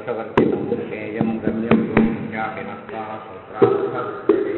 दोषवर्जितं श्रेयं गम्यं योग्यापि नत्वा सूत्रार्थविद्यते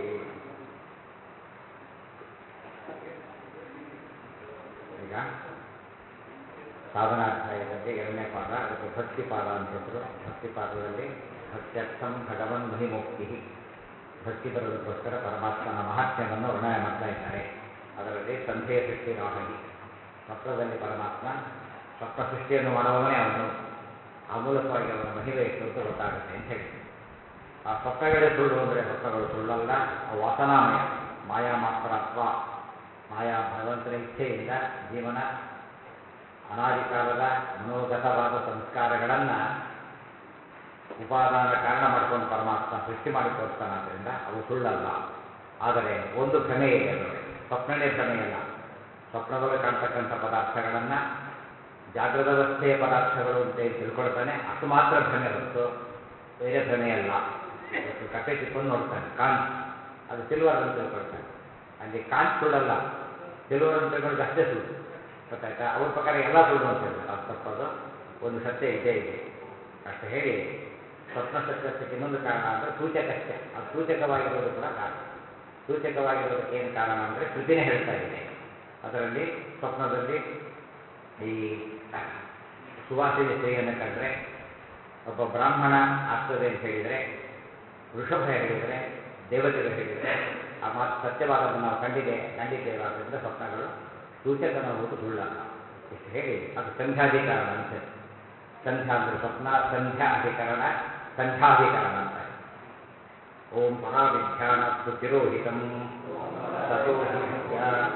ಈಗ ಸಾಧನಾಧ್ಯಾಯದಲ್ಲಿ ಎರಡನೇ ಪಾದ ಅದಕ್ಕೆ ಭಕ್ತಿ ಪಾದ ಅಂತ ಹೆಸರು ಭಕ್ತಿ ಪಾದದಲ್ಲಿ ಭಕ್ತ್ಯರ್ಥಂ ಭಗವನ್ ಮಹಿಮುಕ್ತಿ ಭಕ್ತಿ ಬರೋದಕ್ಕೋಸ್ಕರ ಪರಮಾತ್ಮನ ಮಹಾತ್ಮ್ಯವನ್ನು ವರ್ಣನೆ ಮಾಡ್ತಾ ಇದ್ದಾರೆ ಅದರಲ್ಲಿ ಸಂಧೆಯ ಸೃಷ್ಟಿ ರಾಹಿ ಸ್ವಪ್ನದಲ್ಲಿ ಪರಮಾತ್ಮ ಸ್ವಪ್ನ ಸೃಷ್ಟಿಯನ್ನು ಮಾಡುವವನೇ ಅವನು ಆ ಮೂಲಕವಾಗಿ ಅವನ ಮಹಿಮೆ ಎಷ್ಟು ಅಂತ ಗೊತ್ತಾಗುತ್ತೆ ಅಂತ ಹೇಳಿ ಆ ಸ್ವಪ್ನಗಳೇ ಸುಳ್ಳು ಅಂದರೆ ಸ್ವಪ್ನಗಳು ಸುಳ್ಳಲ್ಲ ಅವು ವಾಸನಾಮಯ ಮಾಯಾ ಮಾತ್ರ ಅಥವಾ ಮಾಯಾ ಭಗವಂತನ ಇಚ್ಛೆಯಿಂದ ಜೀವನ ಅನಾದಿ ಕಾಲದ ಮನೋಗತವಾದ ಸಂಸ್ಕಾರಗಳನ್ನು ಉಪಾದಾನ ಕಾರಣ ಮಾಡ್ಕೊಂಡು ಪರಮಾತ್ಮ ಸೃಷ್ಟಿ ಮಾಡಿ ತೋರಿಸ್ತಾನಾದ್ರಿಂದ ಅವು ಸುಳ್ಳಲ್ಲ ಆದರೆ ಒಂದು ಭ್ರಮೆ ಇದೆ ಅದರೊಳಗೆ ಸ್ವಪ್ನನೇ ಭ್ರಮೆಯಲ್ಲ ಸ್ವಪ್ನದಲ್ಲಿ ಕಾಣ್ತಕ್ಕಂಥ ಪದಾರ್ಥಗಳನ್ನು ಜಾಗೃತಾವಸ್ಥೆಯ ಪದಾರ್ಥಗಳು ಅಂತ ಏನ್ ತಿಳ್ಕೊಳ್ತಾನೆ ಅಷ್ಟು ಮಾತ್ರ ಭ್ರಮೆ ಹೊರತು ಬೇರೆ ಭ್ರಮೆಯಲ್ಲ ಇವತ್ತು ಕತೆ ತಿಳ್ಕೊಂಡು ನೋಡ್ತಾನೆ ಕಾಂಚ್ ಅದು ಸಿಲ್ವರ್ ಅಂತ ತಿಳ್ಕೊಳ್ತಾನೆ ಅಲ್ಲಿ ಕಾಂಚ್ ಸುಳ್ಳಲ್ಲ ಸಿಲ್ವರ್ ಅಂತ ತಿಳ್ಕೊಂಡು ಅಷ್ಟೇ ಸುಳ್ಳು ಗೊತ್ತಾಯ್ತಾ ಅವ್ರ ಪ್ರಕಾರ ಎಲ್ಲ ಸುಳ್ಳು ಅಂತ ಹೇಳ್ತಾರೆ ಅದು ತಪ್ಪದು ಒಂದು ಸತ್ಯ ಇದ್ದೇ ಇದೆ ಅಷ್ಟು ಹೇಳಿ ಸ್ವಪ್ನ ಸತ್ಯಕ್ಕೆ ಇನ್ನೊಂದು ಕಾರಣ ಅಂದರೆ ಸೂಚಕಕ್ಕೆ ಅದು ಸೂಚಕವಾಗಿರೋದು ಕೂಡ ಕಾರಣ ಸೂಚಕವಾಗಿರೋದಕ್ಕೆ ಏನು ಕಾರಣ ಅಂದರೆ ಕೃತಿನೇ ಹೇಳ್ತಾ ಇದೆ ಅದರಲ್ಲಿ ಸ್ವಪ್ನದಲ್ಲಿ ಈ ಸುವಾಸಿನಿ ಸ್ತ್ರೀಯನ್ನು ಕಂಡ್ರೆ ಒಬ್ಬ ಬ್ರಾಹ್ಮಣ ಆಗ್ತದೆ ಅಂತ ಹೇಳಿದರೆ ವೃಷಭ ಹೇಳಿದರೆ ದೇವತೆಗಳು ಹೇಳಿದರೆ ಆ ಮಾತು ಸತ್ಯವಾದವನ್ನು ನಾವು ಕಂಡಿದೆ ಕಂಡಿದ್ದೇವೆ ಆದ್ದರಿಂದ ಸ್ವಪ್ನಗಳು ಸೂಚಕನಬಹುದು ಸುಳ್ಳಲ್ಲ ಇಷ್ಟು ಹೇಳಿ ಅದು ಸಂಧ್ಯಾಧಿಕರಣ ಅಂತ ಹೇಳಿ ಸಂಧ್ಯಾ ಅಂದರೆ ಸ್ವಪ್ನ ಸಂಧ್ಯಾ ಅಧಿಕರಣ ಸಂಧ್ಯಾಧಿಕರಣ ಅಂತ ಓಂ ಪರಾವಿಧ್ಯಾನಸ್ತು ತಿರೋಹಿತಂ ತಥೋ ಹಿ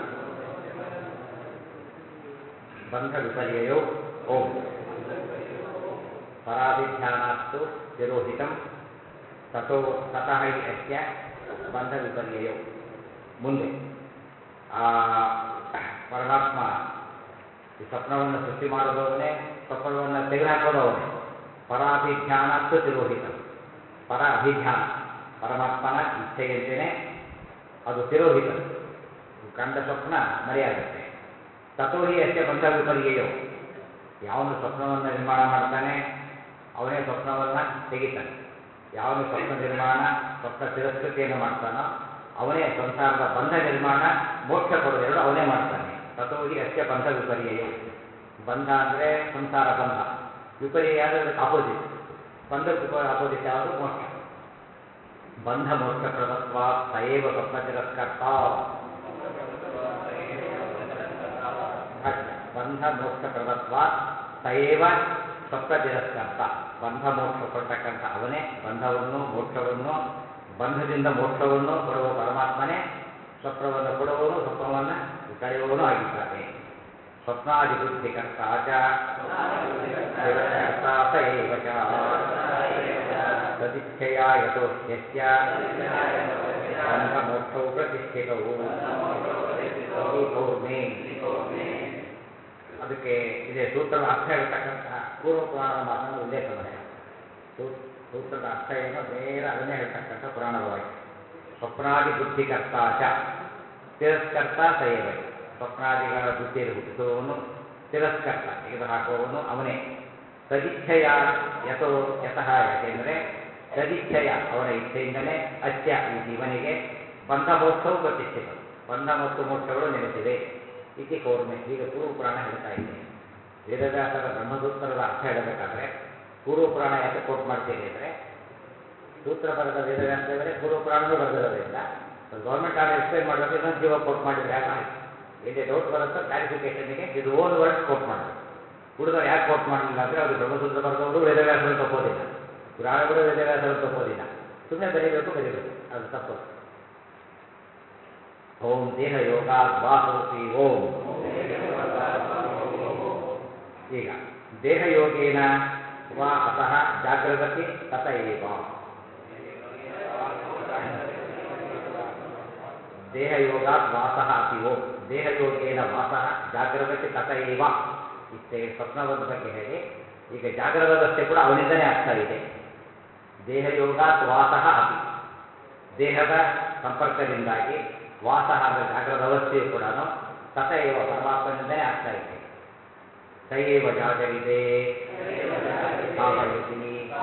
ಬಂಧ ವಿಪರ್ಯಯೋ ಓಂ ಪರಾಭಿಧ್ಯಾನಾಸ್ತು ತಿರೋಹಿತಂ ತಥೋ ತತಃ ಹಿ ಅಸ್ಯ ಬಂಧ ವಿಪರ್ಯಯೋ ಮುಂದೆ ಆ ಪರಮಾತ್ಮ ಈ ಸ್ವಪ್ನವನ್ನು ಸೃಷ್ಟಿ ಮಾಡೋದವನೇ ಸ್ವಪ್ನವನ್ನು ತೆಗೆದುಹಾಕೋದು ಅವನೇ ಪರಾಭಿಧ್ಯಾನಾಸ್ತು ತಿರೋಹಿತಂ ಪರ ಅಭಿಧ್ಯಾನ ಪರಮಾತ್ಮನ ಇಚ್ಛೆಯಂತೆಯೇ ಅದು ತಿರೋಹಿತ ಕಂಡ ಸ್ವಪ್ನ ಮರೆಯಾಗುತ್ತೆ ತಥೋಹಿ ಅಷ್ಟೇ ಬಂಧ ವಿಪರ್ಯಯೋ ಯಾವನು ಸ್ವಪ್ನವನ್ನು ನಿರ್ಮಾಣ ಮಾಡ್ತಾನೆ ಅವನೇ ಸ್ವಪ್ನವನ್ನು ತೆಗಿತಾನೆ ಯಾವನು ಸ್ವಪ್ನ ನಿರ್ಮಾಣ ಸ್ವಪ್ನ ತಿರಸ್ಕೃತಿಯನ್ನು ಮಾಡ್ತಾನೋ ಅವನೇ ಸಂಸಾರದ ಬಂಧ ನಿರ್ಮಾಣ ಮೋಕ್ಷ ಕೊಡೋದೆರಡು ಅವನೇ ಮಾಡ್ತಾನೆ ತಥೋಹಿ ಅಷ್ಟೇ ಬಂಧ ವಿಪರ್ಯಯೋ ಬಂಧ ಅಂದರೆ ಸಂಸಾರ ಬಂಧ ವಿಪರ್ಯಯ ಅಂದರೆ ಅದಕ್ಕೆ ಆಪೋಸಿಟ್ ಬಂಧಕ್ಕೆ ಆಪೋಸಿಟ್ ಯಾವುದು ಮೋಕ್ಷ ಬಂಧ ಮೋಕ್ಷ ಪ್ರದತ್ವ ಸಯೇವ ಸ್ವಪ್ನ ತಿರಸ್ಕರ್ತ ಭಾಷ್ಯ ಬಂಧ ಮೋಕ್ಷ ಪ್ರದತ್ವ ಸಯೇವ ಸ್ವಪ್ನ ತಿರಸ್ಕರ್ತ ಬಂಧ ಮೋಕ್ಷ ಕೊಡ್ತಕ್ಕಂಥ ಅವನೇ ಬಂಧವನ್ನು ಮೋಕ್ಷವನ್ನು ಬಂಧದಿಂದ ಮೋಕ್ಷವನ್ನು ಕೊಡುವ ಪರಮಾತ್ಮನೇ ಸ್ವಪ್ನವನ್ನು ಕೊಡುವವನು ಸ್ವಪ್ನವನ್ನು ಕಳೆಯುವವನು ಆಗಿದ್ದಾನೆ ಸ್ವಪ್ನಾದಿ ಬುದ್ಧಿಕರ್ತ ಚ ತಿರಸ್ಕರ್ತ ಸ ಏವ ಚ ತದಿಚ್ಛೆಯ ಯಥೋಹ್ಯಸ್ಯ ಬಂಧ ಮೋಕ್ಷವು ಪ್ರತಿಷ್ಠಿತವು ಇದು ಕೌರ್ಮೆ ಅದಕ್ಕೆ ಇದೆ ಸೂತ್ರದ ಅರ್ಥ ಹೇಳ್ತಕ್ಕಂತಹ ಪೂರ್ವ ಪುರಾಣದ ಮಾತನ್ನು ಉಲ್ಲೇಖ ಮಾಡಿದ ಸೂತ್ರದ ಅರ್ಥ ಏನು ನೇರ ಅದನ್ನೇ ಹೇಳ್ತಕ್ಕಂಥ ಪುರಾಣದ ವಾಕ್ಯ ಸ್ವಪ್ನಾದಿ ಬುದ್ಧಿಕರ್ತ ಚ ತಿರಸ್ಕರ್ತ ಸಯವ ಸ್ವಪ್ನಾದಿಗಳ ಬುದ್ಧಿಯಲ್ಲಿ ಹುಟ್ಟಿಸುವವನು ತಿರಸ್ಕರ್ತ ತೆಗೆದು ಹಾಕುವವನು ಅವನೇ ತದಿಚ್ಛೆಯ ಯಥೋ ಯತಃ ಯಾಕೆಂದರೆ ತದಿಚ್ಛೆಯ ಅವನ ಇಚ್ಛೆಯಿಂದಲೇ ಅತ್ಯ ಈ ಜೀವನಿಗೆ ಬಂಧ ಮೋಕ್ಷವು ಪ್ರತಿಷ್ಠಿತ ಬಂಧ ಮತ್ತು ಮೋಕ್ಷಗಳು ನೆಲೆಸಿವೆ ಇತಿ ಕೌರ್ಮೆ ಈಗ ಪೂರ್ವ ಪುರಾಣ ಹೇಳ್ತಾ ಇದೆ ವೇದವ್ಯಾಸರ ಬ್ರಹ್ಮಸೂತ್ರದ ಅರ್ಥ ಹೇಳಬೇಕಾದ್ರೆ ಪೂರ್ವ ಪುರಾಣ ಯಾಕೆ ಕೋಟ್ ಮಾಡ್ತೀರಿ ಅಂದರೆ ಸೂತ್ರ ಬರೆದ ವೇದವ್ಯಾಸದೇವರೇ ಪೂರ್ವ ಪುರಾಣನೂ ಬರೆದಿರೋದ್ರಿಂದ ಗೌರ್ಮೆಂಟ್ ಆರ್ಡರ್ ಎಕ್ಸ್ಪ್ಲೈನ್ ಮಾಡಬೇಕು ಇನ್ನೊಂದು ಜೀವ ಕೋಟ್ ಮಾಡಿದ್ರೆ ಯಾಕೆ ಆಯ್ತು ಎಲ್ಲಿ ಡೌಟ್ ಬರುತ್ತೋ ಕ್ಲಾರಿಫಿಕೇಶನ್ಗೆ ಇದು ಓನ್ ವರ್ಡ್ ಕೋಟ್ ಮಾಡಬೇಕು ಹುಡುಗರು ಯಾಕೆ ಕೋಟ್ ಮಾಡಲಿಲ್ಲ ಅಂದರೆ ಅವರು ಬ್ರಹ್ಮಸೂತ್ರ ಬರೆದವರು ವೇದವ್ಯಾಸರು ತಪ್ಪೋದಿಲ್ಲ ಪುರಾಣಗಳು ವೇದವ್ಯಾಸರು ತಪ್ಪೋದಿಲ್ಲ ಸುಮ್ಮನೆ ಬರೀಬೇಕು ಬರೀಬೇಕು ಅದು ತಪ್ಪು ಓಂ ದೇಹ ಯೋಗ ವಾಸೋಪಿ ಓಂ ಈಗ ದೇಹಯೋಗೇನ ವಾ ಅತಃ ಜಾಗ್ರಗತಿ ತತ ಏವ ದೇಹಯೋಗಾತ್ ವಾಸಃ ಅತಿ ಓಂ ದೇಹಯೋಗೇನ ವಾಸಃ ಜಾಗ್ರಗತಿ ತತ ಏವ ಇಷ್ಟೇ ಸ್ವಪ್ನವಾದ ಬಗ್ಗೆ ಹೇಳಿ ಈಗ ಜಾಗ್ರದವಸ್ಥೆ ಕೂಡ ಅವನಿಂದನೇ ಆಗ್ತಾ ಇದೆ ದೇಹಯೋಗಾತ್ ವಾಸಃ ಅತಿ ದೇಹದ ಸಂಪರ್ಕದಿಂದಾಗಿ ವಾಸ ಅಂದರೆ ಜಾಗ್ರದ ಅವಸ್ಥೆಯು ಕೂಡ ತಥೈವ ಪರಮಾತ್ಮನಿಂದಲೇ ಆಗ್ತಾ ಇದೆ ಸೈವ ಜಾಗರಿದೆ ಭಾವಯತಿ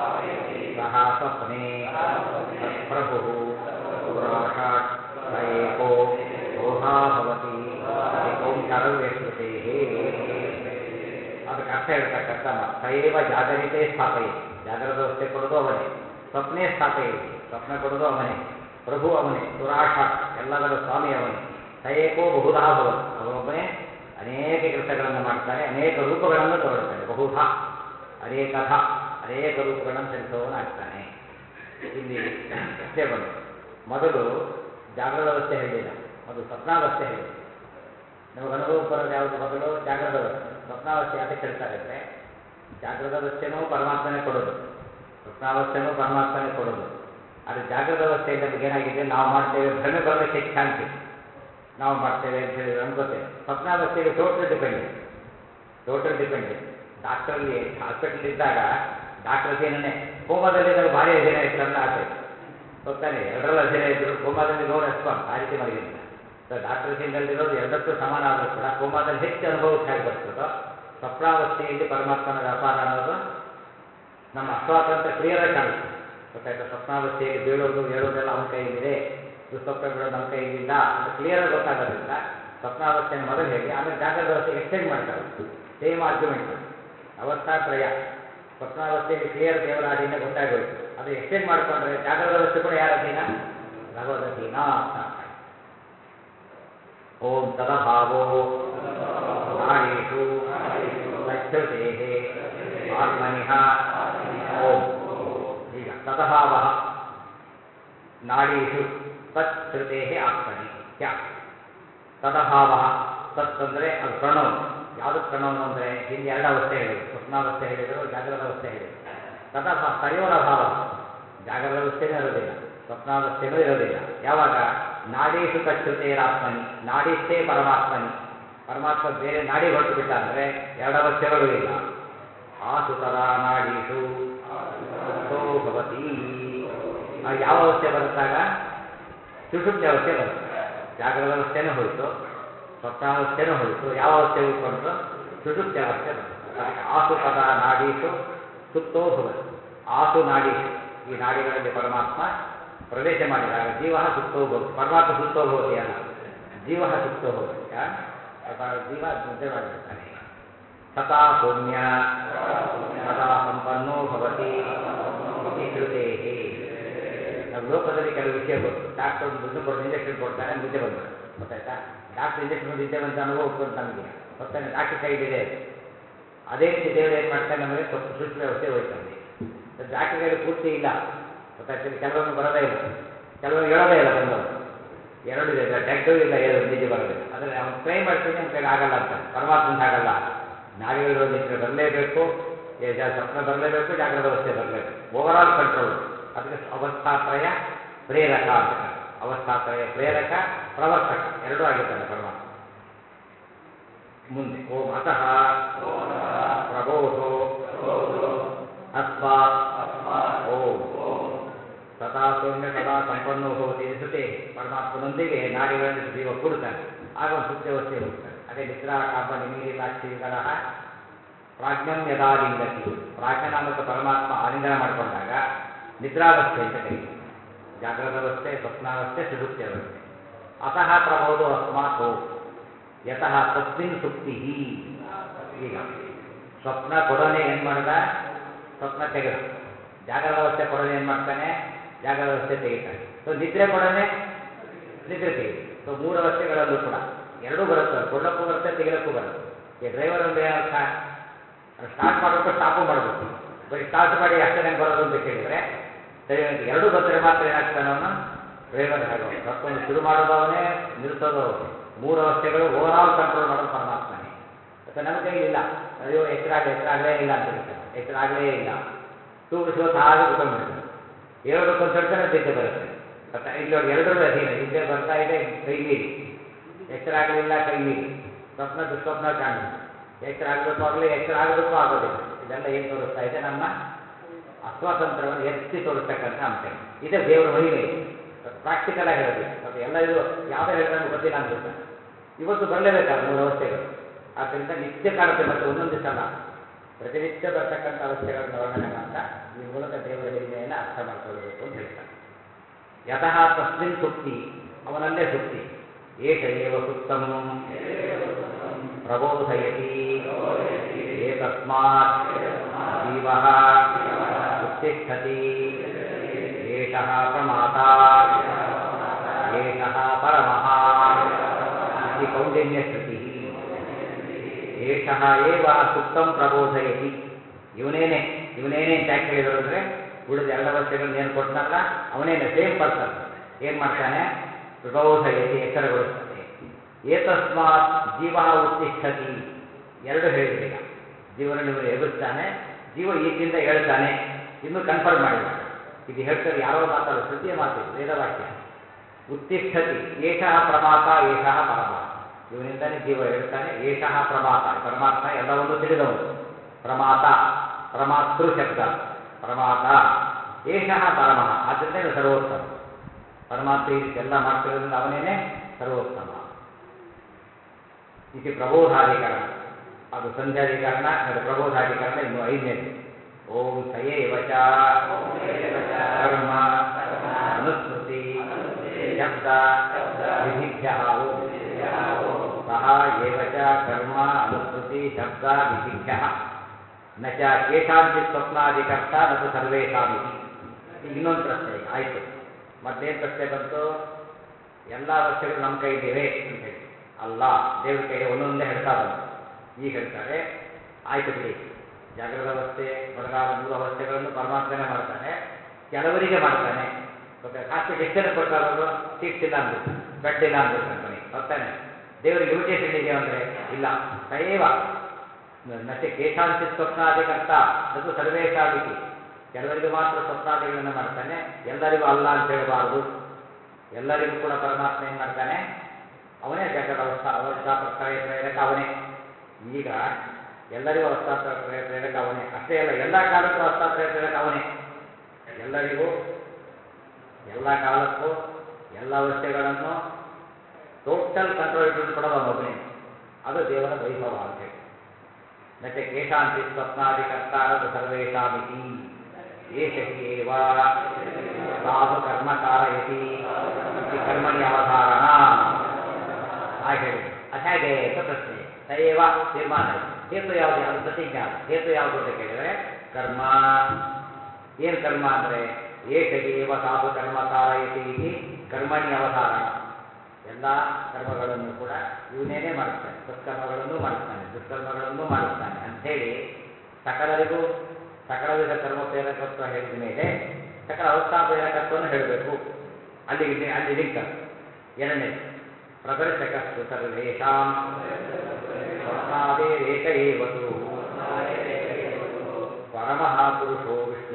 ಸಹ ಸ್ವಪ್ನೆ ಪ್ರಭು ಪುರಾಷಾಟ್ ಸ ಏಕೋ ಊಹಾ ಭವತಿ ಓಂಕಾರವೇ ಶ್ರುತೇ ಅದಕ್ಕೆ ಅರ್ಥ ಹೇಳ್ತಕ್ಕಂಥ ಮಾತು ಸಯೇವ ಜಾಗರಿತೆ ಸ್ಥಾಪಯೇ ಜಾಗರದ ಅವಸ್ಥೆ ಕೊಡೋದು ಅವನೇ ಸ್ವಪ್ನೇ ಸ್ಥಾಪಯೇ ಸ್ವಪ್ನ ಕೊಡೋದು ಅವನೇ ಪ್ರಭು ಅವನೇ ಸುರಾಷಾಟ್ ಎಲ್ಲದರ ಸ್ವಾಮಿ ಅವನೇ ಸಯೇಕೋ ಬಹುಧಾ ಭವತಿ ಅವನೊಬ್ಬನೇ ಅನೇಕ ಕೆಲಸಗಳನ್ನು ಮಾಡ್ತಾನೆ ಅನೇಕ ರೂಪಗಳನ್ನು ತಗೊಳ್ತಾನೆ ಬಹುಧ ಅನೇಕಥ ಅನೇಕ ರೂಪಗಳನ್ನು ಧರಿಸುವವನಾಗ್ತಾನೆ ಇಲ್ಲಿ ಪ್ರಶ್ನೆ ಬಂತು ಮೊದಲು ಜಾಗೃತ ಅವಸ್ಥೆ ಹೇಳಿಲ್ಲ ಮೊದಲು ಸ್ವಪ್ನಾವಸ್ಥೆ ಹೇಳಿಲ್ಲ ನಮಗೆ ಅನುಭವ ಬರೋದು ಯಾವುದು ಮೊದಲು ಜಾಗೃತ ಅವಸ್ಥೆ ಸ್ವಪ್ನಾವಸ್ಥೆ ಯಾತಕ್ಕೆ ಹೇಳ್ತಾರೆ ಅಂದರೆ ಜಾಗೃತ ಅವಸ್ಥೆನೂ ಪರಮಾತ್ಮನೇ ಕೊಡೋದು ಸ್ವಪ್ನಾವಸ್ಥೆನೂ ಪರಮಾತ್ಮನೇ ಕೊಡೋದು ಆದರೆ ಜಾಗೃತ ಅವಸ್ಥೆಯಲ್ಲಿ ನಮಗೇನಾಗಿದೆ ನಾವು ಮಾಡ್ತೇವೆ ಭ್ರಮೆ ಬರಲಿಕ್ಕೆ ಹೆಚ್ಚು ಚಾನ್ಸ್ ಇದೆ ನಾವು ಮಾಡ್ತೇವೆ ಅಂತ ಹೇಳಿ ಅನ್ಕೋತೇವೆ ಸ್ವಪ್ನಾವಸ್ಥೆಯಲ್ಲಿ ಟೋಟಲ್ ಡಿಪೆಂಡೆಂಟ್ ಟೋಟಲ್ ಡಿಪೆಂಡೆಂಟ್ ಡಾಕ್ಟ್ರಲ್ಲಿ ಹಾಸ್ಪಿಟಲ್ ಇದ್ದಾಗ ಡಾಕ್ಟರ್ ಅಧೀನನೇ ಕೋಮಾದಲ್ಲಿದ್ದಾಗ ಭಾರಿ ಅಧೀನ ಇರ್ತಂದ್ರೆ ಆಸೆ ಗೊತ್ತಾನೆ ಎರಡರಲ್ಲಿ ಅಧೀನ ಇದ್ರು ಕೋಮಾದಲ್ಲಿ ನೋ ರೆಸ್ಪಾನ್ಸ್ ಆ ರೀತಿ ಮಲಗಿಲ್ಲ ಸೊ ಡಾಕ್ಟರ್ ಅಧೀನದಲ್ಲಿರೋದು ಎರಡಕ್ಕೂ ಸಮಾನ ಆದರೂ ಕೂಡ ಕೋಮಾದಲ್ಲಿ ಹೆಚ್ಚು ಅನುಭವಕ್ಕೆ ಹೇಗೆ ಬರ್ತದೋ ಸ್ವಪ್ನಾವಸ್ಥೆಯಲ್ಲಿ ಪರಮಾತ್ಮನ ವ್ಯಾಪಾರ ಅನ್ನೋದು ನಮ್ಮ ಅಸ್ವಾತಂತ್ರ್ಯ ಕ್ಲಿಯರಾಗಿ ಕಾಣುತ್ತೆ ಗೊತ್ತಾಯ್ತಾ ಸ್ವಪ್ನಾವಸ್ಥೆಯಲ್ಲಿ ಬೀಳೋದು ಹೇಳೋದೆಲ್ಲ ಅವನ ಕೈಯಲ್ಲಿದೆ ದುಸ್ವಪ್ನ ಬೀಳೋದು ನಮ್ಮ ಕೈಯಲ್ಲಿಲ್ಲ ಅಂತ ಕ್ಲಿಯರಾಗಿ ಗೊತ್ತಾಗೋದ್ರಿಂದ ಸ್ವಪ್ನಾವಸ್ಥೆಯನ್ನು ಮೊದಲು ಹೇಳಿ ಆಮೇಲೆ ಜಾಗೃತ ಅವಸ್ಥೆ ಎಕ್ಸ್ಟೆಂಡ್ ಮಾಡ್ತಾರೆ ಸೇಮ್ ಆರ್ಗ್ಯುಮೆಂಟ್ ಅವಸ್ಥಾತ್ರಯ ಸ್ವಪ್ನಾವಸ್ಥೆಯಲ್ಲಿ ಕ್ಲಿಯರ್ ದೇವರ ಅಧೀನ ಗೊತ್ತಾಗೋಯ್ತು ಅದು ಎಕ್ಸ್ಟೆಂಡ್ ಮಾಡಿಕೊಂಡ್ರೆ ಜಾಗೃತ ಅವಸ್ಥೆ ಕೂಡ ಯಾರ ಅಧೀನ ಭಗವದ್ ಅಧೀನ ಅಂತ ಅರ್ಥ ಆಯ್ತು. ಓಂ ತದಭಾವೋ ನಾಡೀಷು ಸಚ್ಯುತೇ ಆತ್ಮನಿಹ ಓಂ ಈಗ ತದಭಾವ ನಾಡೀಷು ತತ್ ಶ್ರುತೇ ಆತ್ಮನಿ ಕ್ಯಾ ತದಭಾವ ತತ್ ಅಂದರೆ ಅದು ಪ್ರಣವ್ ಯಾವುದಕ್ಕೆ ಪ್ರಣವ್ ಅಂದರೆ ಹಿಂದೆ ಎರಡು ಅವಸ್ಥೆ ಹೇಳಿದರು ಸ್ವಪ್ನಾವಸ್ಥೆ ಹೇಳಿದರು ಜಾಗೃತ ಅವಸ್ಥೆ ಹೇಳಿದರು ತದಭಾ ತಯೋರ ಅಭಾವ ಜಾಗೃತ ಅವಸ್ಥೆನೂ ಇರೋದಿಲ್ಲ ಸ್ವಪ್ನಾವಸ್ಥೆನೂ ಇರೋದಿಲ್ಲ ಯಾವಾಗ ನಾಡೀಷು ತಚ್ಛೃತೇರಾತ್ಮನಿ ನಾಡಿಸ್ಥೇ ಪರಮಾತ್ಮನಿ ಪರಮಾತ್ಮ ಬೇರೆ ನಾಡಿ ಹೊರಟು ಬಿಟ್ಟ ಅಂದರೆ ಎರಡು ಅವಸ್ಥೆಗಳು ಇಲ್ಲ ಆಸು ತದಾ ನಾಡೀಷು ಸೋ ಭವತಿ ಆಗ ಯಾವ ಅವಸ್ಥೆ ಬರುತ್ತಾಗ ಸುಷುಪ್ತಿ ಅವಸ್ಥೆ ಬರುತ್ತೆ ಜಾಗೃತ ಅವಸ್ಥೆನೂ ಹೋಯಿತು ಸ್ವಪ್ನಾವಸ್ಥೆನೂ ಹೋಯಿತು ಯಾವ ಅವಸ್ಥೆ ಉಳ್ಕೊಂಡ್ರು ಸುಷುಪ್ತಿ ಅವಸ್ಥೆ ಬಂತು ಅದಕ್ಕೆ ಆಸು ಪದ ನಾಡೀಷು ಸುಪ್ತೋ ಭವತಿ ಆಸು ನಾಡೀಷು ಈ ನಾಡಿಗಳಲ್ಲಿ ಪರಮಾತ್ಮ ಪ್ರವೇಶ ಮಾಡಿದಾಗ ಜೀವ ಸುಪ್ತೋ ಭವತಿ ಪರಮಾತ್ಮ ಸುಪ್ತೋ ಭವತಿ ಅಲ್ಲ ಜೀವ ಸುಪ್ತೋ ಭವತಿ ಆ? ಅಪ- ಜೀವ ನಿದ್ರೆ ಮಾಡಿಬಿಡ್ತಾನೆ ಸದಾ ಸೌಮ್ಯ ಸದಾ ಸಂಪನ್ನೋ ಭವತಿ ಇತಿ ಶ್ರುತೇಹಿ ನಾವು ಲೋಕದಲ್ಲಿ ಕೆಲವು ವಿಷಯ ಗೊತ್ತು ಡಾಕ್ಟರ್ ಒಂದು ಇದು ಕೊಡ್ತಾರೆ ಇಂಜೆಕ್ಷನ್ ಕೊಡ್ತಾರೆ ನಿದ್ದೆ ಬಂದ್ಬಿಡುತ್ತೆ ಗೊತ್ತಾಯ್ತಾ ಡಾಕ್ಟರ್ ಇಂಜೆಕ್ಷನ್ ಒಂದು ನಿದ್ದೆ ಬಂದ ಅನುಭವ ಉಂಟು ನಮಗೆ ಗೊತ್ತಾನೆ ಡಾಕ್ಟರ್ ಕೈಲಿದೆ ಅದು. ಅದೇ ರೀತಿ ದೇವರು ಏನು ಮಾಡ್ತಾನೆ ನಮಗೆ ಸ್ವಲ್ಪ ಸೂಕ್ಷ್ಮ ವ್ಯವಸ್ಥೆ ಹೋಯ್ತಾನೆ ಡಾಕ್ಟರ್ ಕೈಲಿ ಪೂರ್ತಿ ಇಲ್ಲ ಗೊತ್ತಾಗ್ತದೆ ಕೆಲವೊಮ್ಮೆ ಬರೋದೇ ಇಲ್ಲ ಕೆಲವೊಮ್ಮೆ ಹೇಳೋದೇ ಇಲ್ಲ ಬಂದವರು ಎರಡು ಇದೆ ಡೆಡ್ಡು ಇಲ್ಲ ಏನು ನಿದ್ದೆ ಬರೋದಿಲ್ಲ ಆದರೆ ಅವ್ನು ಟ್ರೈ ಮಾಡ್ತೀನಿ ಅವ್ನ ಕೈಲಿ ಆಗಲ್ಲ ಅಂತ ಪರಮಾತ್ಮನ ಹಾಗಲ್ಲ ನಾಡಿಗಳಿರೋ ನಿದ್ರೆ ಬರಲೇಬೇಕು ಏ ಜಾ- ಸ್ವಪ್ನ ಬರಲೇಬೇಕು ಜಾಗ್ರತ ಅವಸ್ಥೆ ಬರಲೇಬೇಕು ಓವರ್ ಆಲ್ ಕಂಟ್ರೋಲ್ ಅದಕ್ಕೆ ಅವಸ್ಥಾತ್ರಯ ಪ್ರೇರಕ ಅಂತ ಕರೀತಾರೆ ಅವಸ್ಥಾತ್ರಯ ಪ್ರೇರಕ ಪ್ರವರ್ತಕ ಎರಡೂ ಆಗಿದ್ದಾನೆ ಪರಮಾತ್ಮ ಮುಂದೆ ಓಂ ಅತಃ ಪ್ರಬೋಧೋ ಅಸ್ಮಾತ್ ಓಂ ಸದಾ ಸೌಮ್ಯ ಸದಾ ಸಂಪನ್ನೋ ಭವತಿ ಶ್ರುತೆ ಪರಮಾತ್ಮನೊಂದಿಗೆ ನಾಡಿಗಳಲ್ಲಿ ಜೀವ ಕೂಡುತ್ತಾನೆ ಆಗ ಒಂದು ಸುಪ್ತವಸ್ಥೆ ಹೋಗ್ತಾನೆ ಅದೇ ನಿದ್ರಾ ಕಾಂಬ ನಿಮೀಲಿತಾಕ್ಷಿಗಳ ಪ್ರಾಜ್ಞಂ ಯದಾ ಲಿಂಗತಿ ಪ್ರಾಜ್ಞನಾಮಕ ಪರಮಾತ್ಮ ಆಲಿಂಗನ ಮಾಡಿಕೊಂಡಾಗ ನಿದ್ರಾವಸ್ಥೆ ಅಂತ ಕರೀತಾರೆ ಜಾಗ್ರತ ಅವಸ್ಥೆ ಸ್ವಪ್ನಾವಸ್ಥೆ ಸುಷುಪ್ತಿ ಅವಸ್ಥೆ ಅತಃ ಪ್ರಬೋಧೋ ಅಸ್ಮಾತ್ ಓಂ ಯತಃ ತಸ್ಮಿನ್ ಸುಪ್ತಿ ಈಗ ಸ್ವಪ್ನ ಕೊಡೋನೆ ಏನು ಮಾಡ್ದ ಸ್ವಪ್ನ ತೆಗೆದ ಜಾಗರದ ಅವಸ್ಥೆ ಕೊಡೋನೆ ಏನು ಮಾಡ್ತಾನೆ ಜಾಗರದ ಅವಸ್ಥೆ ತೆಗಿತಾನೆ ಸೊ ನಿದ್ರೆ ಕೊಡೋನೆ ನಿದ್ರೆ ತೆಗೆದು ಸೊ ಮೂರು ಅವಸ್ಥೆಗಳಲ್ಲೂ ಕೂಡ ಎರಡೂ ಬರುತ್ತೆ ಅದು ಕೊಳ್ಳಕ್ಕೂ ಬರುತ್ತೆ ತೆಗಿಲಕ್ಕೂ ಬರುತ್ತೆ ಈ ಡ್ರೈವರ್ ಅಂದ್ರೆ ಏನರ್ಥ ಸ್ಟಾರ್ಟ್ ಮಾಡಬೇಕು ಸ್ಟಾಪು ಮಾಡಬೇಕು ಬರೀ ಸ್ಟಾರ್ಟ್ ಮಾಡಿ ಅಷ್ಟೇ ನಂಗೆ ಬರೋದು ಅಂತ ಕೇಳಿದರೆ ಸರಿ ಅಂತ ಎರಡೂ ಬಂದರೆ ಮಾತ್ರ ಏನಾಗ್ತಾನೆ ಅವನು ಡ್ರೈವರ್ ಹೇಗೋ ಮತ್ತೊಂದು ಶುರು ಮಾಡೋದು ಅವನೇ ನಿಲ್ಲಿಸೋದು ಅವನೇ ಮೂರು ಅವಸ್ಥೆಗಳು ಓವರ್ ಆಲ್ ಕಂಟ್ರೋಲ್ ಮಾಡೋದು ಪರಮಾತ್ಮನೇ ಮತ್ತು ನಮ್ಮ ಕೈಲಿ ಇಲ್ಲ ಅಯ್ಯೋ ಎಚ್ಚರಾಗಲಿ ಎಚ್ಚರಾಗಲೇ ಇಲ್ಲ ಅಂತ ಹೇಳ್ತಾನೆ ಎಚ್ಚರಾಗಲೇ ಇಲ್ಲ ತೂಗಿಸೋದು ಹಾಗೆ ಕುತ್ಕೊಂಡ್ಬಿಡ್ತಾನೆ ಹೇಳೋದಕ್ಕೆ ಒಂದು ಹೇಳ್ತಾನೆ ನಿದ್ದೆ ಬರುತ್ತೆ ಮತ್ತು ಇಲ್ಲಿ ನೋಡಿ ಎರಡರಲ್ಲೂ ಅಧೀನ ನಿದ್ದೆ ಬರ್ತಾ ಇದೆ ಕೈ ಮೀರಿ ಎಚ್ಚರ ಆಗಲಿಲ್ಲ ಕೈ ಮೀರಿ ಸ್ವಪ್ನ ದುಸ್ವಪ್ನ ಕಾಣುತ್ತೆ ಎಚ್ಚರ ಆಗಬೇಕು ಆಗಲಿ ಎಚ್ಚರ ಆಗೋದಕ್ಕೂ ಆಗೋದಿಲ್ಲ ಇದೆಲ್ಲ ಏನು ತೋರಿಸ್ತಾ ಇದೆ ನಮ್ಮ ಅಸ್ವಾತಂತ್ರ್ಯವನ್ನು ಎತ್ತಿ ತೋರಿಸ್ತಕ್ಕಂಥ ಅಂಶ ಇದು. ಇದೇ ದೇವರ ಮಹಿಮೆ ಪ್ರಾಕ್ಟಿಕಲ್ ಆಗಿ ಹೇಳಬೇಕು ಮತ್ತು ಎಲ್ಲ ಇದು ಯಾವುದೋ ಹೇಳಿದ್ರೆ ನಮ್ಗೆ ಗೊತ್ತಿಲ್ಲ ಅಂದ್ಬಿಡ್ತಾರೆ ಇವತ್ತು ಬರಲೇಬೇಕಲ್ಲ ಮೂರು ಅವಸ್ಥೆಗಳು ಆದ್ದರಿಂದ ನಿತ್ಯ ಕಾಣುತ್ತೆ ಮತ್ತೆ ಒಂದೊಂದು ದಿವಸ ಅಲ್ಲ ಪ್ರತಿನಿತ್ಯ ಬರ್ತಕ್ಕಂಥ ಅವಸ್ಥೆಗಳನ್ನು ವರ್ಣನೆ ಮಾಡ್ತಾ ಈ ಮೂಲಕ ದೇವರ ಹಿರಿಮೆಯನ್ನು ಅರ್ಥ ಮಾಡ್ಕೊಳ್ಬೇಕು ಅಂತ ಹೇಳ್ತಾರೆ ಯತಃ ತಸ್ಮಿನ್ ಸುಪ್ತಿ ಅವನಲ್ಲೇ ಸುಪ್ತಿ ಏಷ ಏವ ಸುಪ್ತಂ ಪ್ರಬೋಧಯತಿ ಏತಸ್ಮಾತ್ ಜೀವಃ ಉತ್ತಿಷ್ಠತಿ ಏಷಃ ಪ್ರಮಾತಾ ಏಷಃ ಪರಮಃ ಇತಿ ಕೌಂಡಿನ್ಯಶ್ರುತಿ ಏಷಃ ಏವ ಸುಪ್ತಂ ಪ್ರಬೋಧಯತಿ ಇವನೇನೆ ಇವನೇನೆ ಅಂತ ಯಾಕೆ ಹೇಳಿದರು ಅಂದರೆ ಉಳಿದ ಎರಡು ಅವಸ್ಥೆಗಳನ್ನ ಏನು ಕೊಡ್ತಾನಲ್ಲ ಅವನೇನೆ ಸೇಮ್ ಪರ್ಸನ್ ಏನು ಮಾಡ್ತಾನೆ ಪ್ರಬೋಧಯತಿ ಎಚ್ಚರಗೊಳಿಸ್ತಾನೆ ಏತಸ್ಮಾತ್ ಜೀವ ಉತ್ತಿಷ್ಠತಿ ಎರಡು ಹೇಳಿದ್ರು ಈಗ ಜೀವನ ಇವನು ಎಬ್ಬಿಸ್ತಾನೆ ಜೀವ ಈಗಿಂದ ಹೇಳ್ತಾನೆ ಇನ್ನೂ ಕನ್ಫರ್ಮ್ ಮಾಡಿದ್ದಾರೆ ಇದು ಹೇಳ್ತಾರೆ ಯಾರೋ ಮಾತಲ್ಲ ಶ್ರುತಿಯ ಮಾತಿದೆ ವೇದವಾಕ್ಯ ಉತ್ತಿಷ್ಠತಿ ಏಷಃ ಪ್ರಮಾತ ಏಷಃ ಪರಮ ಇವನಿಂದಲೇ ಜೀವ ಹೇಳ್ತಾನೆ ಏಷಃ ಪ್ರಮಾತ ಪರಮಾತ್ಮ ಎಲ್ಲವನ್ನೂ ತಿಳಿದವನು ಪ್ರಮಾತ ಪ್ರಮಾತೃ ಶಬ್ದ ಪ್ರಮಾತ ಏಷಃ ಪರಮಃ ಆದ್ದರಿಂದ ಇವನು ಸರ್ವೋತ್ತಮ ಪರಮಾತ್ಮ ಈ ರೀತಿ ಎಲ್ಲ ಮಾಡ್ತಿರೋದ್ರಿಂದ ಅವನೇನೆ ಸರ್ವೋತ್ತಮ ಇದು ಪ್ರಬೋಧಾಧಿಕರಣ ಅದು ಸಂಧ್ಯಾಧಿಕರಣ ಮತ್ತು ಪ್ರಬೋಧಾಧಿಕರಣ ಇನ್ನು ಐದನೇದು ಓಂ ಸಯೇವ ಚ ಕರ್ಮ ಅನುಸ್ಮೃತಿ ಶಬ್ದ ವಿಧಿಭ್ಯ ಓಂ ಸಹ ಏವ ಚ ಕರ್ಮ ಅನುಸ್ಮೃತಿ ಶಬ್ದ ವಿಧಿಭ್ಯ ನ ಚ ಕೇಶಾಂಚಿತ್ ಸ್ವಪ್ನಾದಿಕರ್ಥ ನತು ಸರ್ವೇಷಾಮಿತಿ ಈಗ ಇನ್ನೊಂದು ಪ್ರಶ್ನೆ ಈಗ ಆಯಿತು ಮತ್ತೇನು ಪ್ರಶ್ನೆ ಬಂತು ಎಲ್ಲ ಅವಸ್ಥೆಗಳು ನಮ್ಮ ಕೈಲಿವೆ ಅಂತ ಹೇಳಿ ಅಲ್ಲ ದೇವ್ರ ಕೈಲಿ ಒಂದೊಂದೇ ಹೇಳ್ತಾ ಬಂತು ಈಗ ಹೇಳ್ತಾರೆ ಆಯ್ತು ಬಿಡಿ ಜಾಗೃತ ಅವಸ್ಥೆ ಮೊದಲಾದ ಮೂರು ಅವಸ್ಥೆಗಳನ್ನು ಪರಮಾತ್ಮನೇ ಮಾಡ್ತಾನೆ ಕೆಲವರಿಗೆ ಮಾಡ್ತಾನೆ ಮತ್ತೆ ಹಾಸ್ಪಿಟಲ್ ಎಷ್ಟು ಜನ ಕೊಡ್ತಾರೆ ಅವರು ಸೀಟ್ಸ್ ಇಲ್ಲ ಅಂದ್ಬಿಟ್ಟು ಬೆಡ್ ಇಲ್ಲ ಅಂದ್ಬಿಡ್ತಾನೆ ಮನೆಗೆ ಹೊತ್ತಾನೆ ದೇವರಿಗೆ ಲಿಮಿಟೇಷನ್ ಇದೆಯೋ ಅಂದರೆ ಇಲ್ಲ ಸಯೇವ ನಚೆ ಕೇಶಾಂತಿ ಸ್ವಪ್ನಾದಿಕರ್ತ ಅದು ಸರ್ವೇಶಾಮಿತಿ ಕೆಲವರಿಗೆ ಮಾತ್ರ ಸ್ವಪ್ನಾದಿಗಳನ್ನು ಮಾಡ್ತಾನೆ ಎಲ್ಲರಿಗೂ ಅಲ್ಲ ಅಂತ ಹೇಳಬಾರದು ಎಲ್ಲರಿಗೂ ಕೂಡ ಪರಮಾತ್ಮ ಏನು ಮಾಡ್ತಾನೆ ಅವನೇ ಜಗದ ಅವಸ್ಥಾ ಅವಸ್ಥಾ ಪ್ರತ್ರಯ ಪ್ರೇರಕ ಅವನೇ ಈಗ ಎಲ್ಲರಿಗೂ ಅವಸ್ಥಾ ಪ್ರತ್ರಯ ಪ್ರೇರಕ ಅವನೇ ಅಷ್ಟೇ ಅಲ್ಲ ಎಲ್ಲ ಕಾಲಕ್ಕೂ ಅವಸ್ಥಾ ಪ್ರೇರಕ ಅವನೇ ಎಲ್ಲರಿಗೂ ಎಲ್ಲ ಕಾಲಕ್ಕೂ ಎಲ್ಲ ಅವಸ್ಥೆಗಳನ್ನು ಟೋಟಲ್ ಕಂಟ್ರೋಲ್ ಇಟ್ಕೊಂಡು ಕೊಡೋದು ಅವನೊಬ್ಬನೇ ಅದು ದೇವರ ವೈಭವ ಅಂತ ಹೇಳಿ ನಚ ಕೇಶಾಂತಿ ಸ್ವಪ್ನಾದಿಕರ್ತಾರದು ಸರ್ವೇಷಾಮಿತಿ ಏಷ ಹಿ ಏವ ಸಾಧು ಕರ್ಮ ಕಾರಯತಿ ಇತಿ ಕರ್ಮಣಿ ಅವಧಾರಣ ಹಾಗೆ ಹೇಳಿ ಅದು ಹೇಗೆ ಅಂತ ಪ್ರಶ್ನೆ ಸಯೇವ ತೀರ್ಮಾನ ಆಯಿತು ಹೇತು ಯಾವುದು ಅದು ಪ್ರತಿಜ್ಞೆ ಅದು ಹೇತು ಯಾವುದು ಅಂತ ಕೇಳಿದರೆ ಕರ್ಮ ಏನು ಕರ್ಮ ಅಂದರೆ ಏಷ ಏವ ಸಾಧು ಕರ್ಮ ಕಾರಯತಿ ಇತಿ ಕರ್ಮಣಿ ಅವಧಾರಣ ಎಲ್ಲ ಕರ್ಮಗಳನ್ನು ಕೂಡ ಇವನೇನೇ ಮಾಡಿಸ್ತಾನೆ ಸತ್ಕರ್ಮಗಳನ್ನು ಮಾಡಿಸ್ತಾನೆ ದುಷ್ಕರ್ಮಗಳನ್ನು ಮಾಡಿಸ್ತಾನೆ ಅಂಥೇಳಿ ಸಕಲರಿಗೂ ಸಕಲ ವಿಧ ಕರ್ಮ ಪ್ರೇರಕತ್ವ ಹೇಳಿದ ಮೇಲೆ ಸಕಲ ಅವಸ್ಥಾ ಪ್ರೇರಕತ್ವವನ್ನು ಹೇಳಬೇಕು ಅಲ್ಲಿ ಅಲ್ಲಿ ಲಿಂಕ್ ಅದು ಎರಡನೇದು ಪ್ರದರ್ಶಕಸ್ತು ಸರ್ವೇಷಾಂ ಸ್ವಪ್ನಾದೇರೇಕ ಏವತು ಪರಮಃ ಪುರುಷೋ ವಿಷ್ಣು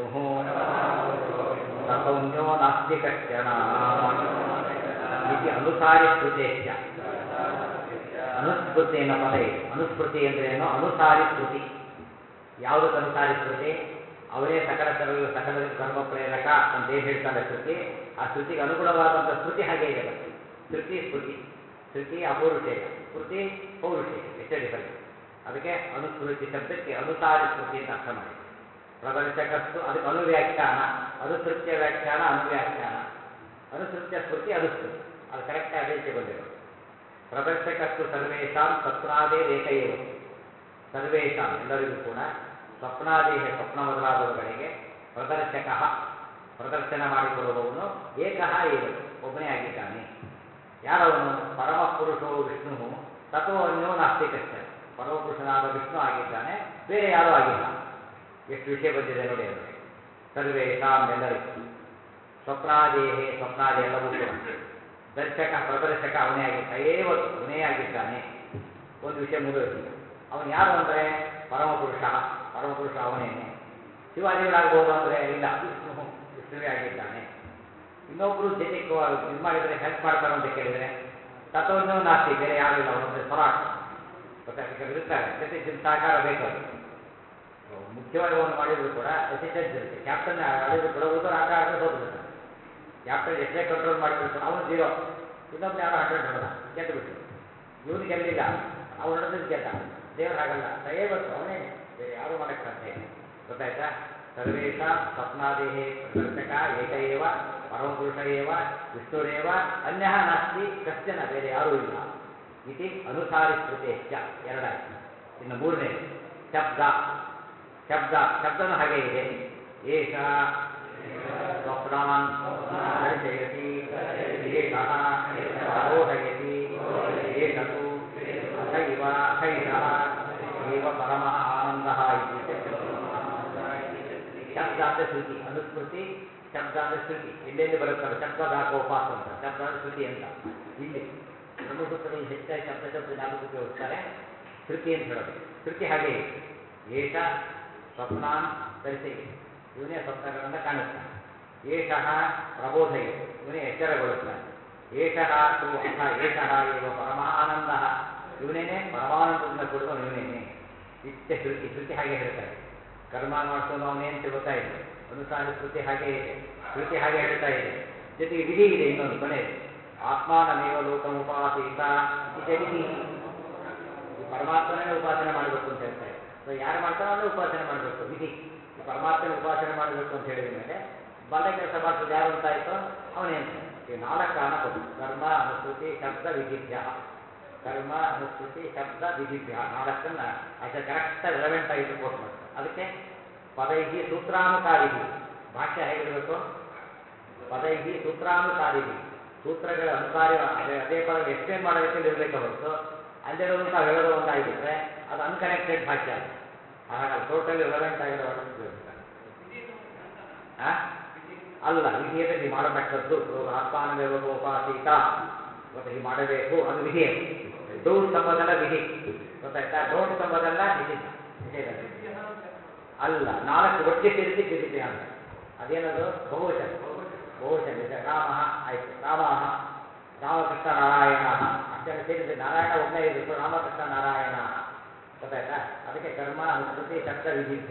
ತಥೋನ್ಯೋ ನಾಸ್ತಿ ಕಶ್ಚನ ಇತಿ ಅನುಸಾರಿ ಸ್ಮೃತಿಶ್ಚ ಅನುಸ್ಮೃತಿ ಅನ್ನೋ ಪದ ಇದೆ ಅನುಸ್ಮೃತಿ ಅಂದ್ರೇನು ಅನುಸಾರಿ ಸ್ಮೃತಿ ಯಾವುದಕ್ಕೆ ಅನುಸಾರಿ ಸ್ಮೃತಿ ಅವನೇ ಸಕಲ ಕರ್ಮ ಸಕಲರಿಗೂ ಕರ್ಮ ಪ್ರೇರಕ ಅಂತ ಏನು ಹೇಳ್ತಾನೆ ಶ್ರುತಿ ಆ ಶ್ರುತಿಗೆ ಅನುಗುಣವಾದಂಥ ಸ್ಮೃತಿ ಹಾಗೆ ಇದೆ ಮತ್ತೆ ಶ್ರುತಿ ಸ್ಮೃತಿ ಶ್ರುತಿ ಅಪೌರುಷೇಯ ಸ್ಮೃತಿ ಪೌರುಷೇಯ ಎಷ್ಟೇ ಡಿಫರೆನ್ಸ್ ಅದಕ್ಕೆ ಅನುಸ್ಮೃತಿ ಶಬ್ದಕ್ಕೆ ಅನುಸಾರಿ ಸ್ಮೃತಿ ಅಂತ ಅರ್ಥ ಮಾಡಿ ಪ್ರದರ್ಶಕಸ್ತು ಅದಕ್ಕೆ ಅನುವ್ಯಾಖ್ಯಾನ ಅನುಸೃತ್ಯ ವ್ಯಾಖ್ಯಾನ ಅನುವ್ಯಾಖ್ಯಾನ ಅನುಸೃತ್ಯ ಸ್ಮೃತಿ ಅನುಸ್ಮೃತಿ ಅದು ಕರೆಕ್ಟಾಗಿ ಅದೇ ರೀತಿ ಬಂದಿರೋದು ಪ್ರದರ್ಶಕಸ್ತು ಸರ್ವೇಷಾಂ ಸ್ವಪ್ನಾದೇ ರೇಖೆಯೇವ ಸರ್ವೇಷಾಂ ಎಲ್ಲರಿಗೂ ಕೂಡ ಸ್ವಪ್ನಾದೇಹ ಸ್ವಪ್ನ ಮೊದಲಾದವುಗಳಿಗೆ ಪ್ರದರ್ಶಕ ಪ್ರದರ್ಶನ ಮಾಡಿಕೊಡುವವನು ಏಕಃ ಏವ ಒಬ್ಬನೇ ಆಗಿದ್ದಾನೆ ಯಾರವನು ಪರಮ ಪುರುಷೋ ವಿಷ್ಣು ತಥೋ ಅನ್ಯೋ ನಾಸ್ತಿ ಕಶ್ಚನ ಪರಮಪುರುಷನಾದ ವಿಷ್ಣು ಆಗಿದ್ದಾನೆ ಬೇರೆ ಯಾರೂ ಆಗಿಲ್ಲ ಎಷ್ಟು ವಿಷಯ ಬಂದಿದೆ ನೋಡಿ ಅದರಲ್ಲಿ ಸರ್ವೇಷಾಂ ಎಲ್ಲರಿಗೂ ಸ್ವಪ್ನಾದೇಹೇ ಸ್ವಪ್ನಾದಿ ಎಲ್ಲವೂ ಕೂಡ ದರ್ಶಕ ಪ್ರದರ್ಶಕ ಅವನೇ ಆಗಿದ್ದ ಏವತ್ತು ಅವನೇ ಆಗಿದ್ದಾನೆ ಒಂದು ವಿಷಯ ಮುಗಿದು ಅವನು ಯಾರು ಅಂದರೆ ಪರಮಪುರುಷ ಪರಮಪುರುಷ ಅವನೇನೆ ಶಿವಾದಿಗಳಾಗ್ಬೋದು ಅಂದರೆ ಇಲ್ಲ ವಿಷ್ಣು ವಿಷ್ಣುವೇ ಆಗಿದ್ದಾನೆ ಇನ್ನೊಬ್ಬರು ಜೊತೆ ಇದು ಮಾಡಿದರೆ ಹೆಲ್ಪ್ ಮಾಡ್ತಾರೋ ಅಂತ ಕೇಳಿದರೆ ತತ್ವವನ್ನು ನಾಸ್ತಿ ಬೇರೆ ಯಾರೂ ಇಲ್ಲ ಅವನೊಬ್ಬರೇ ಸ್ವರಾಟ್ ಮತ್ತೆ ಅದಕ್ಕೆ ಇರ್ತಾರೆ ಜೊತೆ ಜಿಮ್ ಸಹಕಾರ ಬೇಕು ಅದು ಮುಖ್ಯವಾಗಿ ಅವನು ಮಾಡಿದ್ರು ಕೂಡ ಅಸಿಸ್ಟೆಂಟ್ ಇರುತ್ತೆ ಕ್ಯಾಪ್ಟನ್ ಆಡಿದ್ರು ಕೂಡ ಉಳಿದವರು ಆಟ ಆಡಿದ್ರೆ ಸೋತು ಬಿಡ್ತಾನೆ ಕ್ಯಾಪ್ಟನ್ ಎಷ್ಟೇ ಕಂಟ್ರೋಲ್ ಮಾಡಿದ್ರು ಕೂಡ ಅವನು ಜೀರೋ ಇನ್ನೊಬ್ಬರು ಯಾರೋ ಹಂಡ್ರೆಡ್ ಹೊಡೆದ ಗೆದ್ದು ಬಿಟ್ಟು ಇವನು ಗೆಲ್ಲಿಲ್ಲ ಅವನು ಹೊಡೆದಿದ್ದು ಗೆದ್ದ ದೇವ್ರು ಹಾಗಲ್ಲ ದಯವತ್ತು ಅವನೇ ಬೇರೆ ಯಾರು ಮಾಡಕ್ಕೆ ಸಾಧ್ಯ ಇಲ್ಲ ಗೊತ್ತಾಯ್ತಾ ಸರ್ವೇಶ ಸ್ವಪ್ನಾದೇಹೇ ಪ್ರದರ್ಶಕ ಏಕ ಏವ ಪರಮಪುರುಷ ಏವ ವಿಷ್ಣುರೇವ ಅನ್ಯ ನಾಸ್ತಿ ಕಶ್ಚನ ಬೇರೆ ಯಾರೂ ಇಲ್ಲ ಇತಿ ಅನುಸಾರಿ ಸ್ಮೃತಿಶ್ಚ ಎರಡಾಯ್ತು ಇನ್ನು ಮೂರನೇ ಶಬ್ದ ಶಬ್ದ ಶಬ್ದನೂ ಹಾಗೆ ಇದೆ ಏಷ ಸ್ವಪ್ನಾನ್ ದರ್ಶಯತಿ ಏಷಃ ಪ್ರಬೋಧಯತಿ ಏಷತು ಅಥೈವ ಅಥೈಷಃ ಏವ ಪರಮಃ ಆನಂದಃ ಇತಿ ಶಬ್ದ ಅಂದ್ರೆ ಶ್ರುತಿ ಅನುಸ್ಮೃತಿ ಶಬ್ದ ಅಂದ್ರೆ ಶ್ರುತಿ ಎಲ್ಲೆಲ್ಲಿ ಬರುತ್ತಲ್ಲ ಶಬ್ದ ದಾಕೋಪಾಸ ಅಂತ ಶಬ್ದ ಅಂದ್ರೆ ಶ್ರುತಿ ಅಂತ ಇಲ್ಲಿ ಬ್ರಹ್ಮಸೂತ್ರಗಳಲ್ಲಿ ಹೆಚ್ಚಾಗಿ ಶಬ್ದ ಶಬ್ದ ಜ್ಞಾಪಕ ಉಪಯೋಗಿಸ್ತಾರೆ ಶ್ರುತಿ ಅಂತ ಹೇಳೋದು ಶ್ರುತಿ ಹಾಗೆ ಇದೆ ಏಷ ಸ್ವಪ್ನಾನ್ ದರ್ಶಯಿ ಇವನೇ ಸ್ವಪ್ನಗಳನ್ನು ಕಾಣಿಸ್ತಾನೆ ಏಷಃ ಪ್ರಬೋಧಯ ಇವನೇ ಎಚ್ಚರಗೊಳಿಸ್ತಾನೆ ಏಷಃ ತು ಅಥ ಏಷಃ ಏವ ಪರಮಃ ಆನಂದ ಇವನೇನೆ ಪರಮಾನಂದದಿಂದ ಕೂಡಿದವನು ಇವನೇನೆ ಇತ್ಯ ಶ್ರುತಿ ಶ್ರುತಿ ಹಾಗೆ ಹೇಳ್ತಾರೆ ಕರ್ಮ ಮಾಡಿಸೋನು ಅವನೇಂತ ಗೊತ್ತಾಯಿತು ಅನುಸಾರ ಶ್ರುತಿ ಹಾಗೆ ಇದೆ ಶ್ರುತಿ ಹಾಗೆ ಹೇಳ್ತಾ ಇದೆ ಜೊತೆಗೆ ವಿಧಿ ಇದೆ ಇನ್ನೊಂದು ಕೊನೆಯದು ಆತ್ಮಾನಮೇವ ಲೋಕಮುಪಾಸೀತ ಇದೇ ವಿಧಿ ಈ ಪರಮಾತ್ಮನೇ ಉಪಾಸನೆ ಮಾಡಬೇಕು ಅಂತ ಹೇಳ್ತಾ ಇದೆ ಸೊ ಯಾರು ಮಾಡ್ತಾರೋ ಅವನೇ ಉಪಾಸನೆ ಮಾಡಬೇಕು ವಿಧಿ ಈ ಪರಮಾತ್ಮನ ಉಪಾಸನೆ ಮಾಡಬೇಕು ಅಂತ ಹೇಳಿದ ಮೇಲೆ ಬಲ್ಲೆ ಕೆಲಸ ಮಾಡಿಸೋದು ಯಾರು ಅಂತಾಯಿತು ಅವನೇ ಅಂತ ಈ ನಾಲ್ಕು ಕಾರಣ ಕೊಟ್ಟು ಕರ್ಮ ಅನುಸ್ಮೃತಿ ಶಬ್ದ ವಿಧಿಭ್ಯ ಕರ್ಮ ಅನುಸ್ಮೃತಿ ಶಬ್ದ ವಿಧಿಭ್ಯ ನಾಲ್ಕನ್ನ ಅಷ್ಟೇ ಕರೆಕ್ಟಾಗಿ ರಿಲೆವೆಂಟ್ ಆಗಿ ಕೋಟ್ ಮಾಡ್ತಾರೆ ಅದಕ್ಕೆ ಪದೈಹಿ ಸೂತ್ರಾನುಸಾರಿಹಿ ಭಾಷ್ಯ ಹೇಗಿರಬೇಕು ಪದೈಹಿ ಸೂತ್ರಾನುಸಾರಿಹಿ ಸೂತ್ರಗಳ ಅನುಸಾರ ಅದೇ ಅದೇ ಪದ ಎಕ್ಸ್ಪ್ಲೇನ್ ಮಾಡೋದಕ್ಕೆ ಇರಬೇಕು ಹೊರತು ಅಲ್ಲಿರೋದು ತಾವು ಹೇಳೋದು ಒಂದಾಗಿಬಿಟ್ರೆ ಅದು ಅನ್ಕನೆಕ್ಟೆಡ್ ಭಾಷೆ ಅದು ಹಾಗಾಗಿ ಟೋಟಲಿ ರಿಲೆವೆಂಟ್ ಆಗಿರೋ ವರ್ಡ್ಸ್ ಉಪಯೋಗಿಸ್ತಾರೆ ಆ? ಅಲ್ಲ ವಿಧಿ ಅಂದರೆ ನೀವು ಮಾಡತಕ್ಕದ್ದು ಇವಾಗ ಆತ್ಮಾನವೇವ ಉಪಾಸೀತ ಗೊತ್ತಾ ಹೀಗೆ ಮಾಡಬೇಕು ಅದು ವಿಧಿ ಅದು ಡೂಟ್ ಸಂಬಂಧೆಲ್ಲ ವಿಧಿ ಗೊತ್ತಾಯ್ತಾ ಡೋಂಟ್ ಸಂಬಂಧೆಲ್ಲ ನಿಷಿದ್ಧ ನಿಷೇಧ ಅಲ್ಲ ನಾಲ್ಕು ಒಟ್ಟಿಗೆ ಸೇರಿಸಿ ವಿಧಿ ಅಂತ ಅದೇನದು ಬಹುವಚನ ಬಹುವಚನ ಇದೆ ರಾಮ ಆಯ್ತು ರಾಮ ರಾಮಕೃಷ್ಣ ನಾರಾಯಣ ಅಷ್ಟೆಲ್ಲ ಸೇರಿಸಿ ನಾರಾಯಣ ಒಬ್ಬನೇ ಇರಬೇಕು ರಾಮಕೃಷ್ಣ ನಾರಾಯಣ ಗೊತ್ತಾಯ್ತಾ ಅದಕ್ಕೆ ಕರ್ಮ ಅನುಸ್ಮೃತಿ ಶಬ್ದ ವಿಧಿಭ್ಯ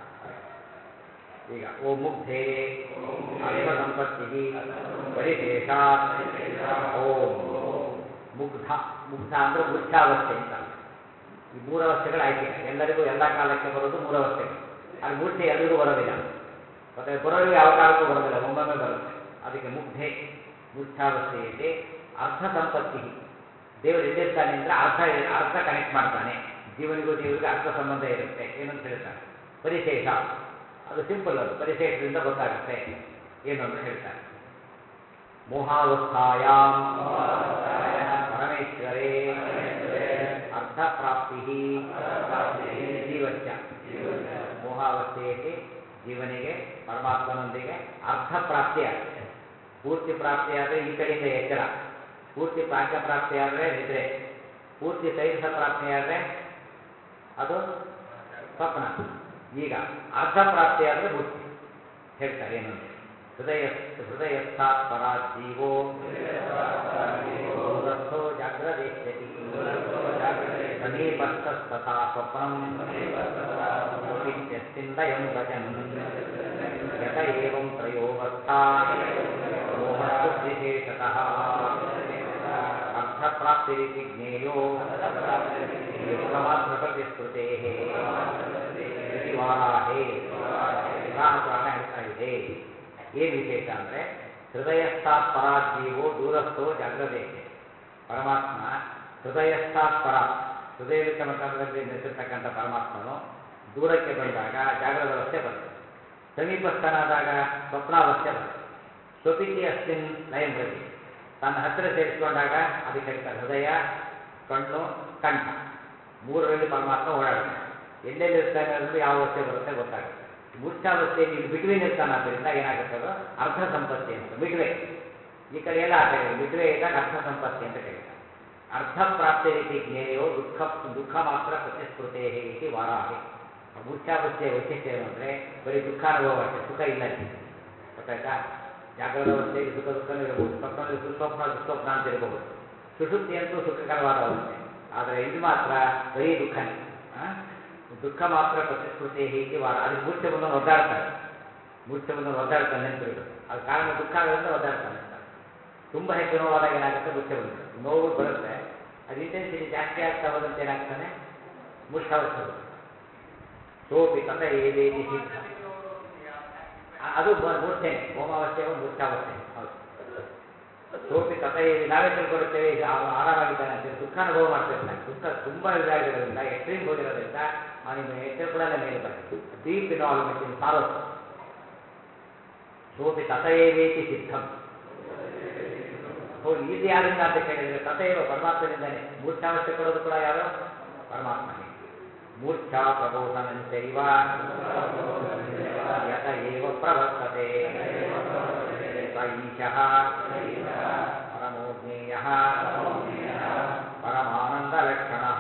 ಈಗ ಓ ಮುಗ್ಧೆ ಅರ್ಥ ಸಂಪತ್ತಿ ಪರಿಶೇಷಾತ್ ಓಂ ಮುಗ್ಧ ಮುಗ್ಧ ಅಂದ್ರೆ ಮುಖ್ಯಾವಸ್ಥೆ ಅಂತ ಈ ಮೂರವಸ್ಥೆಗಳು ಆಯ್ಕೆ ಎಲ್ಲರಿಗೂ ಎಲ್ಲ ಕಾಲಕ್ಕೆ ಬರೋದು ಮೂರವಸ್ಥೆಗಳು ಅಲ್ಲಿ ಮೂರ್ಛೆ ಎಲ್ರಿಗೂ ಬರೋದಿಲ್ಲ ಮತ್ತೆ ಬರೋರಿಗೆ ಯಾವ ಕಾಲಕ್ಕೂ ಬರೋದಿಲ್ಲ ಒಮ್ಮೊಮ್ಮೆ ಬರುತ್ತೆ ಅದಕ್ಕೆ ಮುಗ್ಧೆ ಮೂರ್ಛಾವಸ್ಥೆಯಲ್ಲಿ ಅರ್ಧ ಸಂಪತ್ತಿ ದೇವರು ಎಲ್ಲಿರ್ತಾನೆ ಅಂದ್ರೆ ಅರ್ಧ ಅರ್ಧ ಕನೆಕ್ಟ್ ಮಾಡ್ತಾನೆ ಜೀವನಿಗೂ ದೇವರಿಗೂ ಅರ್ಥ ಸಂಬಂಧ ಇರುತ್ತೆ ಏನಂತ ಹೇಳ್ತಾರೆ ಪರಿಶೇಷ ಅದು ಸಿಂಪಲ್ ಅದು ಪರಿಶೇಷದಿಂದ ಗೊತ್ತಾಗುತ್ತೆ ಏನು ಅಂತ ಹೇಳ್ತಾರೆ ಮೋಹಾವಸ್ಥಾಯಾಮ್ ಪರಮೇಶ್ವರೇ ಅರ್ಧ ಪ್ರಾಪ್ತಿ ಜೀವಸ್ಯ ಮೋಹಾವಸ್ಥೆಯಲ್ಲಿ ಜೀವನಿಗೆ ಪರಮಾತ್ಮನೊಂದಿಗೆ ಅರ್ಧ ಪ್ರಾಪ್ತಿ ಆಗುತ್ತೆ ಪೂರ್ತಿ ಪ್ರಾಪ್ತಿಯಾದರೆ ಈ ಕಡೆಯಿಂದ ಎಚ್ಚರ ಪೂರ್ತಿ ಪ್ರಾಜ್ಞ ಪ್ರಾಪ್ತಿಯಾದರೆ ನಿದ್ರೆ ಪೂರ್ತಿ ತೈಜಸ ಪ್ರಾಪ್ತಿಯಾದರೆ ಅದು ಸ್ವಪ್ನ ಈಗ ಅರ್ಧ ಪ್ರಾಪ್ತಿಯಾದರೆ ಮುಕ್ತಿ ಹೇಳ್ತಾರೆ ಏನು ಅಂತ ಹೃದಯ ಹೃದಯಸ್ಥಾತ್ ಪರಾತ್ ಜೀವೋ ದೂರಸ್ಥೋ ಜಾಗ್ರದೇಶ್ಯತಿ ಸಮೀಪಸ್ಥಸ್ತಥಾ ಸ್ವಪ್ನಂ ಇತ್ಯಸ್ಮಿಂದಯಂ ವಚನ್ ಯತ ಏವಂ ತ್ರಯೋವಸ್ಥಾ ಮೋಹಸ್ತು ವಿಶೇಷತಃ ಅರ್ಥಪ್ರಾಪ್ತಿರಿತಿ ಜ್ಞೇಯೋ ಯುಕ್ತಮಾತ್ರ ಪ್ರತಿಸ್ಮೃತೇಃ ಇತಿ ವಾರಾಹೇ ವರಾಹ ಪುರಾಣ ಹೇಳ್ತಾ ಇದೆ ಏನು ವಿಶೇಷ ಅಂದರೆ ಹೃದಯಸ್ಥಾತ್ ಪರಾತ್ ಜೀವೋ ದೂರಸ್ಥೋ ಜಾಗ್ರದೇಶೆ ಪರಮಾತ್ಮ ಹೃದಯಸ್ಥಾತ್ ಪರಾತ್ ಹೃದಯಲಿತ ಮಟ್ಟದಲ್ಲಿ ನಿಂತಿರ್ತಕ್ಕಂಥ ಪರಮಾತ್ಮನು ದೂರಕ್ಕೆ ಬಂದಾಗ ಜಾಗ್ರದ ಅವಸ್ಥೆ ಬರುತ್ತೆ ಸಮೀಪಸ್ಥನಾದಾಗ ಸ್ವಪ್ನಾವಸ್ಥೆ ಬರುತ್ತೆ ಸ್ವಪಿತಿ ಅಸ್ಮಿನ್ ಲಯಂ ಪ್ರತಿ ತನ್ನ ಹತ್ತಿರ ಸೇರಿಸಿಕೊಂಡಾಗ ಅದಕ್ಕೆ ಹೇಳ್ತಾರೆ ಹೃದಯ ಕಣ್ಣು ಕಂಠ ಮೂರರಲ್ಲಿ ಪರಮಾತ್ಮ ಓಡಾಡುತ್ತೆ ಎಲ್ಲೆಲ್ಲಿ ಇರ್ತಾನೆ ಅನ್ನೋದು ಯಾವ ಅವಸ್ಥೆ ಬರುತ್ತೆ ಗೊತ್ತಾಗುತ್ತೆ ಮೂರ್ಛಾವಸ್ಥೆಯಲ್ಲಿ ಇಲ್ಲಿ ಬಿಟ್ವೀನ್ ಇರ್ತಾನೆ ಆದ್ದರಿಂದ ಏನಾಗುತ್ತೆ ಅದು ಅರ್ಧ ಸಂಪತ್ತಿ ಅಂತ ಮಿಡ್ವೆ ಈ ಕಡೆ ಎಲ್ಲ ಆ ಕಡೆ ಮಿಡ್ವೆ ಇದ್ದಾಗ ಅರ್ಧ ಸಂಪತ್ತಿ ಅಂತ ಕರೀತಾರೆ ಅರ್ಧ ಪ್ರಾಪ್ತಿ ರೀತಿ ಜ್ಞೇಯೋ ದುಃಖ ದುಃಖ ಮಾತ್ರ ಪ್ರತಿಸ್ಫುತೇ ಇತಿ ವಾರಾಹಿ ಮೂರ್ಛಾವಸ್ಥೆಯ ವೈಶಿಷ್ಟ್ಯ ಏನು ಅಂದರೆ ಬರೀ ದುಃಖ ಅನುಭವ ಅಷ್ಟೇ ಸುಖ ಇಲ್ಲ ಅಲ್ಲಿ ಗೊತ್ತಾಯ್ತಾ ಜಾಗೃತ ಅವಸ್ಥೆಯಲ್ಲಿ ಸುಖ ದುಃಖನೂ ಇರಬಹುದು ಸ್ವಪ್ನದಲ್ಲಿ ಸುಸ್ವಪ್ನ ದುಸ್ವಪ್ನ ಅಂತ ಇರಬಹುದು ಸುಷುಪ್ತಿ ಅಂತೂ ಸುಖಕರವಾದ ಅವಸ್ಥೆ ಆದರೆ ಇದು ಮಾತ್ರ ಬರೀ ದುಃಖನೇ ಆ? ದುಃಖ ಮಾತ್ರ ಪ್ರತಿಸ್ಫುತೆ ಹೀಗೆ ವಾರ ಅದಕ್ಕೆ ಮೂರ್ಛೆ ಬಂದವನು ಒದ್ದಾಡ್ತಾನೆ ಮೂರ್ಛೆ ಬಂದವನು ಒದ್ದಾಡ್ತಾನೆ ನೆನಪಿರಬೇಕು ಅದು ಕಾರಣ ದುಃಖ ಆಗೋದ್ರಿಂದ ಒದ್ದಾಡ್ತಾನೆ ಅಂತ ತುಂಬ ಹೆಚ್ಚು ನೋವಾದಾಗ ಏನಾಗುತ್ತೆ ಮೂರ್ಛೆ ಬಂದ್ಬಿಡುತ್ತೆ ನೋವು ಬರುತ್ತೆ ಅದು ಇಂಟೆನ್ಸಿಟಿ ಜಾಸ್ತಿ ಆಗ್ತಾ ಹೋದಂತೆ ಏನಾಗ್ತಾನೆ ಮೂರ್ಛಾವಸ್ಥೆ ಬರುತ್ತೆ ಸೋಪಿ ತತ ಏವೇತಿ ಸಿದ್ಧ ಆ- ಅದು ಮೂ- ಮೂರ್ಛೆನೆ ಹೋಮಾವಸ್ಥೆ ಮೂರ್ಛಾವಸ್ಥೆ ಹೌದು ಸೋಪಿ ತತ ಏವಿ ನಾವೇ ತಿಳ್ಕೊಳುತ್ತೇವೆ ಈಗ ಅವನು ಆರಾಮಾಗಿದ್ದಾನೆ ಅಂತ ದುಃಖ ಅನುಭವ ಮಾಡ್ತಿರ್ತಾನೆ ದುಃಖ ತುಂಬ ಇದಾಗಿರೋದ್ರಿಂದ ಎಕ್ಸ್ಟ್ರೀಮ್ ಹೋಗಿರೋದ್ರಿಂದ ಅವನಿಗೆ ಎಚ್ಚರ ಕೂಡ ಮೇಲೆ ಬರ್ತದೆ ಡೀಪ್ ಇನ್ವಾಲ್ವ್ಮೆಂಟ್ ಇನ್ ಸಾರೋಸ್ ಸೋಪಿ ತತಯೇವೇತಿ ಸಿದ್ಧಂ ಹೌದು ಇದು ಯಾರಿಂದ ಅಂತ ಕೇಳಿದ್ರೆ ತಥೈವ ಪರಮಾತ್ಮನಿಂದಾನೆ ಮೂರ್ಛಾವಸ್ಥೆ ಕೊಡೋದು ಕೂಡ ಯಾರು ಪರಮಾತ್ಮನೇ ಮೂರ್ಛಾ ಪ್ರಬೋಧನಂಚೈವ ಯತ ಏವ ಪ್ರವರ್ತತೆ ಸ ಈಶಃ ಪರಮೋ ಜ್ಞೇಯಃ ಪರಮಾನಂದಲಕ್ಷಣಃ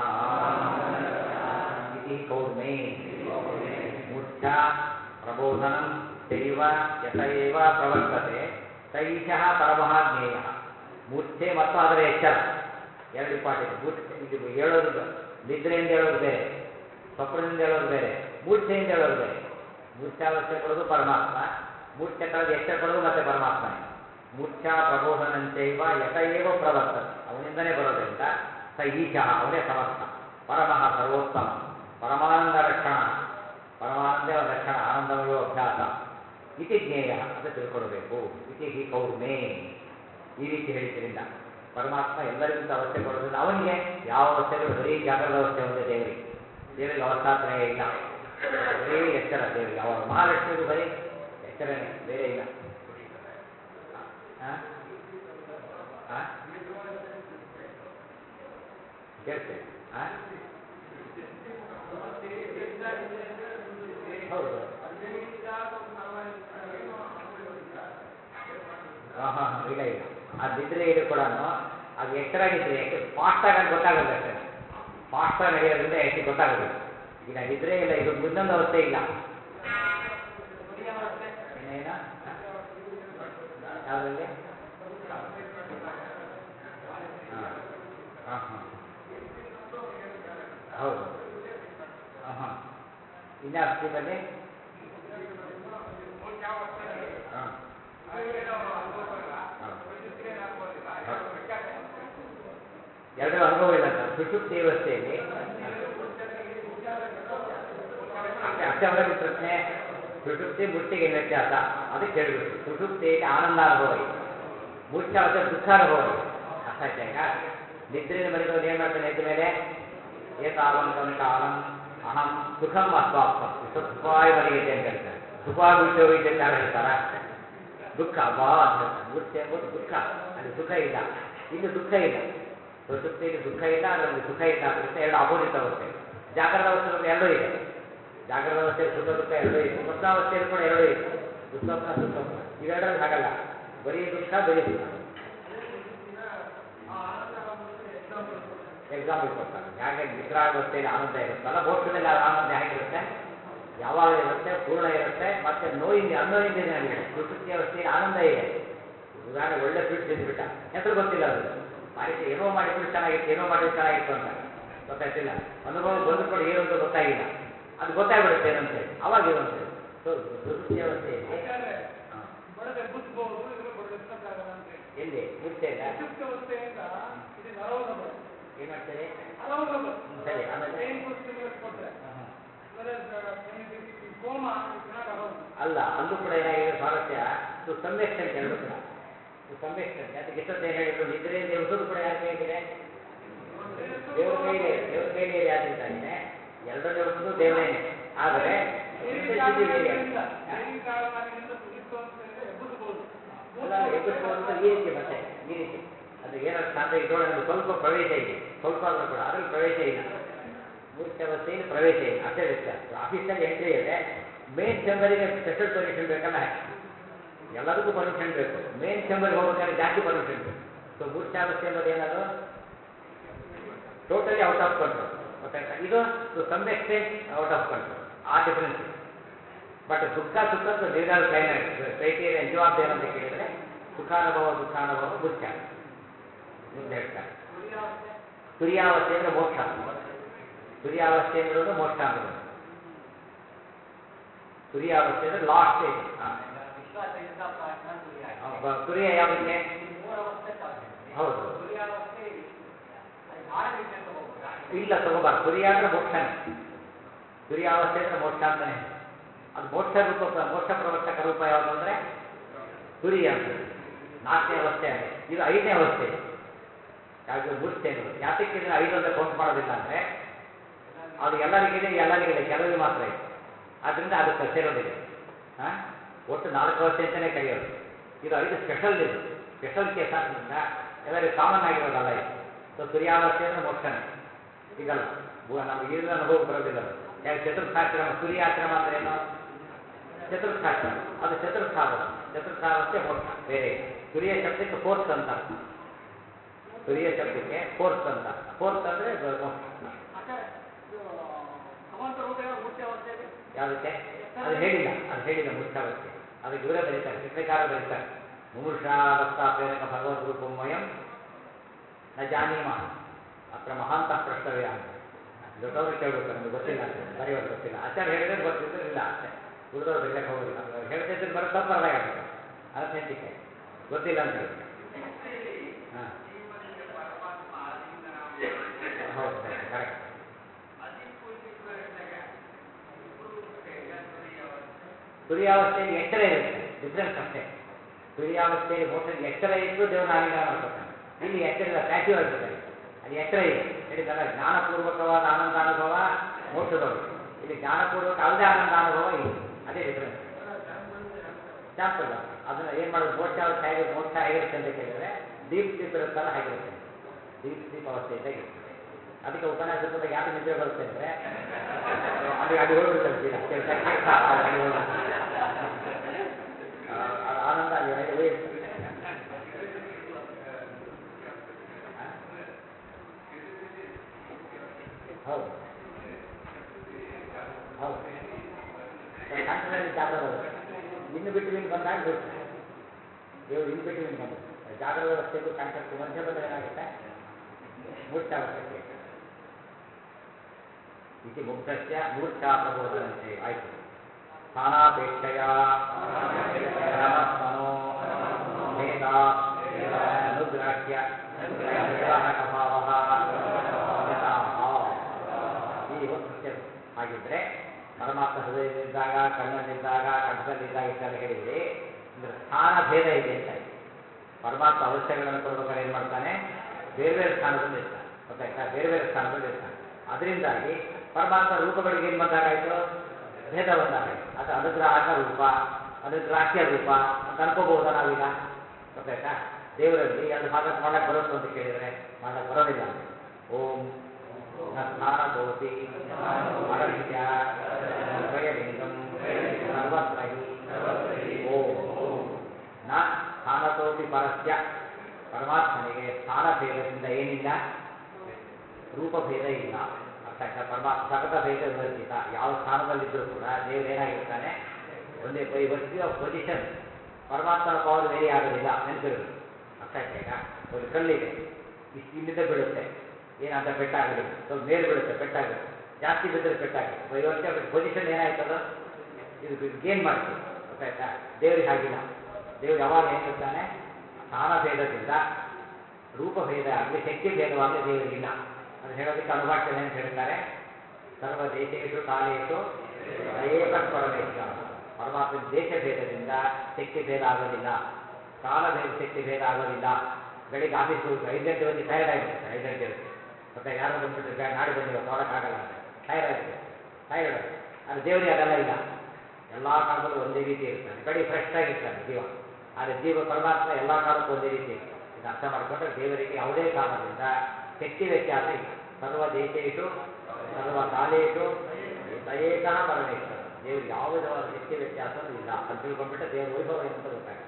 ಇತಿ ಕೌರ್ಮೇ ಮೂರ್ಛಾ ಪ್ರಬೋಧನಂ ಚೈವ ಯತ ಏವ ಪ್ರವರ್ತತೆ ಸ ಈಶಃ ಪರಮಃ ಜ್ಞೇಯಃ ಮೂರ್ಛೆ ಮತ್ತು ಅದರ ಎಚ್ಚರ ಎರಡು ಇಂಪಾರ್ಟೆಂಟ್ ಮೂರ್ಛೆ ಇದು ಹೇಳೋದು ಬ- ನಿದ್ರೆಯಿಂದ ಹೇಳೋದು ಬೇರೆ ಸ್ವಪ್ನದಿಂದ ಹೇಳೋದು ಬೇರೆ ಮೂರ್ಛೆಯಿಂದ ಹೇಳೋದು ಬೇರೆ ಮೂರ್ಛಾವಸ್ಥೆ ಕೊಡೋದು ಪರಮಾತ್ಮ ಮೂರ್ಛೆ ಕಳೆದು ಎಚ್ಚರ ಕೊಡೋದು ಮತ್ತೆ ಪರಮಾತ್ಮನೇ ಮೂರ್ಛಾ ಪ್ರಬೋಧನಂಚೈವ ಯತ ಏವ ಪ್ರವರ್ತನೆ ಅವನಿಂದನೇ ಬರೋದ್ರಿಂದ ಸ ಈಶಃ ಅವನೇ ಸಮರ್ಥ ಪರಮಃ ಸರ್ವೋತ್ತಮ ಪರಮಾನಂದ ರಕ್ಷಣ ಪರಮಾನಂದ ರಕ್ಷಣ ಆನಂದಮಯೋ ಅಭ್ಯಾಸ ಇತಿ ಜ್ಞೇಯ ಅಂತ ತಿಳ್ಕೊಳ್ಬೇಕು ಇತಿ ಹಿ ಕೌರ್ಮೇ ಈ ರೀತಿ ಹೇಳಿದ್ರಿಂದ ಪರಮಾತ್ಮ ಎಲ್ಲರಿಗಿಂತ ಅವಸ್ಥೆ ಕೊಡೋದ್ರಿಂದ ಅವನಿಗೆ ಯಾವ ಅವಸ್ಥೆಗಳು ಬರೀ ಜಾಗೃತ ಅವಸ್ಥೆ ಒಂದೇ ದೇವರಿಗೆ ದೇವರಿಗೆ ಅವಸ್ಥಾತ್ರಯ ಇಲ್ಲ ಬರೀ ಎಚ್ಚರ ದೇವರಿಗೆ ಅವ ಮಹಾಲಕ್ಷ್ಮಿಗೂ ಬರೀ ಎಚ್ಚರನೇ ಬೇರೆ ಇಲ್ಲ ಆ? ಆ? ಕೇಳ್ತೇನೆ ಆ? ಹೌದು ಹಾಂ ಹಾಂ ಹಾಂ ಇಲ್ಲ ಇಲ್ಲ ಆ ನಿದ್ರೆ ಇದು ಕೂಡ ಅದು ಎಚ್ಚರ ನಿದ್ರೆ ಯಾಕೆ ಫಾಸ್ಟಾಗಿ ಅದು ಗೊತ್ತಾಗೋದು ಅಷ್ಟೇ ಫಾಸ್ಟಾಗಿ ನಡೆಯೋದ್ರಿಂದ ಎಷ್ಟು ಗೊತ್ತಾಗೋದಿಲ್ಲ ಈಗ ನಿದ್ರೆ ಇಲ್ಲ ಇದು ಮುಂದೊಂದು ಅವಸ್ಥೆ ಇಲ್ಲ ಇನ್ನೇನು ಯಾವುದ್ರಲ್ಲಿ ಹಾಂ ಹಾಂ ಹಾಂ ಹೌದು ಹಾಂ ಹಾಂ ಇನ್ಯಾವ ಸ್ಕೀಮಲ್ಲಿ ಹಾಂ ಎರಡರ ಅನುಭವ ಇಲ್ಲ ಅಂತ ಸುಷುಪ್ತಿ ವ್ಯವಸ್ಥೆಯಲ್ಲಿ ಅಷ್ಟೇ ಅಷ್ಟೇ ಅವರಲ್ಲಿ ಪ್ರಶ್ನೆ ಸುಷುಪ್ತಿ ಮುಟ್ಟಿಗೆ ಏನು ವ್ಯತ್ಯಾಸ ಅದಕ್ಕೆ ಕೇಳಬೇಕು ಸುಷುಪ್ತಿಯಲ್ಲಿ ಆನಂದ ಅನುಭವ ಇದೆ ಮೂರ್ಛಾವಸ್ಥೆ ದುಃಖ ಅನುಭವ ಇದೆ ಅರ್ಥ ಆಯ್ತಾ ಈಗ ನಿದ್ರೆಯಿಂದ ಮನೆದವನು ಏನು ಮಾಡ್ತಾನೆ ಎದ್ದ ಮೇಲೆ ಏತಾವಂತನ ಕಾಲಂ ಅಹಂ ಸುಖಂ ಅಸ್ವಾಪ್ತಂ ಸುಖವಾಗಿ ಮಲಗಿದೆ ಅಂತ ಹೇಳ್ತಾರೆ ಸುಖವಾಗಿ ಬಿಟ್ಟು ಹೋಗಿದೆ ಅಂತ ಯಾರು ಹೇಳ್ತಾರ ದುಃಖ ಬಾ ಅಂತ ಹೇಳ್ತಾರೆ ಮೂರ್ಛೆ ಎಂಬುದು ದುಃಖ ಅಲ್ಲಿ ಸುಖ ಇಲ್ಲ ಇಲ್ಲಿ ದುಃಖ ಇಲ್ಲ ಸುಷುಪ್ತಿಯಲ್ಲಿ ದುಃಖ ಇಲ್ಲ ಅದರಲ್ಲಿ ಸುಖ ಇಲ್ಲ ಅಂತ ಎರಡು ಆಪೋಸಿಟ್ ಅವಸ್ಥೆ ಜಾಗೃತ ಅವಸ್ಥೆ ಎರಡೂ ಇದೆ ಜಾಗೃತ ಅವಸ್ಥೆಯಲ್ಲಿ ಸುಖ ದುಃಖ ಎರಡೂ ಇದೆ ಸ್ವಪ್ನಾವಸ್ಥೆಯಲ್ಲಿ ಕೂಡ ಎರಡೂ ಇದೆ ದುಃಖಪ್ನ ಸುಖಪ್ನ ಇವೆರಡರಲ್ಲಿ ಹಾಗಲ್ಲ ಬರೀ ದುಃಖ ಬರೀ ಸುಖ ಎಕ್ಸಾಂಪಲ್ ಕೊಡ್ತಾರೆ ಹೇಗೆ ನಿದ್ರಾವಸ್ಥೆಯಲ್ಲಿ ಆನಂದ ಇರುತ್ತಲ್ಲ ಮೋಕ್ಷದಲ್ಲಿ ಆ ಆನಂದ ಹೇಗಿರುತ್ತೆ ಯಾವಾಗ ಇರುತ್ತೆ ಪೂರ್ಣ ಇರುತ್ತೆ ಮತ್ತೆ ನೋಯಿಂದ ಅನ್ನೋಯಿಂದ ಇದೆ ಸುಶುದ್ಧಿ ಅವಸ್ಥೆಯಲ್ಲಿ ಆನಂದ ಇದೆ ಉದಾಹರಣೆ ಒಳ್ಳೆ ಫ್ರೂಟ್ ತಿಂದ್ಬಿಟ್ಟ ಹೆಸರು ಗೊತ್ತಿಲ್ಲ ಅದು ಮಾಡಿದ್ದು ಏನೋ ಮಾಡಿದ್ರು ಚೆನ್ನಾಗಿತ್ತು ಏನೋ ಮಾಡಿದ್ರು ಚೆನ್ನಾಗಿತ್ತು ಅಂತ ಗೊತ್ತಾಯ್ತಿಲ್ಲ ಅನುಭವ ಬಂದು ಕೂಡ ಏನು ಅಂತ ಗೊತ್ತಾಗಿಲ್ಲ ಅದು ಗೊತ್ತಾಗ್ಬಿಡುತ್ತೆ ಏನಂತೇಳಿ ಅವಾಗ ಇದು ಅಂತೇಳಿ ಸೊ ಸುಶುದ್ಧಿ ಅವಸ್ಥೆಯಲ್ಲಿ ಹಾ. ಬಡದೆ ಬುದ್ಧಬಹುದು ಇದ್ರೆ ಬಡದೆ ಎತ್ತಕ್ಕಾಗಲ್ಲ ಅಂತ ಹೇಳಿ ಎಲ್ಲಿ ಮುಚ್ಚೆಲ್ಲ ಸುಷುಪ್ತ ಅವಸ್ಥೆಯಿಂದ ಇದು ನರವನ್ನ ಬರುತ್ತೆ ಏನು ಮಾಡ್ತೀರಿ ನರವನ್ನ ಹ್ಮ್, ಸರಿ, ಆಮೇಲೆ? ಪೇನ್ ಸ್ಟಿಮ್ಯುಲೇಟ್ ಕೊಟ್ರೆ ಕೋಮ ಅಲ್ಲ ಅಲ್ಲೂ ಕೂಡ ಏನಾಗಿದೆ ಸ್ವಾರಸ್ಯ ಟು ಸಮ್ ಎಕ್ಸ್ಟೆಂಟ್ ಎರಡು ಕೂಡ ಟು ಸಮ್ ಎಕ್ಸ್ಟೆಂಟ್ ಅದಕ್ಕೆ ಎಷ್ಟೊತ್ತು ಏನು ಹೇಳಿದ್ರು ನಿದ್ರೆಯಿಂದ ಎಬ್ಬಿಸೋದು ಕೂಡ ಯಾರ ಕೈಗಿದೆ ದೇವ್ರ ಕೈಲೇ ದೇವ್ರ ಕೈಲೇ ಇದೆ ಆದ್ರಿಂದಾಗಿನೇ ಎರಡನೇ ಎಬ್ಬಿಸೋದು ದೇವರೇನೆ ಆದರೆ intensity ಬೇರೆ ಆಗುತ್ತೆ. ಅಲ್ಲ ಎಬ್ಬಿಸ್ಬೋದು ಅಂದ್ರೆ ಈ ರೀತಿ ಮತ್ತೆ ಈ ರೀತಿ ಅದು ಏನರ್ಥ ಅಂದ್ರೆ ಇದ್ರೊಳಗೆ ನಮ್ಗೆ ಸ್ವಲ್ಪ ಪ್ರವೇಶ ಇದೆ ಸ್ವಲ್ಪ ಆದ್ರೂ ಕೂಡ ಅದ್ರಲ್ಲಿ ಪ್ರವೇಶ ಇಲ್ಲ ಮೂರ್ಛಾವಸ್ಥೆಯಲ್ಲಿ ಪ್ರವೇಶ ಇಲ್ಲ ಅಷ್ಟೇ ವ್ಯತ್ಯಾಸ ಆಫೀಸಲ್ಲಿ ಎಂಟ್ರಿ ಇದೆ ಮೇನ್ ಚೇಂಬರಿಗೆ ಸ್ಪೆಷಲ್ ಪರ್ಮಿಷನ್ ಬೇಕಲ್ಲ ಹಾಗೆ ಎಲ್ಲದಕ್ಕೂ ಪರ್ಮಿಷನ್ ಬೇಕು ಮೇನ್ ಚೇಂಬರ್ಗೆ ಹೋಗ್ಬೇಕಾದ್ರೆ ಜಾಸ್ತಿ ಪರ್ಮಿಷನ್ ಬೇಕು ಸೊ ಮೂರ್ಛಾವಸ್ಥೆ ಎಂಬುದು ಏನದು ಟೋಟಲಿ ಔಟ್ ಆಫ್ ಕಂಟ್ರೋಲ್ ಗೊತ್ತಾಯ್ತಾ ಇದು to some extent out of control ಆ ಡಿಫರೆನ್ಸ್ ಇದೆ ಬಟ್ ದುಃಖ ಸುಖ ಡಿವಿನಲ್ ಕ್ಲೈಮ್ಯಾಕ್ಸ್ ಕ್ರೈಟೀರಿಯಾ ನಿಜವಾದ ಏನಂತ ಕೇಳಿದರೆ ಸುಖಾನುಭವ ದುಃಖಾನುಭವ ಮುಖ್ಯ ಮುಂದೆ ಹೇಳ್ತಾರೆ ತುರಿಯಾವಸ್ಥೆ ಅಂದರೆ ಮೋಕ್ಷ ತುರಿಯಾವಸ್ಥೆ ಅಂದ್ರೆ ಮೋಕ್ಷ ಅಂದ್ರೆ ತುರಿಯಾವಸ್ಥೆ ಅಂದ್ರೆ ಲಾಸ್ಟ್ ಸ್ಟೇಜ್ ತುರಿಯ ಯಾವುದಕ್ಕೆ ಹೌದು ಇಲ್ಲ ತಗೋಬಾರ್ದು ತುರಿಯ ಅಂದ್ರೆ ಮೋಕ್ಷನೇ ತುರಿಯಾವಸ್ಥೆ ಅಂದರೆ ಮೋಕ್ಷ ಅಂತಲೇ ಹೆಸರು. ಅದು ಮೋಕ್ಷ ರೂಪ ಮೋಕ್ಷ ಪ್ರವರ್ತಕ ರೂಪ ಯಾವುದು ಅಂದರೆ ತುರಿ ಅಂತ ನಾಲ್ಕನೇ ಅವಸ್ಥೆ ಅಂದರೆ ಇದು ಐದನೇ ಅವಸ್ಥೆ ಇದು. ಯಾವುದು ಮೂರ್ಛೆ ಅನ್ನೋದು ಯಾತಕ್ಕೆ ಇದನ್ನ ಐದು ಅಂತ ಕೌಂಟ್ ಮಾಡೋದಿಲ್ಲ ಅಂದರೆ ಅದು ಎಲ್ಲರಿಗಿದೆ ಎಲ್ಲರಿಗಿದೆ ಕೆಲವರಿಗೆ ಮಾತ್ರ ಇದೆ ಆದ್ದರಿಂದ ಅದಕ್ಕೆ ಸೇರೋದಿದೆ ಹಾಂ ಒಟ್ಟು ನಾಲ್ಕು ಅವಸ್ಥೆ ಅಂತಲೇ ಕರೆಯೋದು ಇದು ಐದು ಸ್ಪೆಷಲ್ ಇದು ಸ್ಪೆಷಲ್ ಕೇಸ್ ಆದ್ದರಿಂದ ಎಲ್ಲರಿಗೂ ಕಾಮನ್ ಆಗಿರೋದಲ್ಲ ಇದು ಸೊ ತುರಿಯಾವಸ್ಥೆ ಅಂದರೆ ಮೋಕ್ಷನೇ ಇದಲ್ಲ ಭೂ- ನಮ್ಗೆ ಇದನ್ನ ಅನುಭವ ಬರೋದಿಲ್ಲ ಅದು ಯಾಕೆ ಚತುರ್ಥಾಶ್ರಮ ತುರಿಯಾಶ್ರಮ ಅಂದ್ರೆ ಏನು ಚತುರ್ಥಾಶ್ರಮ ಅದು ಚತುರ್ಥಾವಸ್ಥೆ ಚತುರ್ಥಾವಸ್ಥೆ ಮೋಕ್ಷ ಬೇರೆ ಇದೆ. ತುರಿಯ ಶಬ್ದಕ್ಕೆ ಫೋರ್ತ್ ಅಂತ ಅರ್ಥ. ತುರಿಯ ಶಬ್ದಕ್ಕೆ ಫೋರ್ತ್ ಅಂತ ಫೋರ್ತ್ ಅಂದರೆ ಮೋಕ್ಷ ಆಚಾರ್ಯ ಇದು ಸಮಾಂತರ ರೂಪ ಯಾವ ಮುಖ್ಯ ಅವಸ್ಥೆ ಇದೆ ಯಾವುದಕ್ಕೆ ಅದು ಹೇಳಿಲ್ಲ ಅದು ಹೇಳಿಲ್ಲ ಮುಖ್ಯಾವಸ್ಥೆ ಅದಕ್ಕೆ ಇವರೇ ಬರೀತಾರೆ ಚಿತ್ರಕಾರ ಬರೀತಾರೆ ಮುಮುಷಾವಸ್ಥಾಪೇನಕ ಭಗವದ್ ರೂಪಮಯಂ ನ ಜಾನೀಮ ಅತ್ರ ಮಹಾಂತಃ ಪ್ರಶ್ನವೇ ಅಂತ ದೊಡ್ಡವರು ಕೇಳಬೇಕು ನಮ್ಗೆ ಗೊತ್ತಿಲ್ಲ ಅಂತ ಬರೆಯೋದು ಗೊತ್ತಿಲ್ಲ ಆಚಾರ್ಯ ಹೇಳಿದ್ರೆ ಗೊತ್ತಿದ್ರೆ ಇಲ್ಲ ಅಷ್ಟೇ ಉಳಿದವ್ರು ಬರೀಲಕ್ಕೆ ಹೋಗೋದಿಲ್ಲ ಅವ್ರು ಹೇಳ್ತಿದ್ರೆ ಬರೋ ತಪ್ಪು ಅರ್ಥ ಆಗುತ್ತೆ ಅನಥೆಂಟಿಕೆ ಗೊತ್ತಿಲ್ಲ ಅಂತ ಹೇಳಿ ಹಾಂ ಹೌದು ಕರೆಕ್ಟ್ ತುರಿಯಾವಸ್ಥೆಯಲ್ಲಿ ಎಚ್ಚರ ಇರುತ್ತೆ ಡಿಫ್ರೆನ್ಸ್ ಅಷ್ಟೇ ತುರಿಯಾವಸ್ಥೆಯಲ್ಲಿ ಮೋಕ್ಷದಲ್ಲಿ ಎಚ್ಚರ ಇದ್ದು ದೇವರ ಆಲಿಂಗನ ಮಾಡ್ಕೊತಾನೆ ಇಲ್ಲಿ ಎಚ್ಚರ ಇಲ್ಲ ಪ್ಯಾಸಿವ್ ಆಗಿರ್ತಾರೆ ಅಲ್ಲಿ ಎಚ್ಚರ ಇದೆ ಹೇಳಿದಲ್ಲ ಜ್ಞಾನಪೂರ್ವಕವಾದ ಆನಂದಾನುಭವ ಮೋಕ್ಷದೊಳಗೆ ಇಲ್ಲಿ ಜ್ಞಾನಪೂರ್ವಕ ಅಲ್ಲದೆ ಆನಂದಾನುಭವ ಇಲ್ಲ ಅದೇ ಡಿಫ್ರೆನ್ಸ್ ಶಾಸ್ತ್ರ ಅದನ್ನ ಏನು ಮಾಡೋದು ಮೋಕ್ಷ ಅವಸ್ಥೆ ಹೇಗೆ ಮೋಕ್ಷ ಹೇಗಿರುತ್ತೆ ಅಂತ ಕೇಳಿದ್ರೆ ಡೀಪ್ ಸ್ಲೀಪ್ ಇರುತ್ತಲ್ಲ ಹೇಗಿರುತ್ತೆ ಡೀಪ್ ಸ್ಲೀಪ್ ಅವಸ್ಥೆ ಇದ್ದಾಗ ಇರ್ತದೆ ಅದಕ್ಕೆ ಉಪನ್ಯಾಸದಿಂದ ಯಾಕೆ ನಿದ್ರೆ ಬರುತ್ತೆ ಅಂದರೆ ಅಲ್ಲಿ ಅಲ್ಲಿ ಹೋಗ್ಬಿಡ್ತಾರೆ ಸೀದಾ ಕೆಲ್ಸ ಕೆಲ್ಸ ಅಲ್ಲಿ ಹೋಗ್ಬಿಡ್ತಾರೆ. ಆ, ಅದು ಆನಂದ ಅಲ್ಲಿ ಅಲ್ಲಿ ಉಳಿಯುತ್ತೆ. ಆ? ಹೌದು ಹೌದು ಕಂಠದಲ್ಲಿ ಜಾಗೃತ ಬರುತ್ತೆ. ಇನ್ನು ಬಿಟ್ಟು ಇನ್ನು ಬಂದಾಗ ಬಿಡ್ತಾರೆ ದೇವರು ಇನ್ನು ಬಿಟ್ಟು ಇನ್ನು ಬಂದು ಜಾಗೃತ ವ್ಯವಸ್ಥೆಗೂ ಕಂಠಕ್ಕೂ ಮಧ್ಯ ಬಂದರೆ ಏನಾಗುತ್ತೆ ಮೂರ್ಛಾವಸ್ಥೆಗೆ ಇತಿ ಮುಕ್ತಸ್ಯ ಮೂರ್ಛಾ ಪ್ರಬೋಧನಂತೆ ಆಯಿತು ಸ್ಥಾನಾಪೇಕ್ಷೆಯ ಪರಮಾತ್ಮನೋ ಭೇದ ಅನುಗ್ರಾಹ್ಯ ನಿರ್ವಾಹಕ ಭಾವ ಈ ಒಂದು ಸತ್ಯ ಹಾಗಿದ್ರೆ ಪರಮಾತ್ಮ ಹೃದಯದಲ್ಲಿದ್ದಾಗ ಕಣ್ಣಲ್ಲಿದ್ದಾಗ ಕಂಠದಲ್ಲಿದ್ದಾಗ ಇಷ್ಟೆಲ್ಲ ಹೇಳಿದ್ರಿ ಅಂದ್ರೆ ಸ್ಥಾನ ಭೇದ ಇದೆ ಅಂತ ಇದೆ. ಪರಮಾತ್ಮ ಅವಶ್ಯಗಳನ್ನು ಕೊಡ್ಬೇಕಾದ್ರೆ ಏನು ಮಾಡ್ತಾನೆ ಬೇರೆ ಬೇರೆ ಸ್ಥಾನದಲ್ಲಿ ಇರ್ತಾನೆ ಗೊತ್ತಾಯ್ತಾ ಬೇರೆ ಬೇರೆ ಸ್ಥಾನದಲ್ಲಿ ಇರ್ತಾನೆ ಅದರಿಂದಾಗಿ ಪರಮಾತ್ಮ ರೂಪಗಳಿಗೆ ಏನು ಬಂದಾಗಾಯ್ತು ಭೇದ ಬಂದಾಗಾಯ್ತು ಅದು ಅನುಗ್ರಾಹಕ ರೂಪ ಅನುಗ್ರಾಹ್ಯ ರೂಪ ಅಂತ ಅನ್ಕೋಬಹುದಾ ನಾವೀಗ ಗೊತ್ತಾಯ್ತಾ ದೇವರಲ್ಲಿ ಎರಡು ಭಾಗ ಮಾಡಕ್ಕೆ ಬರುತ್ತೋ ಅಂತ ಕೇಳಿದರೆ ಮಾಡಕ್ಕೆ ಬರೋದಿಲ್ಲ ಅಂತ ಓಂ ನ ಸ್ಥಾನದೋತಿ ಅನಂತ್ಯ ತ್ರಯಲಿಂಗಂ ಸರ್ವತ್ರ ಹಿ ಓಂ ನ ಸ್ಥಾನತೋಪಿ ಪರಸ್ಯ ಪರಮಾತ್ಮನಿಗೆ ಸ್ಥಾನಭೇದದಿಂದ ಏನಿಲ್ಲ ರೂಪಭೇದ ಇಲ್ಲ ಅರ್ಥ ಆಯ್ತಾ ಪರಮಾತ್ಮ ಸಗತ ಭೇದ ವಿವರ್ಜಿತ ಯಾವ ಸ್ಥಾನದಲ್ಲಿದ್ದರೂ ಕೂಡ ದೇವರು ಏನಾಗಿರ್ತಾನೆ ಒಂದೇ ಬೈ ವರ್ಸಿ ಆಫ್ ಪೊಸಿಷನ್ ಪರಮಾತ್ಮನ ಪವರ್ ವೇರಿ ಆಗೋದಿಲ್ಲ ನೆನಪಿರಬೇಕು ಅರ್ಥ ಆಯ್ತಾ ಈಗ ಒಂದು ಕಲ್ಲಿದೆ ಇಷ್ಟು ಇಲ್ಲಿಂದ ಬೀಳುತ್ತೆ ಏನಂತ ಪೆಟ್ಟಾಗಲಿಲ್ಲ ಸ್ವಲ್ಪ ಮೇಲೆ ಬೀಳುತ್ತೆ ಪೆಟ್ಟಾಗುತ್ತೆ ಜಾಸ್ತಿ ಬಿದ್ದರೆ ಪೆಟ್ಟಾಗುತ್ತೆ ಬೈ ವರ್ಷ ಪೊಸಿಷನ್ ಏನಾಯ್ತದ ಇದು ಗೇನ್ ಮಾಡ್ತೀವಿ ಗೊತ್ತಾಯ್ತಾ ದೇವ್ರಿಗೆ ಹಾಗಿಲ್ಲ ದೇವ್ರು ಯಾವಾಗ ಏನಿರ್ತಾನೆ ಸ್ಥಾನಭೇದದಿಂದ ರೂಪಭೇದ ಆಗಲಿ ಶಕ್ತಿ ಭೇದವಾಗಲಿ ದೇವರಿಗಿಲ್ಲ ಅದು ಹೇಳೋದಕ್ಕೆ ಅನುಭಾಷೆಯಲ್ಲಿ ಅಂತ ಹೇಳ್ತಾರೆ ಸರ್ವ ದೇಶೇಶು ಕಾಲೇಶು ಏಕ ಪರಮೇಶ್ವರ ಪರಮಾತ್ಮ ದೇಶ ಭೇದದಿಂದ ಶಕ್ತಿ ಭೇದ ಆಗೋದಿಲ್ಲ ಕಾಲ ಭೇದ ಶಕ್ತಿ ಭೇದ ಆಗೋದಿಲ್ಲ ಬೆಳಿಗ್ಗೆ ಆಫೀಸ್ ಹೋಗಿ ಐದು ಗಂಟೆ ಹೋಗಿ ಟೈರ್ಡ್ ಆಗಿಬಿಡುತ್ತೆ ಐದು ಗಂಟೆ ಹೊತ್ತು ಮತ್ತೆ ಯಾರೋ ಬಂದ್ಬಿಟ್ರೆ ನಾಳೆ ಬಂದಿರೋ ನೋಡೋಕ್ಕಾಗಲ್ಲ ಅಂತ ಟೈರ್ಡ್ ಆಗಿದೆ ಟೈರ್ಡ್ ಅದು ದೇವರಿಗೆ ಅದೆಲ್ಲ ಇಲ್ಲ ಎಲ್ಲ ಕಾಲದಲ್ಲೂ ಒಂದೇ ರೀತಿ ಇರ್ತಾನೆ ಕಡಿ ಫ್ರೆಶ್ ಆಗಿರ್ತಾನೆ ಜೀವ ಆದರೆ ಜೀವ ಪರಮಾತ್ಮ ಎಲ್ಲ ಕಾಲಕ್ಕೂ ಒಂದೇ ರೀತಿ ಇರ್ತಾನೆ ಇದು ಅರ್ಥ ಮಾಡಿಕೊಂಡ್ರೆ ದೇವರಿಗೆ ಯಾವುದೇ ಕಾರಣದಿಂದ ಶಕ್ತಿ ವ್ಯತ್ಯಾಸ ಇಲ್ಲ ಸರ್ವ ದೇಶೇಶು ಸರ್ವ ಕಾಲೇಶು ಏಕಃ ಪರಮೇಶ್ವರ ದೇವರಿಗೆ ಯಾವ ವಿಧವಾದ ಶಕ್ತಿ ವ್ಯತ್ಯಾಸವೂ ಇಲ್ಲ ಅಂತ ತಿಳ್ಕೊಂಡ್ಬಿಟ್ರೆ ದೇವರ ವೈಭವ ಏನು ಅಂತ ಗೊತ್ತಾಗುತ್ತೆ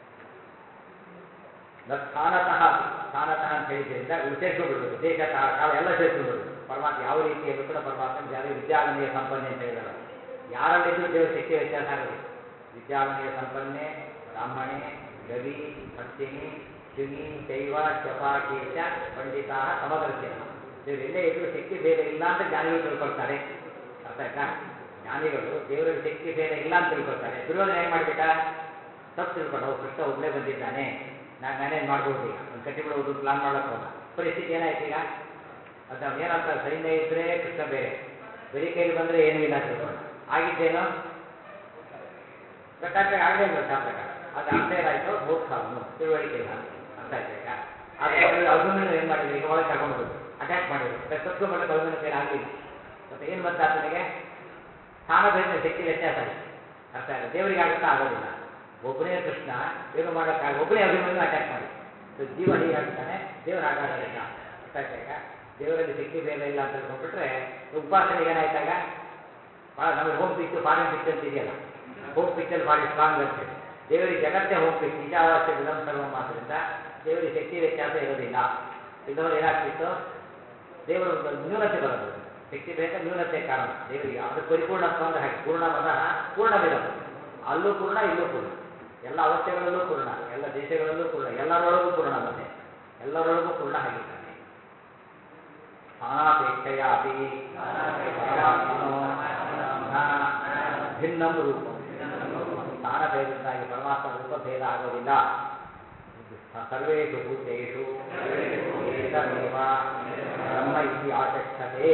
ನ ಸ್ಥಾನತಃ ಸ್ಥಾನತಃ ಅಂತ ಹೇಳಿದ್ರಿಂದ ಇವು ಸೇರ್ಕೊಂಡ್ಬಿಡ್ಬೇಕು ದೇಶತಃ ಕಾಲ ಎಲ್ಲ ಸೇರ್ಕೊಂಡ್ಬಿಡ್ಬೇಕು ಪರಮಾತ್ಮ ಯಾವ ರೀತಿಯಲ್ಲೂ ಕೂಡ ಪರಮಾತ್ಮ ಯಾವುದೇ ವಿದ್ಯಾವನೆಯ ಸಂಪನ್ನೆ ಅಂತ ಹೇಳಿದಾರೆ ಯಾರಲ್ಲಿದ್ದರೂ ದೇವರ ಶಕ್ತಿ ವ್ಯತ್ಯಾಸ ಆಗೋದಿಲ್ಲ ವಿದ್ಯಾವನೆಯ ಸಂಪನ್ನೆ ಬ್ರಾಹ್ಮಣೆ ಗವಿ ಭಕ್ತಿನಿ ಶುನಿ ಶೈವ ಶಪಾಕೇಶ ಪಂಡಿತ ಸಮದರ್ಶಿನ ದೇವರು ಎಲ್ಲೇ ಇದ್ರೂ ಶಕ್ತಿ ಭೇದ ಇಲ್ಲ ಅಂತ ಜ್ಞಾನಿಗಳು ತಿಳ್ಕೊಳ್ತಾರೆ ಅರ್ಥ ಆಯ್ತಾ ಜ್ಞಾನಿಗಳು ದೇವರಲ್ಲಿ ಶಕ್ತಿ ಭೇದ ಇಲ್ಲ ಅಂತ ತಿಳ್ಕೊಳ್ತಾರೆ ದುರ್ಯೋಧನ ಏನು ಮಾಡಿಬಿಟ್ಟ ತಪ್ಪು ತಿಳ್ಕೊಂಡು ಅವ್ರು ಕೃಷ್ಣ ಒಬ್ಬನೇ ಬಂದಿದ್ದಾನೆ ನಾನು ಮ್ಯಾನೇಜ್ ಮಾಡ್ಬೋದು ಈಗ ಒಂದು ಕಟ್ಟಿ ಬಿಡೋದು ಪ್ಲಾನ್ ಮಾಡೋಕೆ ಹೋದ ಪರಿಸ್ಥಿತಿ ಏನಾಯ್ತು ಈಗ ಅದು ನಾವು ಏನಂತ ಸೈನ್ಯ ಇದ್ದರೆ ಕೃಷ್ಣ ಬೇರೆ ಬರೀ ಕೈಲಿ ಬಂದರೆ ಏನೂ ಇಲ್ಲ ತಿಳ್ಕೊಂಡು ಆಗಿದ್ದೇನೋ ಕಟ್ಟಾಗ್ತಾ ಆಗಲೇ ಇಲ್ಲ ಶಾಸ್ತ್ರಕಾರ ಅದು ಅರ್ಥ ಏನಾಯಿತು ಮೂರ್ಖ ಅವನು ತಿಳುವಳಿಕೆ ಇಲ್ಲ ಅರ್ಥ ಆಯ್ತಾ ಈಗ ಆದರೆ ಅಭಿಮನ್ಯು ಏನು ಮಾಡಿದ್ರು ಈಗ ಒಳಗೆ ಕರ್ಕೊಂಡು ಹೋದ್ರು ಅಟ್ಯಾಕ್ ಮಾಡಿದ್ರು ತತ್ವ ಮಾಡಕ್ಕೆ ಅಭಿಮನ್ಯು ಕೈಲಿ ಆಗಲಿಲ್ಲ ಮತ್ತೆ ಏನು ಮತ್ತೆ ಆತನಿಗೆ ಸ್ಥಾನ ಭೇದ ಶಕ್ತಿ ವ್ಯತ್ಯಾಸ ಆಯಿತು ಅರ್ಥ ಆಯ್ತು ದೇವರಿಗೆ ಆಗುತ್ತಾ ಆಗೋದಿಲ್ಲ ಒಬ್ಬನೇ ಕೃಷ್ಣ ಏನು ಮಾಡೋಕ್ಕಾಗ ಒಬ್ಬನೇ ಅಭಿಮನ್ಯು ಅಟ್ಯಾಕ್ ಮಾಡಿ ಸೊ ಜೀವ ಹೀಗಾಗ್ತಾನೆ ದೇವರು ಹಾಗಾಗೋದಿಲ್ಲ ಅರ್ಥ ಆಯ್ತಾ ಈಗ ದೇವರಲ್ಲಿ ಶಕ್ತಿ ಭೇದ ಇಲ್ಲ ಅಂತ ತಿಳ್ಕೊಂಡ್ಬಿಟ್ರೆ ಉಪಾಸನೆಗೆ ಏನಾಯ್ತಾಗ ಭಾಳ ನಮಗೆ ಹೋಮ್ ಪಿಚ್ಚು ಫಾರಿನ್ ಪಿಚ್ ಅಂತ ಇದೆಯಲ್ಲ ಹೋಮ್ ಪಿಚ್ಚಲ್ಲಿ ಭಾರಿ ಸ್ಟ್ರಾಂಗ್ ಅಂತೇಳಿ ದೇವರಿಗೆ ಜಗತ್ತೇ ಹೋಮ್ ಪಿಚ್ ನಿಜಾವಶ್ಯ ವಿಧಂ ಸರ್ವಂ ಆದ್ದರಿಂದ ದೇವರಿಗೆ ಶಕ್ತಿ ವ್ಯತ್ಯಾಸ ಇರೋದಿಲ್ಲ ಇದ್ದವರು ಏನಾಗ್ತಿತ್ತು ದೇವರು ಒಂದು ನ್ಯೂನತೆ ಬರೋದು ಶಕ್ತಿ ಭೇದ ನ್ಯೂನತೆ ಕಾರಣ ದೇವರಿಗೆ ಅದು ಪರಿಪೂರ್ಣತ್ವ ಅಂದ್ರೆ ಹಾಗೆ ಪೂರ್ಣ ಮತಃ ಪೂರ್ಣವಿದ ಅಲ್ಲೂ ಪೂರ್ಣ ಇಲ್ಲೂ ಪೂರ್ಣ ಎಲ್ಲ ಅವಸ್ಥೆಗಳಲ್ಲೂ ಪೂರ್ಣ ಎಲ್ಲ ದೇಶಗಳಲ್ಲೂ ಪೂರ್ಣ ಎಲ್ಲರೊಳಗೂ ಪೂರ್ಣ ಮತ್ತೆ ಎಲ್ಲರೊಳಗೂ ಪೂರ್ಣ ಆಗಿದ್ದಾನೆ ಸ್ಥಾನಾಪೇಕ್ಷೆಯ ಅಪಿ ಪರಮಾತ್ಮನೋ ನ ಭಿನ್ನಂ ರೂಪ ಸ್ಥಾನ ಭೇದದಿಂದಾಗಿ ಪರಮಾತ್ಮ ರೂಪ ಭೇದ ಆಗೋದಿಲ್ಲ ಸರ್ವೇಷು ಭೂತೇಷು ಏಕಮೇವ ಬ್ರಹ್ಮ ಇತಿ ಆಚಕ್ಷತೆ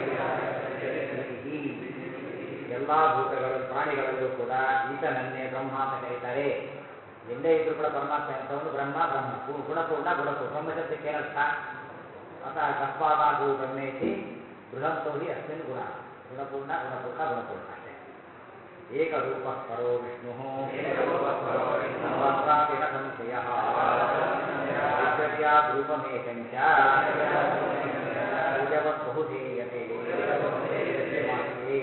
ಎಲ್ಲ ಭೂತಗಳಲ್ಲಿ ಪ್ರಾಣಿಗಳಲ್ಲೂ ಕೂಡ ಈತನನ್ನೇ ಬ್ರಹ್ಮ ಅಂತ ಕರೀತಾರೆ ಎಲ್ಲೇ ಇದ್ರೂ ಕೂಡ ಪರಮಾತ್ಮ ಅಂತವನು ಬ್ರಹ್ಮ ಬ್ರಹ್ಮ ಪೂ- ಗುಣಪೂರ್ಣ ಗುಣಪೂರ್ಣ ಬ್ರಹ್ಮಶಬ್ದಕ್ಕೆ ಏನರ್ಥ ಅಥ ಕಸ್ಮಾದಾಗೂ ಬ್ರಹ್ಮೇತಿ ಬೃಹಂತೋ ಹಿ ಅಸ್ಮಿನ್ ಗುಣ ಗುಣಪೂರ್ಣ ಗುಣಪೂರ್ಣ ಗುಣಪೂರ್ಣ ಅಷ್ಟೇ ಏಕರೂಪ ಪರೋ ವಿಷ್ಣು ಸರ್ವತ್ರಾಪಿ ನ ಸಂಶಯ ಐಶ್ವರ್ಯಾದ್ ರೂಪಮೇಕಂಚ ಪೂಜವತ್ ಬಹುಧೇಯತೆ ವಾಕ್ಯೇ.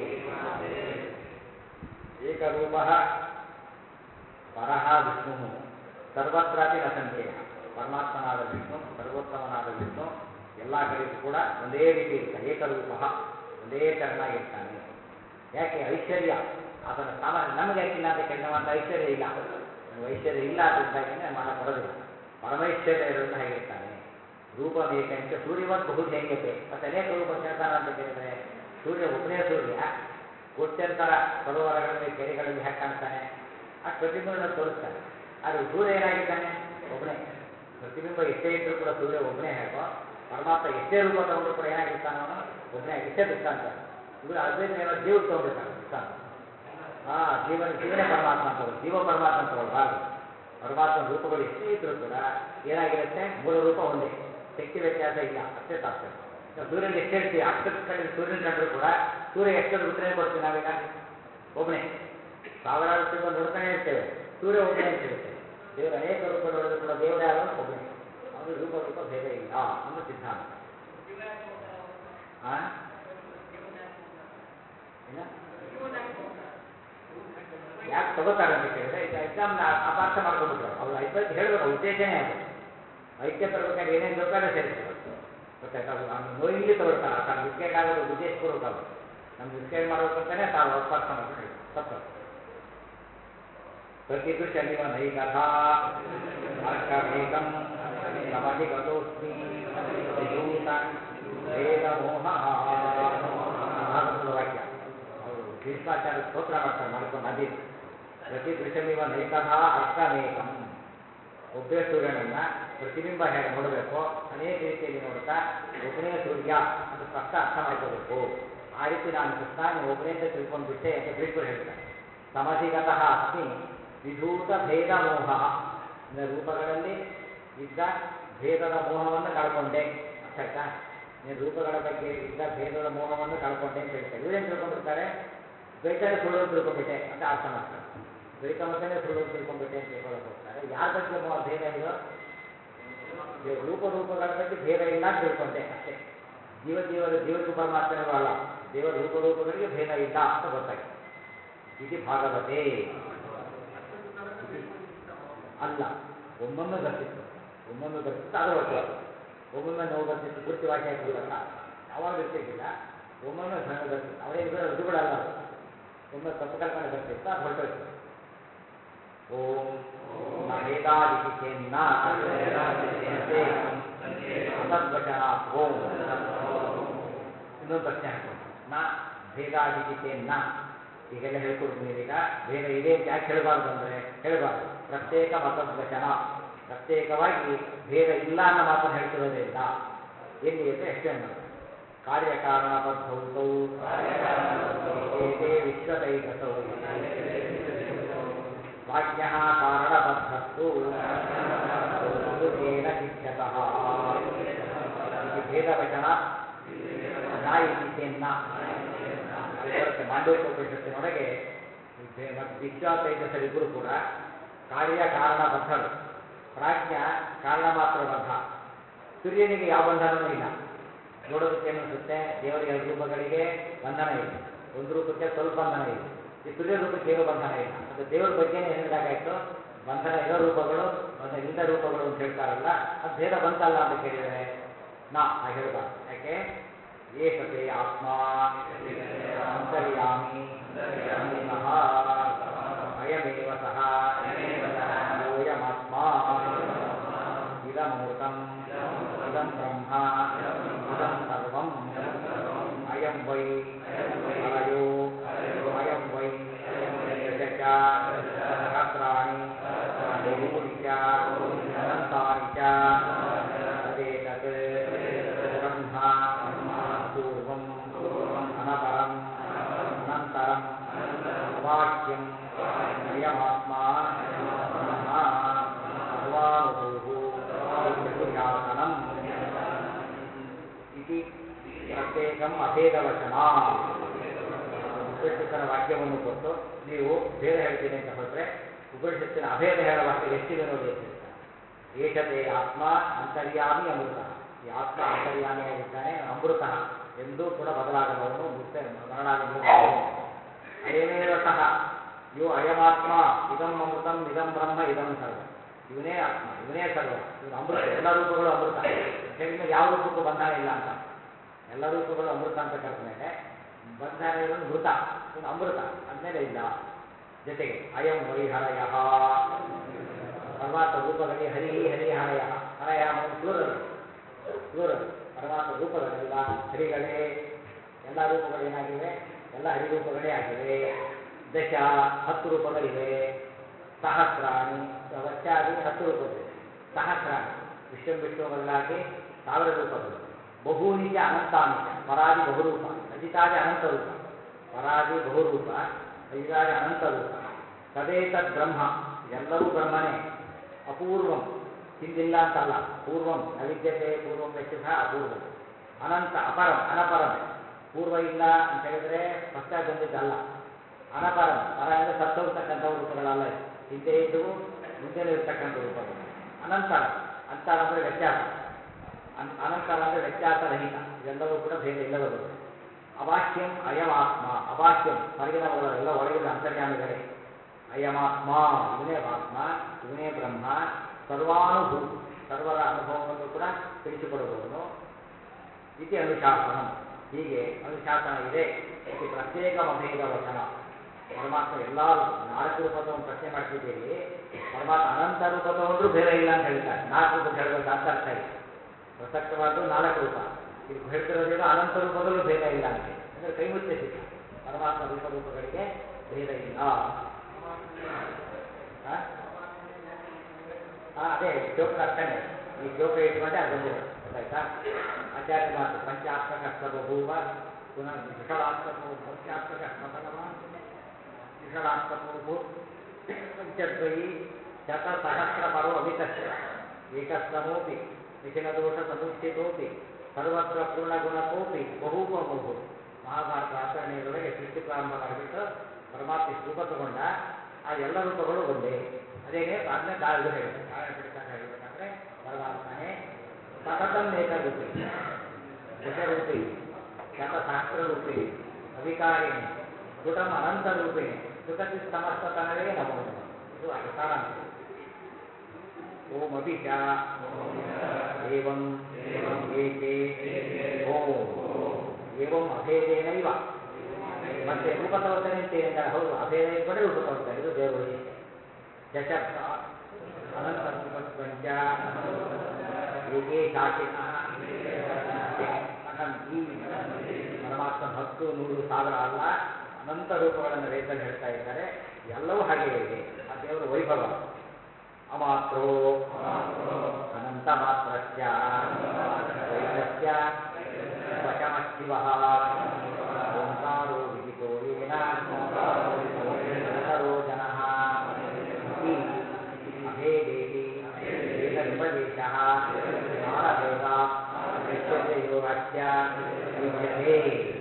ಏಕರೂಪಃ ಪರಃ ವಿಷ್ಣು ಸರ್ವತ್ರಾಪಿ ನ ಸಂಶಯ ಪರಮಾತ್ಮನಾದ ವಿಷ್ಣು ಸರ್ವೋತ್ತಮನಾದ ವಿಷ್ಣು ಎಲ್ಲ ಕಡೆಗೂ ಕೂಡ ಒಂದೇ ರೀತಿ ಇರ್ತಾನೆ ಏಕರೂಪ ಒಂದೇ ತೆರನಾಗಿರ್ತಾನೆ ಯಾಕೆ ಐಶ್ವರ್ಯ ಆತನ ಸಾಮಾನ್ಯ ನಮಗೆ ಯಾಕಿಲ್ಲ ಅಂತ ಕೇಳಿದ ಮಾತ್ರ ಐಶ್ವರ್ಯ ಇಲ್ಲ ನಮ್ಗೆ ಐಶ್ವರ್ಯ ಇಲ್ಲ ಅದರಿಂದಾಗಿನೇ ಮನ ಕೊಡೋದಿಲ್ಲ ಪರಮೈಶ್ವರ್ಯ ಇರೋದನ್ನ ಹಾಗಿರ್ತಾನೆ ರೂಪಮೇಕಂಚ ಸೂರ್ಯವತ್ ಬಹುಧೇಯತೆ ಮತ್ತೆ ಅನೇಕ ರೂಪ ಕೇಳ್ತಾನ ಅಂತ ಕೇಳಿದ್ರೆ ಸೂರ್ಯ ಒಬ್ಬನೇ ಸೂರ್ಯ ಕೋಟ್ಯಂತರ ಸರೋವರಗಳಲ್ಲಿ ಕೆರೆಗಳಲ್ಲಿ ಹೇಗೆ ಕಾಣ್ತಾನೆ ಆ ಪ್ರತಿಬಿಂಬ ತೋರಿಸ್ತಾನೆ ಆದರೆ ಸೂರ್ಯ ಏನಾಗಿದ್ದಾನೆ ಒಬ್ಬನೇ ಪ್ರತಿಬಿಂಬ ಎಷ್ಟೇ ಇದ್ರೂ ಕೂಡ ಸೂರ್ಯ ಒಬ್ಬನೇ ಹೇಗೋ ಪರಮಾತ್ಮ ಎಷ್ಟೇ ರೂಪ ತಗೊಂಡ್ರು ಕೂಡ ಏನಾಗಿರ್ತಾನೆ ಅವನು ಒಬ್ಬನೇ ಇಷ್ಟೇ ದೃಷ್ಟಾಂತ ಇವರು ಅದ್ವೈತ ಏನೋ ಜೀವ ತಗೊಂಡಿರ್ತಾನೆ ದೃಷ್ಟಾಂತ ಹಾ ಜೀವನ ಜೀವನೇ ಪರಮಾತ್ಮ ಅಂತ ತಗೊಳ್ಳಿ. ಜೀವ ಪರಮಾತ್ಮ ಅಂತ ತಗೊಳ್ಬಾರ್ದು ಪರಮಾತ್ಮ ರೂಪಗಳು ಎಷ್ಟೇ ಇದ್ರೂ ಕೂಡ ಏನಾಗಿರುತ್ತೆ ಮೂಲ ರೂಪ ಒಂದೇ ಶಕ್ತಿ ವ್ಯತ್ಯಾಸ ಇಲ್ಲ ಅಷ್ಟೇ ತಾತ್ಪರ್ಯ ಈಗ ಸೂರ್ಯನ ಎಷ್ಟು ಹೇಳ್ತೀವಿ ಅಷ್ಟು ಕಂಡ್ರೆ ಸೂರ್ಯನ ಕಂಡ್ರು ಕೂಡ ಸೂರ್ಯ ಎಷ್ಟೊಂದು ಉತ್ತರ ಕೊಡ್ತೀವಿ ನಾವೀಗ ಒಬ್ಬನೇ ಸಾವಿರಾರು ತಿಂಗಳು ನೋಡ್ತಾನೆ ಇರ್ತೇವೆ ಸೂರ್ಯ ಒಬ್ಬನೇ ಅಂತ ಹೇಳ್ತೇವೆ ದೇವರ ಅನೇಕ ರೂಪಗಳಲ್ಲಿ ಕೂಡ ದೇವರ ಯಾರು ಒಬ್ಬನೇ ಅವನು ರೂಪ ರೂಪ ಭೇದ ಇಲ್ಲ ಅನ್ನೋ ಸಿದ್ಧಾಂತ ಆ? ಏನ ಯಾಕೆ ತಗೋತಾರೆ ಅಂತ ಕೇಳಿದ್ರೆ ಈಗ ಎಕ್ಸಾಮ್ನ ಅಪಾರ್ಥ ಮಾಡ್ಕೊಂಡ್ಬಿಟ್ರು ಅವ್ರು ಐಕ್ಯತೆ ಹೇಳಬೇಕು ಉದ್ದೇಶನೇ ಅದು ಐಕ್ಯ ತರಬೇಕಾದ್ರೆ ಏನೇನು ಬೇಕಾದ್ರೆ ಸೇರಿಸ್ಬೇಕು ಗೊತ್ತಾಯ್ತಾ ಅದು ನಾನು ನೋಯಿಂಗ್ಲಿ ತಗೊಳ್ತಾರೆ ತಾನು ಮಿಸ್ಗೈಡ್ ಆಗೋದು ಉದ್ದೇಶಪೂರ್ವಕ ಅದು ನಮ್ಗೆ ಮಿಸ್ಗೈಡ್ ಮಾಡ್ಬೇಕಂತಾನೆ ತಾವು ಅಪಾರ್ಥ ಮಾಡ್ಕೊಂಡು ಹೇಳಿ ತಪ್ಪು ಪ್ರತಿದೃಶನಿವ ನೈಕಥಾ ಅರ್ಕಮೇಕಂ ಸಮಧಿ ಗತೋಸ್ಮಿ ವಿಭೂತ ವೇದಮೋಹ ಭಾಗವತದ ವಾಕ್ಯ ಅವರು ಭೀಷ್ಮಾಚಾರ್ಯ ಸ್ತೋತ್ರ ಮಾಡ್ತಾರೆ ಮಾಡ್ಕೊಂಡು ನದಿದ್ದು ಪ್ರತಿ ದೃಶ್ಯಮಿವ ನೈಕಥಾ ಅರ್ಕಮೇಕಂ ಒಬ್ಬೇ ಸೂರ್ಯನನ್ನ ಪ್ರತಿಬಿಂಬ ಹೇಗೆ ನೋಡಬೇಕು ಅನೇಕ ರೀತಿಯಲ್ಲಿ ನೋಡ್ತಾ ಒಬ್ಬನೇ ಸೂರ್ಯ ಅಂತ ಸ್ಪಷ್ಟ ಅರ್ಥ ಮಾಡ್ಕೋಬೇಕು ಆ ರೀತಿ ನಾನು ಕೃಷ್ಣ ನೀವು ಒಬ್ಬನೇ ಅಂತ ತಿಳ್ಕೊಂಡ್ಬಿಟ್ಟೆ ಅಂತ ಭೀಷ್ಮರು ಹೇಳ್ತಾರೆ ಸಮಧಿಗತಃ ಅಸ್ಮಿ ವಿಧೂತ ಭೇದ ಮೋಹ ಅಂದ್ರೆ ರೂಪಗಳಲ್ಲಿ ಇದ್ದ ಭೇದದ ಮೋಹವನ್ನು ಕಳ್ಕೊಂಡೆ ಅರ್ಥ ಆಯ್ತಾ ನೀನು ರೂಪಗಳ ಬಗ್ಗೆ ಇದ್ದ ಭೇದದ ಮೋಹವನ್ನು ಕಳ್ಕೊಂಡೆ ಅಂತ ಹೇಳ್ತಾರೆ ಇವ್ರೇನು ತಿಳ್ಕೊಂಡ್ಬಿಡ್ತಾರೆ ದ್ವೈತನೇ ಸುಳ್ಳು ಅಂತ ತಿಳ್ಕೊಂಡ್ಬಿಟ್ಟೆ ಅಂತ ಅರ್ಥ ಮಾಡ್ತಾರೆ ದ್ವೈತ ಮತನೇ ಸುಳ್ಳು ಅಂತ ತಿಳ್ಕೊಂಡ್ಬಿಟ್ಟೆ ಅಂತ ತಿಳ್ಕೊಳ್ಳೋಕೆ ಹೋಗ್ತಾರೆ ಯಾರ ಬಗ್ಗೆ ಮೋಹ ಭೇದ ಇದು ದೇವ್ ರೂಪ ರೂಪಗಳ ಬಗ್ಗೆ ಭೇದ ಇಲ್ಲ ಅಂತ ತಿಳ್ಕೊಂಡೆ ಅಷ್ಟೇ ಜೀವ ಜೀವದ ಜೀವಕ್ಕೂ ಪರಮಾತ್ಮನಿಗೂ ಅಲ್ಲ ದೇವರ ರೂಪ ರೂಪಗಳಿಗೆ ಭೇದ ಇಲ್ಲ ಅಂತ ಗೊತ್ತಾಗಿದೆ ಇದು ಭಾಗವತೆ ಅಲ್ಲ ಒಮ್ಮೊಮ್ಮೆ ಬರ್ತಿತ್ತು ಒಮ್ಮೊಮ್ಮೆ ಬರ್ತಿತ್ತು ಅದು ಹೊರಟು ಒಮ್ಮೊಮ್ಮೆ ನೋವು ಬರ್ತಿತ್ತು ಪೂರ್ತಿ ವಾಕ್ಯ ಹಾಕಿಬಿಡಲ್ಲ ಯಾವಾಗ ಇರ್ತಿದ್ದಿಲ್ಲ ಒಮ್ಮೊಮ್ಮೆ ಭ್ರಮೆ ಬರ್ತಿತ್ತು ಅವರೇನು ಬೇರೆ ಅದು ಬಿಡಲ್ಲ ಅದು ಒಮ್ಮೆ ತಪ್ಪು ಕಲ್ಪನೆ ಬರ್ತಿತ್ತು ಅದು ಹೊರಟೋಯ್ತು ಓಂ ನವೇದಾದಿತಿ ಚೇನ್ನ ಅಸದ್ವಚನ ಓಂ ಇನ್ನೊಂದು ಪ್ರಶ್ನೆ ಹಾಕೊಂಡು ನ ಭೇದಾದಿತಿ ಚೇನ್ನ ಈಗೆಲ್ಲ ಹೇಳ್ಕೊಡ್ತೀನಿ ಈಗ ಭೇದ ಇದೆ ಅಂತ ಯಾಕೆ ಹೇಳಬಾರ್ದು ಅಂದರೆ ಹೇಳಬಾರ್ದು ಪ್ರತ್ಯೇಕ ಮತದ್ವಚನ ಪ್ರತ್ಯೇಕವಾಗಿ ಭೇದ ಇಲ್ಲ ಅನ್ನೋ ಮಾತನ್ನು ಹೇಳ್ತಿರೋದ್ರಿಂದ ಎಲ್ಲಿ ಅಂತ ಎಕ್ಸ್ಪ್ಲೇನ್ ಮಾಡ್ತಾರೆ ಕಾರ್ಯಕಾರಣಬದ್ಧೌತೌ ಏಕೆ ವಿಶ್ವತೈಕಸೌ ಪ್ರಾಜ್ಞಃ ಕಾರಣಬದ್ಧಸ್ತು ಏನ ಶಿಕ್ಷತಃ ಇದು ಭೇದವಚನ ನ ಇತಿನ್ನ ಬರುತ್ತೆ ಮಾಂಡೋಪನಿಷತ್ತಿನೊಳಗೆ ವಿಶ್ವಾತೈಕಸರಿಬ್ಬರು ಕೂಡ ಕಾರ್ಯ ಕಾರಣಬದ್ಧರು ಪ್ರಾಜ್ಞ ಕಾರಣ ಮಾತ್ರ ಬದ್ಧ ಸೂರ್ಯನಿಗೆ ಯಾವ ಬಂಧನವೂ ಇಲ್ಲ ನೋಡೋದಕ್ಕೆ ಅನಿಸುತ್ತೆ ದೇವರ ಎರಡು ರೂಪಗಳಿಗೆ ಬಂಧನ ಇಲ್ಲ ಒಂದು ರೂಪಕ್ಕೆ ಸ್ವಲ್ಪ ಬಂಧನ ಇಲ್ಲ ಈ ಸೂರ್ಯ ರೂಪಕ್ಕೆ ಏನೂ ಬಂಧನ ಇಲ್ಲ ಅದು ದೇವರ ಬಗ್ಗೆನೇ ಹೇಳಿದಾಗಾಯ್ತು ಬಂಧನ ಇರೋ ರೂಪಗಳು ಬಂಧನ ಇಲ್ಲದ ರೂಪಗಳು ಅಂತ ಹೇಳ್ತಾರಲ್ಲ ಅದು ಭೇದ ಬಂತಲ್ಲ ಅಂತ ಕೇಳಿದರೆ ನಾ ಹಾಗೆ ಹೇಳ್ಬಾರ್ದು ಯಾಕೆ ಏಕತೆ ಆತ್ಮ ಅಂತರ್ಯಾಮಿ ಅಮೃತಃ ಅಯಮೇವ ಸಹ ಯೋಯಮಾತ್ಮ ಇದಮೃತಂ ಇದಂ ಬ್ರಹ್ಮ ಇದಂ ಸರ್ವಂ ಅಯಂ ವೈ ಹರಯೋ ಅಯಂ ವೈ ಯಶ ಸಹಸ್ರಾಣಿ ಬಹೂನಿ ಚ ಅನಂತಾನಿ ಚ ತದೇತತ್ ಬ್ರಹ್ಮ ಪೂರ್ವಂ ಅನಪರಂ ಅನಂತರಂ ಅವಾಕ್ಯಂ ಅಯಮಾತ್ಮ ಬ್ರಹ್ಮ ಸರ್ವಾನುಭೂಶಾಸನಂ ಇತಿ ಪ್ರತ್ಯೇಕಂ ಅಭೇದವಚನ ಉಪನಿಷತ್ತಿನ ವಾಕ್ಯವನ್ನು ಕೊಟ್ಟು ನೀವು ಭೇದ ಹೇಳ್ತೀನಿ ಅಂತ ಹೊರಟ್ರೆ ಉಪನಿಷತ್ತಿನ ಅಭೇದ ಹೇಳುವ ವಾಕ್ಯ ಎಷ್ಟಿದೆ ನೋಡಿ ಅಂತ ಹೇಳ್ತಾರೆ ಏಕತೆ ಆತ್ಮ ಅಂತರ್ಯಾಮಿ ಅಮೃತ ಈ ಆತ್ಮ ಅಂತರ್ಯಾಮಿಯಾಗಿದ್ದಾನೆ ಅಮೃತ ಎಂದೂ ಕೂಡ ಬದಲಾಗದವನು ಮುಕ್ತ ಮರಣಾದಿ ಅಯಮೇವ ಸಹ ಯೋ ಅಯಮಾತ್ಮ ಇದಂ ಅಮೃತಂ ಇದಂ ಬ್ರಹ್ಮ ಇದಂ ಸರ್ವ ಇವನೇ ಆತ್ಮ ಇವನೇ ಸರ್ವ ಇವನು ಅಮೃತ ಎಲ್ಲ ರೂಪಗಳು ಅಮೃತ ಹೇಳಿದ್ಮೇಲೆ ಯಾವ ರೂಪಕ್ಕೂ ಬಂಧನ ಇಲ್ಲ ಅಂತ ಎಲ್ಲ ರೂಪಗಳು ಅಮೃತ ಅಂತ ಕರೆದ ಮೇಲೆ ಬಂಧನ ಇರೋದು ಮೃತ ಇವನು ಅಮೃತ ಅಂದಮೇಲೆ ಇಲ್ಲ ಜೊತೆಗೆ ಅಯಂ ವೈಹರಯ ಪರಮಾತ್ಮ ರೂಪಗಳಿಗೆ ಹರಿ ಹರಿ ಹರಯ ಹರಯ ಪ್ಲೂರಲ್ ಪ್ಲೂರಲ್ ಪರಮಾತ್ಮ ರೂಪಗಳೆಲ್ಲ ಹರಿಗಳೇ ಎಲ್ಲ ರೂಪಗಳು ಏನಾಗಿವೆ ಎಲ್ಲ ಹರಿರೂಪಗಳೇ ಆಗಿವೆ ದಶ ಹತ್ತು ರೂಪಗಳಿವೆ ಸಹಸ್ರಾಣಿ ವಚ್ಚಾದಿ ಹತ್ತು ರೂಪಗಳಿವೆ ಸಹಸ್ರಾಣಿ ವಿಶ್ವ ವಿಷ್ಣು ಬದಲಾಗಿ ಸಾವಿರ ರೂಪಗಳು ಬಹುನಿಜ ಅನಂತಾನಿಜ ಪರಾದಿ ಬಹುರೂಪ ಅಜಿತಾದಿ ಅನಂತ ರೂಪ ಪರಾದಿ ಬಹುರೂಪ ಅಜಿತಾದಿ ಅನಂತ ರೂಪ ತದೇತದ್ ಬ್ರಹ್ಮ ಇದೆಲ್ಲವೂ ಬ್ರಹ್ಮನೇ ಅಪೂರ್ವಂ ಹಿಂದಿಲ್ಲ ಅಂತಲ್ಲ ಪೂರ್ವಂ ನವಿದ್ಯತೆ ಪೂರ್ವಂ ಯಶಃ ಅಪೂರ್ವಂ ಅನಂತ ಅಪರಂ ಅನಪರಂ ಪೂರ್ವ ಇಲ್ಲ ಅಂತ ಹೇಳಿದ್ರೆ ಹೊಸದಾಗಿ ಬಂದಿದ್ದಲ್ಲ ಅನಪರಂ ಪರ ಅಂದರೆ ಸತ್ತೋಗ್ತಕ್ಕಂಥ ರೂಪಗಳಲ್ಲ ಇದು. ಹಿಂದೆ ಇದ್ದವು ಮುಂದೆ ಇರ್ತಕ್ಕಂಥ ರೂಪಗಳು ಅನಂತರ ಅಂತರ ಅಂದರೆ ವ್ಯತ್ಯಾಸ ಅನ್- ಅನಂತರ ಅಂದರೆ ವ್ಯತ್ಯಾಸ ರಹಿತ ಇವೆಲ್ಲವೂ ಕೂಡ ಭೇದ ಇಲ್ಲದವರು ಅವಾಕ್ಯಂ ಅಯಮಾತ್ಮ ಅವಾಕ್ಯಂ ಹೊರಗಿನವುಗಳು ಎಲ್ಲ ಒಳಗಿನ ಅಂತರ್ಯಾಮಿಗಳೇ ಅಯಮಾತ್ಮ ಇವನೇ ಆತ್ಮ ಇವನೇ ಬ್ರಹ್ಮ ಸರ್ವಾನುಭೂ ಸರ್ವರ ಅನುಭವವನ್ನು ಕೂಡ ತಿಳಿಸಿಕೊಡುವವನು ಇತಿ ಅನುಶಾಸನ ಹೀಗೆ ಅನುಶಾಸನ ಇದೆ ಇದು ಪ್ರತ್ಯೇಕ ಅಭೇದ ವಚನ ಪರಮಾತ್ಮ ಎಲ್ಲ ರೂಪ ನಾಲ್ಕು ರೂಪದವನ್ನು ಪ್ರಶ್ನೆ ಮಾಡ್ತಿದ್ದೀರಿ ಪರಮಾತ್ಮ ಅನಂತ ರೂಪ ತಗೊಂಡ್ರು ಭೇದ ಇಲ್ಲ ಅಂತ ಹೇಳ್ತಾರೆ ನಾಲ್ಕು ರೂಪ ಹೇಳಬೇಕು ಅಂತ ಅರ್ಥ ಇಲ್ಲ ಪ್ರಸಕ್ತವಾದ್ದು ನಾಲ್ಕು ರೂಪ ಇದು ಹೇಳ್ತಿರೋದೇನು ಅನಂತ ರೂಪದಲ್ಲೂ ಭೇದ ಇಲ್ಲ ಅಂತ ಅಂದರೆ ಕೈ ಮುಚ್ಚೆ ಸಿಕ್ಕ ಪರಮಾತ್ಮ ರೂಪ ರೂಪಗಳಿಗೆ ಭೇದ ಇಲ್ಲ ಆ? ಆ, ಅದೇ ಶ್ಲೋಕದ ಅರ್ಥನೇ ಈ ಶ್ಲೋಕ ಇಟ್ಕೊಂಡೆ ಅದು ಬಂದಿರೋದು ಗೊತ್ತಾಯ್ತಾ ಆಚಾರ್ಯ ಮಾತು ಪಂಚಾತ್ಮಕ ಬಹುವ ಪುನಃ ವಿಷಳಾತ್ಮಕೋ ಪಂಚಾತ್ಮಕ ಸ್ಮತನವ ವಿಷಳಾತ್ಮಕೋ ಪಂಚದ್ವಯಿ ಶತಸಹಸ್ರ ಪರೋ ಅಮಿತಶ್ಚ ಏಕಸ್ತಮೋಪಿ ನಿಖಿಲದೋಷ ಸಮುಚಿತೋಪಿ ಸರ್ವತ್ರ ಪೂರ್ಣಗುಣಕೋಪಿ ಬಹುಪಮೋಹು ಮಹಾಭಾರತ ಆಚರಣೆಯೊಳಗೆ ಸೃಷ್ಟಿ ಪ್ರಾರಂಭ ಮಾಡಿಬಿಟ್ಟು ಪರಮಾತ್ಮ ಇಷ್ಟು ರೂಪ ತಗೊಂಡ ಆ ಎಲ್ಲ ರೂಪಗಳು ಒಂದೇ ಅದೇನೇ ಅದನ್ನ ದಾಳಿದು ಹೇಳಿದೆ ದಾಳಿ ಬಿಡ್ತಾನೆ ಹೇಳಬೇಕಂದ್ರೆ ಪರಮಾತ್ಮನೇ ಸತತಂ ಏಕರೂಪಿ ದಶರೂಪಿ ಶತಸಹಸ್ರರೂಪಿ ಅಧಿಕಾರಿಣಿ ಸ್ಫುಟಂ ಅನಂತರೂಪಿಣಿ ಸುಖತಿ ಸಮಸ್ತತನವೇ ನಮೋ ನಮಃ. ಇದು ಸಾರಾಂಶ ಓಂ ಅಪಿ ಚ ಏವಂ ಏಕೆ ಓಂ ಏವಂ ಅಭೇದೇನೈವ ಮತ್ತೆ ರೂಪ ತಗೋತಾನೆ ಅಂತೇನೆ ಅಂತಾರೆ ಹೌದು ಅಭೇದ ಇಟ್ಕೊಂಡ್ರೆ ರೂಪ ತಗೋತಾನೆ ಇದು ದೇವರ ವೈಶಿಷ್ಟ್ಯ ದಶರ್ಥ ಅನಂತ ರೂಪತ್ವಂಚ ಏಕೆ ಶಾಖಿನಃ ಅಹಂತಿ ಪರಮಾತ್ಮ ಹತ್ತು ನೂರು ಸಾವಿರ ಅಲ್ಲ ಅನಂತ ರೂಪಗಳನ್ನು ವೇದದಲ್ಲಿ ಹೇಳ್ತಾ ಇದ್ದಾರೆ ಎಲ್ಲವೂ ಹಾಗೆ ಇದೆ ಆ ದೇವರ ವೈಭವ ಅಮಾತ್ರೋ ಅನಂತ ಮಾತ್ರಸ್ಯ ವೈದ್ಯಸ್ಯ ವಶಮಶ್ಚ ಶಿವ ಓಂಕಾರೋ ವಿದಿತೋ ಯೇನ ಸರೋ ಜನಃ ಇತಿ ಅಭೇದೇತಿ ವೇದ ವಿಪದೇಶಃ ಜ್ಞಾನಭೇದಾತ್ ಯೋಗಾಚ್ಯ ವಿದ್ಯತೆ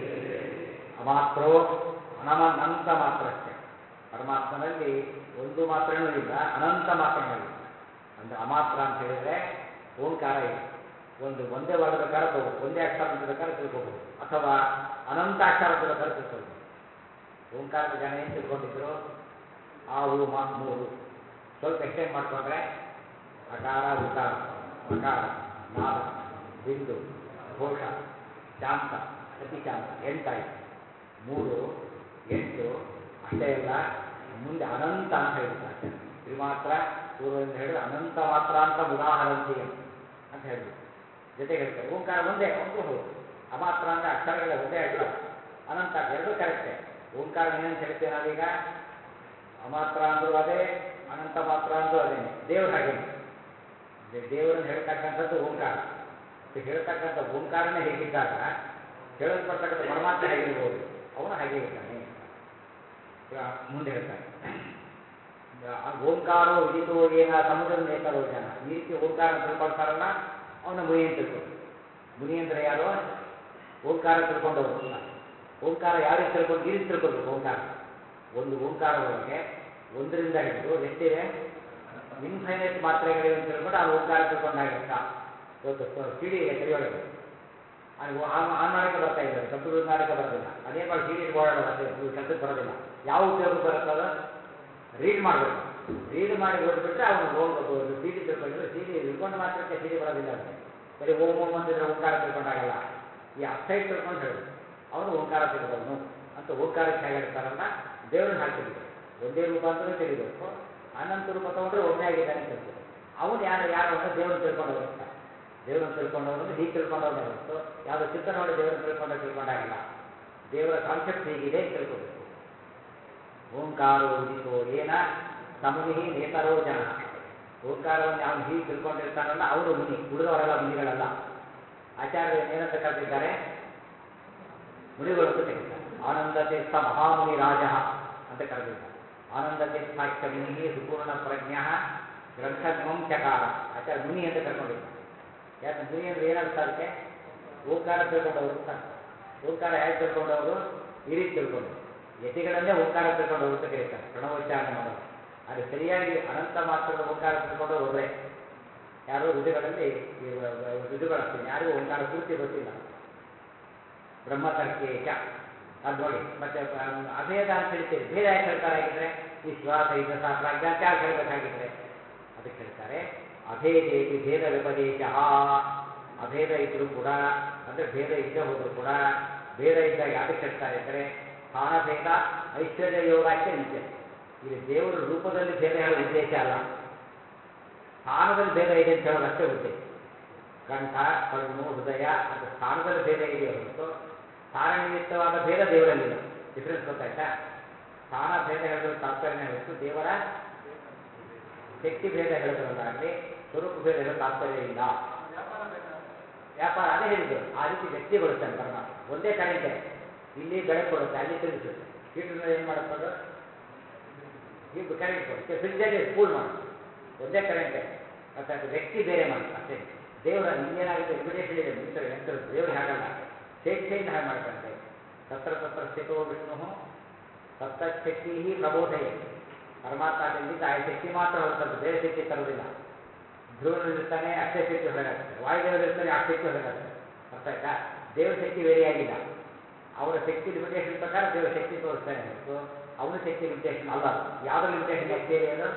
ಅಮಾತ್ರೋ ಅನಮನಂತ ಮಾತ್ರಕ್ಕೆ ಪರಮಾತ್ಮನಲ್ಲಿ ಒಂದು ಮಾತ್ರನೂ ಇಲ್ಲ ಅನಂತ ಮಾತ್ರನೂ ಇಲ್ಲ ಅಂದ್ರೆ ಅಮಾತ್ರ ಅಂತ ಹೇಳಿದ್ರೆ ಓಂಕಾರ ಇದೆ ಒಂದು ಒಂದೇ ವರ್ಗದ ತಗೋಬಹುದು ಒಂದೇ ಅಕ್ಷರ ಅಂತ ಬೇಕಾದ್ರೆ ತಿಳ್ಕೋಬಹುದು ಅಥವಾ ಅನಂತ ಅಕ್ಷರ ಅಂತ ಬೇಕಾದ್ರೆ ತಿಳ್ಕೋಬಹುದು ಓಂಕಾರದ ಜನ ಏನು ತಿಳ್ಕೊಂಡಿದ್ರು ಆ ಹೂ ಮಾ ಮೂರು ಸ್ವಲ್ಪ ಎಕ್ಸ್ಟೆಂಡ್ ಮಾಡ್ಕೊಂಡ್ರೆ ಅಕಾರ ಉಕಾರ ಅಕಾರ ನಾದ ಬಿಂದು ಘೋಷ ಶಾಂತ ಅತಿ ಶಾಂತ ಎಂಟಾಯ್ತು ಮೂರು ಎಂಟು ಅಷ್ಟೇ ಅಲ್ಲ ಮುಂದೆ ಅನಂತ ಅಂತ ಹೇಳಿಬಿಟ್ಟು ತ್ರಿಮಾತ್ರ ಪೂರ್ವದಿಂದ ಹೇಳಿದ್ರೆ ಅನಂತ ಮಾತ್ರ ಅಂತ ಉದಾಹರಣೆ ಅಂತ ಹೇಳಿದ್ರು ಜೊತೆಗೆ ಹೇಳ್ತಾರೆ ಓಂಕಾರ ಒಂದೇ ಒಂದು ಹೌದು ಅಮಾತ್ರ ಅಂದರೆ ಅಕ್ಷರಗಳ ಒಂದೇ ಅಕ್ಷರ ಅನಂತ ಎರಡೂ ಕರೆಕ್ಟೇ ಓಂಕಾರ ಏನಂತ ಹೇಳ್ತೇವೆ ನಾವೀಗ ಅಮಾತ್ರ ಅಂದ್ರೂ ಅದೇ ಅನಂತ ಮಾತ್ರ ಅಂದ್ರೂ ಅದೇನೆ ದೇವ್ರು ಹಾಗೇನೆ ದೇ- ದೇವರನ್ನು ಹೇಳ್ತಕ್ಕಂಥದ್ದು ಓಂಕಾರ ಅದು ಹೇಳ್ತಕ್ಕಂಥ ಓಂಕಾರನೇ ಹೇಗಿದ್ದಾಗ ಹೇಳಲ್ಪಡ್ತಕ್ಕಂಥ ಪರಮಾತ್ಮ ಹೇಗಿರ್ಬೋದು ಅವನು ಹಾಗೆ ಇರ್ತಾನೆ ಈಗ ಮುಂದೆ ಹೇಳ್ತಾನೆ ಆ ಓಂಕಾರೋ ವಿದಿತೋ ಏನ ಸಮುದ್ರ ನೇತರೋ ಜನ ಈ ರೀತಿ ಓಂಕಾರ ತಿಳ್ಕೊಳ್ತಾರಲ್ಲ ಅವನ ಮುನಿ ಅಂತ ತಿಳ್ಕೊಂಡು ಮುನಿ ಅಂದ್ರೆ ಯಾರು ಓಂಕಾರ ತಿಳ್ಕೊಂಡವರು ಅಂತ. ಓಂಕಾರ ಯಾವ ರೀತಿ ತಿಳ್ಕೊಂಡು ಈ ರೀತಿ ತಿಳ್ಕೊಳ್ಬೇಕು ಓಂಕಾರ ಒಂದು ಓಂಕಾರದೊಳಗೆ ಒಂದರಿಂದ ಹಿಡಿದು ಎಷ್ಟಿದೆ ಇನ್ಫೈನೈಟ್ ಮಾತ್ರೆಗಳಿವೆ ಅಂತ ತಿಳ್ಕೊಂಡು ಆ ಓಂಕಾರ ತಿಳ್ಕೊಂಡಾಗ ಅರ್ಥ ಇವತ್ತು ಸಿಡಿ ಇದೆ ಕೈಯೊಳಗೆ ಅದು ಆನ್ ಆನ್ ಮಾಡೋಕ್ಕೆ ಬರ್ತಾ ಇಲ್ಲ ಕಂಪ್ಯೂಟರ್ ಮಾಡೋಕ್ಕೆ ಬರೋದಿಲ್ಲ ಅದೇ ಮಾಡಿ ಸಿಡಿ ಇಟ್ಕೊಳ್ಳೋಣ ಅಷ್ಟೇ ಇದು ಕೆಲಸಕ್ಕೆ ಬರೋದಿಲ್ಲ ಯಾವ ಉಪಯೋಗಕ್ಕೆ ಬರುತ್ತೆ ಅದು ರೀಡ್ ಮಾಡಬೇಕು ರೀಡ್ ಮಾಡಿ ಓದ್ಬಿಟ್ರೆ ಅವನು ಹೋಗ್ಬೋದು ಸಿ ಡಿ ತಿಳ್ಕೊಂಡಿದ್ರೆ ಸಿ ಡಿ ಇಟ್ಕೊಂಡು ಮಾತ್ರಕ್ಕೆ ಸಿ ಡಿ ಬರೋದಿಲ್ಲ ಅವನಿಗೆ ಬರೀ ಓಂ ಓಂ ಅಂತಿದ್ರೆ ಓಂಕಾರ ತಿಳ್ಕೊಂಡಾಗಲ್ಲ ಈ ಅಪ್ಸೈಡ್ ತಿಳ್ಕೊಂಡು ಹೇಳು ಅವನು ಓಂಕಾರ ತಿಳ್ಕೊಂಡು ಅಂತ ಓಂಕಾರಕ್ಕೆ ಹೇಗೆ ಹೇಳ್ತಾರಲ್ಲ ದೇವ್ರನ್ನ ಹಾಕಿಬಿಟ್ಟು ಒಂದೇ ರೂಪ ಅಂತಲೂ ತಿಳಿಬೇಕು ಅನಂತ ರೂಪ ತಗೊಂಡ್ರೆ ಒಮ್ಮೆ ಆಗಿದ್ದಾನೆ ಅಂತ ತಿಳ್ಕೊ ಅವನು ಯಾರು ಯಾರು ಅಂತ ದೇವ್ರನ್ನ ತಿಳ್ಕೊಂಡವ್ರು ಅಂತ ದೇವ್ರನ್ನ ತಿಳ್ಕೊಂಡವ್ರು ಹೀಗೆ ತಿಳ್ಕೊಂಡವ್ರನ್ನ ಹೊರತು ಯಾವುದೋ ಚಿತ್ರ ನೋಡಿ ದೇವ್ರನ್ನ ತಿಳ್ಕೊಂಡ ತಿಳ್ಕೊಂಡಾಗಲ್ಲ ದೇವರ ಕಾನ್ಸೆಪ್ಟ್ ಹೀಗಿದೆ ಅಂತ ತಿಳ್ಕೊಬೇಕು ಓಂಕಾರೋ ಉದಿತೋ ಏನ ಸಮುನಿ ನೇತರೋ ಜನ ಓಂಕಾರವನ್ನು ಅವನು ಹೀಗೆ ತಿಳ್ಕೊಂಡಿರ್ತಾನಲ್ಲ ಅವರು ಮುನಿ ಉಳಿದವರೆಲ್ಲ ಮುನಿಗಳಲ್ಲ ಆಚಾರ್ಯರು ಏನಂತ ಕರೆದಿದ್ದಾರೆ ಮುನಿಗಳು ಅಂತ ಕರೀತಾರೆ ಆನಂದ ತೀರ್ಥ ಮಹಾಮುನಿ ರಾಜ ಅಂತ ಕರೆದಿದ್ದಾರೆ ಆನಂದ ತೀರ್ಥಾಖ್ಯ ಮುನಿ ಸುಪೂರ್ಣ ಪ್ರಜ್ಞ ಗ್ರಂಥಜ್ಞಂ ಚಕಾರ ಆಚಾರ್ಯ ಮುನಿ ಅಂತ ಕರ್ಕೊಂಡಿದ್ದಾರೆ ಯಾಕೆ ಮುನಿ ಅಂದ್ರೆ ಏನರ್ಥ ಅದಕ್ಕೆ ಓಂಕಾರ ತಿಳ್ಕೊಂಡವರು ಅಂತ ಅರ್ಥ. ಓಂಕಾರ ಹೇಗೆ ತಿಳ್ಕೊಂಡವರು ಈ ರೀತಿ ತಿಳ್ಕೊಂಡವರು ಯತಿಗಳನ್ನೇ ಓಂಕಾರ ತಿಳ್ಕೊಂಡವರು ಅಂತ ಕರೀತಾರೆ ಪ್ರಣವೋಚ್ಚಾರಣೆ ಮಾಡೋರು ಆದರೆ ಸರಿಯಾಗಿ ಅನಂತ ಮಾತ್ರದ ಓಂಕಾರ ತಿಳ್ಕೊಂಡವರು ಒಬ್ಬರೇ ಯಾರೋ ಋತುಗಳಲ್ಲಿ ಈ ವ- ವ- ಋತುಗಳಷ್ಟೇ ಯಾರಿಗೂ ಓಂಕಾರ ಪೂರ್ತಿ ಗೊತ್ತಿಲ್ಲ ಬ್ರಹ್ಮತರ್ಕೇಶ ಅದು ನೋಡಿ ಮತ್ತೆ ಅಮ್, ಅಭೇದ ಅಂತ ಹೇಳ್ತೀರಿ ಭೇದ ಯಾಕೆ ಹೇಳ್ತಾರೆ ಹಾಗಿದ್ರೆ ವಿಶ್ವಾಸ ಇದು ಸಹ ಪ್ರಾಜ್ಞ ಅಂತ ಯಾಕೆ ಹೇಳ್ಬೇಕಾಗಿದ್ರೆ ಅದಕ್ಕೆ ಹೇಳ್ತಾರೆ ಅಭೇದೇತಿ ಭೇದ ವ್ಯಪದೇಶ ಅಭೇದ ಇದ್ರೂ ಕೂಡ ಅಂದ್ರೆ ಭೇದ ಇದ್ದೇ ಹೋದ್ರು ಕೂಡ ಭೇದ ಇದ್ದಾಗ ಯಾಕೆ ಹೇಳ್ತಾರೆ ಅಂದರೆ ಸ್ಥಾನಭೇದ ಐಶ್ವರ್ಯ ಯೋಗಾಕ್ಕೆ ನಿತ್ಯ ಇಲ್ಲಿ ದೇವರ ರೂಪದಲ್ಲಿ ಭೇದ ಹೇಳೋ ಉದ್ದೇಶ ಅಲ್ಲ ಸ್ಥಾನದಲ್ಲಿ ಭೇದ ಇದೆ ಅಂತ ಹೇಳೋದು ಅಷ್ಟೇ ಉದ್ದೇಶ ಕಂಠ ಕಣ್ಣು ಹೃದಯ ಅಂತ ಸ್ಥಾನದಲ್ಲಿ ಭೇದ ಇದೆ ಹೊರತು ಸ್ಥಾನ ನಿಮಿತ್ತವಾದ ಭೇದ ದೇವರಲ್ಲಿಲ್ಲ ಡಿಫ್ರೆನ್ಸ್ ಗೊತ್ತಾಯ್ತಾ ಸ್ಥಾನ ಭೇದ ಹೇಳಿದ್ರೆ ತಾತ್ಪರ್ಯ ಹೊರತು ದೇವರ ಶಕ್ತಿ ಭೇದ ಹೇಳಿದ್ರಲ್ಲಾಗಲಿ ಸ್ವರೂಪ ಭೇದ ಹೇಳೋ ತಾತ್ಪರ್ಯ ಇಲ್ಲ ವ್ಯಾಪಾರ ಬೇಕಾ ವ್ಯಾಪಾರ ಅದೇ ಹೇಳಿದ್ರು ಆ ರೀತಿ ವ್ಯಕ್ತಿ ಬರುತ್ತಾನೆ ಪರಮಾತ್ಮ ಒಂದೇ ಕರೆಂಟೆ ಇಲ್ಲಿ ಬೆಳಕು ಕೊಡುತ್ತೆ ಅಲ್ಲಿ ತಿರುಗಿಸುತ್ತೆ ಹೀಟರ್ನ ಏನು ಮಾಡುತ್ತೆ ಅದು ಹೀಗೆ ಕರೆಂಟ್ ಕೊಡುತ್ತೆ ಫ್ರಿಜ್ಜಲ್ಲಿ ಕೂಲ್ ಮಾಡುತ್ತೆ ಒಂದೇ ಕರೆಂಟೆ ಮತ್ತೆ ಅದು ವ್ಯಕ್ತಿ ಬೇರೆ ಮಾಡುತ್ತೆ ಅಷ್ಟೇ ದೇವರ ಇನ್ನೇನಾಗುತ್ತೆ ಇನ್ವಿಟೇಷನ್ ಇದೆ ಮಿತ್ರ ಯಂತ್ರ ದೇವರು ಹಾಗಲ್ಲ ಸ್ವೇಚ್ಛೆಯಿಂದ ಹಾಗೆ ಮಾಡ್ತಾನೆ ತತ್ರ ತತ್ರ ಸ್ಥಿತೋ ವಿಷ್ಣು ಸಪ್ತಶಕ್ತಿ ಪ್ರಬೋಧಯ ಪರಮಾತ್ಮ ಅಲ್ಲಿಂದ ಆ ಶಕ್ತಿ ಮಾತ್ರ ಹೊರತದ್ದು ಬೇರೆ ಶಕ್ತಿ ತರೋದಿಲ್ಲ ಧ್ರುವನಲ್ಲಿರ್ತಾನೆ ಅಷ್ಟೇ ಶಕ್ತಿ ಹೊರಗಾಗ್ತದೆ ವಾಯುದೇವರಿರ್ತಾನೆ ಆ ಶಕ್ತಿ ಹೊರಗಾಗ್ತದೆ ಅರ್ಥ ಆಯ್ತಾ ದೇವರ ಶಕ್ತಿ ಬೇರೆ ಆಗಿಲ್ಲ ಅವರ ಶಕ್ತಿ ಲಿಮಿಟೇಷನ್ ಪ್ರಕಾರ ದೇವರ ಶಕ್ತಿ ತೋರಿಸ್ತಾನೆ ಹೊರತು ಅವನ ಶಕ್ತಿ ಲಿಮಿಟೇಷನ್ ಅಲ್ಲ ಅದು ಯಾವ್ದ್ರ ಲಿಮಿಟೇಷನ್ ಆಕ್ಚುಲಿ ಅದು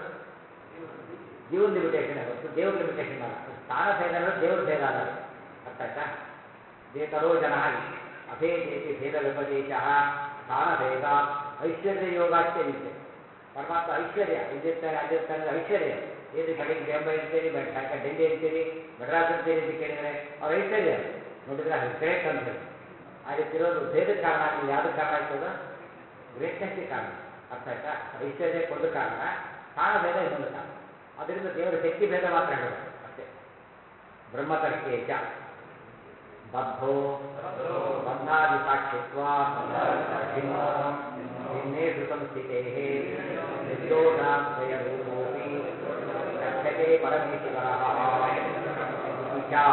ಜೀವನ ಲಿಮಿಟೇಷನ್ ಹೊರತು ದೇವ್ರ ಲಿಮಿಟೇಷನ್ ಅಲ್ಲ ಸ್ಥಾನ ಭೇದ ಅಂದ್ರೆ ದೇವ್ರ ಭೇದ ಅಲ್ಲ ಅದು. ಅರ್ಥ ಆಯ್ತಾ ದೇತರೋ ಜನ ಅಭೇದೇತಿ ಭೇದ ವ್ಯಪದೇಶ ಸ್ಥಾನ ಭೇದ ಐಶ್ವರ್ಯ ಯೋಗಾಚ್ಯ ವಿದ್ಯೆ ಪರಮಾತ್ಮ ಐಶ್ವರ್ಯ ಇಲ್ಲಿರ್ತಾನೆ ಅಲ್ಲಿರ್ತಾನೆ ಅಂದ್ರೆ ಐಶ್ವರ್ಯ ಏನು ಬೆಳಿಗ್ಗೆ ಬೆಂಬೈ ಅಂತೀರಿ ಬೆಳಗ್ಗೆ ಸಾಯಂಕಾಲ ಡೆಲ್ಲಿ ಅಂತೀರಿ ಮಡ್ರಾಸ್ ಅಂತೀರಿ ಅಂತ ಕೇಳಿದರೆ ಅವ್ರ ಐಶ್ವರ್ಯ ನೋಡಿದ್ರೆ ಅದು ಗ್ರೇಟ್ ಅಂತ ಹೇಳಿ ಆ ರೀತಿ ಇರೋದು ಭೇದಕ್ಕೆ ಕಾರಣ ಆಗಲಿಲ್ಲ ಯಾವುದಕ್ಕೆ ಕಾರಣ ಆಯ್ತದ ಗ್ರೇಟ್ನೆಸ್ಗೆ ಕಾರಣ ಅರ್ಥ ಆಯ್ತಾ ಐಶ್ವರ್ಯಕ್ಕೆ ಒಂದು ಕಾರಣ ಸ್ಥಾನ ಭೇದ ಇನ್ನೊಂದು ಕಾರಣ ಅದರಿಂದ ದೇವರ ಶಕ್ತಿ ಭೇದ ಮಾತ್ರ ಹೇಳೋದು ಅಷ್ಟೇ ಬ್ರಹ್ಮತರ್ಕೇಶ ಬದ್ಧೋ ಬಂಧಾದಿ ಸಾಕ್ಷಿತ್ವ ಭಿನ್ನೋ ಭಿನ್ನೇಷು ಸಂಸ್ಥಿತೇಃ ನಿರ್ದೋಷಾದ್ವಯ ರೂಪೋಪಿ ಕಥ್ಯತೆ ಪರಮೇಶ್ವರಃ ಇತಿ ಚ.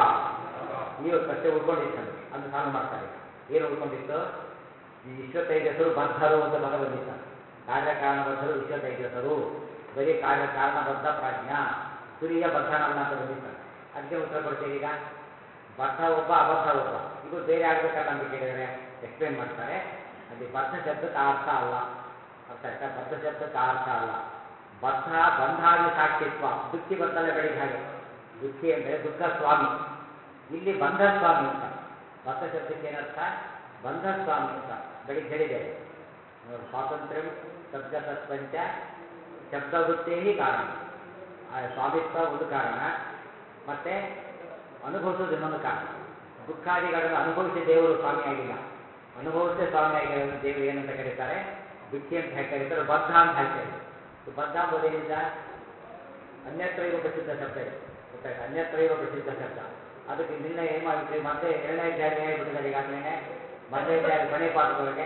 ಈ ಒಂದು ಪ್ರಶ್ನೆ ಉಳ್ಕೊಂಡಿತ್ತು ನಮಗೆ ಅದು ಸಾಲ್ವ್ ಮಾಡ್ತಾರೆ ಏನು ಉಳ್ಕೊಂಡಿತ್ತು ಈ ವಿಶ್ವ ತೈಜಸರು ಬದ್ಧರು ಅಂತ ಪದ ಬಂದಿತ್ತ ಕಾರ್ಯಕಾರಣಬದ್ಧರು ವಿಶ್ವ ತೈಜಸರು ಬರೀ ಕಾರ್ಯಕಾರಣಬದ್ಧ ಪ್ರಾಜ್ಞಾ ತುರಿಯ ಬದ್ಧನಲ್ಲ ಅಂತ ಬಂದಿತ್ತ ಅದಕ್ಕೆ ಉತ್ತರ ಕೊಡ್ತೀರಿ ಈಗ ಬದ್ಧ ಒಬ್ಬ ಅಬದ್ಧ ಒಬ್ಬ ಇದು ಬೇರೆ ಆಗ್ಬೇಕಲ್ಲ ಅಂತ ಕೇಳಿದರೆ ಎಕ್ಸ್ಪ್ಲೇನ್ ಮಾಡ್ತಾರೆ ಅಲ್ಲಿ ಬದ್ಧ ಶಬ್ದಕ್ಕೆ ಆ ಅರ್ಥ ಅಲ್ಲ ಅರ್ಥ ಆಯ್ತಾ ಬದ್ಧ ಶಬ್ದಕ್ಕೆ ಆ ಅರ್ಥ ಅಲ್ಲ ಬದ್ಧ ಬಂಧಾದಿ ಸಾಕ್ಷಿತ್ವ ದುಃಖಿ ಬಂತಲ್ಲ ಬೆಳಿಗ್ಗೆ ಹಾಗೆ ದುಃಖಿ ಅಂದರೆ ದುಃಖ ಸ್ವಾಮಿ ಇಲ್ಲಿ ಬಂಧ ಸ್ವಾಮಿ ಅಂತ ಬದ್ಧ ಶಬ್ದಕ್ಕೆ ಏನರ್ಥ ಬಂಧ ಸ್ವಾಮಿ ಅಂತ ಬೆಳಿಗ್ಗೆ ಹೇಳಿದೆ ನೋಡಿ, ಸ್ವಾತಂತ್ರ್ಯ ಸದ್ಗತತ್ವಂಚ ಶಬ್ದವೃತ್ತೇ ಕಾರಣ ಆ ಸ್ವಾಮಿತ್ವ ಒಂದು ಕಾರಣ ಮತ್ತೆ ಅನುಭವಿಸೋದು ಇನ್ನೊಂದು ಕಾರಣ ದುಃಖಾದಿಗಳನ್ನು ಅನುಭವಿಸಿ ದೇವರು ಸ್ವಾಮಿ ಆಗಿಲ್ಲ ಅನುಭವಿಸೇ ಸ್ವಾಮಿ ಆಗಿರೋದು ದೇವರು ಏನಂತ ಕರೀತಾರೆ ದುಃಖಿ ಅಂತ ಹೇಗೆ ಕರೀತಾರೆ ಬದ್ಧ ಅಂತ ಹೇಳ್ತಾರೆ ಈ ಬದ್ಧ ಎಂಬುದೇನಿಲ್ಲ ಅನ್ಯತ್ರೈವ ಪ್ರಸಿದ್ಧ ಶಬ್ದ ಇದೆ ಗೊತ್ತಾಯ್ತು ಅನ್ಯತ್ರೈವ ಪ್ರಸಿದ್ಧ ಶಬ್ದ ಅದಕ್ಕೆ ನಿನ್ನೆ ಏನು ಮಾಡಿದ್ರಿ ಮತ್ತೆ ಎರಡನೇ ಅಧ್ಯಾಯ ಹೇಳ್ಬಿಟ್ಟಿದ್ದಾರೆ ಈಗಾಗಲೇ ಮೊದಲನೇ ಅಧ್ಯಾಯ ಕೊನೆ ಪಾಠದೊಳಗೆ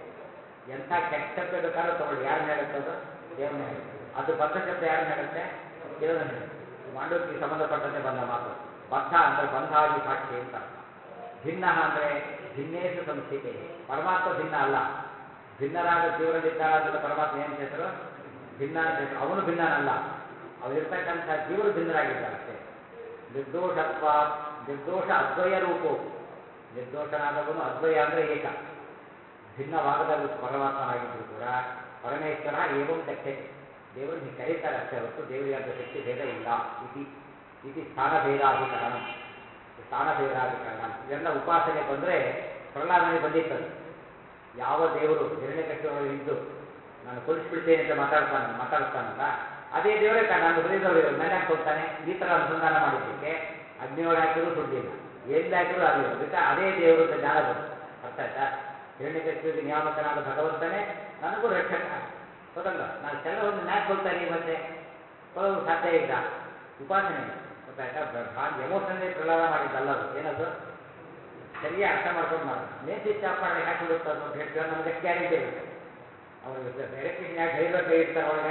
ಎಂಥ ಕೆಟ್ಟ ಶಬ್ದ ಬೇಕಾದ್ರೂ ತಗೊಳ್ಳಿ ಯಾರನ್ನ ಹೇಳುತ್ತೆ ಅದು ದೇವರನ್ನ ಹೇಳುತ್ತೆ ಅದು ಬದ್ಧ ಶಬ್ದ ಯಾರನ್ನ ಹೇಳುತ್ತೆ ದೇವರನ್ನ ಹೇಳುತ್ತೆ ಮಾಂಡವ್ಯಕ್ಕೆ ಸಂಬಂಧಪಟ್ಟಂತೆ ಬಂದ ಮಾತು ಬದ್ಧ ಅಂದರೆ ಬಂಧಾದಿ ಸಾಕ್ಷಿ ಅಂತ ಅರ್ಥ. ಭಿನ್ನ ಅಂದರೆ ಭಿನ್ನೇಶು ಸಂಸ್ಥಿತೆ ಪರಮಾತ್ಮ ಭಿನ್ನ ಅಲ್ಲ ಭಿನ್ನರಾದ ಜೀವನಲ್ಲಿದ್ದಾರ ಅಂತ ಪರಮಾತ್ಮ ಏನು ಹೆಸರು ಭಿನ್ನ ಅಂತ ಹೆಸರು ಅವನು ಭಿನ್ನನಲ್ಲ ಅವರಿರ್ತಕ್ಕಂಥ ಜೀವರು ಭಿನ್ನರಾಗಿದ್ದಾರಷ್ಟೇ ನಿರ್ದೋಷತ್ವ ನಿರ್ದೋಷ ಅದ್ವಯ ರೂಪವು ನಿರ್ದೋಷನಾದವನು ಅದ್ವಯ ಅಂದರೆ ಏಕ ಭಿನ್ನವಾಗದ ರೂಪ ಪರಮಾತ್ಮನಾಗಿದ್ದರೂ ಕೂಡ ಪರಮೇಶ್ವರ ಏವಂ ದಕ್ಷತೆ ದೇವರು ಹೀಗೆ ಕರೀತಾರೆ ಅಷ್ಟೇ ಹೊರತು ದೇವರಿಗೆ ಅಂತ ಶಕ್ತಿ ಭೇದ ಇಲ್ಲ ಇತಿ ಇತಿ ಸ್ಥಾನಭೇದಾಧಿಕರಣ ಸ್ಥಾನಭೇದಾಧಿಕರಣ ಇದೆಲ್ಲ ಉಪಾಸನೆ ಬಂದರೆ ಪ್ರಹ್ಲಾದನಿಗೆ ಬಂದಿತ್ತದು ಯಾವ ದೇವರು ಹಿರಣ್ಯಕೃಷ್ಣೊಳಗೆ ಇದ್ದು ನಾನು ಕೊಲಿಸ್ಬಿಡ್ತೇನೆ ಅಂತ ಮಾತಾಡ್ತಾನೆ ಮಾತಾಡ್ತಾನಲ್ಲ ಅದೇ ದೇವರೇ ಕ- ನಾನು ಹೃದಯದೊಳಗೆ ನನ್ನ ಹಾಕೊಳ್ತಾನೆ ಈ ಥರ ಅನುಸಂಧಾನ ಮಾಡಿದ್ದಕ್ಕೆ ಅಗ್ನಿಯೊಳಗೆ ಹಾಕಿದ್ರು ಸುದ್ದಿಲ್ಲ ಎಲ್ಲಿ ಹಾಕಿದ್ರು ಆಗಲಿಲ್ಲ ಅದಕ್ಕೆ ಅದೇ ದೇವರು ಅಂತ ಜ್ಞಾನ ಬಂತು ಅರ್ಥ ಆಯ್ತಾ ಹಿರಣ್ಯಕೃಷ್ಣನಿಗೆ ನಿಯಾಮಕನಾದ ಭಗವಂತನೇ ನನಗೂ ರಕ್ಷಕ ಹೌದಲ್ಲ ನಾನು ಕೆಲವೊಂದು ನ್ಯಾಕ್ ಕೊಳ್ತಾನೆ ಮತ್ತೆ ಕೊಡೋದು ಸಾಧ್ಯ ಇಲ್ಲ ಉಪಾಸನೆ ಗೊತ್ತಾಯ್ತಾ ಭಾಳ ಎಮೋಷನಲ್ಲೇ ಪ್ರಹ್ಲಾದ ಮಾಡಿದ್ದಲ್ಲ ಅದು ಏನದು ಸರಿಯಾಗಿ ಅರ್ಥ ಮಾಡ್ಕೊಂಡು ಮಾಡೋದು ಮೇಸಿ ಚಾಪ್ ಮಾಡಿ ಹಾಕಿ ಬಿಡುತ್ತೆ ಅದು ಅಂತ ಹೇಳ್ತಾರೆ ನಮ್ಗೆ ಗ್ಯಾರಂಟಿ ಇರುತ್ತೆ ಅವರು ಎಲೆಕ್ಟ್ರಿಷನ್ ಯಾಕೆ ಧೈರ್ಯ ಕೈ ಇಡ್ತಾರೆ ಒಳಗೆ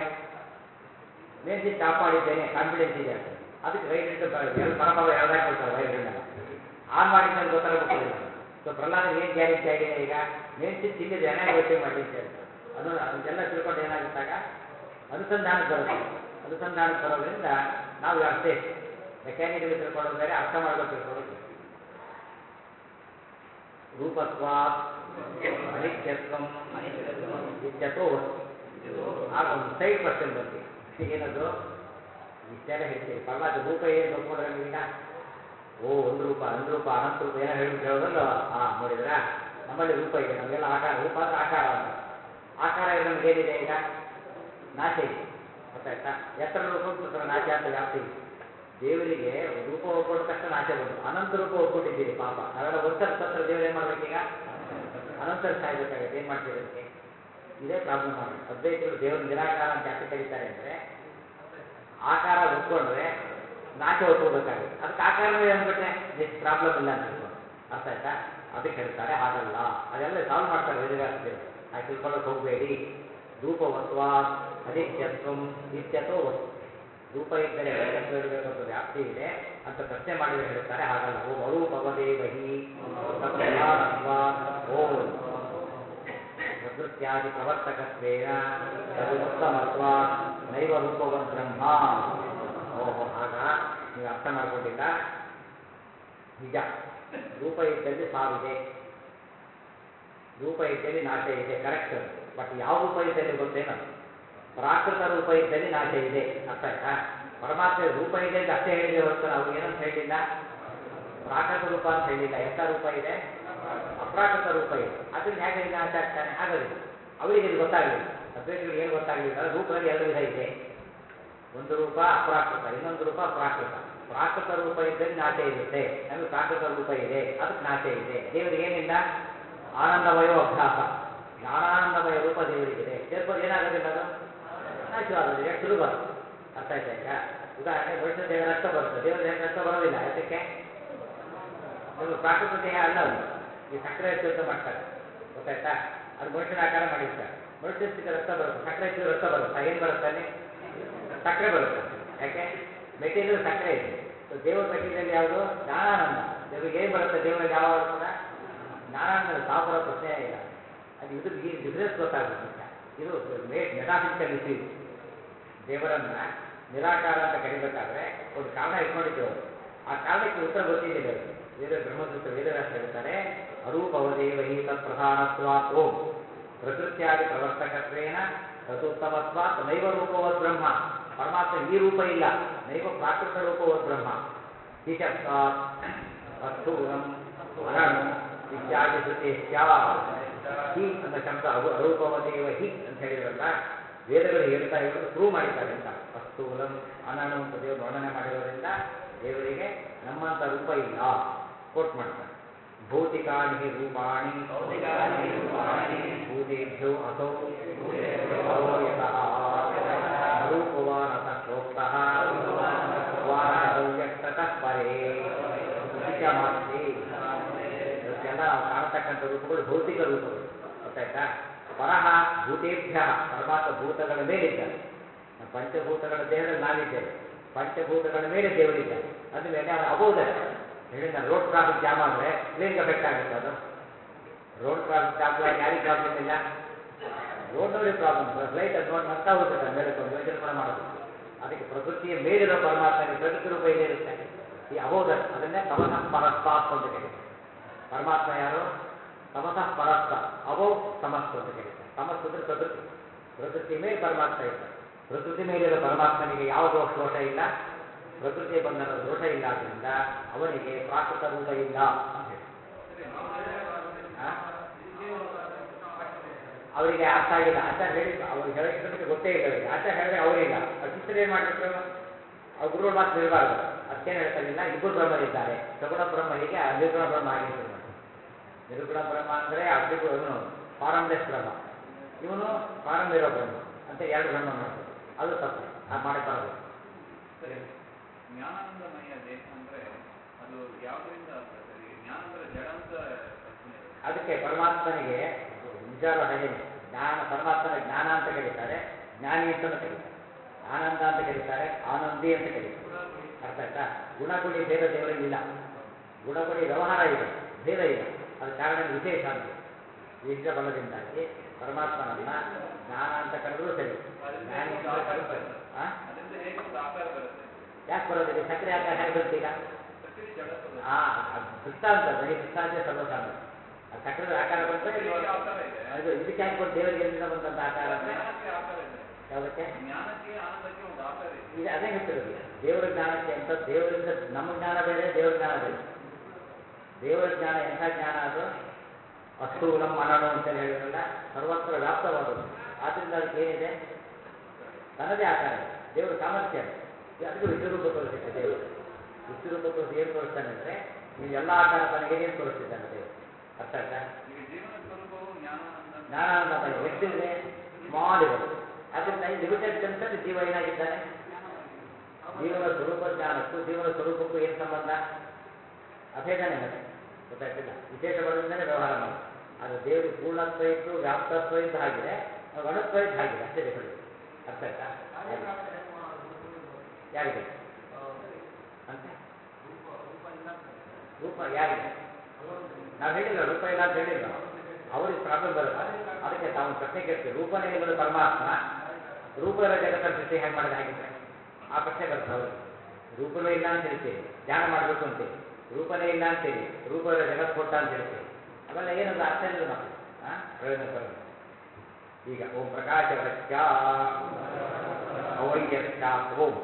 ಮೇಸಿ ಚಾಪ್ ಮಾಡಿದ್ದೇನೆ ಕಾನ್ಫಿಡೆನ್ಸ್ ಇದೆ ಅಂತ ಅದಕ್ಕೆ ರೈಟ್ ಇಟ್ಟು ಎರಡು ಪರಪರ ಎರಡು ಕೊಡ್ತಾರೆ ವೈರ್ಗಳನ್ನೆಲ್ಲ ಆನ್ ಮಾಡಿದ್ಮೇಲೆ ಗೊತ್ತಾಗಬೇಕು ಸೊ ಪ್ರಹ್ಲಾದ ಏನು ಗ್ಯಾರಂಟಿ ಆಗಿದೆ ಈಗ ಮೇನ್ಸಿ ತಿಂದಿದೆ ಹಣ ಯೋಚನೆ ಮಾಡಿ ಅಂತ ಹೇಳ್ತಾರೆ ಅದು ಅದನ್ನೆಲ್ಲ ತಿಳ್ಕೊಂಡು ಏನಾಗುತ್ತಾಗ ಅನುಸಂಧಾನಕ್ಕೆ ಬರುತ್ತೆ ಅನುಸಂಧಾನಕ್ಕೆ ಬರೋದ್ರಿಂದ ನಾವು ಅಷ್ಟೇ ಮೆಕ್ಯಾನಿಕಲಿ ತಿಳ್ಕೊಳ್ಳೋದು ಬೇರೆ ಅರ್ಥ ಮಾಡೋದು ತಿಳ್ಕೊಳ್ಳೋದು ಬೇರೆ. ರೂಪತ್ವ ಅನಿತ್ಯತ್ವ ಇತ್ಯಥೋ ವಸ್ತು ಆಗ ಒಂದು ಸೈಡ್ ಕ್ವಶನ್ ಬರ್ತೀವಿ ಏನದು ಇಷ್ಟೆಲ್ಲ ಹೇಳ್ತೀವಿ ಪರಮಾತ್ಮ ರೂಪ ಏನು ತಗೊಂಡ್ರೆ ಈಗ ಓ ಒಂದು ರೂಪ ಒಂದು ರೂಪ ಅನಂತ ರೂಪ ಏನೋ ಹೇಳ್ಬಿಟ್ಟು ಹೇಳೋದಲ್ಲ ಹಾ ನೋಡಿದ್ರಾ ನಮ್ಮಲ್ಲಿ ರೂಪ ಇದೆ ನಮಗೆಲ್ಲ ಆಕಾರ ರೂಪ ಅಂದ್ರೆ ಆಕಾರ ಅಂತ ಆಕಾರ ಇದೆ ನಮ್ಗೆ ಏನಿದೆ ಈಗ ನಾಶ ಇದೆ ಗೊತ್ತಾಯ್ತಾ ಎತ್ತರ ರೂಪ ತತ್ರ ನಾಶ ಅಂತ ವ್ಯಾಪ್ತಿ ಇದೆ ದೇವರಿಗೆ ರೂಪ ಒಪ್ಕೊಂಡ ತಕ್ಷಣ ನಾಶ ಬಂತು ಅನಂತ ರೂಪ ಒಪ್ಕೊಂಡಿದ್ದೀರಿ ಪಾಪ ನಾವೆಲ್ಲ ಒಂದ್ಸಲ ತತ್ರ ದೇವರು ಏನು ಮಾಡ್ಬೇಕೀಗ ಅನಂತರ ಸಾಯ್ಬೇಕಾಗುತ್ತೆ ಏನು ಮಾಡ್ತೀರಿ ಅದಕ್ಕೆ ಇದೇ ಪ್ರಾಬ್ಲಮ್ ಆಗುತ್ತೆ ಅದ್ವೈತಗಳು ದೇವರು ನಿರಾಕಾರ ಅಂತ ಯಾಕೆ ಕರೀತಾರೆ ಅಂದರೆ ಆಕಾರ ಒಪ್ಕೊಂಡ್ರೆ ನಾಶ ಒಪ್ಕೋಬೇಕಾಗುತ್ತೆ ಅದಕ್ಕೆ ಆಕಾರವೇ ಅಂದ್ಬಿಟ್ರೆ ಎಷ್ಟು ಪ್ರಾಬ್ಲಮ್ ಇಲ್ಲ ಅಂತ ತಿಳ್ಕೊಂಡು ಅರ್ಥ ಆಯ್ತಾ ಅದಕ್ಕೆ ಹೇಳ್ತಾರೆ ಹಾಗಲ್ಲ ಅದೆಲ್ಲ ಸಾಲ್ವ್ ಮಾಡ್ತಾರೆ ವೇದವ್ಯಾಸ ದೇವರು ಹಾಗೆ ತಿಳ್ಕೊಳ್ಳೋಕೆ ಹೋಗಬೇಡಿ ರೂಪವತ್ವ ಅನಿತ್ಯತ್ವ ನಿತ್ಯತ್ವ ವಸ್ತು ರೂಪ ಇದ್ದರೆ ಜಗತ್ತಿರಬೇಕು ಅಂತ ವ್ಯಾಪ್ತಿ ಇದೆ ಅಂತ ಪ್ರಶ್ನೆ ಮಾಡಿದರೆ ಹೇಳ್ತಾರೆ ಹಾಗಲ್ಲ ಓಂ ಅರೂಪವದೇವಹಿ ತತ್ಪ್ರಧಾನತ್ವ ಓಂ ಪ್ರಕೃತ್ಯಾದಿ ಪ್ರವರ್ತಕತ್ವೇನ ತದುತ್ತಮತ್ವ ನೈವ ರೂಪವನ್ ಬ್ರಹ್ಮ ಓಹೋ ಆಗ ನೀವು ಅರ್ಥ ಮಾಡ್ಕೊಂಡಿಲ್ಲ ನಿಜ ರೂಪ ಇದ್ದಲ್ಲಿ ಸಾವಿದೆ ರೂಪ ಇದ್ದಲ್ಲಿ ನಾಶ ಇದೆ ಕರೆಕ್ಟ್ ಬಟ್ ಯಾವ ರೂಪ ಇದ್ದಲ್ಲಿ ಗೊತ್ತೇನು ಪ್ರಾಕೃತ ರೂಪ ಇದ್ದಲ್ಲಿ ನಾಶ ಇದೆ ಅರ್ಥ ಆಯ್ತಾ ಪರಮಾತ್ಮ ರೂಪ ಇದೆ ಅಂತ ಅಷ್ಟೇ ಹೇಳಿದೆ ಹೊರತು ನಾವು ಏನಂತ ಹೇಳಿಲ್ಲ ಪ್ರಾಕೃತ ರೂಪ ಅಂತ ಹೇಳಿಲ್ಲ ಎಂಥ ರೂಪ ಇದೆ ಅಪ್ರಾಕೃತ ರೂಪ ಇದೆ ಅದನ್ನ ಹೇಗೆ ನಾಶ ಆಗ್ತಾನೆ ಆಗೋದಿಲ್ಲ ಅವರಿಗೆ ಇದು ಗೊತ್ತಾಗಲಿಲ್ಲ ಅದ್ವೈತಗಳಿಗೆ ಏನು ಗೊತ್ತಾಗಲಿಲ್ಲ ರೂಪದಲ್ಲಿ ಎರಡು ವಿಧ ಇದೆ ಒಂದು ರೂಪ ಅಪ್ರಾಕೃತ ಇನ್ನೊಂದು ರೂಪ ಪ್ರಾಕೃತ ಪ್ರಾಕೃತ ರೂಪ ಇದ್ದಲ್ಲಿ ನಾಶ ಇರುತ್ತೆ ನಮಗೆ ಪ್ರಾಕೃತ ರೂಪ ಇದೆ ಅದಕ್ಕೆ ನಾಶ ಇದೆ ದೇವರಿಗೆ ಏನಿಲ್ಲ ಆನಂದಮಯೋ ಅಭ್ಯಾಸ ಜ್ಞಾನಾನಂದಮಯ ರೂಪ ದೇವರಿಗಿದೆ ಸೇರ್ಬೋದು ಏನಾಗೋದಿಲ್ಲ ಅದು ನಾಶವಾಗೋದಿಲ್ಲ ಎಷ್ಟು ಸುಲಭ ಅರ್ಥ ಆಯ್ತಾ ಈಗ ಉದಾಹರಣೆ ಮನುಷ್ಯ ದೇವರ ರಕ್ತ ಬರುತ್ತೆ ದೇವರ ದೇಹಕ್ಕೆ ರಕ್ತ ಬರೋದಿಲ್ಲ ಯಾಕೆ ಅದು ಪ್ರಾಕೃತ ದೇಹ ಅಲ್ಲ ಅದು ಈ ಸಕ್ಕರೆ ಹೆಚ್ಚು ಅಂತ ಮಾಡ್ತಾರೆ ಗೊತ್ತಾಯ್ತಾ ಅದು ಮನುಷ್ಯನ ಆಕಾರ ಮಾಡಿರ್ತಾರೆ ಮನುಷ್ಯನ ಸ್ಥಿತಿ ರಕ್ತ ಬರುತ್ತೆ ಸಕ್ಕರೆ ಹೆಚ್ಚು ರಕ್ತ ಬರುತ್ತೆ ಏನು ಬರುತ್ತೆ ಅಲ್ಲಿ ಸಕ್ಕರೆ ಬರುತ್ತೆ ಯಾಕೆ ಮೆಟೀರಿಯಲ್ ಸಕ್ಕರೆ ಇದೆ ಸೊ ದೇವರ ಮೆಟೀರಿಯಲ್ ಯಾವುದು ಜ್ಞಾನಾನಂದ ದೇವರಿಗೆ ಏನು ಬರುತ್ತೆ ದೇವರಲ್ಲಿ ಯಾವಾಗ ಕೂಡ ಜ್ಞಾನಾನಂದ ಸಾವು ಬರೋ ಪ್ರಶ್ನೆಯೇ ಇಲ್ಲ ಅದು ಇದು ಈ ಡಿಫರೆನ್ಸ್ ಗೊತ್ತಾಗುತ್ತೆ ಮುಖ್ಯ ಇದು ಮೆಟಾಫಿಸಿಕಲ್ ಇಶ್ಯೂ ಇದು ದೇವರನ್ನ ನಿರಾಕಾರ ಅಂತ ಕರಿಬೇಕಾದ್ರೆ ಒಂದು ಕಾರಣ ಇಟ್ಕೊಂಡಿದ್ರು ಅವರು ಆ ಕಾರಣಕ್ಕೆ ಉತ್ತರ ಗೊತ್ತಿದ್ದಿಲ್ಲ ಅವರು ವೇದ ಬ್ರಹ್ಮಸೂತ್ರ ವೇದವ್ಯಾಸ ಹೇಳ್ತಾರೆ ಅರೂಪವದೇವ ಹಿ ತತ್ಪ್ರಧಾನತ್ವಾತ್ ಓಂ ಪ್ರಕೃತ್ಯಾದಿ ಪ್ರವರ್ತಕತ್ವೇನ ತದುತ್ತಮತ್ವಾತ್ ನೈವ ರೂಪವದ್ ಬ್ರಹ್ಮ ಪರಮಾತ್ಮ ಈ ರೂಪ ಇಲ್ಲ ನೈವ ಪ್ರಾಕೃತ ರೂಪವದ್ ಬ್ರಹ್ಮ ಹಿ ಶಬ್ದಾತ್ ಅಸ್ಥೂಲಂ ಅನಣು ಇತ್ಯಾದಿ ಶ್ರುತೇಶ್ಚ ಹಿ ಅಂತ ಶಬ್ದ ಅವು ಅರೂಪವದೇವ ಹಿ ಅಂತ ಹೇಳಿದ್ರಲ್ಲ ವೇದಗಳು ಹೇಳ್ತಾ ಇರೋದು ಪ್ರೂವ್ ಮಾಡಿದ್ದಾರೆ ಅಂತ ಅಸ್ಥೂಲಂ ಅನಣು ಅಂತ ದೇವರು ವರ್ಣನೆ ಮಾಡಿರೋದ್ರಿಂದ ದೇವರಿಗೆ ನಮ್ಮಂಥ ರೂಪ ಇಲ್ಲ ಕೋಟ್ ಮಾಡ್ತಾರೆ ಭೌತಿಕಾನಿ ಹಿ ರೂಪಾಣಿ ಭೂತೇಭ್ಯೋ ಅಸೌ ಅಸೋ ಯತಃ ಅರೂಪವಾನತ ಪ್ರೋಕ್ತಃ ವಾನವ್ಯಕ್ತತಃ ಪರೇ ಮಾಸ್ತಿ ಇವತ್ತೆಲ್ಲ ನಾವು ಕಾಣತಕ್ಕಂಥ ರೂಪಗಳು ಭೌತಿಕ ರೂಪಗಳು ಗೊತ್ತಾಯ್ತಾ ಪರಹ ಭೂತೇಭ್ಯ ಪರಮಾತ್ಮ ಭೂತಗಳ ಮೇಲಿದ್ದಾನೆ ನಮ್ಮ ಪಂಚಭೂತಗಳ ದೇಹದಲ್ಲಿ ನಾವಿದ್ದೇವೆ ಪಂಚಭೂತಗಳ ಮೇಲೆ ದೇವರಿದ್ದಾನೆ ಅಂದಮೇಲೆ ಅವನು ಅಬೋಧನೆ ಹೇಳಿದ ರೋಡ್ ಟ್ರಾಫಿಕ್ ಜಾಮ್ ಆದರೆ ಪ್ಲೇನ್ಗೆ ಎಫೆಕ್ಟ್ ಆಗುತ್ತೆ ಅದು ರೋಡ್ ಟ್ರಾಫಿಕ್ ಜಾಮ್ ಆಗಿ ಯಾರಿಗೆ ಪ್ರಾಬ್ಲಮ್ ಇಲ್ಲ ರೋಡ್ನವ್ರಿಗೆ ಪ್ರಾಬ್ಲಮ್ ಫ್ಲೈಟ್ ಅದು ನೋಡಿ ನಗ್ತಾ ಹೋಗ್ಬಿಟ್ಟ ಮೇಲೆ ಒಂದು ಯೋಚನೆ ಕೂಡ ಮಾಡೋದು ಅದಕ್ಕೆ ಪ್ರಕೃತಿಯ ಮೇಲಿರೋ ಪರಮಾತ್ಮನಿಗೆ ಪ್ರಕೃತಿ ರೂಪ ಇಲ್ಲಿರುತ್ತೆ ಈ ಅಬೋಧ ಅದನ್ನೇ ತಮಸಃ ಪರಸ್ತಾತ್ ಅಂತ ಕರೀತಾರೆ ಪರಮಾತ್ಮ ಯಾರು ತಮಸಃ ಪರಸ್ತ ಅಬೋ ತಮಸ್ಸು ಅಂತ ಕರೀತಾರೆ ತಮಸ್ಸು ಅಂದ್ರೆ ಪ್ರಕೃತಿ ಪ್ರಕೃತಿ ಮೇಲೆ ಪರಮಾತ್ಮ ಇರ್ತಾರೆ ಪ್ರಕೃತಿ ಮೇಲಿರೋ ಪರಮಾತ್ಮನಿಗೆ ಯಾವ ದೋಷ ದೋಷ ಇಲ್ಲ ಪ್ರಕೃತಿಯ ಬಂಧನ ದೋಷ ಇಲ್ಲ ಆದ್ದರಿಂದ ಅವನಿಗೆ ಪ್ರಾಕೃತ ರೂಪ ಇಲ್ಲ ಅಂತ ಹೇಳಿ ಆ? ಅವರಿಗೆ ಅರ್ಥ ಆಗಿಲ್ಲ ಆಚಾರ್ಯ ಹೇಳಿ ಅವ್ರಿಗೆ ಹೇಳಿದ್ದಕ್ಕೆ ಗೊತ್ತೇ ಇಲ್ಲ ಅವರಿಗೆ ಆಚಾರ್ಯ ಹೇಳಿದ್ರೆ ಅವರಿಲ್ಲ ಅವ್ರು ಶಿಷ್ಯರು ಏನು ಮಾಡಿಬಿಟ್ರು ಅವ್ರ ಗುರುಗಳ ಮಾತು ನಿಲ್ಬಾರ್ದು ಅದಕ್ಕೇನು ಹೇಳ್ತಾರಿಲ್ಲ ಇಬ್ಬರು ಬ್ರಹ್ಮರಿದ್ದಾರೆ ಸಗುಣ ಬ್ರಹ್ಮ ಹೀಗೆ ನಿರ್ಗುಣ ಬ್ರಹ್ಮ ಹಾಗೆ ಶುರು ಮಾಡಿ ನಿರ್ಗುಣ ಬ್ರಹ್ಮ ಅಂದರೆ ಅಗ್ನಿಗು ಇವನು ಫಾರಮ್ಲೆಸ್ ಬ್ರಹ್ಮ ಇವನು ಫಾರಮ್ ಇರೋ ಬ್ರಹ್ಮ ಅಂತ ಎರಡು ಬ್ರಹ್ಮ ಮಾಡ್ತಾರೆ ಅದು ತಪ್ಪು ಅದು ಮಾಡಕ್ಕೆ ಬರೋದು ಸರಿ ಜ್ಞಾನಾನಂದಮಯ ದೇಹ ಅಂದ್ರೆ ಅದು ಯಾವುದರಿಂದ ಸರಿ ಜ್ಞಾನ ಅಂದ್ರೆ ಜಡ ಅಂತ ಕಲ್ಪನೆ ಇದೆ. ಅದಕ್ಕೆ ಪರಮಾತ್ಮನಿಗೆ ವಿಚಾರ ಹಾಗೇನೆ ಜ್ಞಾನ ಪರಮಾತ್ಮನ ಜ್ಞಾನ ಅಂತ ಕರೀತಾರೆ ಜ್ಞಾನಿ ಅಂತಲೂ ಕರೀತಾರೆ ಆನಂದ ಅಂತ ಕರೀತಾರೆ ಆನಂದಿ ಅಂತ ಕರೀತಾರೆ ಅರ್ಥ ಆಯ್ತಾ ಗುಣಗುಣಿ ಭೇದ ದೇವರಲ್ಲಿ ಇಲ್ಲ ಗುಣಗುಣಿ ವ್ಯವಹಾರ ಇದೆ ಭೇದ ಇಲ್ಲ ಅದು ಕಾರಣ ವಿಶೇಷ ಅಂತ ವಿಶೇಷ ಬಲದಿಂದಾಗಿ ಪರಮಾತ್ಮನನ್ನ ಜ್ಞಾನ ಅಂತ ಕರೆದ್ರೂ ಸರಿ ಜ್ಞಾನಿ ಅಂತ ಕರೆದ್ರೂ ಸರಿ ಆ? ಅದರಿಂದ ಹೇಗೆ ಒಂದು ಆಕಾರ ಬರುತ್ತೆ ಯಾಕೆ ಬರೋದಿಲ್ಲ ಸಕ್ಕರೆ ಆಕಾರ ಹೇಗೆ ಬರುತ್ತೆ ಈಗ ಸಕ್ರಿಯ ಜಡ ಸ್ವರೂಪ. ಆ ಅದು ದೃಷ್ಟಾಂತ ಬರೀ ದೃಷ್ಟಾಂತ ಸರ್ವಸಾಮಾನ್ಯ ಅದು ಸಕ್ಕರೆ ಆಕಾರ ಬಂದ್ರೆ ಸಕ್ರಿಯಕ್ಕೆ ಆಕಾರ ಇದೆ ಅದು ಇದಕ್ಕೆ ಯಾಕೆ ಬಂತು ದೇವರಿಗೆ ಎಲ್ಲಿಂದ ಬಂದಂತ ಆಕಾರ ಅಂದ್ರೆ ಜ್ಞಾನಕ್ಕೆ ಆಕಾರ ಇದೆ ಯಾವುದಕ್ಕೆ ಜ್ಞಾನಕ್ಕೆ ಆನಂದಕ್ಕೆ ಒಂದು ಆಕಾರ ಇದೆ ಇದು ಅದೇ ಹೇಳ್ತಿರೋದು ದೇವರ ಜ್ಞಾನಕ್ಕೆ ಅಂತ ದೇವರಿಂದ ನಮ್ಮ ಜ್ಞಾನ ಬೇರೆ ದೇವರ ಜ್ಞಾನ ಬೇರೆ ದೇವರ ಜ್ಞಾನ ಎಂಥ ಜ್ಞಾನ ಅದು ಅಸ್ಥೂಲಂ ಅನಣು ಅಂತ ಹೇಳಿದ್ರಲ್ಲ ಸರ್ವತ್ರ ವ್ಯಾಪ್ತವಾದದ್ದು ಆದ್ರಿಂದ ಅದಕ್ಕೆ ಏನಿದೆ ತನ್ನದೇ ಆಕಾರ ಇದೆ ದೇವರ ಸಾಮರ್ಥ್ಯ ಇದೆ ಇದು ಅದಕ್ಕೆ ವಿಶ್ವರೂಪ ತೋರಿಸುತ್ತೆ ದೇವರು ವಿಶ್ವರೂಪ ತೋರಿಸಿ ಏನು ತೋರಿಸ್ತಾನೆ ಅಂದರೆ ನೀವು ಎಲ್ಲ ಆಕಾರ ತನಗೆ ಏನು ತೋರಿಸ್ತಿದ್ದಾನೆ ದೇವರು ಅರ್ಥ ಆಯ್ತಾ ಈಗ ಜೀವನ ಸ್ವರೂಪವು ಜ್ಞಾನಾನಂದ ಜ್ಞಾನಾನಂದಮಯ ಎಷ್ಟಿದೆ ಸ್ಮಾಲ್ ಇದೆ ಅದರಿಂದ ಈ ಲಿಮಿಟೆಡ್ ಸೆನ್ಸಲ್ಲಿ ಜೀವ ಏನಾಗಿದ್ದಾನೆ ಜೀವನ ಸ್ವರೂಪ ಜ್ಞಾನಕ್ಕೂ ಜೀವನ ಸ್ವರೂಪಕ್ಕೂ ಏನು ಸಂಬಂಧ ಅಭೇದನೆ ಮತ್ತೆ ಗೊತ್ತಾಗ್ತಿಲ್ಲ ವಿಶೇಷ ಬಲದಿಂದಲೇ ವ್ಯವಹಾರ ಮಾಡಿ ಅದು ದೇವರಿಗೆ ಪೂರ್ಣತ್ವ ಇದ್ದು ವ್ಯಾಪ್ತತ್ವ ಇದ್ದು ಹಾಗಿದೆ ನಾವು ಅಣುತ್ವ ಇದ್ದು ಹಾಗಿದೆ ಅಷ್ಟೇ ಡಿಫರೆನ್ಸ್ ಅರ್ಥ ಆಯ್ತಾ ಯಾರಿಗೆ ಅಂತ ರೂಪ ಯಾರಿಗೆ ನಾವು ಹೇಳಿಲ್ಲ ರೂಪ ಇಲ್ಲ ಅಂತ ಹೇಳಿಲ್ಲ ಅವ್ರಿಗೆ ಪ್ರಾಬ್ಲಮ್ ಬರುತ್ತೆ ಅದಕ್ಕೆ ತಾವು ಪ್ರಶ್ನೆ ಕೇಳ್ತೀವಿ ರೂಪನೇ ಇಲ್ಲದ ಪರಮಾತ್ಮ ರೂಪ ಇರೋ ಜಗತ್ತನ್ನು ಸೃಷ್ಟಿ ಹೇಗೆ ಮಾಡಿದ ಹಾಗಿದ್ರೆ ಆ ಪ್ರಶ್ನೆ ಬರುತ್ತೆ ಅವ್ರಿಗೆ ರೂಪನೇ ಇಲ್ಲ ಅಂತ ಹೇಳ್ತೀವಿ ಧ್ಯಾನ ಮಾಡಬೇಕು ಅಂತೀವಿ ರೂಪನೇ ಇಲ್ಲ ಅಂತೀವಿ ರೂಪ ಇರೋ ಜಗತ್ ಕೊಟ್ಟ ಅಂತ ಹೇಳ್ತೀವಿ ಅವೆಲ್ಲ ಏನದು ಅರ್ಥ ಇಲ್ಲ ಮತ್ತೆ ಹಾಂ ಪ್ರಯೋಜನ ಬರೋದು ಈಗ ಓಂ ಪ್ರಕಾಶ ವೃಕ್ಷ ಅವೈಯರ್ಷ ಓಂ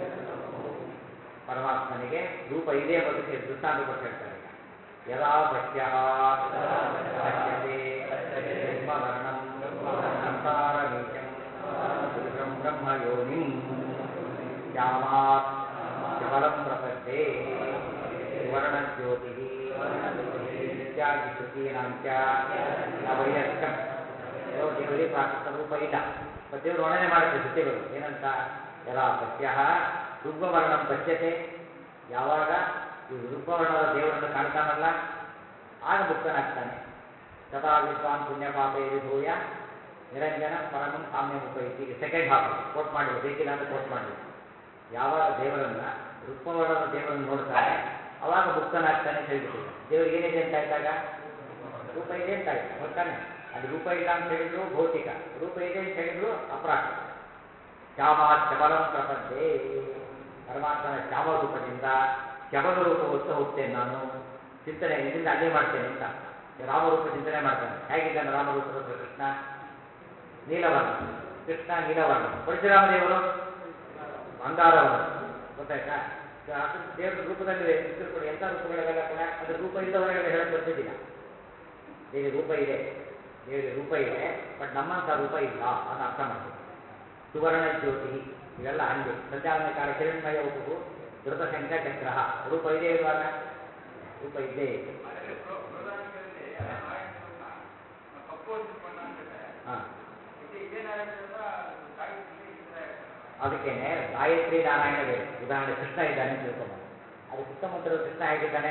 ಪರಮಾತ್ಮನಿಗೆ ರೂಪ ಇದೆ ಎಂಬುದಕ್ಕೆ ದೃಷ್ಟಾಂತ ಕೊಟ್ಟು ಹೇಳ್ತಾರೆ ಈಗ ಯದಾ ಪಶ್ಯ ಪಶ್ಯತೆ ಬ್ರಹ್ಮವರ್ಣಂ ಸಂಸಾರಮೀಶಂ ಪುರುಷಂ ಬ್ರಹ್ಮ ಯೋನಿಂ ಶ್ಯಾಮಾತ್ ಶಬಲಂ ಪ್ರಪದ್ಯೆ ಸುವರ್ಣಜ್ಯೋತಿ ಇತ್ಯಾದಿ ಶ್ರುತೀನಾಂಚ ಅವೈಯರ್ಥಂ ದೇವರಿಗೆ ಪ್ರಾಕೃತ ರೂಪ ಇಲ್ಲ ಮತ್ತು ದೇವರು ವರ್ಣನೆ ಮಾಡುತ್ತೆ ಶ್ರುತಿಗಳು ಏನಂತ ಯದಾ ಪಶ್ಯ ರುಗ್ಮವರ್ಣಂ ಪಶ್ಯತೆ ಯಾವಾಗ ಈ ರು- ರೂಪವರ್ಣದ ದೇವರನ್ನು ಕಾಣ್ತಾನಲ್ಲ ಆಗ ಮುಕ್ತನಾಗ್ತಾನೆ ತಥಾ ವಿದ್ವಾನ್ ಪುಣ್ಯ ಪಾಪೇ ವಿಧೂಯ ನಿರಂಜನ ಪರಮಂ ಸಾಮ್ಯ ಉಪೈತಿ ಸೆಕೆಂಡ್ ಹಾಫ್ ಕೋಟ್ ಮಾಡಿಲ್ಲ ಬೇಕಿಲ್ಲ ಅಂತ ಕೋಟ್ ಮಾಡಿಲ್ಲ ಯಾವಾಗ ದೇವರನ್ನ ರೂಪವರ್ಣದ ದೇವರನ್ನು ನೋಡ್ತಾನೆ ಅವಾಗ ಮುಕ್ತನಾಗ್ತಾನೆ ಅಂತ ಹೇಳ್ಬಿಟ್ಟಿಲ್ಲ ದೇವರು ಏನಿದೆ ಅಂತ ಆಯ್ತಾಗ ರೂಪ ಇದೆ ಅಂತ ಆಯ್ತು ಗೊತ್ತಾನೆ ಅಲ್ಲಿ ರೂಪ ಇಲ್ಲ ಅಂತ ಹೇಳಿದ್ರು ಭೌತಿಕ ರೂಪ ಇದೆ ಅಂತ ಹೇಳಿದ್ರು ಅಪ್ರಾಕೃತ ಶ್ಯಾಮ ಶಬಲಂ ಪ್ರಪಂಚೆ ಪರಮಾತ್ಮನ ಶ್ಯಾಮ ರೂಪದಿಂದ ಶಬಲ ರೂಪ ಹೊತ್ತು ಹೋಗ್ತೇನೆ ನಾನು ಚಿಂತನೆ ಇಲ್ಲಿಂದ ಅಲ್ಲೇ ಮಾಡ್ತೇನೆ ಅಂತ ರಾಮರೂಪ ಚಿಂತನೆ ಮಾಡ್ತಾನೆ ಹೇಗಿದ್ದಾನೆ ರಾಮರೂಪದ ಹತ್ರ ಕೃಷ್ಣ ನೀಲವರ್ಣ ಕೃಷ್ಣ ನೀಲವರ್ಣ ಪರಶುರಾಮ ದೇವರು ಬಂಗಾರವರ್ಣ ಗೊತ್ತಾಯ್ತಾ ಅದು ದೇವರ ರೂಪದಲ್ಲಿ ಇದ್ರೂ ಕೂಡ ಎಂಥ ರೂಪಗಳಿಗೆಲ್ಲ ಕೂಡ ಅದು ರೂಪ ಇಲ್ಲದವರೆಲ್ಲ ಹೇಳಕ್ ಬರ್ತಿದ್ದಿಲ್ಲ ದೇವರ ರೂಪ ಇದೆ ದೇವರ ರೂಪ ಇದೆ ಬಟ್ ನಮ್ಮಂಥ ರೂಪ ಇಲ್ಲ ಅಂತ ಅರ್ಥ ಮಾಡ್ತೀವಿ ಸುವರ್ಣ ಜ್ಯೋತಿ ಇವೆಲ್ಲ ಹಂಗೆ ಸಂಧ್ಯಾವನ ಕಾಲ ಕಿರಣ್ಮಯ ಉಪು ಧೃತಶಂಕ ಚಕ್ರ ರೂಪ ಇದೆ ಇರುವಾಗ ರೂಪ ಇದ್ದೇ ಇದೆ ಆದರೆ ಪ್ರೋ- ಪೌರಾಣಿಕರಲ್ಲಿ ನಾರಾಯಣನ ಕಪ್ಪು ಬಣ್ಣ ಅಂತಿದೆ ಹಾಂ ಇದು ಇದೇ ನಾರಾಯಣನ ಗಾಯತ್ರಿ ಈ ಥರ ಹೇಳ್ತಾರೆ. ಅದಕ್ಕೇನೆ ಗಾಯತ್ರಿ ನಾರಾಯಣ ಬೇರೆ ಉದಾಹರಣೆ ಕೃಷ್ಣ ಇದ್ದಾನೆ ಅಂತ ತಿಳ್ಕೊಂಬ ಅದು ಕೃಷ್ಣಮಂತ್ರ ಕೃಷ್ಣ ಹೇಗಿದ್ದಾನೆ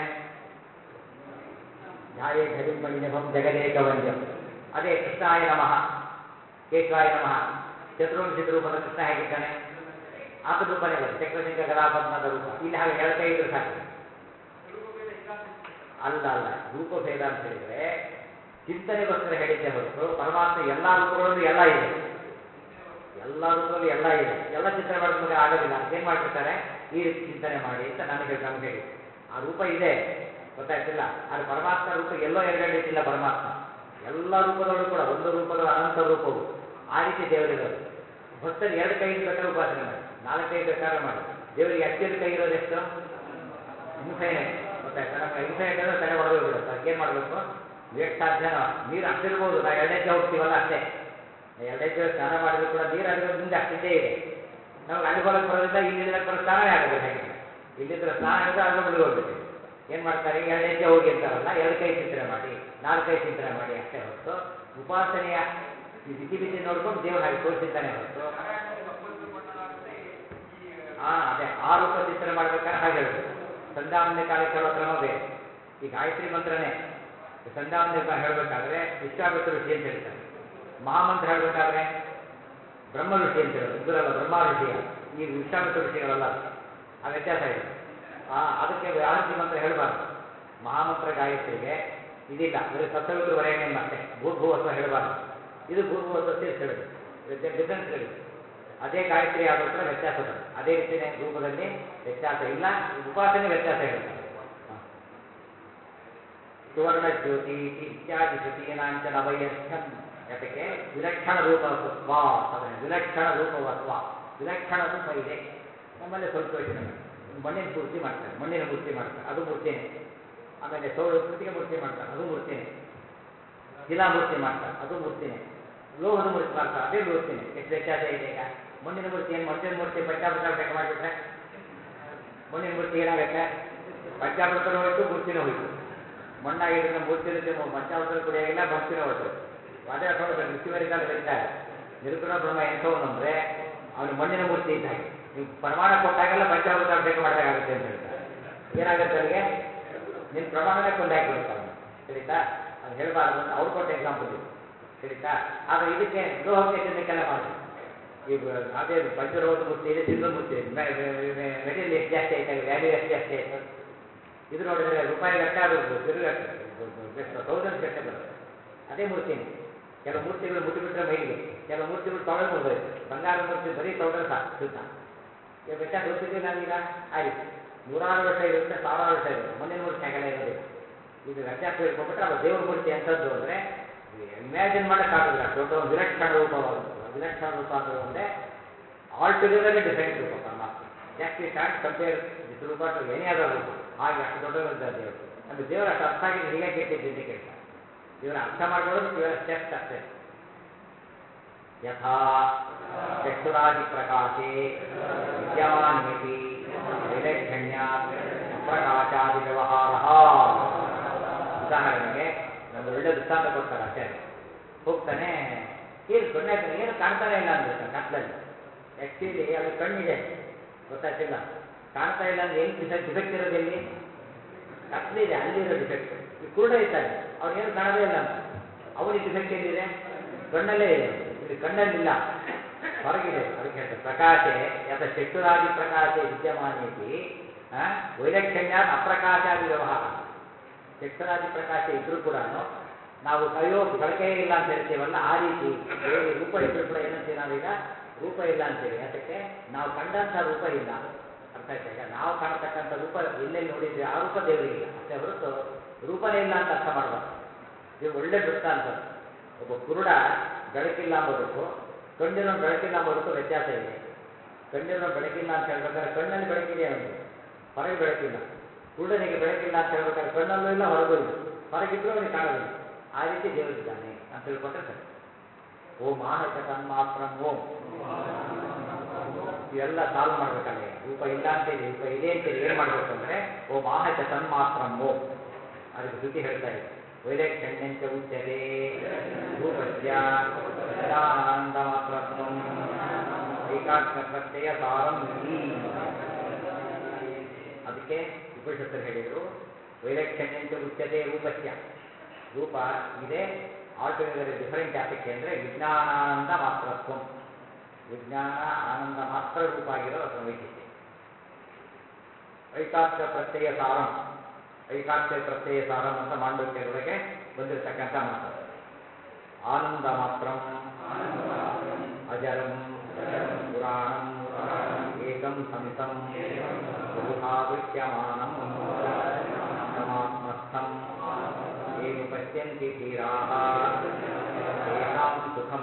ಧ್ಯಾಯೇ ಧರಿಮಣಿ ನಿಭಂ ಜಗದೇಕ ವಂದ್ಯಂ ಅದೇ ಕೃಷ್ಣಾಯ ನಮಃ ಕೇಶವಾಯ ನಮಃ ಚತುರ್ವಂಶದ ರೂಪದ ಕೃಷ್ಣ ಹೇಗಿದ್ದಾನೆ ಆತ ರೂಪನೇ ಬರುತ್ತೆ ಚಕ್ರಸಿಂಗ ಗದಾಪದ್ಮದ ರೂಪ ಇಲ್ಲಿ ಹಾಗೆ ಹೇಳ್ತಾ ಇದ್ರು ಸಾಕು ರೂಪಭೇದ ಇಲ್ಲ ಅಂತ ಹೇಳ್ತಾರೆ. ಅಲ್ಲ ಅಲ್ಲ ರೂಪಭೇದ ಅಂತ ಹೇಳಿದ್ರೆ ಚಿಂತನೆಗೋಸ್ಕರ ಹೇಳಿದ್ದೆ ಹೊರತು ಪರಮಾತ್ಮ ಎಲ್ಲ ರೂಪಗಳಲ್ಲೂ ಎಲ್ಲ ಇದೆ ಎಲ್ಲ ರೂಪದಲ್ಲೂ ಎಲ್ಲ ಇದೆ ಎಲ್ಲ ಚಿಂತನೆ ಮಾಡೋದಕ್ಕೆ ಆಗೋದಿಲ್ಲ ಏನ್ ಮಾಡ್ತಿರ್ತಾರೆ ಈ ರೀತಿ ಚಿಂತನೆ ಮಾಡಿ ಅಂತ ನನಗೆ ಹೇಳಿ ನಮ್ಗೆ ಹೇಳಿ ಆ ರೂಪ ಇದೆ ಗೊತ್ತಾಯ್ತಿಲ್ಲ ಅದು ಪರಮಾತ್ಮ ರೂಪ ಎಲ್ಲೋ ಎರಡೆರಡು ಇಟ್ಟಿಲ್ಲ ಪರಮಾತ್ಮ ಎಲ್ಲ ರೂಪದಲ್ಲೂ ಕೂಡ ಒಂದು ರೂಪದ ಅನಂತ ರೂಪವು ಆ ರೀತಿ ದೇವರಿರೋದು ಭಕ್ತರು ಎರಡು ಕೈಯಿಂದ ಬೇಕಾದ್ರೆ ಉಪಾಸನೆ ಮಾಡಿ ನಾಲ್ಕೈದು ಬೇಕಾದ್ರೆ ಮಾಡಿ ದೇವರಿಗೆ ಅತ್ಯಂತ ಕೈ ಇರೋದೆಷ್ಟು ಇನ್ಫೈನೈಟ್ ಗೊತ್ತಾಯ್ತಾ ನಮ್ಗೆ ಇನ್ಫೈನೈಟ್ ಅಂದ್ರೆ ತಲೆ ಹೊಡೆದು ಬಿಡುತ್ತೆ ಅದಕ್ಕೆ ಏನು ಮಾಡಬೇಕು ಎಷ್ಟು ಸಾಧ್ಯನೋ ನೀರು ಅಷ್ಟಿರ್ಬೋದು ನಾವು ಎರಡೆಜ್ಜೆ ಹೋಗ್ತೀವಲ್ಲ ಅಷ್ಟೇ ಎರಡೆಜ್ಜೆ ಸ್ನಾನ ಮಾಡಿದ್ರು ಕೂಡ ನೀರು ಅಲ್ಲಿರೋದ್ರಿಂದ ಅಷ್ಟಿದ್ದೇ ಇದೆ ನಮ್ಗೆ ಅಲ್ಲಿ ಹೋಗಕ್ಕೆ ಬರೋದ್ರಿಂದ ಇಲ್ಲಿ ಇಲ್ಲಕ್ಕೆ ಬರೋ ಸ್ನಾನವೇ ಆಗೋದಿಲ್ಲ ಹಾಗೆ ಇಲ್ಲಿದ್ರೆ ಸ್ನಾನ ಆಗಿದ್ರೆ ಅದ್ರ ಮುಳುಗಿ ಹೋಗ್ಬಿಟ್ಟು ಏನು ಮಾಡ್ತಾರೆ ಎರಡು ಹೆಜ್ಜೆ ಹೋಗಿ ಅಂತಾರಲ್ಲ ಎರಡು ಕೈ ಚಿಂತನೆ ಮಾಡಿ ನಾಲ್ಕೈ ಚಿಂತನೆ ಮಾಡಿ ಅಷ್ಟೇ ಹೊರತು ಉಪಾಸನೆಯ ಈ ಬಿಸಿ ಬಿಸಿ ನೋಡ್ಕೊಂಡು ದೇವ್ರು ಹಾಗೆ ತೋರಿಸಿದ್ದಾನೆ ಹೊರತು ನಾರಾಯಣನಿಗೆ ಕಪ್ಪು ಬಣ್ಣ ಆಗುತ್ತೆ ಈ ಹಾ ಅದೇ ಆ ರೂಪ ಚಿಂತನೆ ಮಾಡ್ಬೇಕಾದ್ರೆ ಹಾಗೆ ಹೇಳ್ಬೇಕು ಸಂಧ್ಯಾವಂದನೆ ಕಾಲಕ್ಕೆ ಹೇಳೋ ಕ್ರಮ ಬೇರೆ ಈ ಗಾಯತ್ರಿ ಮಂತ್ರನೇ ಈ ಸಂಧ್ಯಾವಂದನೆ ಕಾಲ ಹೇಳಬೇಕಾದ್ರೆ ವಿಶ್ವಾಮಿತ್ರ ಋಷಿ ಅಂತ ಹೇಳ್ತಾರೆ ಮಹಾಮಂತ್ರ ಹೇಳಬೇಕಾದ್ರೆ ಬ್ರಹ್ಮ ಋಷಿ ಅಂತ ಹೇಳೋದು ಇದರಲ್ಲ ಬ್ರಹ್ಮ ಋಷಿಯ ಈ ವಿಶ್ವಾಮಿತ್ರ ಋಷಿಗಳಲ್ಲ ಆ ವ್ಯತ್ಯಾಸ ಇದೆ ಆ ಅದಕ್ಕೆ ಗಾಯತ್ರಿ ಮಂತ್ರ ಹೇಳಬಾರ್ದು ಮಹಾಮಂತ್ರ ಗಾಯತ್ರಿಗೆ ಇದಿಲ್ಲ ಬರೀ ಸತ್ತವಿದ್ರು ವರೆಯಣೆ ಮತ್ತೆ ಭೂರ್ಭುವತ್ವ ಹೇಳಬಾರ್ದು ಇದು ಭೂರ್ಭುವತ್ವ ಸೇರಿಸಿ ಹೇಳಬೇಕು ಡಿಫ್ರೆನ್ಸ್ ಹೇಳಿ ಅದೇ ಗಾಯತ್ರಿ ಆದ ಕೂಡ ವ್ಯತ್ಯಾಸ ಬರುತ್ತೆ ಅದೇ ರೀತಿಯ ರೂಪದಲ್ಲಿ ವ್ಯತ್ಯಾಸ ಇಲ್ಲ ಉಪಾಸನೆ ವ್ಯತ್ಯಾಸ ಇರುತ್ತೆ ಹ. ಸುವರ್ಣ ಜ್ಯೋತಿ ಇತ್ಯಾದಿ ಶ್ರುತೀನಾಂಚನ ವೈಯರ್ಥ್ಯಂ ಯಾತಕ್ಕೆ ವಿಲಕ್ಷಣ ರೂಪವತ್ವ ಅದನ್ನು ವಿಲಕ್ಷಣ ರೂಪವತ್ವ ವಿಲಕ್ಷಣ ರೂಪ ಇದೆ ನಮ್ಮಲ್ಲಿ ಸ್ವಲ್ಪ ಯೋಚನೆ ಮಾಡಿ ಮಣ್ಣಿನ ಮೂರ್ತಿ ಮಾಡ್ತಾರೆ ಮಣ್ಣಿನ ಮೂರ್ತಿ ಮಾಡ್ತಾರೆ ಅದು ಮೂರ್ತಿನೇ ಆಮೇಲೆ ಸೌರ ಕೃತಿಗೆ ಮೂರ್ತಿ ಮಾಡ್ತಾರೆ ಅದು ಮೂರ್ತಿನೇ ಶಿಲಾ ಮೂರ್ತಿ ಮಾಡ್ತಾರೆ ಅದು ಮೂರ್ತಿನೇ ಲೋಹದ ಮೂರ್ತಿ ಮಾಡ್ತಾರೆ ಅದೇ ಮೂರ್ತಿನೇ ಎಷ್ಟು ವ್ಯತ್ಯಾಸ ಇದೆ ಈಗ ಮಣ್ಣಿನ ಮೂರ್ತಿ ಏನು ಮಣ್ಣಿನ ಮೂರ್ತಿ ಪಂಚಾಮೃತ ಮಾಡಿಬಿಟ್ರೆ ಮಣ್ಣಿನ ಮೂರ್ತಿ ಏನಾಗುತ್ತೆ ಪಂಚಾಮೃತನೂ ಹೋಯ್ತು ಮೂರ್ತಿನೂ ಹೋಯ್ತು ಮಣ್ಣಾಗಿದ್ರೆ ಮೂರ್ತಿನೂ ತಿನ್ನು ಪಂಚಾಮೃತ ಕುಡಿಯಾಗಿಲ್ಲ ಭಕ್ತಿನೂ ಹೊರಟು ಅದೇ ನೋಡಿದ್ರೆ ಋಷಿವರಿ ಕಾಲ ಬರೀತಾರೆ ನಿರ್ಗುಣ ಬ್ರಹ್ಮ ಎಂಥವನು ಅಂದ್ರೆ ಅವನು ಮಣ್ಣಿನ ಮೂರ್ತಿ ಇದ್ದ ಹಾಗೆ ನೀವು ಪ್ರಮಾಣ ಕೊಟ್ಟಾಗೆಲ್ಲ ಪಂಚಾಮೃತ ಅಭಿಷೇಕ ಮಾಡಿದಾಗುತ್ತೆ ಅಂತ ಹೇಳ್ತಾರೆ ಏನಾಗುತ್ತೆ ಅಲ್ಲಿಗೆ ನಿನ್ನ ಪ್ರಮಾಣನೇ ಕೊಂದು ಹಾಕಿಬಿಡುತ್ತೆ ಅವನು ತಿಳಿತಾ ಅದು ಹೇಳಬಾರ್ದು ಅಂತ ಅವ್ರು ಕೊಟ್ಟ ಎಕ್ಸಾಂಪಲ್ ಇದು ತಿಳಿತಾ ಆದರೆ ಇದಕ್ಕೆ ಲೋಹಕ್ಕೆ ತಿನ್ನಕ್ಕೆಲ್ಲ ಮಾಡಿದ್ರು ಈಗ ಅದೇ ಪಂಚಲೋಹದ ಮೂರ್ತಿ ಇದೆ ಚಿನ್ನದ ಮೂರ್ತಿ ಇದೆ ಮೆಟೀರಿಯಲ್ ಎಷ್ಟು ಜಾಸ್ತಿ ಆಯ್ತು ವ್ಯಾಲ್ಯೂ ಎಷ್ಟು ಜಾಸ್ತಿ ಆಯ್ತು ಇದು ನೋಡಿದ್ರೆ ರೂಪಾಯಿ ಗಟ್ಟೆ ಅದು ತಿರುಗಟ್ಟೆ ಎಷ್ಟು ತೌಸಂಡ್ಸ್ ಗಟ್ಟೆ ಬರುತ್ತೆ ಅದೇ ಮೂರ್ತಿನೇ ಕೆಲವು ಮೂರ್ತಿಗಳು ಮುಟ್ಟಿಬಿಟ್ರೆ ಮೈಲಿಗೆ ಕೆಲವು ಮೂರ್ತಿಗಳು ತೊಳೆದು ಮುಗಿದೋಯ್ತು ಬಂಗಾರದ ಮೂರ್ತಿ ಬರೀ ತೊಳೆದ್ರೆ ಸಾಕು ಶುದ್ಧ ಈಗ ಬೆಟ್ಟ ಗೊತ್ತಿದ್ದೀವಿ ನಾವೀಗ ಆ ರೀತಿ ನೂರಾರು ವರ್ಷ ಇರುತ್ತೆ ಸಾವಿರಾರು ವರ್ಷ ಇರುತ್ತೆ ಮಣ್ಣಿನ ಮೂರ್ತಿ ಹಾಗೆಲ್ಲ ಇರೋದಿಲ್ಲ ಇದು ವ್ಯತ್ಯಾಸ ಇಟ್ಕೊಂಡ್ಬಿಟ್ರೆ ಅದು ದೇವ್ರ ಮೂರ್ತಿ ಎಂಥದ್ದು ಅಂದರೆ ಇಮ್ಯಾಜಿನ್ ಮಾಡೋಕ್ಕಾಗೋದಿಲ್ಲ ಅಷ್ಟು ದೊಡ್ಡ ಒಂದು ವಿಲಕ್ಷಣ ರೂಪವಾಗುತ್ತೆ ವಿಲಕ್ಷಣ ರೂಪ ಅಂದರೆ ಒಂದೇ ಆಲ್ ಟುಗೆದರ್ ಡಿಫರೆಂಟ್ ರೂಪ ಪರಮಾತ್ಮ ಜಾಸ್ತಿ ಕ್ಯಾನ್ ಕಂಪೇರ್ ದಿಸ್ ರೂಪ ಟು ಎನಿ ಅದರ್ ರೂಪ ಹಾಗೆ ಅಷ್ಟು ದೊಡ್ಡವಿದ್ದ ದೇವರು ನಮಗೆ ದೇವರ ಅಷ್ಟು ಅರ್ಥ ಆಗಿದೆ ಹೀಗೆ ಕೆಟ್ಟಿದ್ದು ಅಂತ ಕೇಳ್ತಾರೆ ದೇವರ ಅರ್ಥ ಮಾಡ್ಕೊಳ್ಳೋದು ಕೇವಲ ಸ್ಟೆಪ್ಸ್ ಅಷ್ಟೇ ಯಥಾ ಚಕ್ಷುರಾದಿ ಪ್ರಕಾಶೆ ವಿದ್ಯಮಾನಮಿತಿ ವಿಲಕ್ಷಣ್ಯ ಪ್ರಕಾಶಾದಿ ವ್ಯವಹಾರ ಉದಾಹರಣೆಗೆ ನಮ್ಗೆ ಒಳ್ಳೆ ದೃಷ್ಟಾಂತ ಕೊಡ್ತಾರೆ ಆಚಾರ್ಯ ಹೋಗ್ತಾನೆ ಏನು ಕಣ್ಣಾಗ್ತಾನೆ ಏನು ಕಾಣ್ತಾನೆ ಇಲ್ಲ ಅಂದ್ಬಿಡ್ತಾನೆ ಕತ್ಲಲ್ಲಿ ಆ್ಯಕ್ಚುಲಿ ಅದು ಕಣ್ಣಿದೆ ಗೊತ್ತಾಗ್ತಿಲ್ಲ ಕಾಣ್ತಾ ಇಲ್ಲ ಅಂದ್ರೆ ಎಲ್ಲಿ ಡಿಫೆಕ್ಟ್ ಡಿಫೆಕ್ಟ್ ಇರೋದು ಎಲ್ಲಿ ಕತ್ಲಿದೆ ಅಲ್ಲಿರೋ ಡಿಫೆಕ್ಟ್ ಈ ಕುರುಡ ಇದ್ದಾನೆ ಅವನೇನು ಕಾಣದೇ ಇಲ್ಲ ಅಂತ ಅವನಿಗೆ ಡಿಫೆಕ್ಟ್ ಎಲ್ಲಿದೆ ಕಣ್ಣಲ್ಲೇ ಇದೆ ಅವ್ನು. ಇಲ್ಲಿ ಕಣ್ಣಲ್ಲಿಲ್ಲ ಹೊರಗಿದೆ ಅದಕ್ಕೆ ಹೇಳ್ತಾರೆ ಪ್ರಕಾಶೆ ಯಥ ಚಕ್ಷುರಾದಿ ಪ್ರಕಾಶೆ ವಿದ್ಯಮಾನೇತಿ ಆ, ವೈಲಕ್ಷಣ್ಯಾತ್ ಅಪ್ರಕಾಶಾದಿ ವ್ಯವಹಾರ ಚಕ್ಷುರಾದಿ ಪ್ರಕಾಶ ಇದ್ರೂ ಕೂಡ ನಾವು ಅಯ್ಯೋ ಬೆಳಕೇ ಇಲ್ಲ ಅಂತ ಹೇಳ್ತೀವಲ್ಲ ಆ ರೀತಿ ಬೇರೆ ರೂಪ ಇದ್ರೂ ಕೂಡ ಏನಂತೀವಿ ನಾವೀಗ ರೂಪ ಇಲ್ಲ ಅಂತೀವಿ ಯಾತಕ್ಕೆ ನಾವು ಕಂಡಂಥ ರೂಪ ಇಲ್ಲ ಅರ್ಥ ಆಯ್ತಾ ಈಗ ನಾವು ಕಾಣತಕ್ಕಂಥ ರೂಪ ಎಲ್ಲೆಲ್ಲಿ ನೋಡಿದ್ವಿ ಆ ರೂಪ ದೇವರಿಗಿಲ್ಲ ಅಷ್ಟೇ ಹೊರತು ರೂಪನೇ ಇಲ್ಲ ಅಂತ ಅರ್ಥ ಮಾಡಬಾರ್ದು ಇದು ಒಳ್ಳೆ ದೃಷ್ಟಾಂತ ಒಬ್ಬ ಕುರುಡ ಬೆಳಕಿಲ್ಲ ಅಂಬೋದಕ್ಕೂ ಕಣ್ಣಿನ ಬೆಳಕಿಲ್ಲ ಅಂಬೋದಕ್ಕೂ ವ್ಯತ್ಯಾಸ ಇದೆ ಕಣ್ಣಿನ ಬೆಳಕಿಲ್ಲ ಅಂತ ಹೇಳ್ಬೇಕಾದ್ರೆ ಕಣ್ಣಲ್ಲಿ ಬೆಳಕಿದೆ ಅವನಿಗೆ ಹೊರಗೆ ಬೆಳಕಿಲ್ಲ ಕುರುಡನಿಗೆ ಬೆಳಕಿಲ್ಲ ಅಂತ ಹೇಳ್ಬೇಕಾದ್ರೆ ಕಣ್ಣಲ್ಲೂ ಇಲ್ಲ ಹೊರಗೂ ಇಲ್ಲ ಹೊರಗಿದ್ರೂ ಅವನಿಗೆ ಕಾಣೋದಿಲ್ಲ ಆ ರೀತಿ ದೇವರಿದ್ದಾನೆ ಅಂತ ತಿಳ್ಕೊಂಡ್ರೆ ಸರಿ ಓಂ ಆಹಕ ತನ್ಮಾತ್ರ ಓಂ ಇವೆಲ್ಲ ಸಾಲ್ವ್ ಮಾಡ್ಬೇಕಲ್ಲ ಈಗ. ರೂಪ ಇಲ್ಲ ಅಂತೇಳಿ ರೂಪ ಇದೆ ಅಂತೇಳಿ ಏನು ಮಾಡಬೇಕು ಅಂದರೆ ಓಂ ಆಹಕ ತನ್ಮಾತ್ರ ಓಂ ಅದಕ್ಕೆ ಶ್ರುತಿ ಹೇಳ್ತಾ ಇದೆ ವೈಲಕ್ಷಣ್ಯಂಚ ಉಚ್ಯತೆ ರೂಪಸ್ಯ ಜ್ಞಾನಾನಂದ ಮಾತ್ರತ್ವಂ ಏಕಾಗ್ರ ಪ್ರತ್ಯಯ ಸಾರಂ ಇತಿ. ಅದಕ್ಕೆ ಉಪನಿಷತ್ತರು ಹೇಳಿದರು ವೈಲಕ್ಷಣ್ಯಂಚ ಉಚ್ಯತೆ ರೂಪಸ್ಯ ರೂಪ ಇದೆ ಆಲ್ಟುಗೆದರ್ ಡಿಫರೆಂಟ್ ಯಾತಕ್ಕೆ ಅಂದರೆ ವಿಜ್ಞಾನಾನಂದ ಮಾತ್ರತ್ವಂ ವಿಜ್ಞಾನ ಆನಂದ ಮಾತ್ರ ರೂಪ ಆಗಿರೋ ಅದರ ವೈಶಿಷ್ಟ್ಯ ಐಕಾರ್ಥ ಪ್ರತ್ಯಯ ಸಾರಂ ಐಕಾರ್ಥ ಪ್ರತ್ಯಯ ಸಾರಂ ಅಂತ ಮಾಂಡವ್ಯಕ್ಯದೊಳಗೆ ಬಂದಿರತಕ್ಕಂಥ ಮಾತು ಆನಂದ ಮಾತ್ರಂ ಅಜರಂ ಪುರಾಣಂ ಏಕಂ ಸಂತಂ ಬಹುಧಾ ದೃಶ್ಯಮಾನಂ ಪರಮಾತ್ಮಸ್ಥಂ ಏನು ಪಶ್ಯಂತಿ ಧೀರಾಃ ತೇಷಾಂ ಸುಖಂ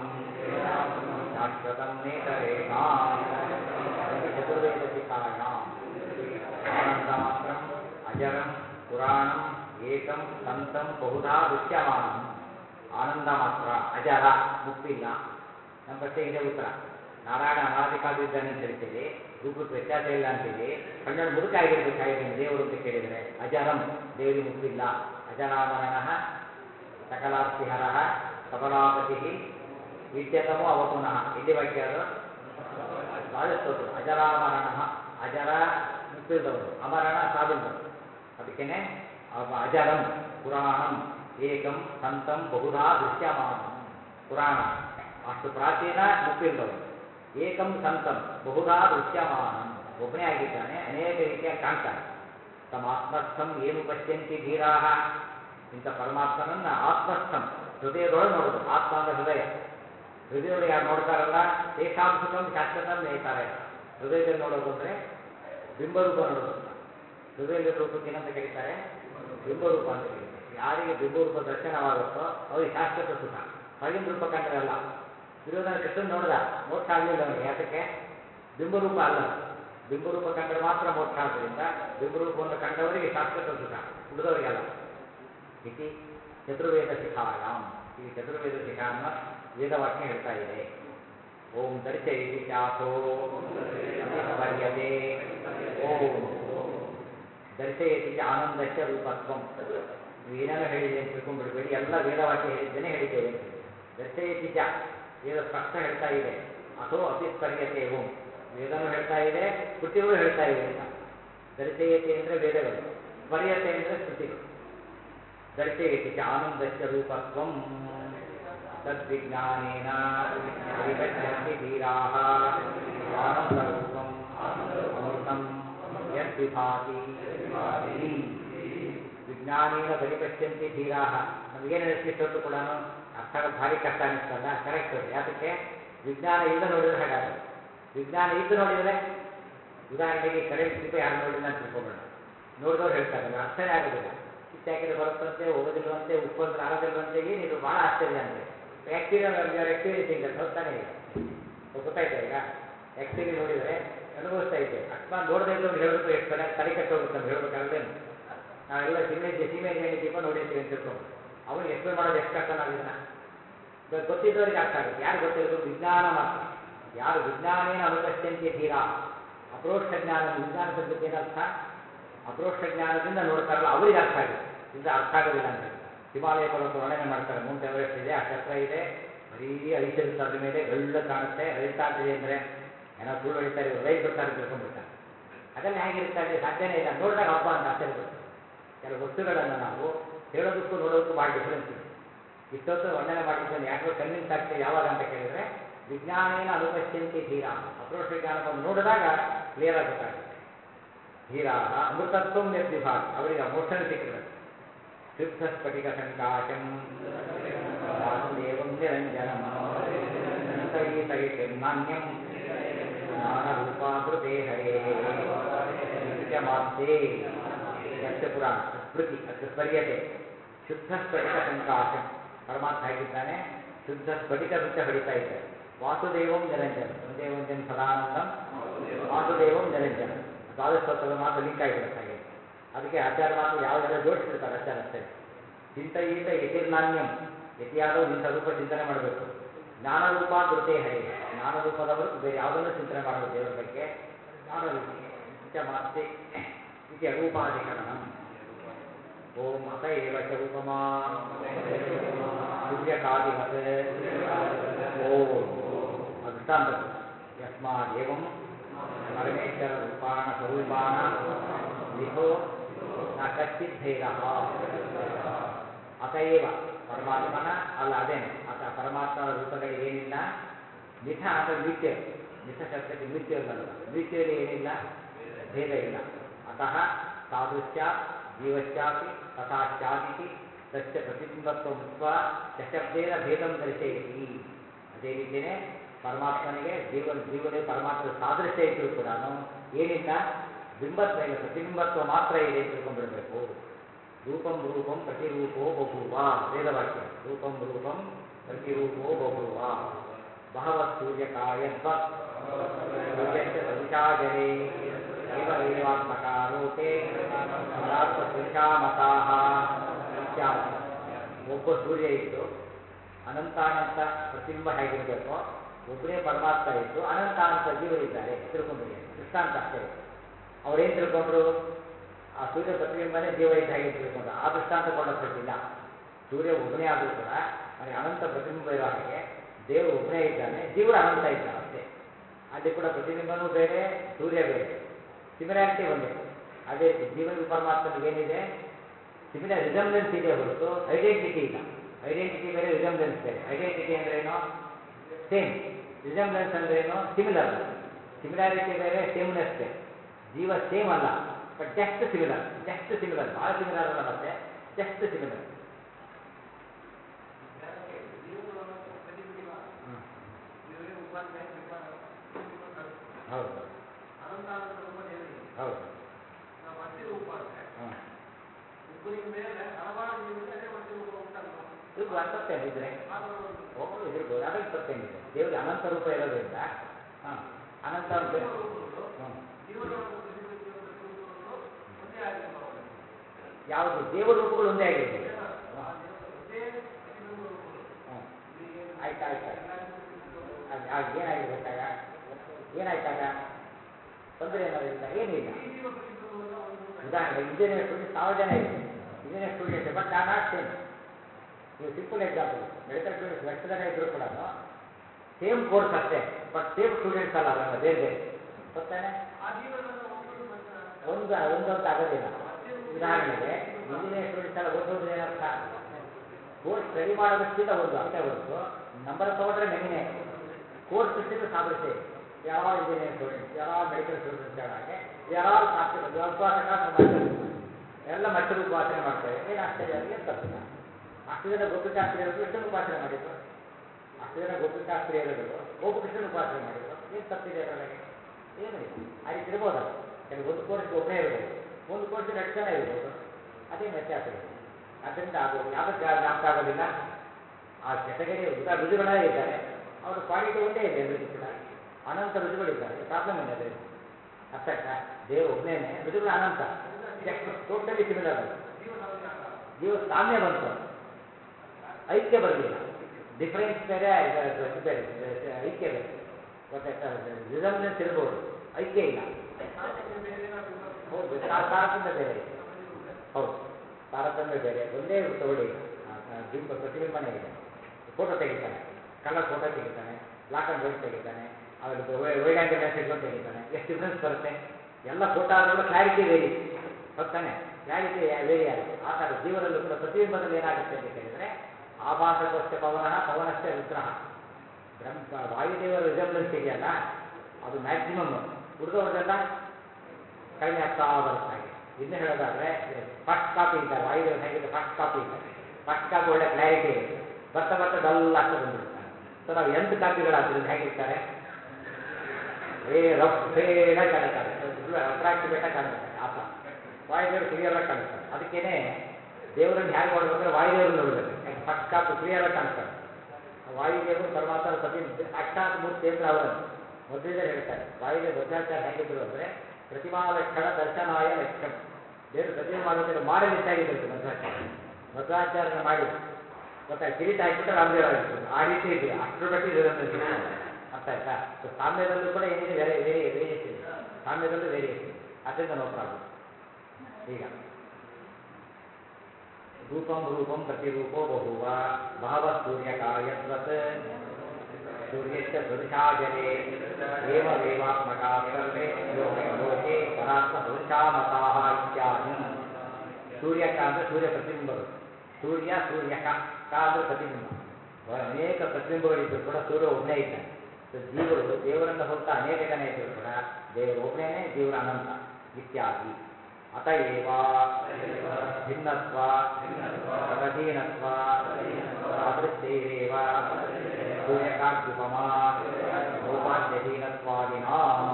ಶಾಶ್ವತಂ ನೇತರೇಷಾಂ इति चतुर्वेदशिखायाम् आनन्दमात्रम् अजरं पुराणम् एकं सन्तं बहुधा दृश्यमानम् ಆನಂದ ಮಾತ್ರ ಅಜರ ಮುಪ್ಪಿಲ್ಲ ನಮ್ಮ ಪ್ರಶ್ನೆ ಇದೆ ಉತ್ತರ ನಾರಾಯಣ ಅನಾದಿಕಾದಿದ್ದಾನೆ ಅಂತ ಹೇಳ್ತೀವಿ ರೂಪಕ್ಕೆ ವ್ಯತ್ಯಾಸ ಇಲ್ಲ ಅಂತೀವಿ ಕಣ್ಣನ್ನು ಮುದುಕಾಗಿರ್ಬೇಕಾಗಿದೆ ದೇವರು ಅಂತ ಕೇಳಿದರೆ ಅಜರಂ ದೇವರಿಗೆ ಮುಪ್ಪಿಲ್ಲ ಅಜರಾಮರಣ ಸಕಲಾರ್ತಿಹರ ಸಬಲಾಪತಿ ವಿದ್ಯತಮೋ ಅವಪುನಃ ಎಲ್ಲಿ ವಾಕ್ಯ ಅದು ದ್ವಾದಸ್ತೋತ್ರ ಅಜರಾಮರಣ ಅಜರ ಮುಪ್ಪಿಲ್ದವನು ಅಮರಣ ಸಾವಿಲ್ದವನು ಅದಕ್ಕೇನೆ ಅವ- ಅಜರಂ ಪುರಾಣಂ ಏಕಂ ಸಂತಂ ಬಹುಧಾ ದೃಶ್ಯಮಾನ ಪುರಾಣ ಅಷ್ಟು ಪ್ರಾಚೀನ ಮುಪ್ಪಿಲ್ದವನು ಏಕಂ ಸಂತಂ ಬಹುಧಾ ದೃಶ್ಯಮಾನ ಒಬ್ಬನೇ ಆಗಿದ್ದಾನೆ ಅನೇಕ ರೀತಿಯಾಗಿ ಕಾಣ್ತಾನೆ ತಮ್ಮ ಆತ್ಮಸ್ಥಂ ಏನು ಪಶ್ಯಂತಿ ಧೀರಾಹ ಇಂಥ ಪರಮಾತ್ಮನನ್ನ ಆತ್ಮಸ್ಥಂ ಹೃದಯದೊಳಗೆ ನೋಡೋದು ಆತ್ಮ ಅಂದ್ರೆ ಹೃದಯ ಹೃದಯದೊಳಗೆ ಯಾರು ನೋಡ್ತಾರಲ್ಲ ತೇಷಾಂ ಸುಖಂ ಶಾಶ್ವತಂ ನೇತಾರೆ ಹೃದಯದಲ್ಲಿ ನೋಡೋದು ಅಂದ್ರೆ ಬಿಂಬರೂಪ ನೋಡೋದು ಹೃದಯದ ರೂಪಕ್ಕೆ ಏನಂತ ಕರೀತಾರೆ ಬಿಂಬರೂಪ ಅಂತ ಕರೀತಾರೆ ಯಾರಿಗೆ ಬಿಂಬರೂಪ ದರ್ಶನವಾಗುತ್ತೋ ಅವರಿಗೆ ಶಾಶ್ವತ ಸುಖ ಹೊರಗಿನ ರೂಪ ಕಂಡ್ರಲ್ಲ ವಿರೋಧನ ಕೃಷ್ಣನ್ ನೋಡ್ದ ಮೋಕ್ಷ ಆಗಲಿಲ್ಲ ಅವನಿಗೆ ಯಾತಕ್ಕೆ ಬಿಂಬರೂಪ ಅಲ್ಲ ಬಿಂಬರೂಪ ಕಂಡ್ರೆ ಮಾತ್ರ ಮೋಕ್ಷ ಆದ್ದರಿಂದ ಬಿಂಬರೂಪವನ್ನು ಕಂಡವರಿಗೆ ಶಾಶ್ವತ ಸುಖ ಉಳಿದವರಿಗಲ್ಲ ಇತಿ ಚತುರ್ವೇದ ಶಿಖಾಯಾಮ್ ಈ ಚತುರ್ವೇದ ಶಿಖ ಅನ್ನೋ ವೇದವಾಕ್ಯ ಹೇಳ್ತಾ ಇದೆ ಓಂ ದರ್ಶಯತಿ ಚಾಥೋ ಪರ್ಯತೆ ಓಂ ದರ್ಶಯತಿ ಚ ಆನಂದಶ್ಚ ರೂಪತ್ವಂ ನೀವು ಏನೇನೋ ಹೇಳಿದೆ ಅಂತ ತಿಳ್ಕೊಂಡ್ಬಿಡ್ಬೇಡಿ ಎಲ್ಲ ವೇದವಾಕ್ಯ ಹೇಳಿದ್ದೇನೆ ಹೇಳಿದ್ದೇವೆ ಅಂತ ಹೇಳಿ. ದರ್ಶಯತಿ ಚ ವೇದ ಸ್ಪಷ್ಟ ಹೇಳ್ತಾ ಇದೆ ಅಥೋ ಅಪಿಸ್ಪರ್ಯತೆ ಓಂ ವೇದನೂ ಹೇಳ್ತಾ ಇದೆ ಕೃತಿಗಳು ಹೇಳ್ತಾ ಇವೆ ಅಂತ ದರ್ಶಯತಿ ಅಂದರೆ ವೇದಗಳು ಸ್ಪರ್ಯತೆ ಅಂದರೆ ಕೃತಿಗಳು ದರ್ಶಯತಿ ಚ ಆನಂದಶ್ಚ ರೂಪತ್ವಂ ತದ್ವಿಜ್ಞಾನೇನ ಪರಿಗಚ್ಚಂತಿ ಧೀರಾಃ ಆನಂದರೂಪಂ ಅಮೃತಂ ಯದ್ವಿಭಾತಿ ವಿಜ್ಞಾನೇನ ಪರಿಪಶ್ಯಂತಿ ಧೀರಾಃ ನಮಗೇನು ಅನಿಸ್ತಿಷ್ಟೊತ್ತು ಕೂಡ ಅರ್ಥ ಭಾರಿ ಕಷ್ಟ ಅನಿಸ್ತಲ್ಲ ಕರೆಕ್ಟ್ ಯಾತಕ್ಕೆ ವಿಜ್ಞಾನ ಇಲ್ಲ ನೋಡಿದ್ರೆ ಹಾಗಾದ್ರೆ ವಿಜ್ಞಾನ ಇದ್ದು ನೋಡಿದರೆ ಉದಾಹರಣೆಗೆ ಕರೆಂಟ್ ದೀಪ ಯಾರು ನೋಡಿಲ್ಲ ಅಂತ ತಿಳ್ಕೊಬೇಡ ನೋಡಿದವ್ರು ಹೇಳ್ತಾರೆ ಅದು ಅರ್ಥನೇ ಆಗೋದಿಲ್ಲ ಕಿತ್ತು ಹಾಕಿದ್ರೆ ಬರುತ್ತಂತೆ ಹೋಗೋದಿಲ್ವಂತೆ ಉಪ್ಪು ಅಂದ್ರೆ ಆಗೋದಿಲ್ವಂತೆ ಏನಿದು ಭಾಳ ಆಶ್ಚರ್ಯ ಅಂತೆ ಎಕ್ಸ್ಪೀರಿಯನ್ಸ್ ಎಕ್ಸ್ಪೀರಿಯನ್ಸಿಂಗ್ ಅಂತ ಹೋಗ್ತಾನೆ ಈಗ ಗೊತ್ತಾಯ್ತಾ ಈಗ ಆ್ಯಕ್ಚುಲಿ ನೋಡಿದರೆ ಅನುಭವಿಸ್ತಾ ಇದ್ದೆ ಅಕಸ್ಮಾತ್ ನೋಡದೇ ಇದ್ದವ್ರು ಹೇಳಿದ್ರು ಎಷ್ಟು ತಲೆ ತಲೆ ಕೆಟ್ಟೋಗುತ್ತೆ ಅಂತ ಹೇಳ್ಬೇಕಾದ್ರೇನು ನಾವೆಲ್ಲ ಸೀಮೆ ಸೀಮೆ ಎಣ್ಣೆ ದೀಪ ನೋಡಿರ್ತೀವಿ ಅಂತ ತಿಳ್ಕೊಂಡು ಅವನಿಗೆ ಎಕ್ಸ್ಪ್ಲೇನ್ ಮಾಡೋದು ಎಷ್ಟು ಕಷ್ಟ ನಾವು ಇದನ್ನ ಇವಾಗ ಗೊತ್ತಿದ್ದವರಿಗೆ ಅರ್ಥ ಆಗುತ್ತೆ ಯಾರು ಗೊತ್ತಿರೋದು ವಿಜ್ಞಾನ ಮಾತ್ರ ಯಾರು ವಿಜ್ಞಾನೇನ ಅನುಪಶ್ಯಂತಿ ಧೀರ ಅಪ್ರೋಕ್ಷ ಜ್ಞಾನ ವಿಜ್ಞಾನ ಶಬ್ದಕ್ಕೆ ಏನರ್ಥ ಅಪ್ರೋಕ್ಷ ಜ್ಞಾನದಿಂದ ನೋಡ್ತಾರಲ್ಲ ಅವರಿಗೆ ಅರ್ಥ ಆಗುತ್ತೆ ಇದು ಅರ್ಥ ಆಗೋದಿಲ್ಲ ಅಂತ ಹೇಳ್ತಾರೆ ಹಿಮಾಲಯ ಪರ್ವತ ವರ್ಣನೆ ಮಾಡ್ತಾರೆ ಮೌಂಟ್ ಎವರೆಸ್ಟ್ ಇದೆ ಅಷ್ಟು ಹತ್ರ ಇದೆ ಬರೀ ಐಸಿರುತ್ತೆ ಅದ್ರ ಮೇಲೆ ಬೆಳ್ಳ ಕಾಣುತ್ತೆ ರೈಲ್ತಾ ಆಗ್ತಿದೆ ಅಂದರೆ ಏನೋ ಸುಳ್ಳು ಹೊಡಿತಾರೆ ಇವ್ರು ರೈಲ್ ಬಿಡ್ತಾರೆ ಅಂತ ತಿಳ್ಕೊಂಡ್ಬಿಡ್ತಾರೆ ಅದೆಲ್ಲ ಹೇಗಿರುತ್ತೆ ಅಲ್ಲಿ ಸಾಧ್ಯನೇ ಇಲ್ಲ ನೋಡಿದಾಗ ಹಬ್ಬ ಅಂತ ಆಶ್ಚರ್ಯ ಬರುತ್ತೆ ಕೆಲವು ವಸ್ತುಗಳನ್ನು ನಾವು ಹೇಳೋದಕ್ಕೂ ನೋಡೋದಕ್ಕೂ ಭಾಳ ಡಿಫರೆನ್ಸ್ ಇದೆ ಇಷ್ಟೊತ್ತು ವರ್ಣನೆ ಮಾಡಿದ್ದನ್ನು ಯಾಕೋ ಕನ್ವಿನ್ಸ್ ಆಗ್ತದೆ ಯಾವಾಗ ಅಂತ ಕೇಳಿದ್ರೆ ವಿಜ್ಞಾನೇನ ಅನುಪಶ್ಯಂತಿ ಧೀರ ಅಪ್ರೋಷ ಜ್ಞಾನ ಬಂದು ನೋಡಿದಾಗ ಕ್ಲಿಯರ್ ಆಗಿ ಗೊತ್ತಾಗುತ್ತೆ ಧೀರಾ ಅಮೃತತ್ವ ನಿರ್ವಿಭಾಗ ಅವರಿಗೆ ಮೋಕ್ಷಣ ಸಿಕ್ಕಿರಬೇಕು ಶುದ್ಧ ಸ್ಫಟಿಕ ಸಂಕಾಶಂ ವಾಸುದೇವಂ ನಿರಂಜನಂ ನಾಣ್ಯಂ ಜ್ಞಾನರೂಪಾಕೃತೆ ಹರೇ ನಿತ್ಯಮಾಸ್ತೆ ಯಕ್ಷಪುರಾಣ ಸ್ಮೃತಿ ಅದು ಸ್ಮರ್ಯತೆ ಶುದ್ಧ ಸ್ಫಟಿಕ ಸಂಕಾಶಂ ಪರಮಾತ್ಮ ಹೇಗಿದ್ದಾನೆ ಶುದ್ಧ ಸ್ಫಟಿಕ ವೃತ್ತ ಹೊಡಿತಾ ಇದ್ದಾರೆ ವಾಸುದೇವಂ ನಿರಂಜನ ಒಂದೇ ಒಂದೇ ಸದಾನಂದಂ ವಾಸುದೇವಂ ನಿರಂಜನ ದ್ವಾದಶೋತ್ರದ ಮಾತ್ರ ಲಿಂಕ್ ಆಗಿರುತ್ತೆ ಹಾಗೆ ಅದಕ್ಕೆ ಆಚಾರ ಮಾತ್ರ ಯಾವುದೆಲ್ಲ ಜೋಡಿಸಿರ್ತಾರೆ ಆಚಾರ ಅಷ್ಟೇ ಚಿಂತೆಯೀತ ಯತಿರ್ನಾಣ್ಯಂ ಯತಿಯಾದವು ನಿಂತ ರೂಪ ಚಿಂತನೆ ಮಾಡಬೇಕು ಜ್ಞಾನರೂಪ ಧೃತೆ ಹರಿ ಜ್ಞಾನರೂಪದ ಹೊರತು ಬೇರೆ ಯಾವುದನ್ನು ಚಿಂತನೆ ಮಾಡಬೇಕು ದೇವರ ಬಗ್ಗೆ ಜ್ಞಾನರೂಪ ಮಾಸ್ತಿ ಇತಿ ಅರೂಪಾಧಿಕರಣಂ ಓಂ ಅತ ಏವ ಚ ಉಪಮಾ ಸೂರ್ಯಕಾದಿವತ್ ಓಂ ಅದೃಷ್ಟಾಂತ ಯಸ್ಮಾದೇವಂ ಪರಮೇಶ್ವರ ರೂಪಾಣ ಸ್ವರೂಪಾಣ ವಿಧೋ ನ ಕಚ್ಚಿತ್ ಭೇದ ಅತಏವ ಪರಮಾತ್ಮನ ಅಲ್ಲ ಅದೇನೆ ಆತ ಪರಮಾತ್ಮನ ರೂಪಗಳಿಗೆ ಏನಿಲ್ಲ ಮಿಥ ಅಥವಾ ಮ್ಯೂಚುವಲ್ ಮಿಥ ಶಬ್ದಕ್ಕೆ ಮ್ಯೂಚುವಲ್ ಅಲ್ಲ ಮ್ಯೂಚುವಲ್ ಏನಿಲ್ಲ ಭೇದ ಇಲ್ಲ ಅತಃ ಸಾದೃಶ್ಯ ಜೀವಶ್ಚಾಪಿ ತಥಾ ಸ್ಯಾದಿತಿ ತಸ್ಯ ಪ್ರತಿಬಿಂಬತ್ವ ಮುಕ್ತ ಶಬ್ದೇನ ಭೇದಂ ದರ್ಶಯತಿ ಅದೇ ರೀತಿಯೇ ಪರಮಾತ್ಮನಿಗೆ ಜೀವ ಜೀವನೇ ಪರಮಾತ್ಮ ಸಾದೃಶ್ಯ ಇದ್ದರೂ ಕೂಡ ಏನಿಲ್ಲ ಬಿಂಬತ್ವ ಇಲ್ಲ ಪ್ರತಿಬಿಂಬತ್ವ ಮಾತ್ರ ಇದೆ ಅಂತ ತಿಳ್ಕೊಂಡ್ಬಿಡ್ಬೇಕು ರೂಪಂ ರೂಪಂ ಪ್ರತಿರೂಪೋ ಬಭೂವ ವೇದವಾಕ್ಯ ರೂಪಂ ರೂಪಂ ಪ್ರತಿರೂಪೋ ಬಭೂವ ಬಹವತ್ ಸೂರ್ಯಕಾಯದ್ವತ್ ಸೂರ್ಯಸ್ಯ ಸವಿಶಾಜನೆ ಏವರೇವಾತ್ಮಕಾರೋಕೆ ಪದಾರ್ಥ ಪುರುಷಾಮತಾಹ ಇತ್ಯಾದಿ ಒಬ್ಬ ಸೂರ್ಯ ಇದ್ದು ಅನಂತಾನಂತ ಪ್ರತಿಬಿಂಬ ಹೇಗಿರಬೇಕು ಒಬ್ಬನೇ ಪರಮಾತ್ಮ ಇದ್ದು ಅನಂತಾನಂತ ಜೀವರಿದ್ದಾರೆ ತಿಳ್ಕೊಂಡ್ಬಿಡಿ ದೃಷ್ಟಾಂತ ಅಷ್ಟೇ ಅವ್ರೇನು ತಿಳ್ಕೊಂಡ್ರು ಆ ಸೂರ್ಯ ಪ್ರತಿಬಿಂಬನೇ ಜೀವ ಇದ್ದ ಹಾಗೆ ತಿಳ್ಕೊಂಡ್ರು ಆ ದೃಷ್ಟಾಂತ ಕೊಂಡಪಟ್ಟಿಲ್ಲ ಸೂರ್ಯ ಒಬ್ಬನೇ ಆದರೂ ಕೂಡ ನನಗೆ ಅನಂತ ಪ್ರತಿಬಿಂಬ ಇರೋ ಹಾಗೆ ದೇವರು ಒಬ್ಬನೇ ಇದ್ದಾನೆ ಜೀವರು ಅನಂತ ಇದ್ದಾನೆ ಅಷ್ಟೇ ಅಲ್ಲಿ ಕೂಡ ಪ್ರತಿಬಿಂಬನೂ ಬೇರೆ ಸೂರ್ಯ ಬೇರೆ ಸಿಮಿಲಾರಿಟಿ ಒಂದೇ ಅದೇ ರೀತಿ ಜೀವನ ಪರಮಾತ್ಮನಿಗೆ ಏನಿದೆ ಸಿಮಿಲರ್ ರಿಸಮ್ಲೆನ್ಸ್ ಇದೆ ಹೊರತು ಐಡೆಂಟಿಟಿ ಇಲ್ಲ ಐಡೆಂಟಿಟಿ ಬೇರೆ ರಿಸಮ್ಲೆನ್ಸ್ ಬೇರೆ ಐಡೆಂಟಿಟಿ ಅಂದ್ರೆ ಏನು ಸೇಮ್ ರಿಸಮ್ಲೆನ್ಸ್ ಅಂದ್ರೆ ಏನು ಸಿಮಿಲರ್ ಸಿಮಿಲಾರಿಟಿ ಬೇರೆ ಸೇಮ್ನೆಸ್ ಬೇರೆ ಜೀವ ಸೇಮ್ ಅಲ್ಲ but just similar just similar ಭಾಳ ಸಿಮಿಲರ್ ಅಲ್ಲ ಮತ್ತೆ ಜಸ್ಟ್ ಸಿಮಿಲರ್ ಹೌದು ಹೌದು ಹಾಂ ಇದು ತಪ್ಪೇನು ಇದ್ರೆ ಓ ಇದಿರ್ಬೋದು ಅದಕ್ಕೆ ತಪ್ಪೇನಿದೆ ದೇವರಿಗೆ ಅನಂತ ರೂಪ ಇರೋದ್ರಿಂದ ಹಾಂ ಅನಂತ ರೂಪ ಹ್ಞೂ ಯಾವುದು ದೇವರ ರೂಪಗಳು ಒಂದೇ ಆಗಿರ್ಬೋದು ಹ್ಞೂ ಆಯ್ತು ಆಯ್ತು ಆಯ್ತು ಆಗ ಏನಾಗಿರ್ಬೇಕಾಗ ಏನಾಯ್ತಾಗ ತೊಂದರೆ ಏನಾಗಿಲ್ಲ ಏನಿಲ್ಲ ಉದಾಹರಣೆ ಇಂಜಿನಿಯರ್ ಸ್ಟೂಡೆಂಟ್ ಸಾವಿರ ಜನ ಇದೆ ಇಂಜಿನಿಯರ್ ಸ್ಟೂಡೆಂಟ್ ಬಟ್ ನಾನು ನಾಟ್ ಸೇಮ್ ನೀವು ಸಿಂಪಲ್ ಎಕ್ಸಾಂಪಲ್ ಮೆಡಿಕಲ್ ಸ್ಟೂಡೆಂಟ್ಸ್ ಎಷ್ಟು ಜನ ಇದ್ರು ಕೂಡ ಸೇಮ್ ಕೋರ್ಸ್ ಅಷ್ಟೇ ಬಟ್ ಸೇಮ್ ಸ್ಟೂಡೆಂಟ್ಸ್ ಅಲ್ಲ ಅವರೆಲ್ಲ ಬೇರೆ ಬೇರೆ ಗೊತ್ತಾನೆ ಒಂದು ಒಂದೊಂದು ಆಗೋದಿಲ್ಲ ಉದಾಹರಣೆಗೆ ಇಂಜಿನಿಯರ್ ಸ್ಟೂಡೆಂಟ್ಸ್ ಎಲ್ಲ ಓದೋದು ಏನರ್ಥ ಕೋರ್ಸ್ ಸ್ಟಡಿ ಮಾಡೋದಕ್ಕಿಂತ ಒಂದು ಅಷ್ಟೇ ಹೊರತು ನಂಬರ್ ತಗೊಂಡ್ರೆ ಮೆನಿನೇ ಕೋರ್ಸ್ ದೃಷ್ಟಿಯಿಂದ ಸಾದೃಶ್ಯ ಇದೆ ಯಾರೋ ಇಂಜಿನಿಯರ್ ಸ್ಟೂಡೆಂಟ್ಸ್ ಯಾರೋ ಮೆಡಿಕಲ್ ಸ್ಟೂಡೆಂಟ್ಸ್ ಹಾಗೆ ಯಾರೋ ಪ್ರಾಕ್ಟಿಕಲ್ ಉಪವಾಸಕ ಮಾಸ್ಟರ್ ಎಲ್ಲ ಮಟ್ಟದ ಉಪವಾಸನೆ ಮಾಡ್ತಾರೆ ಏನು ಆಶ್ಚರ್ಯ ಏನು ತಪ್ಪಿಲ್ಲ ಅಷ್ಟು ಜನ ಗೋಪಿಕಾಸ್ತ್ರೀಯರು ಕೃಷ್ಣನ ಉಪಾಸನೆ ಮಾಡಿದ್ರು ಅಷ್ಟು ಜನ ಗೋಪಿಕಾಸ್ತ್ರೀಯರು ಗೋಪು ಕೃಷ್ಣನ ಉಪಾಸನೆ ಮಾಡಿದ್ರು ಏನು ತಪ್ಪಿದೆ ಅದರೊಳಗೆ ಏನು ಇಲ್ಲ ಆ ರೀತಿ ಇರ್ಬೋದಲ್ಲ ಕೆಲವು ಒಂದು ಕೋರ್ಸ್ಗೆ ಒಬ್ಬನೇ ಇರ್ಬೋದು ಒಂದು ಕೋರ್ಸ್ಗೆ ಎಷ್ಟು ಜನ ಇರ್ಬೋದು ಅದೇ ವ್ಯತ್ಯಾಸ ಇದೆ ಅದರಿಂದ ಅದು ಯಾವುದಕ್ಕೆ ಜ್ಞಾಪಕ ಆಗೋದಿಲ್ಲ ಆ ಕೆಟಗರಿ ಉದಾ ರುಜುಗಳೇ ಇದ್ದಾರೆ ಅವರ ಕ್ವಾಲಿಟಿ ಒಂದೇ ಇದೆ ಎಲ್ಲರಿಗೂ ಕೂಡ ಅನಂತ ರುಜುಗಳಿದ್ದಾರೆ ಪ್ರಾಬ್ಲಮ್ ಇಲ್ಲ ಅದರಿಂದ ಅರ್ಥ ಆಯ್ತಾ ದೇವರು ಒಬ್ಬನೇ ರುಜುಗಳು ಅನಂತ ಟೋಟಲಿ ಸಿಮಿಲರ್ ಜೀವ ಸಾಮ್ಯ ಬಂತು ಐಕ್ಯ ಬರಲಿಲ್ಲ ಡಿಫರೆನ್ಸ್ ಬೇರೆ ಇದು ಬೇರೆ ಐಕ್ಯ ಬೇರೆ ಗೊತ್ತಾಯ್ತಾ ರಿಸಮ್ನೆನ್ಸ್ ಇರ್ಬೋದು ಐಕ್ಯ ಇಲ್ಲ ಹೌದು ತಾ- ತಾರತಮ್ಯ ಬೇರೆ ಇದೆ ಹೌದು ತಾರತಮ್ಯ ಬೇರೆ ಒಂದೇ ತಗೊಳ್ಳಿ ಆ, ಆ, ಬಿಂಬ ಪ್ರತಿಬಿಂಬನೇ ಇದೆ ಫೋಟೋ ತೆಗಿತಾನೆ ಕಲರ್ ಫೋಟೋ ತೆಗಿತಾನೆ ಬ್ಲಾಕ್ ಆ್ಯಂಡ್ ವೈಟ್ ತೆಗಿತಾನೆ ಆಮೇಲೆ ವೈಡ್ ಆ್ಯಂಗಲ್ ಲೆನ್ಸ್ ಇಟ್ಕೊಂಡು ತೆಗಿತಾನೆ ಎಷ್ಟು ಡಿಫ್ರೆನ್ಸ್ ಬರುತ್ತೆ ಎಲ್ಲ ಫೋಟೋ ಆದ್ರೂ ಕ್ಲಾರಿಟಿ ವೇರಿ ಗೊತ್ತಾನೆ ಕ್ಲಾರಿಟಿ ವೇರಿ ಆಗುತ್ತೆ ಆ ಥರ ಜೀವನಲ್ಲೂ ಕೂಡ ಪ್ರತಿಬಿಂಬದಲ್ಲಿ ಏನಾಗುತ್ತೆ ಅಂತ ಕೇಳಿದರೆ ಆಭಾಸಕೋಶ್ಚ ಪವನ ಪವನಶ್ಚ ರುದ್ರಃ ಬ್ರಹ್ಮ ವಾಯುದೇವರ ರಿಸೆಂಬ್ಲೆನ್ಸ್ ಇದೆಯಲ್ಲ ಅದು ಮ್ಯಾಕ್ಸಿಮಮ್ ಉಳಿದವ್ರದೆಲ್ಲ ಕಡಿಮೆ ಆಗ್ತಾ ಬರುತ್ತೆ ಹಾಗೆ ಇನ್ನು ಹೇಳೋದಾದ್ರೆ ಫಸ್ಟ್ ಕಾಪಿ ಇದ್ದಾರೆ ವಾಯುದೇವರು ಹೇಗಿದೆ ಫಸ್ಟ್ ಕಾಪಿ ಇದ್ದಾರೆ ಫಸ್ಟ್ ಕಾಪಿ ಒಳ್ಳೆ ಕ್ಲಾರಿಟಿ ಇರುತ್ತೆ ಬರ್ತಾ ಬರ್ತಾ ಡಲ್ ಆಗ್ತಾ ಬಂದ್ಬಿಡ್ತಾರೆ ಸೊ ನಾವು ಎಂಟು ಕಾಪಿಗಳಾದ್ರಿಂದ ಹೇಗಿರ್ತಾರೆ ಏ ರಫ್ ಫೇಡಾಗಿ ಕಾಣುತ್ತಾರೆ ಅಟ್ರಾಕ್ಟಿವೇಟ್ ಆಗಿ ಕಾಣುತ್ತಾರೆ ಆತ ವಾಯುದೇವರು ಕ್ಲಿಯರ್ ಆಗಿ ಕಾಣಿಸ್ತಾರೆ ಅದಕ್ಕೇನೆ ದೇವರನ್ನು ಹೇಗೆ ನೋಡ್ಬೇಕಾದ್ರೆ ವಾಯುದೇವರು ನೋಡ್ಬೇಕು ಯಾಕೆ ಫಸ್ಟ್ ಕಾಪಿ ಕ್ಲಿಯರ್ ಆಗಿ ಕಾಣಿಸ್ತಾರೆ ವಾಯುದೇವರು ಪರಮಾತ್ಮನ ಪ್ರತಿ ಸಾಕ್ಷಾತ್ ಮೂರ್ತಿ ಅಂದ್ರೆ ಅವರನ್ನು ಮೊದಲಿಂದ ಹೇಳ್ತಾರೆ ವಾಯುದೇವ ಮಧ್ವಾಚಾರ್ಯ ಹೇಗಿದ್ರು ಅಂದ್ರೆ ಪ್ರತಿಮಾ ಲಕ್ಷಣ ದರ್ಶನಾಯ ಲಕ್ಷ್ಯಂ ದೇವರು ಪ್ರತಿಮೆ ಮಾಡುವಂತ ಮಾಡಲ್ ಇದ್ದಾಗಿದ್ರು ಮಧ್ವಾಚಾರ್ಯ ಮಧ್ವಾಚಾರ್ಯನ ಮಾಡಿ ಗೊತ್ತಾ ಕಿರೀಟ ಹಾಕಿಬಿಟ್ಟು ರಾಮದೇವ ಆಗಿತ್ತು ಆ ರೀತಿ ಇದ್ರು ಅಷ್ಟರ ಮಟ್ಟಿಗೆ ಇರೋದು ಅರ್ಥ ಆಯ್ತಾ ಸೊ ಸಾಮ್ಯದಲ್ಲೂ ಕೂಡ ಏನಿದೆ ಬೇರೆ ಬೇರೆ ವೇರಿಯೇಷನ್ ಇದೆ ಸಾಮ್ಯದಲ್ಲೂ ವೇರಿಯೇಷನ್ ಇದೆ ಅದರಿಂದ ನೋ ಪ್ರಾಬ್ಲಮ್ ಈಗ ರೂಪಂ ರೂಪಂ ಪ್ರತಿರೂಪೋ ಬಹುವ ಬಹವ ಸೂರ್ಯಕಾಯದ್ವತ್ ಸೂರ್ಯಶ್ಚ ಸದೃಶಾ ಜಲೆ ಏವಮೇವಾತ್ಮಕಾ ಸರ್ವೇ ಲೋಕೆ ಲೋಕೆ ಪರಾತ್ಮ ಸದೃಶಾ ಮತಾಃ ಇತ್ಯಾದಿ ಸೂರ್ಯಕ ಅಂದ್ರೆ ಸೂರ್ಯ ಪ್ರತಿಬಿಂಬಗಳು ಸೂರ್ಯ ಸೂರ್ಯಕ ಕ ಅಂದ್ರೆ ಪ್ರತಿಬಿಂಬ ಅನೇಕ ಪ್ರತಿಬಿಂಬಗಳಿದ್ರು ಕೂಡ ಸೂರ್ಯ ಒಬ್ಬನೇ ಇದ್ದಾನೆ ಸೊ ಜೀವರು ದೇವರನ್ನು ಹೋಗ್ತಾ ಅನೇಕ ಜನ ಇದ್ದರು ಕೂಡ ದೇವರು ಒಬ್ಬನೇನೆ ಜೀವರ ಅನಂತ ಇತ್ಯಾದಿ ಅತಏವ ಭಿನ್ನತ್ವ ತದಧೀನತ್ವ ಸಾದೃಶ್ಯೈರೇವ ಸೂರ್ಯಕಾದ್ಯುಪಮಾ ರೂಪಾಧ್ಯಧೀನತ್ವಾದಿನ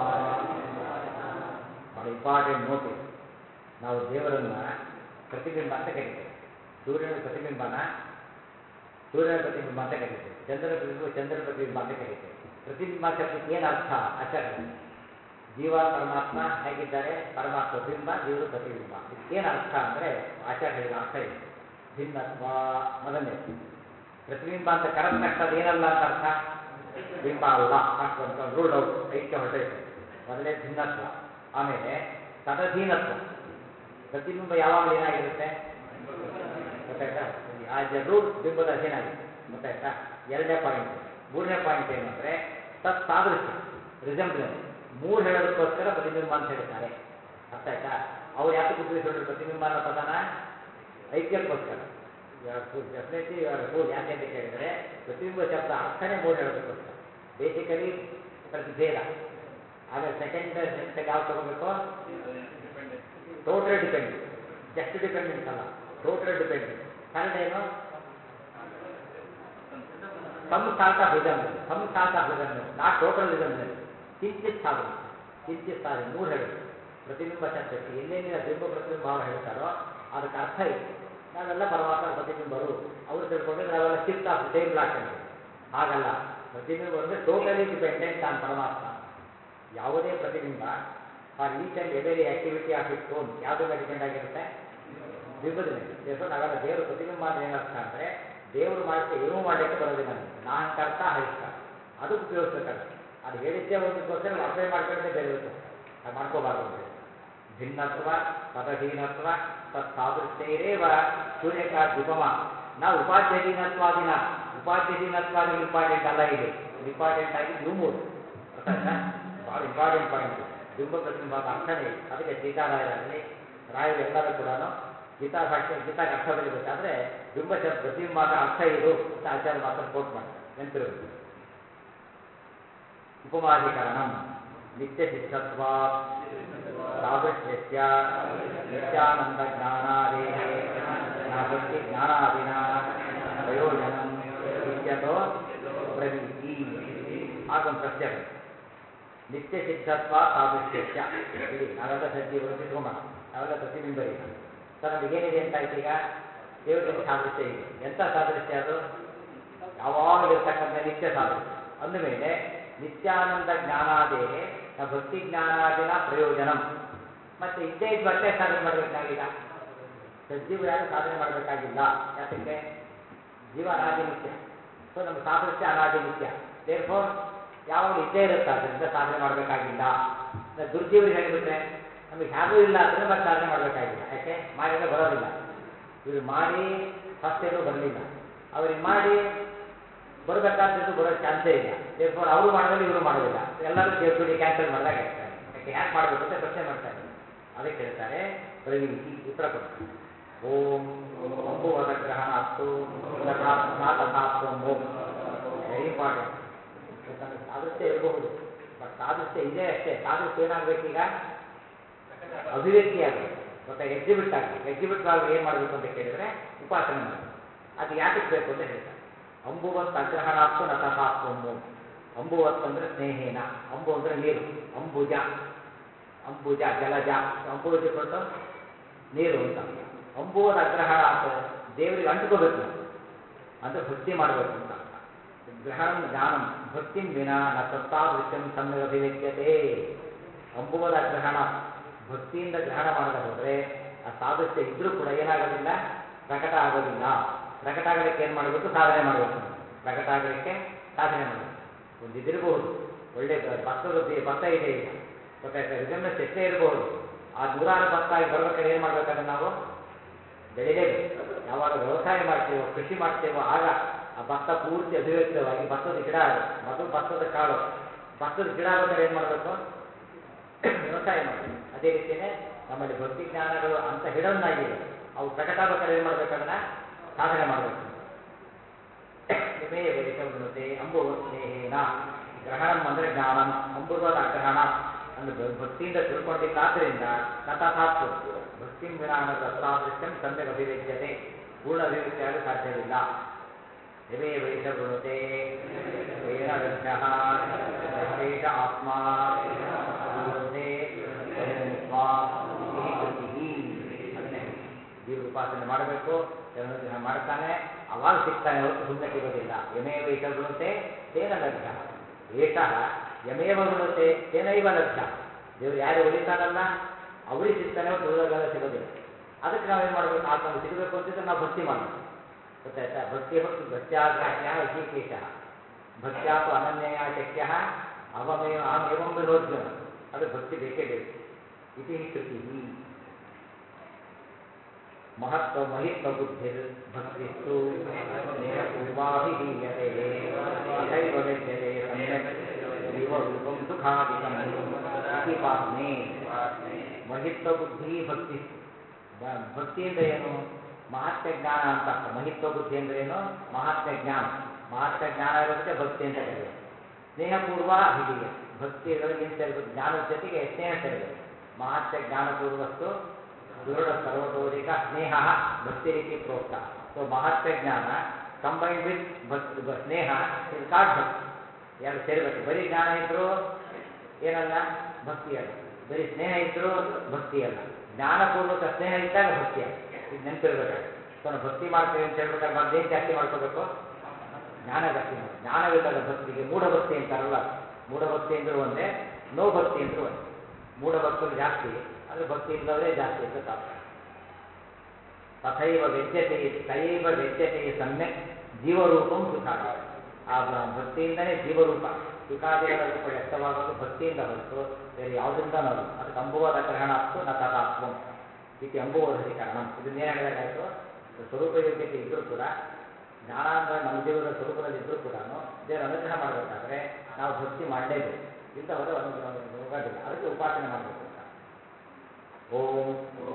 ಬಹಳ ಇಂಪಾರ್ಟೆಂಟ್ ನೋಟ್ ಇದು ನಾವು ದೇವರನ್ನ ಪ್ರತಿಬಿಂಬ ಅಂತ ಕರಿತೇವೆ ಸೂರ್ಯನ ಪ್ರತಿಬಿಂಬನ ಸೂರ್ಯನ ಪ್ರತಿಬಿಂಬ ಅಂತ ಕರಿತೇವೆ ಚಂದ್ರನ ಪ್ರತಿಬಿಂಬ ಚಂದ್ರನ ಪ್ರತಿಬಿಂಬ ಅಂತ ಕರಿತೇವೆ ಪ್ರತಿಬಿಂಬ ಶಬ್ದಕ್ಕೆ ಏನು ಅರ್ಥ ಆಚಾರ್ಯ ಜೀವ ಪರಮಾತ್ಮ ಹೇಗಿದ್ದಾರೆ ಪರಮಾತ್ಮ ಬಿಂಬ ದೇವರು ಪ್ರತಿಬಿಂಬ ಇದಕ್ಕೇನು ಅರ್ಥ ಅಂದರೆ ಆಚಾರ್ಯ ಹೇಳಿದ ಅರ್ಥ ಇದೆ ಭಿನ್ನತ್ವ ಮೊದಲನೇ ಪ್ರತಿಬಿಂಬ ಅಂತ ಕರೆದ ತಕ್ಷಣ ಅದು ಏನಲ್ಲ ಅಂತ ಅರ್ಥ ಬಿಂಬ ಅಲ್ಲ ಫಸ್ಟ್ ಒಂದು ರೂಲ್ಡ್ ಔಟ್ ಐಕ್ಯ ಹೊರಟೈತೆ ಮೊದಲೇ ಭಿನ್ನತ್ವ ಆಮೇಲೆ ತದಧೀನತ್ವ ಪ್ರತಿಬಿಂಬ ಯಾವಾಗಲೂ ಏನಾಗಿರುತ್ತೆ ಗೊತ್ತಾಯ್ತಾ ಆ ರೂಟ್ ಬಿಂಬದ ಅಧೀನ ಆಗಿದೆ ಗೊತ್ತಾಯ್ತಾ ಎರಡನೇ ಪಾಯಿಂಟ್ ಮೂರನೇ ಪಾಯಿಂಟ್ ಏನು ಅಂದರೆ ತತ್ ಸಾದೃಶ್ಯ ರಿಸೆಂಬ್ಲೆನ್ಸ್ ಮೂರು ಹೇಳೋದಕ್ಕೋಸ್ಕರ ಪ್ರತಿಬಿಂಬ ಅಂತ ಹೇಳ್ತಾರೆ ಅರ್ಥ ಆಯ್ತಾ ಅವ್ರು ಯಾಕೆ ಉಪಯೋಗಿಸಿದ್ರು ಪ್ರತಿಬಿಂಬ ಅನ್ನೋ ಪದನ ಐಕ್ಯಕ್ಕೋಸ್ಕರ ಡೆಫಿನೆಟ್ಲಿ ಇವರ ಫೂಲ್ ಯಾಕೆ ಅಂತ ಕೇಳಿದರೆ ಪ್ರತಿಬಿಂಬ ಶಬ್ದ ಅರ್ಥನೇ ಮೂರು ಹೇಳೋದಕ್ಕೋಸ್ಕರ ಬೇಸಿಕಲಿ ಪ್ರತಿಭೇದ ಆಮೇಲೆ ಸೆಕೆಂಡ್ ಸೆಂಟೆನ್ಸ್ ಯಾವ್ದು ತಗೋಬೇಕು ಟೋಟಲ್ ಡಿಪೆಂಡೆಂಟ್ ಜಸ್ಟ್ ಡಿಪೆಂಡೆಂಟ್ ಅಲ್ಲ ಟೋಟಲ್ ಡಿಪೆಂಡೆಂಟ್ ಥರ್ಡ್ ಏನು ಸಂಸ್ಥಾತ ರಿಸಮ್ನೆಸ್ ಸಂಸ್ಥಾತ ರಿಸಮ್ನೆಸ್ ನಾಟ್ ಟೋಟಲ್ ರಿಸಮ್ನೆಸ್ ಕಿಂಚಿತ್ ಸಾಧನೆ ಕಿಂಚಿತ್ ಸಾಧನೆ ಮೂರು ಹೇಳಿ ಪ್ರತಿಬಿಂಬ ಶಬ್ದಕ್ಕೆ ಎಲ್ಲೆಲ್ಲಿನ ಬಿಂಬ ಪ್ರತಿಬಿಂಬ ಭಾವ ಹೇಳ್ತಾರೋ ಅದಕ್ಕೆ ಅರ್ಥ ಇದೆ ನಾವೆಲ್ಲ ಪರಮಾತ್ಮ ಪ್ರತಿಬಿಂಬರು ಅವರು ತಿಳ್ಕೊಂಡ್ರೆ ನಾವೆಲ್ಲ ಶಿಫ್ಟ್ ಆಫ್ ಸೇಮ್ ಬ್ಲಾಕ್ ಅಂತ ಹಾಗಲ್ಲ ಪ್ರತಿಬಿಂಬ ಅಂದರೆ ಟೋಟಲಿ ಡಿಪೆಂಡೆಂಟ್ ಆನ್ ಪರಮಾತ್ಮ ಯಾವುದೇ ಪ್ರತಿಬಿಂಬ for each and every activity of it own ಯಾವುದ್ರ ಮೇಲೆ ಡಿಪೆಂಡ್ ಆಗಿರುತ್ತೆ ಬಿಂಬದ ಮೇಲೆ ದೇವರು ನಾವೆಲ್ಲ ದೇವರು ಪ್ರತಿಬಿಂಬ ಅಂದ್ರೆ ಏನರ್ಥ ಅಂದರೆ ದೇವರು ಮಾಡಕ್ಕೆ ಏನೂ ಮಾಡಲಿಕ್ಕೆ ಬರೋದಿಲ್ಲ ನಮಗೆ ನಾಹಂಕರ್ತ ಹರಿಷ್ಕಾರ ಅದಕ್ಕೆ ಉಪಯೋಗಿಸ್ಬೇಕಾಗುತ್ತೆ ಅದು ಹೇಳಿದ್ದೇ ಒಂದಕ್ಕೋಸ್ಕರ ಅಪ್ಲೈ ಮಾಡ್ಕೊಳ್ಳೋದೇ ಬೇರೆ ಅದು ಮಾಡ್ಕೋಬಾರ್ದು ಅಂತ ಹೇಳಿ ಭಿನ್ನತ್ವ ಪದಹೀನತ್ವ ತತ್ಸಾದೃಶ್ಯೈರೇವ ಸೂರ್ಯಕಾದ್ಯುಪಮ ನಾವು ಉಪಾಧ್ಯಧೀನತ್ವಾದಿನ ಉಪಾಧ್ಯಧೀನತ್ವಾದಿ ಇಂಪಾರ್ಟೆಂಟ್ ಅಲ್ಲ ಇಲ್ಲಿ ಇಂಪಾರ್ಟೆಂಟ್ ಆಗಿ ಇವು ಮೂರು ಅರ್ಥ ಆಯ್ತಾ ಭಾಳ ಇಂಪಾರ್ಟೆಂಟ್ ಪಾಯಿಂಟ್ ಬಿಂಬ ಪ್ರತಿಬಿಂಬ ಅಂತ ಅರ್ಥನೇ ಇದೆ ಅದಕ್ಕೆ ಸೀತಾರಾಯರಾಗಲಿ ರಾಯರು ಎಲ್ಲರೂ ಕೂಡ ಗೀತಾ ಭಾಷೆ ಗೀತಾಗೆ ಅರ್ಥ ಬರೀಬೇಕಾದ್ರೆ ಬಿಂಬ ಶಬ್ದ ಪ್ರತಿಬಿಂಬ ಅಂತ ಅರ್ಥ ಇದು ಅಂತ ಆಚಾರ್ಯ ಮಾತ್ರ ಕೋಟ್ ಮಾಡ್ತಾರೆ ನೆನಪಿರಬೇಕು ಉಪಮಾಧಿಕರಣಂ ನಿತ್ಯ ಸಿದ್ಧತ್ವ ಸಾದೃಶ್ಯಸ್ಯ ನಿತ್ಯಾನಂದ ಜ್ಞಾನಾದೇಹ ನ ಭಕ್ತಿ ಜ್ಞಾನಾದಿನ ಪ್ರಯೋಜನಂ ಇತ್ಯತೋ ಪ್ರವೀತಿ ಆಗೊಂದು ಪ್ರಶ್ನೆ ಬಂತು ನಿತ್ಯ ಸಿದ್ಧತ್ವ ಸಾದೃಶ್ಯಸ್ಯ ಬಿಡಿ ನಾವೆಲ್ಲ ಸಜ್ಜೀವರು ತಿಳ್ಕೊಂಬೋಣ ನಾವೆಲ್ಲ ಪ್ರತಿಬಿಂಬರಿಲ್ಲ ಸರ್ ನಮಗೇನಿದೆ ಅಂತ ಆಯ್ತು ಈಗ ದೇವರಿಗೆ ಸಾದೃಶ್ಯ ಇದೆ ಎಂಥ ಸಾದೃಶ್ಯ ಅದು ಯಾವಾಗಲೂ ಇರ್ತಕ್ಕಂಥ ನಿತ್ಯ ಸಾದೃಶ್ಯ ಅಂದಮೇಲೆ ನಿತ್ಯಾನಂದ ಜ್ಞಾನಾದೇಹೆ ನ ಭಕ್ತಿ ಜ್ಞಾನಾದಿನ ಪ್ರಯೋಜನಂ ಮತ್ತೆ ಇದ್ದೇ ಇದ್ದು ಮತ್ತೆ ಸಾಧನೆ ಮಾಡಬೇಕಾಗಿಲ್ಲ ಸಜ್ಜೀವ ಯಾರು ಸಾಧನೆ ಮಾಡಬೇಕಾಗಿಲ್ಲ ಯಾತಕ್ಕೆ ಜೀವ ಅನಾದಿ ನಿತ್ಯ ಸೊ ನಮ್ಮ ಸಾದೃಶ್ಯ ಅನಾದಿ ನಿತ್ಯ ದೇರ್ಫೋರ್ ಯಾವಾಗಲೂ ಇದ್ದೇ ಇರುತ್ತೆ ಅದರಿಂದ ಸಾಧನೆ ಮಾಡಬೇಕಾಗಿಲ್ಲ ದುರ್ಜೀವರಿಗೆ ಹೇಳಿಬಿಟ್ರೆ ನಮಗೆ ಹೇಗೂ ಇಲ್ಲ ಅಂದ್ರೆ ಮತ್ತೆ ಸಾಧನೆ ಮಾಡಬೇಕಾಗಿಲ್ಲ ಯಾಕೆ ಮಾಡಿದ್ರೆ ಬರೋದಿಲ್ಲ ಇವ್ರು ಮಾಡಿ ಫಸ್ಟ್ ಏನೂ ಬರಲಿಲ್ಲ ಅವ್ರಿಗೆ ಮಾಡಿ ಬರಬೇಕಾದ್ದು ಬರೋ ಚಾನ್ಸೇ ಇಲ್ಲ ದೇರ್ಫೋರ್ ಅವರು ಮಾಡೋದಿಲ್ಲ ಇವರು ಮಾಡೋದಿಲ್ಲ ಎಲ್ಲರೂ ದೇವ್ರ ಕ್ಯಾನ್ಸಲ್ ಮಾಡಿದಾಗ ಆಗ್ತಾರೆ ಯಾಕೆ ಹ್ಯಾಕ್ ಮಾಡಬೇಕು ಅಂತ ಪ್ರಶ್ನೆ ಮಾಡ್ತಾರೆ ಅದಕ್ಕೆ ಹೇಳ್ತಾರೆ ಪ್ರವೀತಿ ಉತ್ತರ ಕೊಡ್ತಾರೆ ಓಂ ಅಂಬುವದ ಗ್ರಹಣ ಅತ್ತು ತಥಾತ್ಮ ತಥಾತ್ವ ಓಂ ವೆರಿ ಇಂಪಾರ್ಟೆಂಟ್ ಯಾಕಂದ್ರೆ ಸಾದೃಶ್ಯ ಇರಬಹುದು ಬಟ್ ಸಾದೃಶ್ಯ ಇದೆ ಅಷ್ಟೇ ಸಾದೃಶ್ಯ ಏನಾಗಬೇಕೀಗ ಅಭಿವ್ಯಕ್ತಿ ಆಗಬೇಕು ಮತ್ತೆ ಎಕ್ಸಿಬಿಟ್ ಆಗಬೇಕು ಎಕ್ಸಿಬಿಟ್ ಆಗಿ ಏನು ಮಾಡಬೇಕು ಅಂತ ಕೇಳಿದರೆ ಉಪಾಸನೆ ಮಾಡಬೇಕು ಅದು ಯಾತಕ್ಕೆ ಬೇಕು ಅಂತ ಹೇಳ್ತಾರೆ ಅಂಬುವತ್ ಅಗ್ರಹಣಾತ್ತು ನ ತಥಾತ್ವಮು ಅಂಬುವತ್ ಅಂದ್ರೆ ಸ್ನೇಹೇನ ಅಂಬು ಅಂದ್ರೆ ನೀರು ಅಂಬುಜ ಅಂಬುಜ ಜಲಜ ಅಂಬುಜ ಕೊಟ್ಟು ನೀರು ಅಂತ ಅಂಬುವದ ಅಗ್ರಹಣಾತ್ ದೇವರಿಗೆ ಅಂಟ್ಕೋಬೇಕು ನಾವು ಅಂದ್ರೆ ಭಕ್ತಿ ಮಾಡಬೇಕು ಅಂತ ಅರ್ಥ ಗ್ರಹಣಂ ಜ್ಞಾನಂ ಭಕ್ತಿಂ ವಿನ ನ ತತ್ತಾದೃಶ್ಯಂ ಸಮ್ಯಕ್ ಅಭಿವ್ಯಕ್ಯತೆ ಅಂಬುವದ ಗ್ರಹಣ ಭಕ್ತಿಯಿಂದ ಗ್ರಹಣ ಮಾಡದೆ ಹೋದರೆ ಆ ಸಾದೃಶ್ಯ ಇದ್ರೂ ಕೂಡ ಏನಾಗೋದಿಲ್ಲ ಪ್ರಕಟ ಆಗೋದಿಲ್ಲ ಪ್ರಕಟ ಆಗಲಿಕ್ಕೆ ಏನು ಮಾಡಬೇಕು ಸಾಧನೆ ಮಾಡಬೇಕು ನಾವು. ಪ್ರಕಟ ಆಗಲಿಕ್ಕೆ ಸಾಧನೆ ಮಾಡಬೇಕು ಒಂದು ಇದಿರಬಹುದು ಒಳ್ಳೆ ಬ- ಭತ್ತದ ಬಿ- ಭತ್ತ ಇದೆ ಈಗ ಗೊತ್ತಾಯ್ತಾ ರಿಸಮ್ನೆಸ್ ಎಷ್ಟೇ ಇರಬಹುದು ಆ ನೂರಾರು ಭತ್ತ ಆಗಿ ಬರ್ಬೇಕಾದ್ರೆ ಏನು ಮಾಡ್ಬೇಕಾದ್ರೆ ನಾವು ಬೆಳಿಲೇಬೇಕು ಯಾವಾಗ ವ್ಯವಸಾಯ ಮಾಡ್ತೇವೋ ಕೃಷಿ ಮಾಡ್ತೇವೋ ಆಗ ಆ ಭತ್ತ ಪೂರ್ತಿ ಅಭಿವ್ಯಕ್ತವಾಗಿ ಭತ್ತದ ಗಿಡ ಆಗುತ್ತೆ ಮೊದಲು ಭತ್ತದ ಕಾಳು ಭತ್ತದ ಗಿಡ ಆಗ್ಬೇಕಾದ್ರೆ ಏನು ಮಾಡಬೇಕು ವ್ಯವಸಾಯ ಮಾಡಬೇಕು ಅದೇ ರೀತಿಯೇ ನಮ್ಮಲ್ಲಿ ಭಕ್ತಿ ಜ್ಞಾನಗಳು ಅಂತ ಹಿಡನ್ನಾಗಿದೆ ಅವು ಪ್ರಕಟ ಆಗ್ಬೇಕಾದ್ರೆ ಏನು ಮಾಡ್ಬೇಕು ಅದನ್ನ ಸಾಧನೆ ಮಾಡಬೇಕು ಇಮೇ ವೈಷವೃಣತೆ ಅಂಬುವ ಸ್ನೇಹೇನ ಗ್ರಹಣಂ ಅಂದರೆ ಜ್ಞಾನಂ ಅಂಬುರ್ವದ ಅಗ್ರಹಣ ಅಂದ್ರೆ ಭ- ಭಕ್ತಿಯಿಂದ ತಿಳ್ಕೊಂಡಿದ್ದಾದ್ರಿಂದ ತಥಾತ್ವ ಭಕ್ತಿಂ ವಿನಾನ ತತ್ರಾದೃಶ್ಯಂ ಸಮ್ಯಕ್ ಅಭಿವ್ಯಕ್ತತೆ ಪೂರ್ಣ ಅಭಿವ್ಯಕ್ತಿ ಆಗಲು ಸಾಧ್ಯವಿಲ್ಲ ಇಮೇ ವೈಷವೃಣತೆ ಏನ ಲಭ್ಯ ವಿಶೇಷ ಆತ್ಮ ಅಭಿವೃದ್ಧೆ ಸ್ವಾಂ ಇತಿ ಕೃತಿಹಿ. ಅದನ್ನೇ ದೇವ್ರ ಉಪಾಸನೆ ಮಾಡಬೇಕು ಅನುಗ್ರಹ ಮಾಡ್ತಾನೆ ಅವಾಗ ಸಿಗ್ತಾನೆ ಹೊರತು ಸುಮ್ಮನೆ ಸಿಗೋದಿಲ್ಲ ಯಮೇವ ಈಶ ಗುಣತೆ ತೇನ ಲಭ್ಯ ಏಷಃ ಯಮೇವ ಗುಣತೆ ತೇನೈವ ಲಭ್ಯ ದೇವ್ರು ಯಾರು ಉಳಿತಾನಲ್ಲ ಅವರಿಗೆ ಸಿಗ್ತಾನೆ ಹೊರತು ಉಳಿದಾಗೆಲ್ಲ ಸಿಗೋದಿಲ್ಲ ಅದಕ್ಕೆ ನಾವೇನು ಮಾಡಬೇಕು ಆತ ನಮ್ಗೆ ಸಿಗಬೇಕು ಅಂತಿದ್ರೆ ನಾವು ಭಕ್ತಿ ಮಾಡಬೇಕು ಗೊತ್ತಾಯ್ತಾ ಭಕ್ತಿ ಹೊತ್ತು ಭಕ್ತ್ಯಾಗ್ರಾಹ್ಯ ಹೃಷಿಕೇಶ ಭಕ್ತ್ಯಾತು ಅನನ್ಯಯ ಶಕ್ಯ ಅವಮೇವ ಅಹಮೇವಂ ವಿನೋದ್ಯಮ ಅದು ಭಕ್ತಿ ಬೇಕೇ ಬೇಕು ಇತಿ ಕೃತಿ ಮಹತ್ವ ಮಹಿತ್ವ ಬುದ್ಧಿರ್ ಭಕ್ತಿಸ್ತು ಸ್ನೇಹಪೂರ್ವಾಭಿಧೀಯತೆ ತಥೈವ ವಿದ್ಯತೆ ಸಮ್ಯಕ್ ಜೀವರೂಪಂ ಸುಖಾದಿಕಂ ಇತಿ ಪಾಸ್ನೆ ಮಹಿತ್ವ ಬುದ್ಧಿ ಭಕ್ತಿ ಬ- ಭಕ್ತಿಯಿಂದ ಏನು ಮಹಾತ್ಮ ಜ್ಞಾನ ಅಂತ ಅರ್ಥ ಮಹಿತ್ವ ಬುದ್ಧಿ ಅಂದ್ರೆ ಏನು ಮಹಾತ್ಮ ಜ್ಞಾನ ಮಹಾತ್ಮ ಜ್ಞಾನ ಇರೋದಕ್ಕೆ ಭಕ್ತಿ ಅಂತ ಕರೆಯೋದು ಸ್ನೇಹಪೂರ್ವ ಅಭಿಧೀಯ ಭಕ್ತಿ ಇರೋದಕ್ಕೆ ಏನು ಸೇರಬೇಕು ಜ್ಞಾನದ ಜೊತೆಗೆ ಸ್ನೇಹ ಸೇರಬೇಕು ಮಹಾತ್ಮ ಜ್ಞಾನಪೂರ್ವಸ್ತು ದೃಢ ಸರ್ವತೋಧಿಕ ಸ್ನೇಹ ಭಕ್ತಿ ರೀತಿ ಪ್ರೋಕ್ತ ಸೊ ಮಹಾತ್ಮ ಜ್ಞಾನ ಕಂಬೈನ್ಡ್ ವಿತ್ ಭಕ್ತಿ ಬ- ಸ್ನೇಹ ಇದು ಕಾಡ್ ಭಕ್ತಿ ಎರಡು ಸೇರಬೇಕು ಬರೀ ಜ್ಞಾನ ಇದ್ರೂ ಏನಲ್ಲ ಭಕ್ತಿ ಅಲ್ಲ ಬರೀ ಸ್ನೇಹ ಇದ್ರೂ ಭಕ್ತಿ ಅಲ್ಲ ಜ್ಞಾನಪೂರ್ವಕ ಸ್ನೇಹ ಇದ್ದಾಗ ಭಕ್ತಿ ಅಲ್ಲ ಇದು ನೆನಪಿರ್ಬೇಕಾಗುತ್ತೆ ಸೊ ನಾವು ಭಕ್ತಿ ಮಾಡ್ತೇವೆ ಅಂತ ಹೇಳ್ಬೇಕಾದ್ರೆ ಮೊದಲೇನು ಜಾಸ್ತಿ ಮಾಡ್ಕೋಬೇಕು ಜ್ಞಾನ ಜಾಸ್ತಿ ಮಾಡಿ ಜ್ಞಾನವಿಲ್ಲದ ಭಕ್ತಿಗೆ ಮೂಢಭಕ್ತಿ ಅಂತಾರಲ್ಲ ಮೂಢಭಕ್ತಿ ಅಂದ್ರೂ ಒಂದೇ ನೋ ಭಕ್ತಿ ಅಂದ್ರೂ ಒಂದೇ ಮೂಢಭಕ್ತರು ಜಾಸ್ತಿ ಆದರೆ ಭಕ್ತಿ ಇಲ್ಲದವರೇ ಜಾಸ್ತಿ ಅಂತ ತಾತ್ಪರ್ಯ ತಥೈವ ವ್ಯಜ್ಯತೆ ತಯೈವ ವ್ಯಜ್ಯತೆ ಸಮ್ಯಕ್ ಜೀವರೂಪಂ ಸುಖಾದಿ ಆ ಬ- ಭಕ್ತಿಯಿಂದನೇ ಜೀವರೂಪ ಸುಖಾದಿಗಳ ರೂಪ ವ್ಯಕ್ತವಾಗೋದು ಭಕ್ತಿಯಿಂದ ಹೊರತು ಬೇರೆ ಯಾವುದರಿಂದ ನಾವು ಅದಕ್ಕೆ ಅಂಬುವದ ಗ್ರಹಣ ಅಸ್ತು ನ ತಥಾತ್ವಂ ಇತಿ ಅಂಬುವಧಿಕರಣ ಇದನ್ನೇನು ಹೇಳಿದಾಗಾಯಿತು ಸ್ವರೂಪ ಯೋಗ್ಯತೆ ಇದ್ರೂ ಕೂಡ ಜ್ಞಾನ ಅಂದ್ರೆ ನಮ್ಮ ಜೀವನದ ಸ್ವರೂಪದಲ್ಲಿ ಇದ್ರೂ ಕೂಡ ದೇವರ ಅನುಗ್ರಹ ಮಾಡಬೇಕಾದ್ರೆ ನಾವು ಭಕ್ತಿ ಮಾಡಲೇಬೇಕು ಇಂಥ ಹೋದರೆ ಅನುಗ್ರಹ ಹೋಗೋದಿಲ್ಲ ಅದಕ್ಕೆ ಉಪಾಸನೆ ಮಾಡಬೇಕು ಅಂತ ಓಂ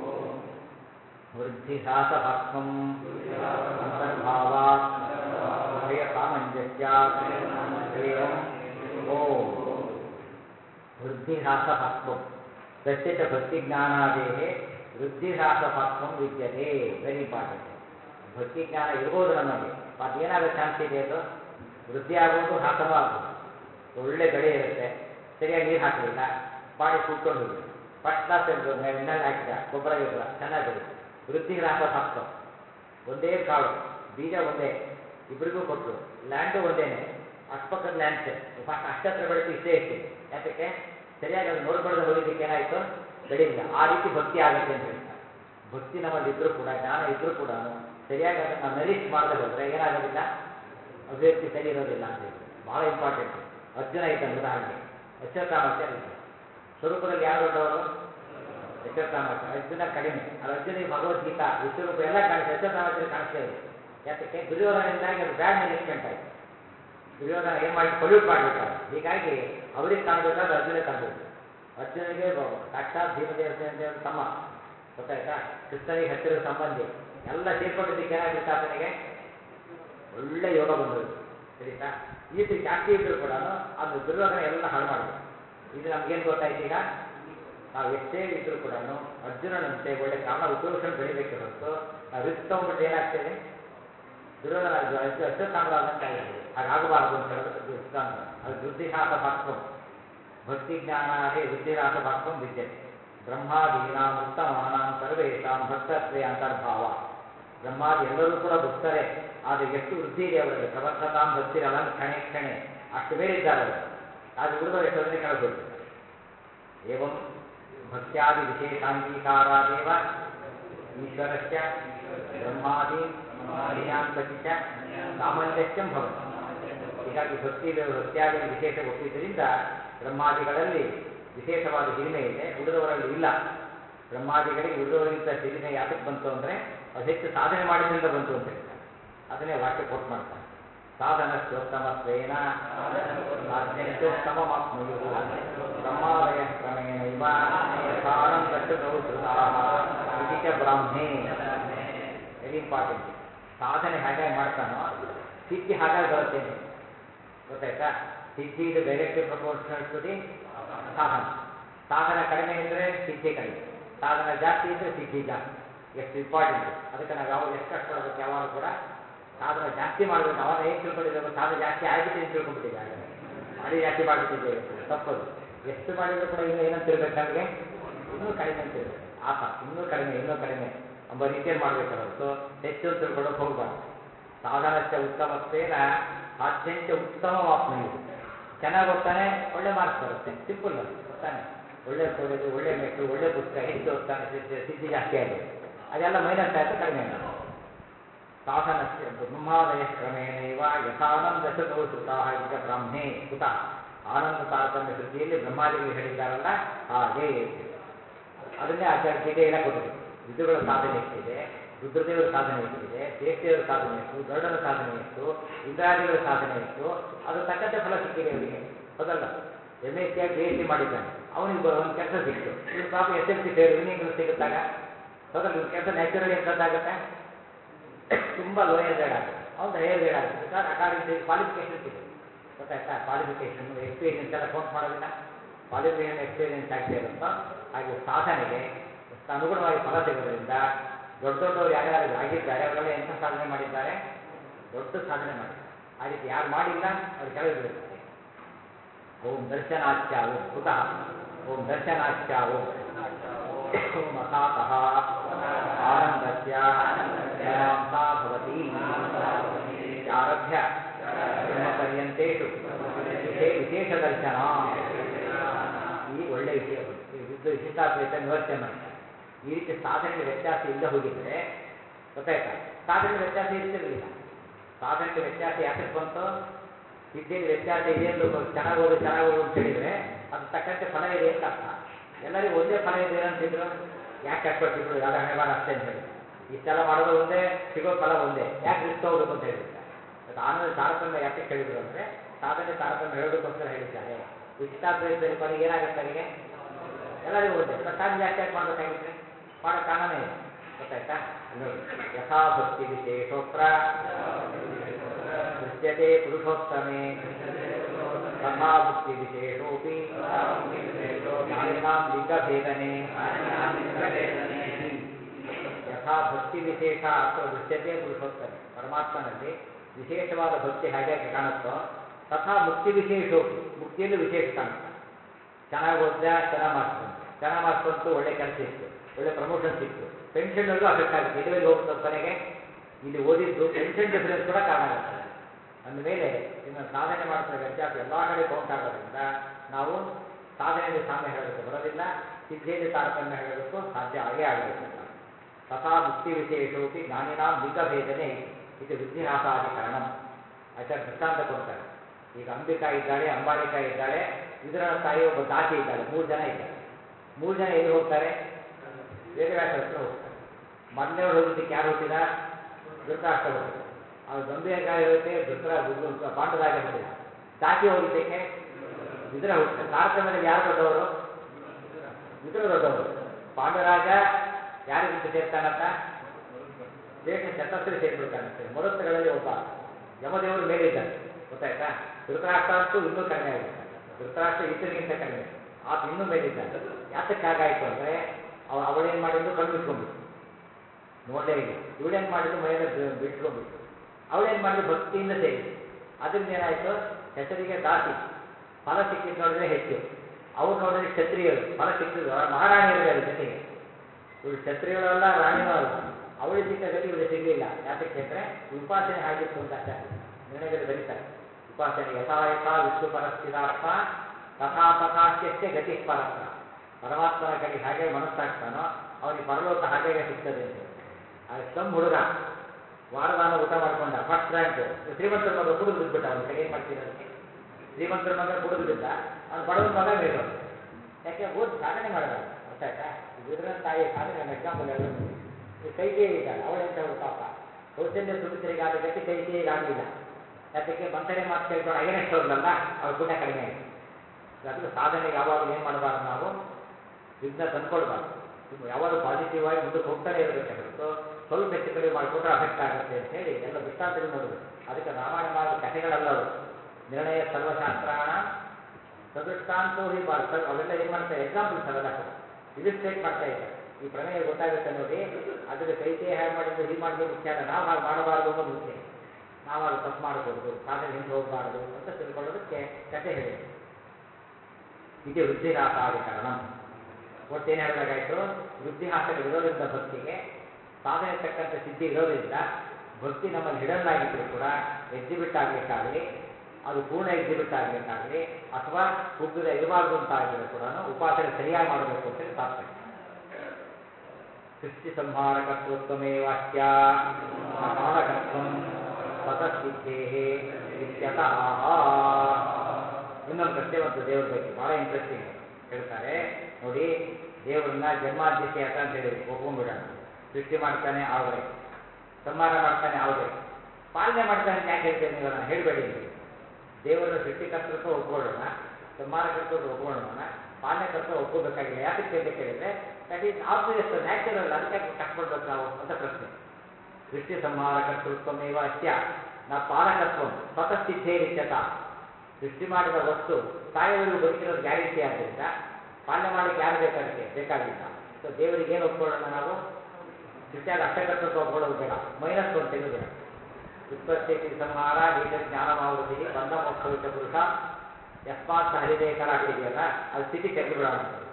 ವೃದ್ಧಿಹ್ರಾಸಭಾತ್ಮಂ ಅಂತರ್ಭಾವಾತ್ ಉಭಯ ಸಾಮಂಜಸ್ಯಾತ್ ಏವಂ ಓಂ ವೃದ್ಧಿಹ್ರಾಸಭಾತ್ಮಂ ತಸ್ಯ ಚ ಭಕ್ತಿಜ್ಞಾನಾದೇಹ ವೃದ್ಧಿಹ್ರಾಸಭಾತ್ಮಂ ವಿದ್ಯತೆ ವೆರಿ ಇಂಪಾರ್ಟೆಂಟ್ ಭಕ್ತಿ ಜ್ಞಾನ ಇರ್ಬೋದು ನಮಗೆ ಅದು ಏನಾಗೋ ಚಾನ್ಸ್ ಇದೆ ಅದು ವೃದ್ಧಿ ಆಗ್ಬೋದು ಹ್ರಾಸನೂ ಆಗ್ಬೋದು ಒಳ್ಳೆ ಬೆಳೆ ಇರುತ್ತೆ ಸರಿಯಾಗಿ ನೀರು ಹಾಕಲಿಲ್ಲ ಬಾಡಿ ಕೂತ್ಕೊಂಡು ಹೋಗಿ ಫಸ್ಟ್ ಕ್ಲಾಸ್ ನೆಲ ಹಾಕಿದ ಗೊಬ್ಬರ ಗೊಬ್ಬರ ಚೆನ್ನಾಗಿ ಬೆಳೀತು ವೃದ್ಧಿ ಹ್ರಾಸ ಭಕ್ತ ಒಂದೇ ಕಾಳು ಬೀಜ ಒಂದೇ ಇಬ್ಬರಿಗೂ ಕೊಟ್ಟರು ಲ್ಯಾಂಡು ಒಂದೇನೆ ಅಕ್ಕಪಕ್ಕದ ಲ್ಯಾಂಡ್ಸ್ ಫಸ್ಟ್ ಅಷ್ಟತ್ರ ಬೆಳೀತು ಇಷ್ಟೇ ಇಷ್ಟು ಯಾತಕ್ಕೆ ಸರಿಯಾಗಿ ಅದು ನೋಡ್ಕೊಳ್ಳದೆ ಹೋಗಿದ್ದಕ್ಕೆ ಏನಾಯಿತು ಬೆಳೀಲಿಲ್ಲ ಆ ರೀತಿ ಭಕ್ತಿ ಆಗುತ್ತೆ ಅಂತ ಹೇಳ್ತಾರೆ ಭಕ್ತಿ ನಮ್ಮಲ್ಲಿ ಇದ್ರೂ ಕೂಡ ಜ್ಞಾನ ಇದ್ರೂ ಕೂಡ ಸರಿಯಾಗಿ ಅದನ್ನು ನರಿಶ್ ಮಾಡದೆ ಹೋದರೆ ಏನಾಗೋದಿಲ್ಲ ಅಭಿವ್ಯಕ್ತಿ ಸರಿ ಇರೋದಿಲ್ಲ ಅಂತ ಹೇಳಿ ಬಹಳ ಇಂಪಾರ್ಟೆಂಟ್ ಅರ್ಜುನ ಇದ್ದಾನೆ ಉದಾಹರಣೆಗೆ ಅಶ್ವತ್ಥಾಮಾಚಾರ್ಯ ಇದ್ದಾನೆ ಸ್ವರೂಪದಲ್ಲಿ ಯಾರು ದೊಡ್ಡವರು ಅಶ್ವತ್ಥಾಮಾಚಾರ್ಯ ಅರ್ಜುನ ಕಡಿಮೆ ಅದು ಅರ್ಜುನಿಗೆ ಭಗವದ್ಗೀತಾ ವಿಶ್ವರೂಪ ಎಲ್ಲ ಕಾಣಿಸ್ತದೆ ಅಶ್ವತ್ಥಾಮಾಚಾರ್ಯ ಕಾಣಿಸ್ತೇ ಇದೆ ಯಾತಕ್ಕೆ ದುರ್ಯೋಧನದಿಂದಾಗಿ ಅದು ಬ್ಯಾಡ್ ಮ್ಯಾನೇಜ್ಮೆಂಟ್ ಆಯಿತು ದುರ್ಯೋಧನ ಏನು ಮಾಡಿ ಪೊಲ್ಯೂಟ್ ಮಾಡಿಬಿಟ್ಟಾರೆ ಹೀಗಾಗಿ ಅವ್ರಿಗೆ ಕಾಣಬೇಕಾದ್ರೆ ಅರ್ಜುನ ಕಾಣಬೇಕು ಅರ್ಜುನಿಗೆ ಬ- ಸಾಕ್ಷಾತ್ ಭೀಮದೇವ ಸೇನೆ ತಮ್ಮ ಗೊತ್ತಾಯ್ತಾ ಕೃಷ್ಣನಿಗೆ ಹತ್ತಿರದ ಸಂಬಂಧಿ ಎಲ್ಲ ಸೇರ್ಕೊಂಡಿದ್ದಕ್ಕೆ ಏನಾಗ್ಬಿಟ್ಟು ಆತನಿಗೆ ಒಳ್ಳೆ ಯೋಗ ಬಂದದ್ದು ಸರಿತಾ ಈ ರೀತಿ ಜಾಸ್ತಿ ಇದ್ರೂ ಕೂಡ ಅದು ದುರ್ಯೋಧನ ಎಲ್ಲ ಹಾಳು ಮಾಡಿದ್ರು ಇದು ನಮ್ಗೇನು ಗೊತ್ತಾಯ್ತು ಈಗ ನಾವು ಎಷ್ಟೇ ಇದ್ರೂ ಕೂಡ ಅರ್ಜುನನಂತೆ ಒಳ್ಳೆ ಕಾರಣ ಉಪಯೋಗಿಸ್ಕೊಂಡು ಬೆಳಿಬೇಕೆ ಹೊರತು ನಾವು ರಿಸ್ಕ್ ತಗೊಂಡ್ಬಿಟ್ಟು ಏನಾಗ್ತೇವೆ ದುರ್ಯೋಧನ ಅಶ್ವತ್ಥಾಮರಾದಂತ ಆಗಿದೆ ಹಾಗಾಗಬಾರದು ಅಂತ ಹೇಳೋದು ದೃಷ್ಟಾಂತ ಅದು ವೃದ್ಧಿಹಾಸ ಭಾಕ್ವಂ ಭಕ್ತಿ ಜ್ಞಾನಾದೇ ವೃದ್ಧಿರಾಸ ಭಾಕ್ವಂ ವಿದ್ಯತೆ ಬ್ರಹ್ಮಾದೀನಾಂ ಉತ್ತಮಾನಾಂ ಸರ್ವೇಷಾಂ ಭಕ್ತತ್ವೇ ಅಂತರ್ಭಾವ ಬ್ರಹ್ಮಾದಿ ಎಲ್ಲರೂ ಕೂಡ ಭಕ್ತರೇ ಆದರೆ ಎಷ್ಟು ವೃದ್ಧಿ ಇದೆ ಅವರಲ್ಲಿ ಪ್ರವರ್ತತಾಂ ಭಕ್ತಿರಲ್ಲ ಕ್ಷಣೆ ಕ್ಷಣೆ ಅಷ್ಟು ಮೇಲಿದ್ದಾರೆ ಅವರು ಆದರೆ ಉಳಿದವರು ಎಷ್ಟೊಂದನೇ ಕೆಳಗೆ ಹೋಗ್ತಾರೆ ಏವಂ ಭಕ್ತ್ಯಾದಿ ವಿಶೇಷಾಂಗೀಕಾರಾದೇವ ಈಶ್ವರಸ್ಯ ಬ್ರಹ್ಮಾದಿ ಮಹನೀಯಾಂತತಿ ಚ ಸಾಮಂಜಸ್ಯಂ ಭವತಿ ಹೀಗಾಗಿ ಭಕ್ತಿ ಭಕ್ತ್ಯಾದಿ ವಿಶೇಷ ಒಪ್ಪಿದ್ದರಿಂದ ಬ್ರಹ್ಮಾದಿಗಳಲ್ಲಿ ವಿಶೇಷವಾದ ಹಿರಿಮೆ ಇದೆ ಉಳಿದವರಲ್ಲಿ ಇಲ್ಲ ಬ್ರಹ್ಮಾದಿಗಳಿಗೆ ಉಳಿದವರಿಗಿಂತ ಹಿರಿಮೆ ಯಾತಕ್ಕೆ ಬಂತು ಅಂದರೆ ಅದು ಹೆಚ್ಚು ಸಾಧನೆ ಮಾಡಿದ್ರಿಂದ ಬಂತು ಅಂತ ಹೇಳ್ತಾರೆ ಅದನ್ನೇ ವಾಕ್ಯ ಕೋಟ್ ಮಾಡ್ತಾರೆ ಸಾಧನಶ್ಚೋತ್ತಮತ್ವೇನ ಸಾಧ್ಯಶ್ಚೋತ್ತಮಮಾಪ್ನುಯು ಬ್ರಹ್ಮಾದಯ ಕ್ರಮೇಣೈವ ಯಥಾನಂದಶ್ಚ ಧೃತಾಃ ಇತಿ ಚ ಬ್ರಾಹ್ಮೇ ವೆರಿ ಇಂಪಾರ್ಟೆಂಟ್ ಸಾಧನೆ ಹಾಗಾಗಿ ಮಾಡ್ತಾನೋ ಸಿದ್ಧಿ ಹಾಗಾಗಿ ಬರುತ್ತೆ ಅಂತ. ಗೊತ್ತಾಯ್ತಾ ಸಿದ್ಧಿ ಇದು ಡೈರೆಕ್ಟ್ಲಿ ಪ್ರಪೋರ್ಷನಲ್ ಟು ದಿ ಸಾಧನ ಸಾಧನ ಕಡಿಮೆ ಇದ್ದರೆ ಸಿದ್ಧಿ ಕಡಿಮೆ ಸಾಧನ ಜಾಸ್ತಿ ಇದ್ದರೆ ಸಿದ್ಧಿ ಜಾಸ್ತಿ ಎಷ್ಟು ಇಂಪಾರ್ಟೆಂಟ್ ಅದಕ್ಕೆ ನಾವು ಯಾವಾಗ ಎಷ್ಟು ಕಷ್ಟಪಡಬೇಕು ಯಾವಾಗ ಕೂಡ ಸಾಧನ ಜಾಸ್ತಿ ಮಾಡಬೇಕು ಅವಾಗ ಏನು ತಿಳ್ಕೊಂಡಿದ್ದೇವೆ ಸಾಧನ ಜಾಸ್ತಿ ಆಗಿಬಿಟ್ಟು ಅಂತ ತಿಳ್ಕೊಂಡ್ಬಿಟ್ಟಿದೆ ಮಾಡಿ ಜಾಸ್ತಿ ಮಾಡಿಬಿಟ್ಟಿದ್ದೇವೆ ತಪ್ಪದು ಎಷ್ಟು ಮಾಡಿದ್ರು ಕೂಡ ಇನ್ನೂ ಏನಂತ ತಿಳ್ಬೇಕು ನಮಗೆ ಇನ್ನೂ ಕಡಿಮೆ ಅಂತ ಇರ್ಬೇಕು ಆತ ಇನ್ನೂ ಕಡಿಮೆ ಇನ್ನೂ ಕಡಿಮೆ ಎಂಬ ರೀತಿಯಲ್ಲಿ ಮಾಡಬೇಕು ಹೊರತು ಹೆಚ್ಚು ಅಂತ ತಿಳ್ಕೊಳ್ಳೋಕೆ ಹೋಗಬಾರ್ದು ಸಾಧನಕ್ಕೆ ಉತ್ತಮತ್ವೇನ ಸಾಧ್ಯಂಚ ಉತ್ತಮ ಮಾಪ್ನೀಯ ಚೆನ್ನಾಗಿ ಓದ್ತಾನೆ ಒಳ್ಳೆ ಮಾರ್ಕ್ಸ್ ಬರುತ್ತೆ ಸಿಂಪಲ್ ಅದು ಓದ್ತಾನೆ ಒಳ್ಳೆ ಕಾಲೇಜು ಒಳ್ಳೆ ಮೆಟ್ಟು ಒಳ್ಳೆ ಪುಸ್ತಕ ಹೆಚ್ಚು ಓದ್ತಾನೆ ಸಿದ್ಧಿ ಸಿದ್ಧಿ ಜಾಸ್ತಿ ಆಗಿದೆ ಅದೆಲ್ಲ ಮೈನಸ್ ಆಯಿತು ಕಡಿಮೆ ಆಗಿದೆ ಸಾಧನಸ್ಯ ಬ್ರಹ್ಮಾದಯ ಕ್ರಮೇಣೈವ ಯಥಾನಂದಶ ಶ್ರುತಾ ಈಗ ಬ್ರಾಹ್ಮೇ ಕುತಃ ಆನಂದ ತಾರತಮ್ಯ ಶ್ರುತಿಯಲ್ಲಿ ಬ್ರಹ್ಮಾದಿಗಳು ಹೇಳಿದ್ದಾರಲ್ಲ ಹಾಗೆ ಅದನ್ನೇ ಆಚಾರ್ಯ ಗೀತೆಯೆಲ್ಲ ಕೊಟ್ಟರು ಋತುಗಳ ಸಾಧನೆ ಎಷ್ಟಿದೆ ರುದ್ರದೇವರ ಸಾಧನೆ ಎಷ್ಟಿದೆ ದೇವತೆಯವರ ಸಾಧನೆ ಎಷ್ಟು ಗರುಡನ ಸಾಧನೆ ಎಷ್ಟು ಇಂದ್ರಾದಿಗಳ ಸಾಧನೆ ಎಷ್ಟು ಅದು ತಕ್ಕಂತೆ ಫಲ ಸಿಕ್ಕಿದೆ ಅವರಿಗೆ ಹೌದಲ್ಲ ಎಮ್ ಎಸ್ ಸಿ ಆಗಿ ಪಿ ಎಚ್ ಡಿ ಮಾಡಿದ್ದಾನೆ ಅವನಿಗೆ ಒಂದು ಕೆಲಸ ಸಿಕ್ತು ಇವ್ನು ಪಾಪ ಎಸ್ ಎಲ್ ಸಿ ಫೇಲ್ ಇವನಿಗೆ ಕೆಲಸ ಸಿಗುತ್ತಾಗ ಹೌದಲ್ಲ ಇವ್ನ ಕೆಲಸ ನ್ಯಾಚುರಲಿ ಎಂತದ್ದಾಗುತ್ತೆ ತುಂಬ ಲೋಯರ್ ಗ್ರೇಡ್ ಆಗುತ್ತೆ ಅವ್ನು ಹೈಯರ್ ಗ್ರೇಡ್ ಆಗುತ್ತೆ ಬಿಕಾಸ್ ಅಕಾರ್ಡಿಂಗ್ ಟು ಕ್ವಾಲಿಫಿಕೇಶನ್ ಸಿಗುತ್ತೆ ಗೊತ್ತಾಯ್ತಾ ಕ್ವಾಲಿಫಿಕೇಶನ್ ಎಕ್ಸ್ಪೀರಿಯನ್ಸ್ ಎಲ್ಲ ಕೌಂಟ್ ಮಾಡೋದಿಲ್ಲ ಕ್ವಾಲಿಫಿಕೇಶನ್ ಎಕ್ಸ್ಪೀರಿಯನ್ಸ್ ಆಗ್ತಾ ಇರುತ್ತೋ ಹಾಗೆ ಸಾಧನೆಗೆ ಅನುಗುಣವಾಗಿ ಫಲ ಸಿಗೋದ್ರಿಂದ ದೊಡ್ಡ ದೊಡ್ಡವರು ಯಾರ್ಯಾರು ಆಗಿದ್ದಾರೆ ಅವರೆಲ್ಲ ಎಂಥ ಸಾಧನೆ ಮಾಡಿದ್ದಾರೆ ದೊಡ್ಡ ಸಾಧನೆ ಮಾಡಿದ್ದಾರೆ ಆ ರೀತಿ ಯಾರು ಮಾಡಿಲ್ಲ ಅವ್ರು ಕೆಳಗೆ ಬೀಳುತ್ತೆ ಓಂ ದರ್ಶನಾಚ್ಯ ಓಂ ಕುತಃ ಓಂ ದರ್ಶನಾಚ್ಯ ಓಂ ಓಂ ಅಥಾತಃ ಆನಂದಸ್ಯ ಮೀಮಾಂಸಾ ಭವತಿ ಆರಭ್ಯ ಬ್ರಹ್ಮಪರ್ಯಂತೇಷು ವಿಶೇ ವಿಶೇಷ ದರ್ಶನ ಈ ಒಳ್ಳೆ ವಿಷಯ ಬಂತು ಈ ವಿದ್ಯು ವಿಶಿಷ್ಟಾದ್ವೈತ ನಿವರ್ತನೆ ಮಾಡ್ತಾರೆ ಈ ರೀತಿ ಸಾಧನೆಗೆ ವ್ಯತ್ಯಾಸ ಇಲ್ಲದೆ ಹೋಗಿದ್ರೆ ಗೊತ್ತಾಯ್ತಾ ಸಾಧನೆಗೆ ವ್ಯತ್ಯಾಸ ಇರ್ತಿರಲಿಲ್ಲ ಸಾಧನೆಗೆ ವ್ಯತ್ಯಾಸ ಯಾತಕ್ಕೆ ಬಂತು ಸಿದ್ಧಿಯಲ್ಲಿ ವ್ಯತ್ಯಾಸ ಇದೆ ಎಂದು ಚೆನ್ನಾಗಿ ಓದು ಚೆನ್ನಾಗಿ ಓದು ಅಂತ ಹೇಳಿದ್ರೆ ಅದು ತಕ್ಕಂತೆ ಫಲ ಇದೆ ಅಂತ ಅರ್ಥ ಎಲ್ಲರಿಗೂ ಒಂದೇ ಫಲ ಇದೆ ಅಂತಿದ್ರು ಯಾಕೆ ಕಷ್ಟಪಟ್ಟಿದ್ರು ಯಾವ್ದು ಹಣೆ ಬಾರ ಅಷ್ಟೇ ಅಂತ ಹೇಳಿ ಇಷ್ಟೆಲ್ಲ ಮಾಡೋದು ಒಂದೇ ಸಿಗೋ ಫಲ ಒಂದೇ ಯಾಕೆ ರಿಸ್ಕ್ ತಗೋಬೇಕು ಅಂತ ಹೇಳಿದ್ದಾರೆ ಅದು ಆನಂದ ತಾರತಮ್ಯ ಯಾಕೆ ಹೇಳಿದ್ರು ಅಂದರೆ ಸಾಧನೆ ತಾರತಮ್ಯ ಹೇಳೋದಕ್ಕೋಸ್ಕರ ಹೇಳಿದ್ದಾರೆ ವಿಶಿಷ್ಟಾದ್ವೈತದಲ್ಲಿ ಕೊನೆಗೆ ಏನಾಗುತ್ತೆ ಅವರಿಗೆ ಎಲ್ಲರಿಗೂ ಒಂದೇ ಮತ್ತೆ ಸಾಧನೆ ಜಾಸ್ತಿ ಯಾಕೆ ಮಾಡಬೇಕಾಗಿದ್ರೆ ಮಾಡೋ ಕಾರಣನೇ ಇದೆ ಗೊತ್ತಾಯ್ತಾ ನೋಡಿ ಯಥಾಭಕ್ತಿ ವಿಶೇಷೋತ್ರ ದೃಶ್ಯತೆ ಪುರುಷೋತ್ತಮೆ ತಥಾ ಭಕ್ತಿ ವಿಶೇಷೋಪಿ ಜ್ಞಾನಿನಾಂ ಲಿಂಗಭೇದನೆ ಯಥಾ ಭಕ್ತಿ ವಿಶೇಷ ಅಥವಾ ದೃಶ್ಯತೆ ಪುರುಷೋತ್ತಮೆ ಪರಮಾತ್ಮನಲ್ಲಿ ವಿಶೇಷವಾದ ಭಕ್ತಿ ಹೇಗೆ ಕಾಣುತ್ತೋ ತಥಾ ಮುಕ್ತಿ ವಿಶೇಷೋಪಿ ಮುಕ್ತಿಯಲ್ಲೂ ವಿಶೇಷ ಕಾಣುತ್ತೆ ಚೆನ್ನಾಗಿ ಓದ್ದ ಚೆನ್ನಾಗಿ ಮಾರ್ಕ್ಸ್ ಬಂತು ಚೆನ್ನಾಗಿ ಮಾರ್ಕ್ಸ್ ಬಂತು ಒಳ್ಳೆ ಕೆಲಸ ಇತ್ತು ಒಳ್ಳೆ ಪ್ರಮೋಷನ್ ಸಿಕ್ತು ಪೆನ್ಷನ್ವರೆಗೂ ಅಫೆಕ್ಟ್ ಆಗುತ್ತೆ ಎಲ್ಲಿವರೆಗೆ ಹೋಗುತ್ತೆ ಕೊನೆಗೆ ಇಲ್ಲಿ ಓದಿದ್ದು ಪೆನ್ಷನ್ ಡಿಫರೆನ್ಸ್ ಕೂಡ ಕಾರಣ ಆಗುತ್ತೆ ಅಂದಮೇಲೆ ಇನ್ನು ಸಾಧನೆ ಮಾಡ್ತಾ ವ್ಯತ್ಯಾಸ ಎಲ್ಲ ಕಡೆ ಕೌಂಟ್ ಆಗೋದ್ರಿಂದ ನಾವು ಸಾಧನೆಯಲ್ಲಿ ಸಾಮ್ಯ ಹೇಳೋದಕ್ಕೆ ಬರೋದಿಲ್ಲ ಸಿದ್ಧಿಯಲ್ಲಿ ತಾರತಮ್ಯ ಹೇಳೋದಕ್ಕೂ ಸಾಧ್ಯ ಆಗೇ ಆಗಬೇಕು ತಥಾ ಮುಕ್ತಿ ವಿಶೇಷೋಪಿ ಜ್ಞಾನಿನಾಂ ಲಿಂಗಭೇದನೆ ಇದು ವಿದ್ಯಾಸಾಧಿಕರಣ ಆಚಾರ್ಯ ದೃಷ್ಟಾಂತ ಕೊಡ್ತಾರೆ ಈಗ ಅಂಬಿಕಾ ಇದ್ದಾಳೆ ಅಂಬಾಲಿಕಾ ಇದ್ದಾಳೆ ಇದರ ತಾಯಿ ಒಬ್ಬ ದಾಸಿ ಇದ್ದಾಳೆ ಮೂರು ಜನ ಇದ್ದಾರೆ ಮೂರು ಜನ ಎಲ್ಲಿ ಹೋಗ್ತಾರೆ ವೇದವ್ಯಾಸ ಹತ್ರ ಹೋಗ್ತಾರೆ ಮೊದಲನೇವ್ರು ಹೋಗಿದ್ದಕ್ಕೆ ಯಾರು ಹುಟ್ಟಿದ ಧೃತರಾಷ್ಟ್ರ ಹುಟ್ಟಿದ ಅವ್ರು ಗಂಭೀರಕಾಯಿ ಹೋಗುತ್ತೆ ಧೃತರ ಪಾಂಡರಾಜ ಹುಟ್ಟಿದ ದಾಸಿ ಹೋಗಿದ್ದಕ್ಕೆ ವಿದುರ ಹುಟ್ಟಿದ ತಾರತಮ್ಯದಲ್ಲಿ ಯಾರು ದೊಡ್ಡವರು ವಿದುರ ದೊಡ್ಡವರು ಪಾಂಡರಾಜ ಯಾರ ಜೊತೆ ಸೇರ್ತಾನಂತ ಶ್ರೇಷ್ಠ ಶತಸ್ತ್ರ ಸೇರ್ಬಿಡ್ತಾನಂತೆ ಮರುತ್ತಗಳಲ್ಲಿ ಒಬ್ಬ ಯಮದೇವರು ಮೇಲಿದ್ದಾನೆ ಗೊತ್ತಾಯ್ತಾ ಧೃತರಾಷ್ಟ್ರ ಅಂತೂ ಇನ್ನೂ ಕಡಿಮೆ ಆಗಿರ್ತಾನೆ ಧೃತರಾಷ್ಟ್ರ ಈತನಿಗಿಂತ ಕಡಿಮೆ ಆತ ಇನ್ನೂ ಮೇಲಿದ್ದಾನೆ ಯಾತಕ್ಕಾಗಾಯ್ತು ಅಂದರೆ ಅವ ಅವಳೇನು ಮಾಡಿದ್ದು ಕಣ್ಣು ಬಿಟ್ಕೊಂಡ್ಬಿಟ್ಟು ನೋಡಲೇ ಇಲ್ಲ ಇವಳೇನು ಮಾಡಿದ್ದು ಮೈಯಲ್ಲಿ ಬಿ- ಬಿಟ್ಕೊಂಡ್ಬಿಟ್ಟು ಅವಳೇನು ಮಾಡಿದ್ದು ಭಕ್ತಿಯಿಂದ ಸೇರಿ ಅದರಿಂದ ಏನಾಯಿತು ಹೆಸರಿಗೆ ದಾಸಿ ಫಲ ಸಿಕ್ಕಿದ್ದು ನೋಡಿದ್ರೆ ಹೆಚ್ಚು ಅವ್ರು ನೋಡಿದ್ರೆ ಕ್ಷತ್ರಿಯರು ಫಲ ಸಿಕ್ಕಿದ್ದು ಮಹಾರಾಣಿಯರು ಬೇರೆ ಜೊತೆಗೆ ಇವಳು ಕ್ಷತ್ರಿಯಳಲ್ಲ ರಾಣಿನೂ ಅಲ್ಲ ಅವಳಿಗೆ ಸಿಕ್ಕ ಗತಿ ಇವಳಿಗೆ ಸಿಗಲಿಲ್ಲ ಯಾತಕ್ಕೆ ಅಂದರೆ ಉಪಾಸನೆ ಆಗಿತ್ತು ಅಂತ ಅಷ್ಟೇ ನಿರ್ಣಯದಲ್ಲಿ ಬರೀತಾರೆ ಉಪಾಸನೆ ಯಥಾ ಯಥಾ ವಿಷ್ಣು ಪರಸ್ಥಿತಾತ್ಮ ತಥಾ ತಥಾಸ್ಯಕ್ಕೆ ಗತಿ ಪರತ್ರ ಪರಮಾತ್ಮನ ಕಡೆ ಹಾಗೆ ಮನಸ್ಸಾಗ್ತಾನೋ ಅವನಿಗೆ ಪರಲೋಕ ಹಾಗೆ ಸಿಗ್ತದೆ ಅಂತ ಆ ಸಮ್ ಹುಡುಗ ವಾರದಾನ ಊಟ ಮಾಡ್ಕೊಂಡ ಫಸ್ಟ್ ರ್ಯಾಂಕು ಶ್ರೀಮಂತರ ಮಗ ಕುಡಿದು ಬಿದ್ದುಬಿಟ್ಟ ಅವನ ಕೈ ಏನು ಮಾಡ್ತೀರ ಅದಕ್ಕೆ ಶ್ರೀಮಂತರ ಮಗ ಕುಡಿದು ಬಿದ್ದ ಅವ್ನು ಬಡವನ ಮಗ ಮೇಲೋದು ಯಾಕೆ ಓದಿ ಸಾಧನೆ ಮಾಡಿದ ಅರ್ಥ ಆಯ್ತಾ ಇದರ ತಾಯಿ ಸಾಧನೆ ನಮ್ಮ ಎಕ್ಸಾಂಪಲ್ ಎಲ್ಲ ಈ ಕೈಕೇಯಿ ಇದ್ದಾಳೆ ಅವಳೆಂಥವಳು ಪಾಪ ಕೌಶಲ್ಯ ಸುಮಿತ್ರಿಗಾದ ಗತಿ ಕೈಕೇಯಿಗಾಗಲಿಲ್ಲ ಯಾತಕ್ಕೆ ಮಂಥನೆ ಮಾತು ಕೇಳ್ಕೊಂಡು ಅಗೇನೆಸ್ಟ್ ಹೋದ್ಲಲ್ಲ ಅವಳ ಪುಣ್ಯ ಕಡಿಮೆ ಆಯಿತು ಅದಕ್ಕೆ ಸಾಧನೆ ಯಾವಾಗಲೂ ಏನು ಮಾಡಬಾರ್ದು ನಾವು ವಿಘ್ನ ತಂದ್ಕೊಳ್ಬಾರ್ದು ಸುಮ್ಮನೆ ಯಾವಾಗಲೂ ಪಾಸಿಟಿವ್ ಆಗಿ ಮುಂದಕ್ಕೆ ಹೋಗ್ತಾನೆ ಇರಬೇಕೆ ಹೊರತು ಸ್ವಲ್ಪ ಹೆಚ್ಚು ಕಡಿಮೆ ಮಾಡಿಕೊಂಡ್ರೆ ಅಫೆಕ್ಟ್ ಆಗುತ್ತೆ ಅಂತ ಹೇಳಿ ಎಲ್ಲ ದೃಷ್ಟಾಂತಗಳು ನೋಡಬೇಕು ಅದಕ್ಕೆ ರಾಮಾಯಣ ಮಾಡೋ ಕಥೆಗಳಲ್ಲವು ನಿರ್ಣಯ ಸರ್ವಶಾಸ್ತ್ರಾಣ ಸದೃಷ್ಟಾಂತೋ ಹಿ ಬಾರ್ ಸರ್ ಅವೆಲ್ಲ ಏನು ಮಾಡ್ತಾರೆ ಎಕ್ಸಾಂಪಲ್ಸ್ ಅವೆಲ್ಲ ಇಲಿಸ್ಟ್ರೇಟ್ ಮಾಡ್ತಾ ಇದ್ದಾರೆ ಈ ಪ್ರಮೇಯ ಗೊತ್ತಾಗುತ್ತೆ ನೋಡಿ ಅದರ ಕೈಕೇ ಹೇಗೆ ಮಾಡಿದ್ರು ಹೀಗೆ ಮಾಡಿದ್ರು ಮುಖ್ಯ ಅಲ್ಲ ನಾವು ಹಾಗೆ ಮಾಡಬಾರ್ದು ಅನ್ನೋದು ಮುಖ್ಯ ನಾವು ಅದು ತಪ್ಪು ಮಾಡಬಹುದು ಸಾಧನೆ ಹಿಂದೆ ಹೋಗಬಾರ್ದು ಅಂತ ತಿಳ್ಕೊಳ್ಳೋದಕ್ಕೆ ಕಥೆ ಹೇಳಿ ಇದು ವೃದ್ಧಿರಾಸಾದಿ ಕಾರಣ ಒಟ್ಟೇನು ಹೇಳಿದಾಗಾಯ್ತು ವೃದ್ಧಿಹಾಸಗಳು ಇರೋದ್ರಿಂದ ಭಕ್ತಿಗೆ ಸಾಧನೆ ತಕ್ಕಂಥ ಸಿದ್ಧಿ ಇರೋದ್ರಿಂದ ಭಕ್ತಿ ನಮ್ಮಲ್ಲಿ ಹಿಡನ್ ಆಗಿದ್ರು ಕೂಡ ಎಕ್ಸಿಬಿಟ್ ಆಗಬೇಕಾಗಲಿ ಅದು ಪೂರ್ಣ ಎಕ್ಸಿಬಿಟ್ ಆಗಬೇಕಾಗಲಿ ಅಥವಾ ಕುಗ್ಗದೆ ಇರಬಾರ್ದು ಅಂತ ಆಗಿದ್ರೆ ಕೂಡ ಉಪಾಸನೆ ಸರಿಯಾಗಿ ಮಾಡಬೇಕು ಅಂತೇಳಿ ತಾತ್ಪರ್ಯ ಸೃಷ್ಟಿ ಸಂಹಾರ ಕರ್ತೃತ್ವಮೇ ವಾಕ್ಯ ಕಾಲಕತ್ವಂ ಸ್ವತಃಸಿದ್ಧೇ ಇತ್ಯತಃ ಇನ್ನೊಂದು ಪ್ರಶ್ನೆ ಬಂತು ದೇವ್ರ ಬಗ್ಗೆ ಬಹಳ ಇಂಟ್ರೆಸ್ಟಿಂಗ್ ಹೇಳ್ತಾರೆ ನೋಡಿ ದೇವರನ್ನ ಜನ್ಮಾದ್ಯತೆ ಅಂತ ಹೇಳಿ ಒಪ್ಕೊಂಡ್ಬಿಡೋಣ ಸೃಷ್ಟಿ ಮಾಡ್ತಾನೆ ಅವರೇ ಸಂಹಾರ ಮಾಡ್ತಾನೆ ಅವರೇ ಪಾಲನೆ ಮಾಡ್ತಾನೆ ಅಂತ ಯಾಕೆ ಹೇಳ್ತೇನೆ ನೀವು ಅದನ್ನು ಹೇಳಬೇಡಿ ನೀವು ದೇವರ ಸೃಷ್ಟಿಕರ್ತೃತ್ವ ಒಪ್ಕೊಳ್ಳೋಣ ಸಂಹಾರ ಕರ್ತೃತ್ವ ಒಪ್ಕೊಳ್ಳೋಣ ಪಾಲನೆ ಕರ್ತೃತ್ವ ಒಪ್ಕೋಬೇಕಾಗಿಲ್ಲ ಯಾತಕ್ಕೆ ಅಂತ ಕೇಳಿದ್ರೆ ದಟ್ ಈಸ್ ಆಬ್ವಿಯಸ್ ನ್ಯಾಚುರಲ್ ಅದಕ್ಕೆ ಕಷ್ಟಪಡ್ಬೇಕು ನಾವು ಅಂತ ಪ್ರಶ್ನೆ ಸೃಷ್ಟಿ ಸಂಹಾರ ಕರ್ತೃತ್ವಮೇವ ಅತ್ಯ ನಾ ಪಾಲಕತ್ವ ಸ್ವತಃ ಸಿದ್ಧೇ ನಿತ್ಯತ ಸೃಷ್ಟಿ ಮಾಡಿದ ವಸ್ತು ಸಾಯೋವರೆಗೂ ಬದುಕಿರೋದು ಗ್ಯಾರಂಟಿ ಆದ್ದರಿಂದ ಪಾಲನೆ ಮಾಡಲಿಕ್ಕೆ ಯಾರು ಬೇಕಾಗುತ್ತೆ ಬೇಕಾಗಿಲ್ಲ ಸೊ ದೇವರಿಗೆ ಏನು ಒಪ್ಕೊಳ್ಳೋಣ ನಾವು ಸೃಷ್ಟಿಯಾದ ಅಷ್ಟಕರ್ತೃತ್ವ ಒಪ್ಕೊಳ್ಳೋದು ಬೇಡ ಮೈನಸ್ ಒಂದು ತೆಗೆದುಬೇಡ ಉತ್ಪತ್ತಿ ಸಂಹಾರ ನೀಟ ಜ್ಞಾನಮಾವೃತಿ ಬಂಧ ಮೋಕ್ಷವಿತ ಪುರುಷ ಯಸ್ಮಾತ್ ಹರಿದೇ ಕರಾಟಿದೆಯಲ್ಲ ಅದು ಸ್ಥಿತಿ ತೆಗೆದುಬಿಡೋಣ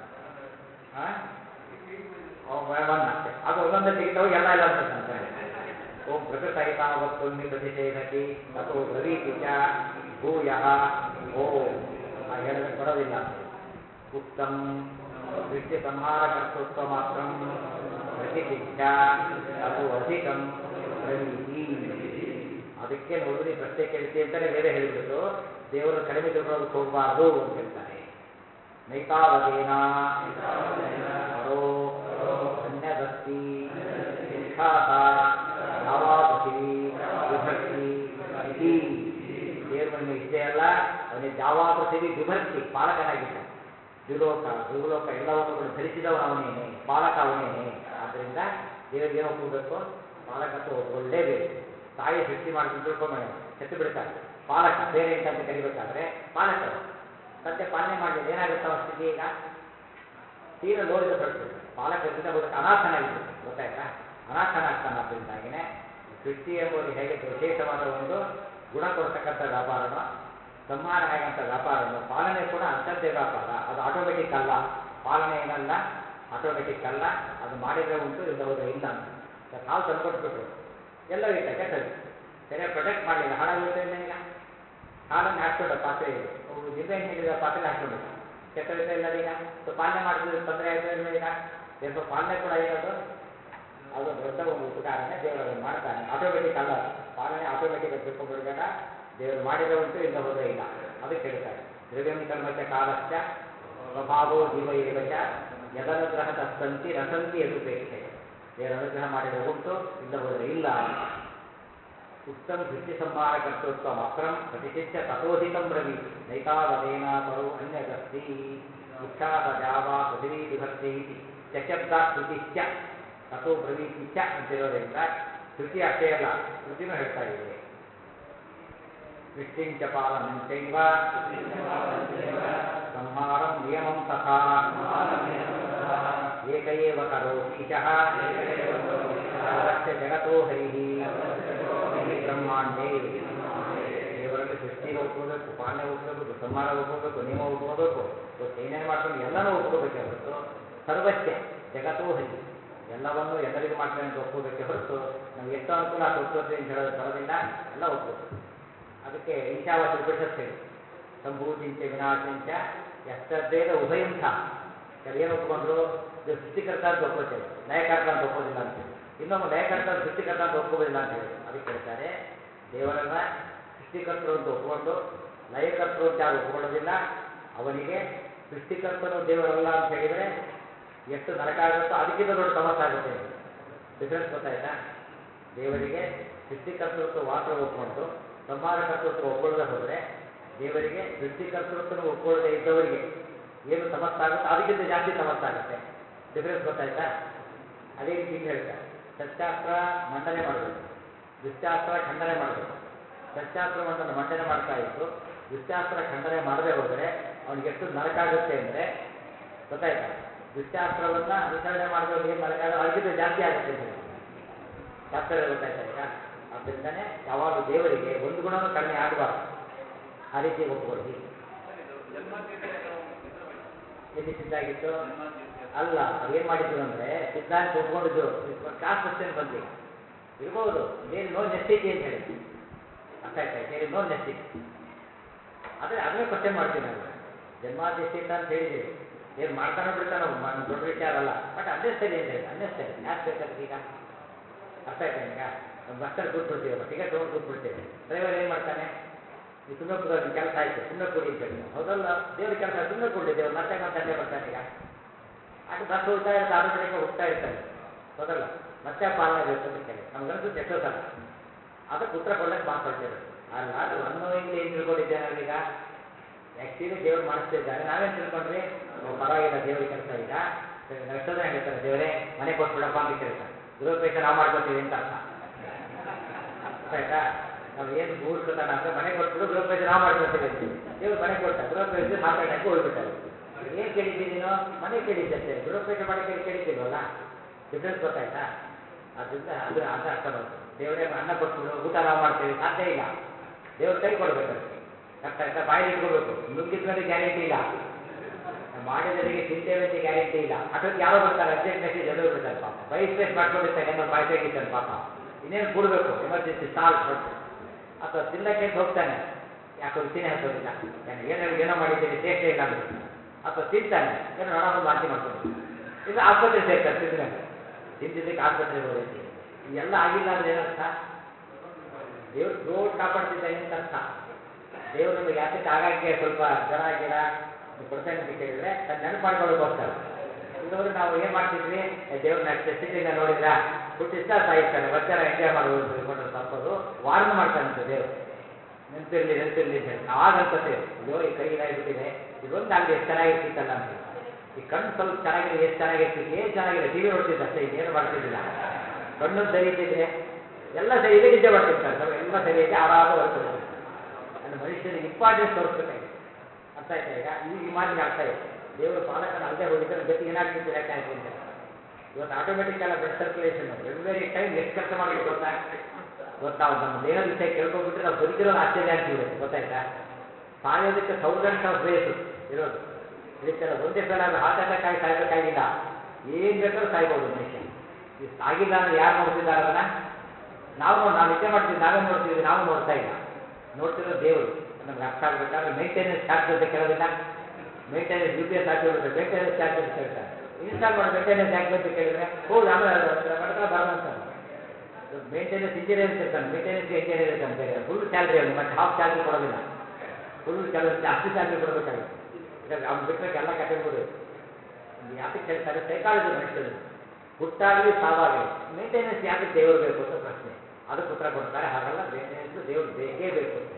ಒನ್ ಅಷ್ಟೇ ಅದು ಒಂದೊಂದೇ ತೆಗಿತಾವ ಎಲ್ಲ ಎಲ್ಲ ಅಂತ ಓಂ ಪ್ರಕೃತೈತಾವತ್ತು ಪ್ರತಿಷೇಧತಿ ತಥೋ ಬ್ರವೀತಿ ಚ ಭೂಯಃ ಓಂ ಆ ಹೇಳೋದಕ್ಕೆ ಬರೋದಿಲ್ಲ ಅಂತ ಉಕ್ತಂ ಸೃಷ್ಟಿ ಸಂಹಾರ ಕರ್ತೃತ್ವ ಮಾತ್ರ ಪ್ರತಿಸಿದ್ಧ ಅದು ಅಧಿಕಂ ಬ್ರವೀತಿ ಅದಕ್ಕೆ ನೋಡಿದ್ರೆ ಈ ಪ್ರಶ್ನೆ ಕೇಳ್ತಿ ಅಂತಾನೆ ವೇದ ಹೇಳಿಬಿಟ್ಟು ದೇವರನ್ನು ಕಡಿಮೆ ತಿಳ್ಕೊಳ್ಳೋದಕ್ಕೆ ಹೋಗಬಾರ್ದು ಅಂತ ಹೇಳ್ತಾರೆ ನೈತಾವದೇನ ಪರೋ ಅನ್ಯದಸ್ತಿ ಶಿಕ್ಷಾತ ಯಾವಾಪೃಥಿವಿ ವಿಭಕ್ತಿ ಇತಿ ದೇವ್ರ ಮಹಿಮೆ ಇಷ್ಟೇ ಅಲ್ಲ ಅವನಿಗೆ ಯಾವಾಪೃಥಿವಿ ವಿಭಕ್ತಿ ಪಾಲಕನಾಗಿದ್ದ ದ್ವಿಲೋಕ ಭೂಲೋಕ ಎಲ್ಲವನ್ನು ಕೂಡ ಧರಿಸಿದವನು ಅವನೇನೆ ಪಾಲಕ ಅವನೇನೆ ಆದ್ದರಿಂದ ದೇವರಿಗೆ ಏನು ಒಪ್ಪಬೇಕು ಪಾಲಕತ್ವ ಒಳ್ಳೆಯಬೇಕು ತಾಯಿ ಸೃಷ್ಟಿ ಮಾಡ್ಕೊಂಡು ತಿಳ್ಕೊಂಬೇಡ ಕೆತ್ತು ಬಿಡ್ತಾರೆ ಪಾಲಕ ಪೇರೆಂಟ್ ಅಂತ ಕರಿಬೇಕಾದ್ರೆ ಪಾಲಕ ಸದ್ಯ ಪಾಲನೆ ಮಾಡಲಿಲ್ಲ ಏನಾಗುತ್ತೆ ಅವನ ಸ್ಥಿತಿ ಈಗ ತೀರ ಲೋಹಿತ ಹೊರಟು ಪಾಲಕರಿಂದ ಬದುಕು ಅನಾಥನಾಗಿರುತ್ತೆ ಗೊತ್ತಾಯ್ತಾ ಅನಾಥನಾಗ್ತಾನೆ ಅದರಿಂದಾಗಿನೇ ಸೃಷ್ಟಿ ಎಂಬುದು ಹೇಗೆ ವಿಶೇಷವಾದ ಒಂದು ಗುಣ ಕೊಡ್ತಕ್ಕಂಥ ವ್ಯಾಪಾರನೋ ಸಂಹಾರ ಹೇಗಂತ ವ್ಯಾಪಾರನೋ ಪಾಲನೆ ಕೂಡ ಅಂಥದ್ದೇ ವ್ಯಾಪಾರ ಅದು ಆಟೋಮೆಟಿಕ್ ಅಲ್ಲ ಪಾಲನೆ ಏನಲ್ಲ ಆಟೋಮೆಟಿಕ್ ಅಲ್ಲ ಅದು ಮಾಡಿದರೆ ಉಂಟು ಇಲ್ಲ ಹೋದ್ರೆ ಇಲ್ಲ ಅಂತ ಹಾಲು ತಂದುಕೊಟ್ಬಿಟ್ರು ಎಲ್ಲ ಇಟ್ಟ ಕೆಟ್ಟದು ಸರಿಯಾಗಿ ಪ್ರೊಟೆಕ್ಟ್ ಮಾಡಲಿಲ್ಲ ಹಾಳಾಗುತ್ತೆ ಇಲ್ಲ ಈಗ ಹಾಲನ್ನು ಹಾಕ್ಕೊಂಡ ಪಾತ್ರೆ ಇದೆ ನಿಂಬೆ ನೀಡಿದ ಪಾತ್ರೆ ಹಾಕ್ಕೊಂಡ್ಬಿಟ್ಟ ಕೆಟ್ಟೋಯ್ತಾ ಇಲ್ಲ ಈಗ ಸೊ ಪಾಲನೆ ಮಾಡಿದ್ರೆ ತೊಂದರೆ ಆಯ್ತಾ ಇಲ್ಲ ಈಗ ದೇವ್ರ ಪಾಲನೆ ಕೂಡ ಏನದು ಅದು ದೊಡ್ಡ ಒಂದು ಉಪಕಾರನೇ ದೇವರು ಅದನ್ನು ಮಾಡ್ತಾನೆ ಆಟೋಮೆಟಿಕ್ ಅಲ್ಲ ಅದು. ಪಾಲನೆ ಆಟೋಮೆಟಿಕ್ ಅಂತ ತಿಳ್ಕೊಂಡ್ಬಿಡ್ಬೇಡ ದೇವರು ಮಾಡಿದ ಉಂಟು ಇಲ್ಲ ಹೋದ್ರೆ ಇಲ್ಲ ಅದಕ್ಕೆ ಹೇಳ್ತಾರೆ ದ್ರವ್ಯಂ ಕರ್ಮಚ ಕಾಲಶ್ಚ ಸ್ವಭಾವೋ ಜೀವ ಏವಚ ಯದನುಗ್ರಹ ತಸ್ತಂತಿ ರಸಂತಿ ಯದುಪೇಕ್ಷೆ ದೇವರ ಅನುಗ್ರಹ ಮಾಡಿದರೆ ಉಂಟು ಇಲ್ಲ ಹೋದರೆ ಇಲ್ಲ ಉತ್ತಮ ದೃಷ್ಟಿ ಸಂಹಾರ ಕರ್ತೃತ್ವ ಮಾತ್ರ ಪ್ರತಿಷ್ಠ ತಥೋಧಿಕಂ ರವಿ ನೈತಾವದೇನ ಪರೋ ಅನ್ಯದಸ್ತಿ ಇಚ್ಛಾದ ಜಾವ ಪೃಥಿವೀ ವಿಭಕ್ತಿ ಇತಿ ಚಶಬ್ದಾತ್ ಶ್ರುತಿಶ್ಚ ತಥೋ ಬ್ರವೀತಿ ಚ ಅಂತಿರೋದ್ರಿಂದ ಶ್ರುತಿ ಅಷ್ಟೇ ಅಲ್ಲ ಶ್ರುತಿನೂ ಹೇಳ್ತಾ ಇದೆ ಸೃಷ್ಟಿಂಚ ಪಾಲನಂಚೈವ ಸಂಹಾರಂ ನಿಯಮಂ ತಥಾ ಏಕ ಏವ ಕರೋತೀಶಃ ಸರ್ವಸ್ಯ ಜಗತೋ ಹರಿಃ ಬ್ರಹ್ಮಾಂಡೇ ದೇವರಲ್ಲಿ ಸೃಷ್ಟಿಗೆ ಒಪ್ಕೋಬೇಕು ಪಾಲನೆ ಒಪ್ಕೋಬೇಕು ಸಂಹಾರ ಒಪ್ಕೋಬೇಕು ನಿಯಮ ಒಪ್ಕೋಬೇಕು ಇವತ್ತು ಏನೇನು ಮಾಡ್ಕೊಂಡು ಎಲ್ಲನೂ ಒಪ್ಕೋಬೇಕೆ ಹೊರತು ಸರ್ವಸ್ಯ ಜಗತ್ತೋ ಹರಿ ಎಲ್ಲವನ್ನೂ ಎಲ್ಲರಿಗೂ ಮಾಡ್ತಾನೆ ಅಂತ ಒಪ್ಕೋಬೇಕೆ ಹೊರತು ನಾವು ಎಷ್ಟು ಅನುಕೂಲ ಅಷ್ಟು ಒಪ್ಕೋತೀವಿ ಅಂತ ಹೇಳೋದು ಬರೋದಿಲ್ಲ ಎಲ್ಲ ಒಪ್ಕೋಬೇಕು ಅದಕ್ಕೆ ಈಶಾವಾಸ್ಯ ಉಪನಿಷತ್ ಹೇಳಿ ಸಂಭೂತಿಂಚ ವಿನಾಶಂಚ ಎಷ್ಟದ್ದೇದ ಉಭಯಂಥ ಏನು ಒಪ್ಕೊಂಡ್ರು ಇದು ಸೃಷ್ಟಿಕರ್ತ ಅಂತ ಒಪ್ಕೋತೇವೆ ಲಯಕರ್ತ ಅಂತ ಒಪ್ಪೋದಿಲ್ಲ ಅಂತೇಳಿ ಇನ್ನೊಬ್ಬ ಲಯಕರ್ತ ಸೃಷ್ಟಿಕರ್ತ ಅಂತ ಒಪ್ಪೋದಿಲ್ಲ ಅಂತ ಹೇಳಿ ಅದಕ್ಕೆ ಹೇಳ್ತಾರೆ ದೇವರನ್ನ ಸೃಷ್ಟಿಕರ್ತರು ಅಂತ ಒಪ್ಕೊಂಡು ಲಯಕರ್ತರು ಅಂತ ಯಾರು ಒಪ್ಕೊಳ್ಳೋದಿಲ್ಲ ಅವನಿಗೆ ಸೃಷ್ಟಿಕರ್ತನು ದೇವರಲ್ಲ ಅಂತ ಹೇಳಿದರೆ ಎಷ್ಟು ನರಕ ಆಗುತ್ತೋ ಅದಕ್ಕಿಂತ ದೊಡ್ಡ ತಮಸ್ಸಾಗುತ್ತೆ ಡಿಫ್ರೆನ್ಸ್ ಗೊತ್ತಾಯ್ತಾ ದೇವರಿಗೆ ಸೃಷ್ಟಿಕರ್ತೃತ್ವ ಮಾತ್ರ ಒಪ್ಕೊಂಡು ಸಂಹಾರಕರ್ತೃತ್ವ ಒಪ್ಕೊಳ್ಳದೆ ಹೋದರೆ ದೇವರಿಗೆ ಸೃಷ್ಟಿಕರ್ತೃತ್ವ ಒಪ್ಕೊಳ್ಳದೆ ಇದ್ದವರಿಗೆ ಏನು ಸಮಸ್ತಾಗುತ್ತೋ ಅದಕ್ಕಿಂತ ಜಾಸ್ತಿ ಸಮಸ್ತಾಗುತ್ತೆ ಡಿಫ್ರೆನ್ಸ್ ಗೊತ್ತಾಯ್ತಾ ಅದೇ ರೀತಿ ಇಲ್ಲಿ ಹೇಳ್ತಾರೆ ಸತ್ಯಾಸ್ತ್ರ ಮಂಡನೆ ಮಾಡಬೇಕು ದುಶ್ಯಾಸ್ತ್ರ ಖಂಡನೆ ಮಾಡಬೇಕು ಸತ್ಯಾಸ್ತ್ರ ಮಂಡನೆ ಮಂಡನೆ ಮಾಡ್ತಾ ಇತ್ತು ದುಶ್ಯಾಸ್ತ್ರ ಖಂಡನೆ ಮಾಡದೆ ಹೋದರೆ ಅವನಿಗೆ ಎಷ್ಟು ನರಕ ಆಗುತ್ತೆ ಅಂದರೆ ಗೊತ್ತಾಯ್ತಾ ದುಶ್ಯಾಸ್ತ್ರವನ್ನ ಅನುಸರಣೆ ಮಾಡಿದವ್ರಿಗೆ ಏನು ನರಕ ಆಗುತ್ತೆ ಅದಕ್ಕಿಂತ ಜಾಸ್ತಿ ಆಗುತ್ತೆ ಅಂತ ಹೇಳಿ ಶಾಸ್ತ್ರ ಗೊತ್ತಾಯ್ತಾ ಈಗ ಆದ್ದರಿಂದನೇ ಯಾವಾಗ ದೇವರಿಗೆ ಒಂದು ಗುಣನೂ ಕಡಿಮೆ ಆಗಬಾರ್ದು ಆ ರೀತಿ ಒಪ್ಕೊಳ್ಳಿ ಸರ್ ಇದು ಜನ್ಮಾದ್ಯತೆ ಎಲ್ಲಿ ಸಿದ್ಧಾಗಿತ್ತು ಜನ್ಮಾದ್ಯತೆ ಅಲ್ಲ ಅದೇನ್ ಮಾಡಿದ್ರು ಅಂದ್ರೆ ಸಿದ್ಧಾಂತ ಒಪ್ಕೊಂಡಿದ್ರು ಕಾಸ್ಟ್ ಕ್ವಶನ್ ಬಂದಿ ಇರ್ಬೋದು ದೇರ್ ನೋ ನೆಸ್ಟಿಟಿ ಅಂತ ಹೇಳಿ ಅರ್ಥ ಆಯ್ತಾ ದೇರ್ ನೋ ನೆಸ್ಟಿಟಿ ಆದರೆ ಅದನ್ನೇ ಕ್ವಶನ್ ಮಾಡ್ತೀವಿ ನಾವು ಜನ್ಮಾಧ್ಯಕ್ಷಿತ ಅಂತ ಹೇಳಿದ್ದೀವಿ ಏನು ಮಾಡ್ತಾನೋ ಬಿಡ್ತಾನೋ ಮ- ದೊಡ್ಡ ವಿಚಾರ ಅಲ್ಲ ಬಟ್ ಅದೇ ಸರಿ ಅಂತ ಹೇಳಿ ಅನ್ನೇ ಸರಿ ಯಾಕೆ ಬೇಕಾದ್ರೆ ಈಗ ಅರ್ಥ ಆಯ್ತಾ ಈಗ ನಮ್ಮ ಬಸ್ಸಲ್ಲಿ ಕೂತ್ಬಿಡ್ತೀವಲ್ಲ ಟಿಕೆಟ್ ತೊಗೊಂಡು ಕೂತ್ಬಿಡ್ತೇವೆ ಡ್ರೈವರ್ ಏನು ಮಾಡ್ತಾನೆ ಈ ಸುಮ್ಮನೆ ಕೂಡೋದು ಕೆಲಸ ಆಯ್ತು ಸುಮ್ಮನೆ ಕೊಡಿ ಅಂತ ಹೇಳಿ ಹೌದಲ್ಲ ದೇವ್ರ ಕೆಲಸ ಸುಮ್ಮನೆ ಕೊಡಲಿ ದೇವ್ರು ಮತ್ತೆ ಮತ್ತೆ ಅಲ್ಲೇ ಬರ್ತಾನೆ ಈಗ ಆಗ ಬಸ್ ಹೋಗ್ತಾ ಇರುತ್ತೆ ಆಟೋಮೆಟಿಕ್ ಹೋಗ್ತಾ ಇರ್ತಾರೆ ಹೌದಲ್ಲ ಮತ್ತೆ ಪಾಲನೆ ಬೇಕು ಅಂತ ಕೇಳಿ ನಮ್ಗೆ ಅನ್ಸುತ್ತೆ ಎಷ್ಟೋ ಸಲ ಅದಕ್ಕೆ ಉತ್ತರ ಕೊಡಕ್ಕೆ ಮಾತಾಡ್ತೇವೆ ಅಲ್ಲ ಅದು ಅನ್ನೋಯಿಂಗ್ಲಿ ಏನು ತಿಳ್ಕೊಂಡಿದ್ದೇನೆ ನಾವೀಗ ಆ್ಯಕ್ಚುಲಿ ದೇವ್ರು ಮಾಡಿಸ್ತಿದ್ದಾರೆ ನಾವೇನು ತಿಳ್ಕೊಂಡ್ರಿ ಓ, ಪರವಾಗಿಲ್ಲ ದೇವ್ರ ಕೆಲಸ ಈಗ ಸರಿ, ನಾವು ಎಷ್ಟೋ ಜನ ಹೇಳ್ತಾರೆ ದೇವರೇ ಮನೆ ಕೊಟ್ಬಿಡಪ್ಪ ಅಂತ ಕೇಳ್ತಾರೆ ಗೃಹಪ್ರವೇಶ ನಾವು ಮಾಡ್ಕೊತೀವಿ ಅಂತ ಅರ್ಥ ಅರ್ಥ ಆಯ್ತಾ ನಾವು ಏನು ಮೂರ್ಖತನ ಅಂದ್ರೆ ಮನೆ ಕೊಟ್ಬಿಡು ಗೃಹಪ್ರವೇಶ ನಾವು ಮಾಡ್ಕೊತೀವಿ ಅಂತೀವಿ ದೇವ್ರು ಮನೆ ಕೊಟ್ಟ ಗೃಹಪ್ರವೇಶ ಮಾತಾಡಕ್ಕೆ ಹೋಗ್ಬಿಟ್ಟಾರೆ ಏನ್ ಕೇಳಿದ್ದೀನಿ ನೀನು ಮನೆ ಕೇಳಿದ್ದೆ ಗೃಹಪ್ರವೇಶ ಮಾಡಿ ಕೇಳಿ ಕೇಳಿದ್ದೀವಲ್ಲ ಡಿಫ್ರೆನ್ಸ್ ಗೊತ್ತಾಯ್ತಾ ಅದರಿಂದ ಅದು ಅದು ಅರ್ಥ ಮಾಡ್ತಾರೆ ದೇವರೇ ಅನ್ನ ಕೊಟ್ಬಿಡು ಊಟ ನಾವು ಮಾಡ್ತೇವೆ ಸಾಧ್ಯ ಇಲ್ಲ ದೇವ್ರ ಕೈ ಕೊಡ್ಬೇಕು ಅದಕ್ಕೆ ಅರ್ಥ ಆಯ್ತಾ ಬಾಯಲ್ಲಿ ಇಟ್ಕೋಬೇಕು ನುಗ್ಗಿದ್ಮೇಲೆ ಗ್ಯಾರಂಟಿ ಇಲ್ಲ ನಾವು ಮಾಡಿದವರಿಗೆ ತಿಂತೇವೆ ಅಂತ ಗ್ಯಾರಂಟಿ ಇಲ್ಲ ಅಷ್ಟೊತ್ತು ಯಾರೋ ಬರ್ತಾರೆ ಅರ್ಜೆಂಟ್ ಮೆಸೇಜ್ ಎಲ್ಲರೂ ಬಿಡ್ತಾರೆ ಪಾಪ ಬೈ ಸ್ಪೇಸ್ ಮಾಡ್ಕೊಂಡಿರ್ತಾರೆ ಏನೋ ಬಾಯಿ ತೆಗಿತಾನೆ ಪಾಪ ಇನ್ನೇನು ಕೊಡಬೇಕು ಎಮರ್ಜೆನ್ಸಿ ಸಾಲ್ಟ್ ಹೊಟ್ಟು ಅಥವಾ ತಿನ್ನಕ್ಕೆ ಅಂತ ಹೋಗ್ತಾನೆ ಯಾಕೋ ರುಚಿನೇ ಹತ್ತೋದಿಲ್ಲ ಏನು ಏನೋ ಏನೋ ಮಾಡಿದ್ದೀನಿ ಟೇಸ್ಟೇ ಇಲ್ಲ ಅಂದ್ರೆ ಅಥವಾ ತಿಂತಾನೆ ಏನೋ ನೋಡ ಒಂದು ವಾಂತಿ ಮಾಡ್ಕೊಂಡು ಇಲ್ಲ ಆಸ್ಪತ್ರೆ ಸೇರ್ತಾರೆ ತಿಂದ್ಮೇಲೆ ತಿಂದಿದ್ದಕ್ಕೆ ಆಸ್ಪತ್ರೆಗೆ ಹೋದೈತಿ ಎಲ್ಲ ಆಗಿಲ್ಲ ಅಂದ್ರೆ ಏನರ್ಥ ದೇವ್ರು ದೊಡ್ಡ ಕಾಪಾಡ್ತಿದ್ದಾನೆ ಅಂತ ಅರ್ಥ ದೇವ್ರು ನಮಗೆ ಯಾತಕ್ಕೆ ಆಗಾಗ್ಗೆ ಸ್ವಲ್ಪ ಜ್ವರ ಗಿಡ ಕೊಡ್ತಾನೆ ಅಂತ ಕೇಳಿದ್ರೆ ತನ್ನ ನೆನಪು ಮಾಡ್ಕೊಳ್ಳೋಕೋಸ್ಕರ ಇಲ್ಲದ್ರೆ ನಾವು ಏನು ಮಾಡ್ತಿದ್ವಿ ದೇವ್ರನ್ನ ಸ್ಥಿತಿಯಿಂದ ನೋಡಿದ್ರ ಹುಟ್ಟಿಸ್ತಾ ಸಾಯಿಸ್ತಾನೆ ವಜ್ರ ಎಂಜಾಯ್ ಮಾಡ್ಬೋದು ಅಂತ ತಿಳ್ಕೊಂಡ್ರೆ ತಪ್ಪದು ವಾರ್ನ್ ಮಾಡ್ತಾನಂತೆ ದೇವ್ರು ನೆನಪಿರ್ಲಿ ನೆನಪಿರ್ಲಿ ಅಂತ ಹೇಳಿ ಆಗ ಅನ್ಕೋತೇವೆ ಅಯ್ಯೋ ಈ ಕೈ ಇದಾಗ್ಬಿಟ್ಟಿದೆ ಇದೊಂದು ಆಗಲಿ ಎಷ್ಟು ಚೆನ್ನಾಗಿರ್ತಿತ್ತಲ್ಲ ಅಂತ ಹೇಳಿ. ಈ ಕಣ್ಣು ಸ್ವಲ್ಪ ಚೆನ್ನಾಗಿದೆ ಎಷ್ಟು ಚೆನ್ನಾಗಿರ್ತಿತ್ತು ಏನು ಚೆನ್ನಾಗಿದೆ ಟಿವಿ ನೋಡ್ತಿದ್ದ ಅಷ್ಟೇ ಇನ್ನೇನು ಮಾಡ್ತಿದ್ದಿಲ್ಲ ಕಣ್ಣು ಸರಿ ಇದ್ದಿದ್ರೆ ಎಲ್ಲ ಸರಿ ಇದೆ ನಿದ್ದೆ ಮಾಡ್ತಿರ್ತಾರೆ ನಾವು ಎಲ್ಲ ಸರಿ ಇದೆ ಆರಾಮ ಹೊರಕೊಡ್ತಿರ್ತಾರೆ ಅಂದ್ರೆ ಮನುಷ್ಯನಿಗೆ ಇಂಪಾರ್ಟೆನ್ಸ್ ತೋರಿಸ್ಬೇಕಾಗಿದೆ ಅರ್ಥ ಆಯ್ತಾ ಈಗ ಈ ಈ ಮಾತಿಗೆ ಅರ್ಥ ಇದೆ ದೇವರು ಪಾಲಕನ ಅಲ್ಲದೆ ಹೋಗಿದ್ರೆ ಗತಿ ಏನಾಗ್ತಿತ್ತು ಯಾಕಾಯ್ತು ಅಂತ ಇವತ್ತು ಆಟೋಮೆಟಿಕ್ ಅಲ್ಲ ಬ್ಲಡ್ ಸರ್ಕ್ಯುಲೇಷನ್ ಎವ್ರಿ ಟೈಮ್ ಎಷ್ಟು ಕೆಲಸ ಮಾಡಬೇಕು ಗೊತ್ತಾ ಇವತ್ತು ನಾವು ನಮ್ಮ ದೇಹದ ವಿಷಯ ಕೇಳ್ಕೊಂಡ್ಬಿಟ್ರೆ ನಾವು ಬದುಕಿರೋದು ಆಶ್ಚರ್ಯ ಅನ್ಸ್ಬಿಡುತ್ತೆ ಗೊತ್ತಾಯ್ತಾ ಸಾಯೋದಕ್ಕೆ ಥೌಸಂಡ್ಸ್ ಆಫ್ ವೇಸ್ ಇರೋದು ಇದಕ್ಕೆಲ್ಲ ಒಂದೇ ಸಲ ಅದು ಹಾರ್ಟ್ ಅಟ್ಯಾಕ್ ಆಗಿ ಸಾಯ್ಬೇಕಾಗಿಲ್ಲ ಏನ್ ಬೇಕಾದ್ರೂ ಸಾಯ್ಬೋದು ಮನುಷ್ಯ ಈ ಆಗಿಲ್ಲ ಅಂದ್ರೆ ಯಾರು ನೋಡ್ತಿದ್ದಾರೆ ಅದನ್ನ ನಾವು ನೋಡಿ ನಾವು ನಿದ್ದೆ ಮಾಡ್ತೀವಿ ನಾವೇ ನೋಡ್ತೀವಿ ನಾವು ನೋಡ್ತಾ ಇಲ್ಲ ನೋಡ್ತಿರೋ ದೇವರು ನಮ್ಗೆ ಅರ್ಥ ಆಗ್ಬೇಕಾದ್ರೆ ಮೇಂಟೆನೆನ್ಸ್ ಚಾರ್ಜ್ ಅಂತ ಕೇಳೋದಿಲ್ಲ ಮೇಂಟೆನೆನ್ಸ್ ಯು ಪಿ ಎಸ್ ಹಾಕಿಬಿಡುತ್ತೆ ಮೇಂಟೆನೆನ್ಸ್ ಚಾರ್ಜ್ ಅಂತ ಕೇಳ್ತಾರೆ ಇನ್ಸ್ಟಾಲ್ ಮಾಡಿ ಮೇಂಟೆನೆನ್ಸ್ ಹಾಕಿ ಅಂತ ಕೇಳಿದ್ರೆ ಹೌದು ಆಮೇಲೆ ಮಾಡ್ತಾ ಬರೋದಂತ ಮೇಂಟೆನೆನ್ಸ್ ಇಂಜಿನಿಯರ್ ಇರ್ತಾನೆ ಮೇಂಟೆನೆನ್ಸ್ ಇಂಜಿನಿಯರ್ ಇರ್ತಾನೆ ಬೇರೆ ಫುಲ್ ಸ್ಯಾಲ್ರಿ ಅವನು ಮತ್ತೆ ಹಾಫ್ ಸ್ಯಾಲ್ರಿ ಕೊಡೋದಿಲ್ಲ ಫುಲ್ ಕೆಲಸ ಜಾಸ್ತಿ ಸ್ಯಾಲ್ರಿ ಕೊಡಬೇಕಾಗುತ್ತೆ ಯಾಕಂದ್ರೆ ಅವ್ನು ಬಿಟ್ಟರೆ ಎಲ್ಲ ಕತೆ ಬಿಡು ಯಾತಕ್ಕೆ ಹೇಳ್ತಾರೆ ಸೈಕಾಲಜಿ ಮನುಷ್ಯರು ಹುಟ್ಟಾಗಲಿ ಸಾವಾಗಲಿ ಮೇಂಟೆನೆನ್ಸ್ ಯಾಕೆ ದೇವರು ಬೇಕು ಅಂತ ಪ್ರಶ್ನೆ ಅದಕ್ಕೆ ಉತ್ತರ ಕೊಡ್ತಾರೆ ಹಾಗಲ್ಲ ಮೇಂಟೆನೆನ್ಸ್ ದೇವ್ರು ಬೇಕೇ ಬೇಕು ಅಂತ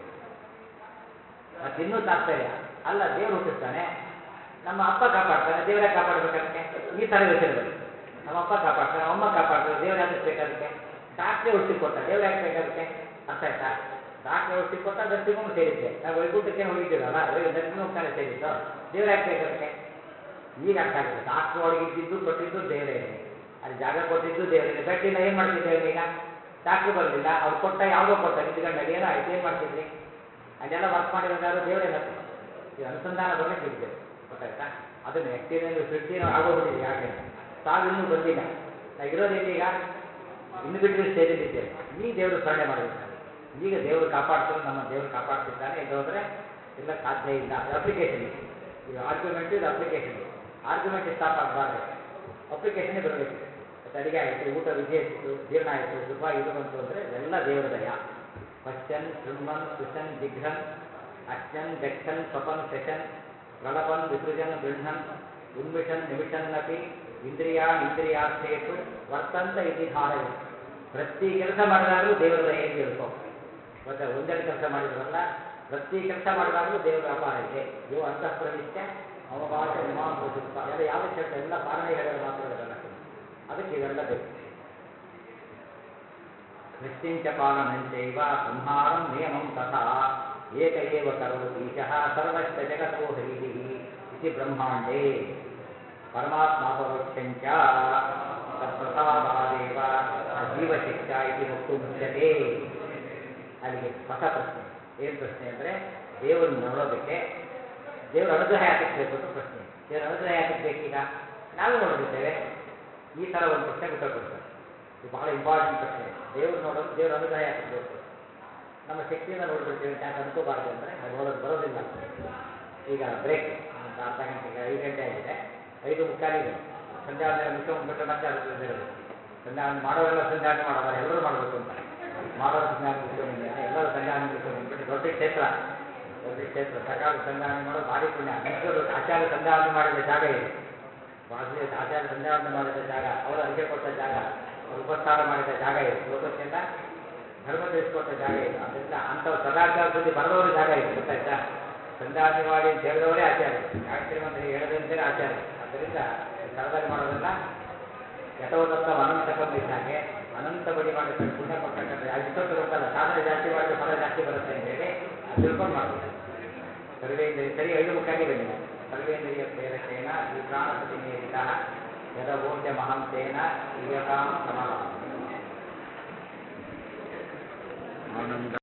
ಮತ್ತೆ ಇನ್ನೂ ತಾತ್ಪರ್ಯ ಅಲ್ಲ ದೇವ್ರು ಹುಟ್ಟಿಸ್ತಾನೆ ನಮ್ಮ ಅಪ್ಪ ಕಾಪಾಡ್ತಾನೆ ದೇವರೇ ಕಾಪಾಡ್ಬೇಕಂತೆ ಈ ಥರ ಯೋಚನೆ ಬರುತ್ತೆ ನಮ್ಮಪ್ಪ ಕಾಪಾಡ್ತಾರೆ ನಮ್ಮಮ್ಮ ಕಾಪಾಡ್ತಾರೆ ದೇವ್ರು ಯಾಕೆ ಬೇಕಾಗುತ್ತೆ ಡಾಕ್ಟ್ರೇ ಔಷಧಿ ಕೊಟ್ಟ ದೇವ್ರು ಯಾಕೆ ಬೇಕಾಗುತ್ತೆ ಅರ್ಥ ಆಯ್ತಾ ಡಾಕ್ಟ್ರೇ ಔಷಧಿ ಕೊಟ್ಟ ನರ್ಸಿಂಗ್ ಸೇರಿದ್ದೆ ನಾವು ವೈಕುಂಠಕ್ಕೆ ಹೋಗಿದ್ದೀರಲ್ಲ ನರ್ಸಿಂಗ್ ಹೋಗ್ತಾನೆ ಸೇರಿದ್ದು ದೇವ್ರು ಯಾಕೆ ಬೇಕಾಗುತ್ತೆ ಈಗ ಅರ್ಥ ಆಗುತ್ತೆ ಡಾಕ್ಟ್ರ್ ಒಳಗಿದ್ದು ಕೊಟ್ಟಿದ್ದು ದೇವರೇನೆ ಅಲ್ಲಿ ಜಾಗ ಕೊಟ್ಟಿದ್ದು ದೇವರೇನೆ ಬೆಟ್ಟಿನ ಏನು ಮಾಡ್ತಿದ್ದೇವೆ ಈಗ ಡಾಕ್ಟ್ರು ಬರಲಿಲ್ಲ ಅವ್ರು ಕೊಟ್ಟ ಯಾವುದೋ ಕೊಟ್ಟ ನಿಂತ್ಕೊಂಡಾಗ ಏನೋ ಆಯ್ತು ಏನು ಮಾಡ್ತಿದ್ರಿ ಅಲ್ಲೆಲ್ಲ ವರ್ಕ್ ಮಾಡಿರೋದಾದ್ರು ದೇವರೇನತ್ತೆ ಇದು ಅನುಸಂಧಾನ ಬರಲಿಕ್ಕೆ ಇದ್ದೇವೆ ಗೊತ್ತಾಯ್ತಾ ಅದನ್ನು ಎಕ್ಸ್ಪೀರಿಯನ್ಸ್ ಫಿಫ್ಟಿ ನಾವು ಆಗೋಗ್ಬಿಟ್ಟಿದೆ ಯಾಕೆ ತಾವು ಇನ್ನೂ ಬಂದಿಲ್ಲ ನಾವು ಇರೋದೇನು ಈಗ ಇನ್ನು ಬಿಟ್ಟರೆ ಸ್ಟೇಜಲ್ಲಿ ಇದ್ದೇವೆ ಈ ದೇವರು ಸ್ಮರಣೆ ಮಾಡಬೇಕು ಈಗ ದೇವರು ಕಾಪಾಡ್ತಾರೆ ನಮ್ಮ ದೇವರು ಕಾಪಾಡ್ತಿದ್ದಾನೆ ಇದು ಹೋದರೆ ಇಲ್ಲ ಸಾಧ್ಯ ಇಲ್ಲ ಅಪ್ಲಿಕೇಶನ್ ಇದು ಆರ್ಗ್ಯುಮೆಂಟ್ ಇದು ಅಪ್ಲಿಕೇಶನ್ ಆರ್ಗ್ಯುಮೆಂಟ್ ಸ್ಟಾಪ್ ಆಗಬಾರ್ದು ಅಪ್ಲಿಕೇಶನ್ನೇ ಬರಬೇಕು ಮತ್ತು ಅಡಿಗೆ ಆಯಿತು ಊಟ ವಿಧಿ ಆಯಿತು ಜೀರ್ಣ ಆಯಿತು ಸುಖ ಇದು ಬಂತು ಅಂದರೆ ಎಲ್ಲ ದೇವರ ದಯ ಪಶ್ಚನ್ ಶೃಣ್ವನ್ ಸುಶನ್ ಜಿಘ್ರನ್ ಅಚ್ಚನ್ ಗಚ್ಚನ್ ಸ್ವಪನ್ ಶಶನ್ ಪ್ರಲಪನ್ ವಿಸೃಜನ್ ಗೃಹನ್ ಉನ್ಮಿಷನ್ ನಿಮಿಷನ್ನಪಿ ಇಂದ್ರಿಯಾನ್ ಇಂದ್ರಿಯಾರ್ಥೇತು ವರ್ತಂತ ಇತಿ ಧಾರಯ ಪ್ರತಿ ಕೆಲಸ ಮಾಡಿದಾಗಲೂ ದೇವರ ದಯೆ ಅಂತ ತಿಳ್ಕೊ ಮತ್ತೆ ಒಂದೆರಡು ಕೆಲಸ ಮಾಡಿದ್ರಲ್ಲ ಪ್ರತಿ ಕೆಲಸ ಮಾಡಿದಾಗಲೂ ದೇವರ ವ್ಯಾಪಾರ ಇದೆ ಯೋ ಅಂತಃಪ್ರವಿಶ್ಯ ಅವಕಾಶ ಇಮಾಂಸ ಸುತ್ತ ಎಲ್ಲ ಯಾವುದಕ್ಕೆ ಹೇಳ್ತಾರೆ ಎಲ್ಲ ಪಾಲನೆ ಹೇಳಿದ ಮಾತುಗಳಿರಲ್ಲ ಅದಕ್ಕೆ ಇವೆಲ್ಲ ಬೇಕು ನಿಶ್ಚಿಂಚ ಪಾಲನಂಚೈವ ಸಂಹಾರಂ ನಿಯಮಂ ತಥಾ ಏಕ ಏವ ಕರೋತಿ ಈಶಃ ಸರ್ವಶ್ಚ ಜಗತೋ ಹರಿಃ ಇತಿ ಬ್ರಹ್ಮಾಂಡೇ ಪರಮಾತ್ಮಾಪರೋಕ್ಷಂಚ ತತ್ಪ್ರಸಾದಾದೇವ ಜೀವಶಿಕ್ಷಾ ಇತಿ ವಕ್ತು ಮುಚ್ಯತೆ ಅಲ್ಲಿಗೆ ಹೊಸ ಪ್ರಶ್ನೆ ಏನು ಪ್ರಶ್ನೆ ಅಂದರೆ ದೇವರನ್ನು ನೋಡೋದಕ್ಕೆ ದೇವರ ಅನುಗ್ರಹ ಯಾತಕ್ಕೆ ಬೇಕು ಅಂತ ಪ್ರಶ್ನೆ ದೇವರ ಅನುಗ್ರಹ ಯಾತಕ್ಕೆ ಬೇಕೀಗ ನಾವೇ ನೋಡ್ಬಿಡ್ತೇವೆ ಈ ಥರ ಒಂದು ಪ್ರಶ್ನೆ ಉತ್ತರ ಕೊಡ್ತಾರೆ ಇದು ಬಹಳ ಇಂಪಾರ್ಟೆಂಟ್ ಪ್ರಶ್ನೆ ದೇವ್ರು ನೋಡೋದು ದೇವ್ರ ಅನುಗ್ರಹ ಯಾಕೆ ಬೇಕು ನಮ್ಮ ಶಕ್ತಿಯಿಂದ ನೋಡ್ಬಿಡ್ತೀವಿ ಅಂತ ಯಾಕೆ ಅನ್ಕೋಬಾರ್ದು ಅಂದರೆ ಅದು ನೋಡೋದು ಬರೋದಿಲ್ಲ ಈಗ ಬ್ರೇಕ್ ಒಂದು ಅರ್ಧ ಗಂಟೆ ಈಗ ಐದು ಗಂಟೆ ಆಗಿದೆ ಐದು ಮುಕ್ಕಾಲಿದೆ ಸಂಧ್ಯಾವಂದನೆ ಮುಗಿಸ್ಕೊಂಡ್ಬಿಟ್ಟು ಮತ್ತೆ ಅದಕ್ಕೆ ಇದಿರೋದು ಸಂಧ್ಯಾವಂದನೆ ಮಾಡೋರೆಲ್ಲ ಸಂಧ್ಯಾವಂದನೆ ಮಾಡೋದಾರೆ ಎಲ್ಲರೂ ಮಾಡಬೇಕು ಅಂತ ಮಾಡೋರು ಸಂಧ್ಯಾವಂದನೆ ಮುಗಿಸ್ಕೊಂಡಿದ್ದಾರೆ ಎಲ್ಲರೂ ಸಂಧ್ಯಾವಂದನೆ ಮುಗಿಸ್ಕೊಂಡ್ಬಿಟ್ಟು ದೊಡ್ಡ ಕ್ಷೇತ್ರ ದೊಡ್ಡ ಕ್ಷೇತ್ರ ಸಕಾಲ ಸಂಧ್ಯಾವಂದನೆ ಮಾಡೋದು ಭಾರಿ ಪುಣ್ಯ ನೆನಪು ಆಚಾರ್ಯ ಸಂಧ್ಯಾವಂದನೆ ಮಾಡಿದ ಜಾಗ ಇದೆ ವಾಸಿ ಆಚಾರ್ಯ ಸಂಧ್ಯಾವಂದನೆ ಮಾಡಿದ ಜಾಗ ಅವರು ಅರಿಕೆ ಕೊಟ್ಟ ಜಾಗ ಅವರು ಉಪಸ್ಥಾನ ಮಾಡಿದ ಜಾಗ ಇದೆ ಲೋಕಕ್ಕೆಲ್ಲ ಧರ್ಮ ತಿಳಿಸ್ಕೊಟ್ಟ ಜಾಗ ಇದೆ ಅದರಿಂದ ಅಂಥವ್ರು ಸದಾಚಾರ ಸುದ್ದಿ ಬರೆದವರು ಜಾಗ ಇದೆ ಗೊತ್ತಾಯ್ತಾ ಸಂಧ್ಯಾವಂದನೆ ಮಾಡಿ ಅಂತ ಹೇಳಿದವರೇ ಆಚಾರ್ಯ ಗಾಯತ್ರಿ ಮಂತ್ರ ಹೇಳದಂತಲೇ ಆಚಾರ್ಯ ಆದ್ದರಿಂದ ಈ ಸ್ಥಳದಲ್ಲಿ ಮಾಡೋದೆಲ್ಲ ಯಥೋದತ್ತ ಅನಂತಕಂ ಇದ್ದಾಗೆ ಅನಂತ ಬಡಿ ಮಾಡಿದ್ರೆ ಪುಣ್ಯ ಕೊಟ್ಟಕ್ಕಂಥ ಇಷ್ಟೊತ್ತು ಗೊತ್ತಲ್ಲ ಸಾಧನೆ ಜಾಸ್ತಿ ಮಾಡಿದ್ರೆ ಫಲ ಜಾಸ್ತಿ ಬರುತ್ತೆ ಅಂತ ಹೇಳಿ ಅದು ತಿಳ್ಕೊಂಡು ಮಾಡ್ಬೋದು ಸರ್ವೇಂದ್ರಿಯ ಸರಿ ಐದು ಮುಖಾಗಿ ಬಂದಿದೆ ಸರ್ವೇಂದ್ರಿಯ ಪ್ರೇರಕೇನ ಈ ಪ್ರಾಣಪತಿ ನಿಯಮಿತ ಯದವೋಚ ಮಹಂತೇನ ಇಯತಾಂ ಸಮಲ ಆನಂದ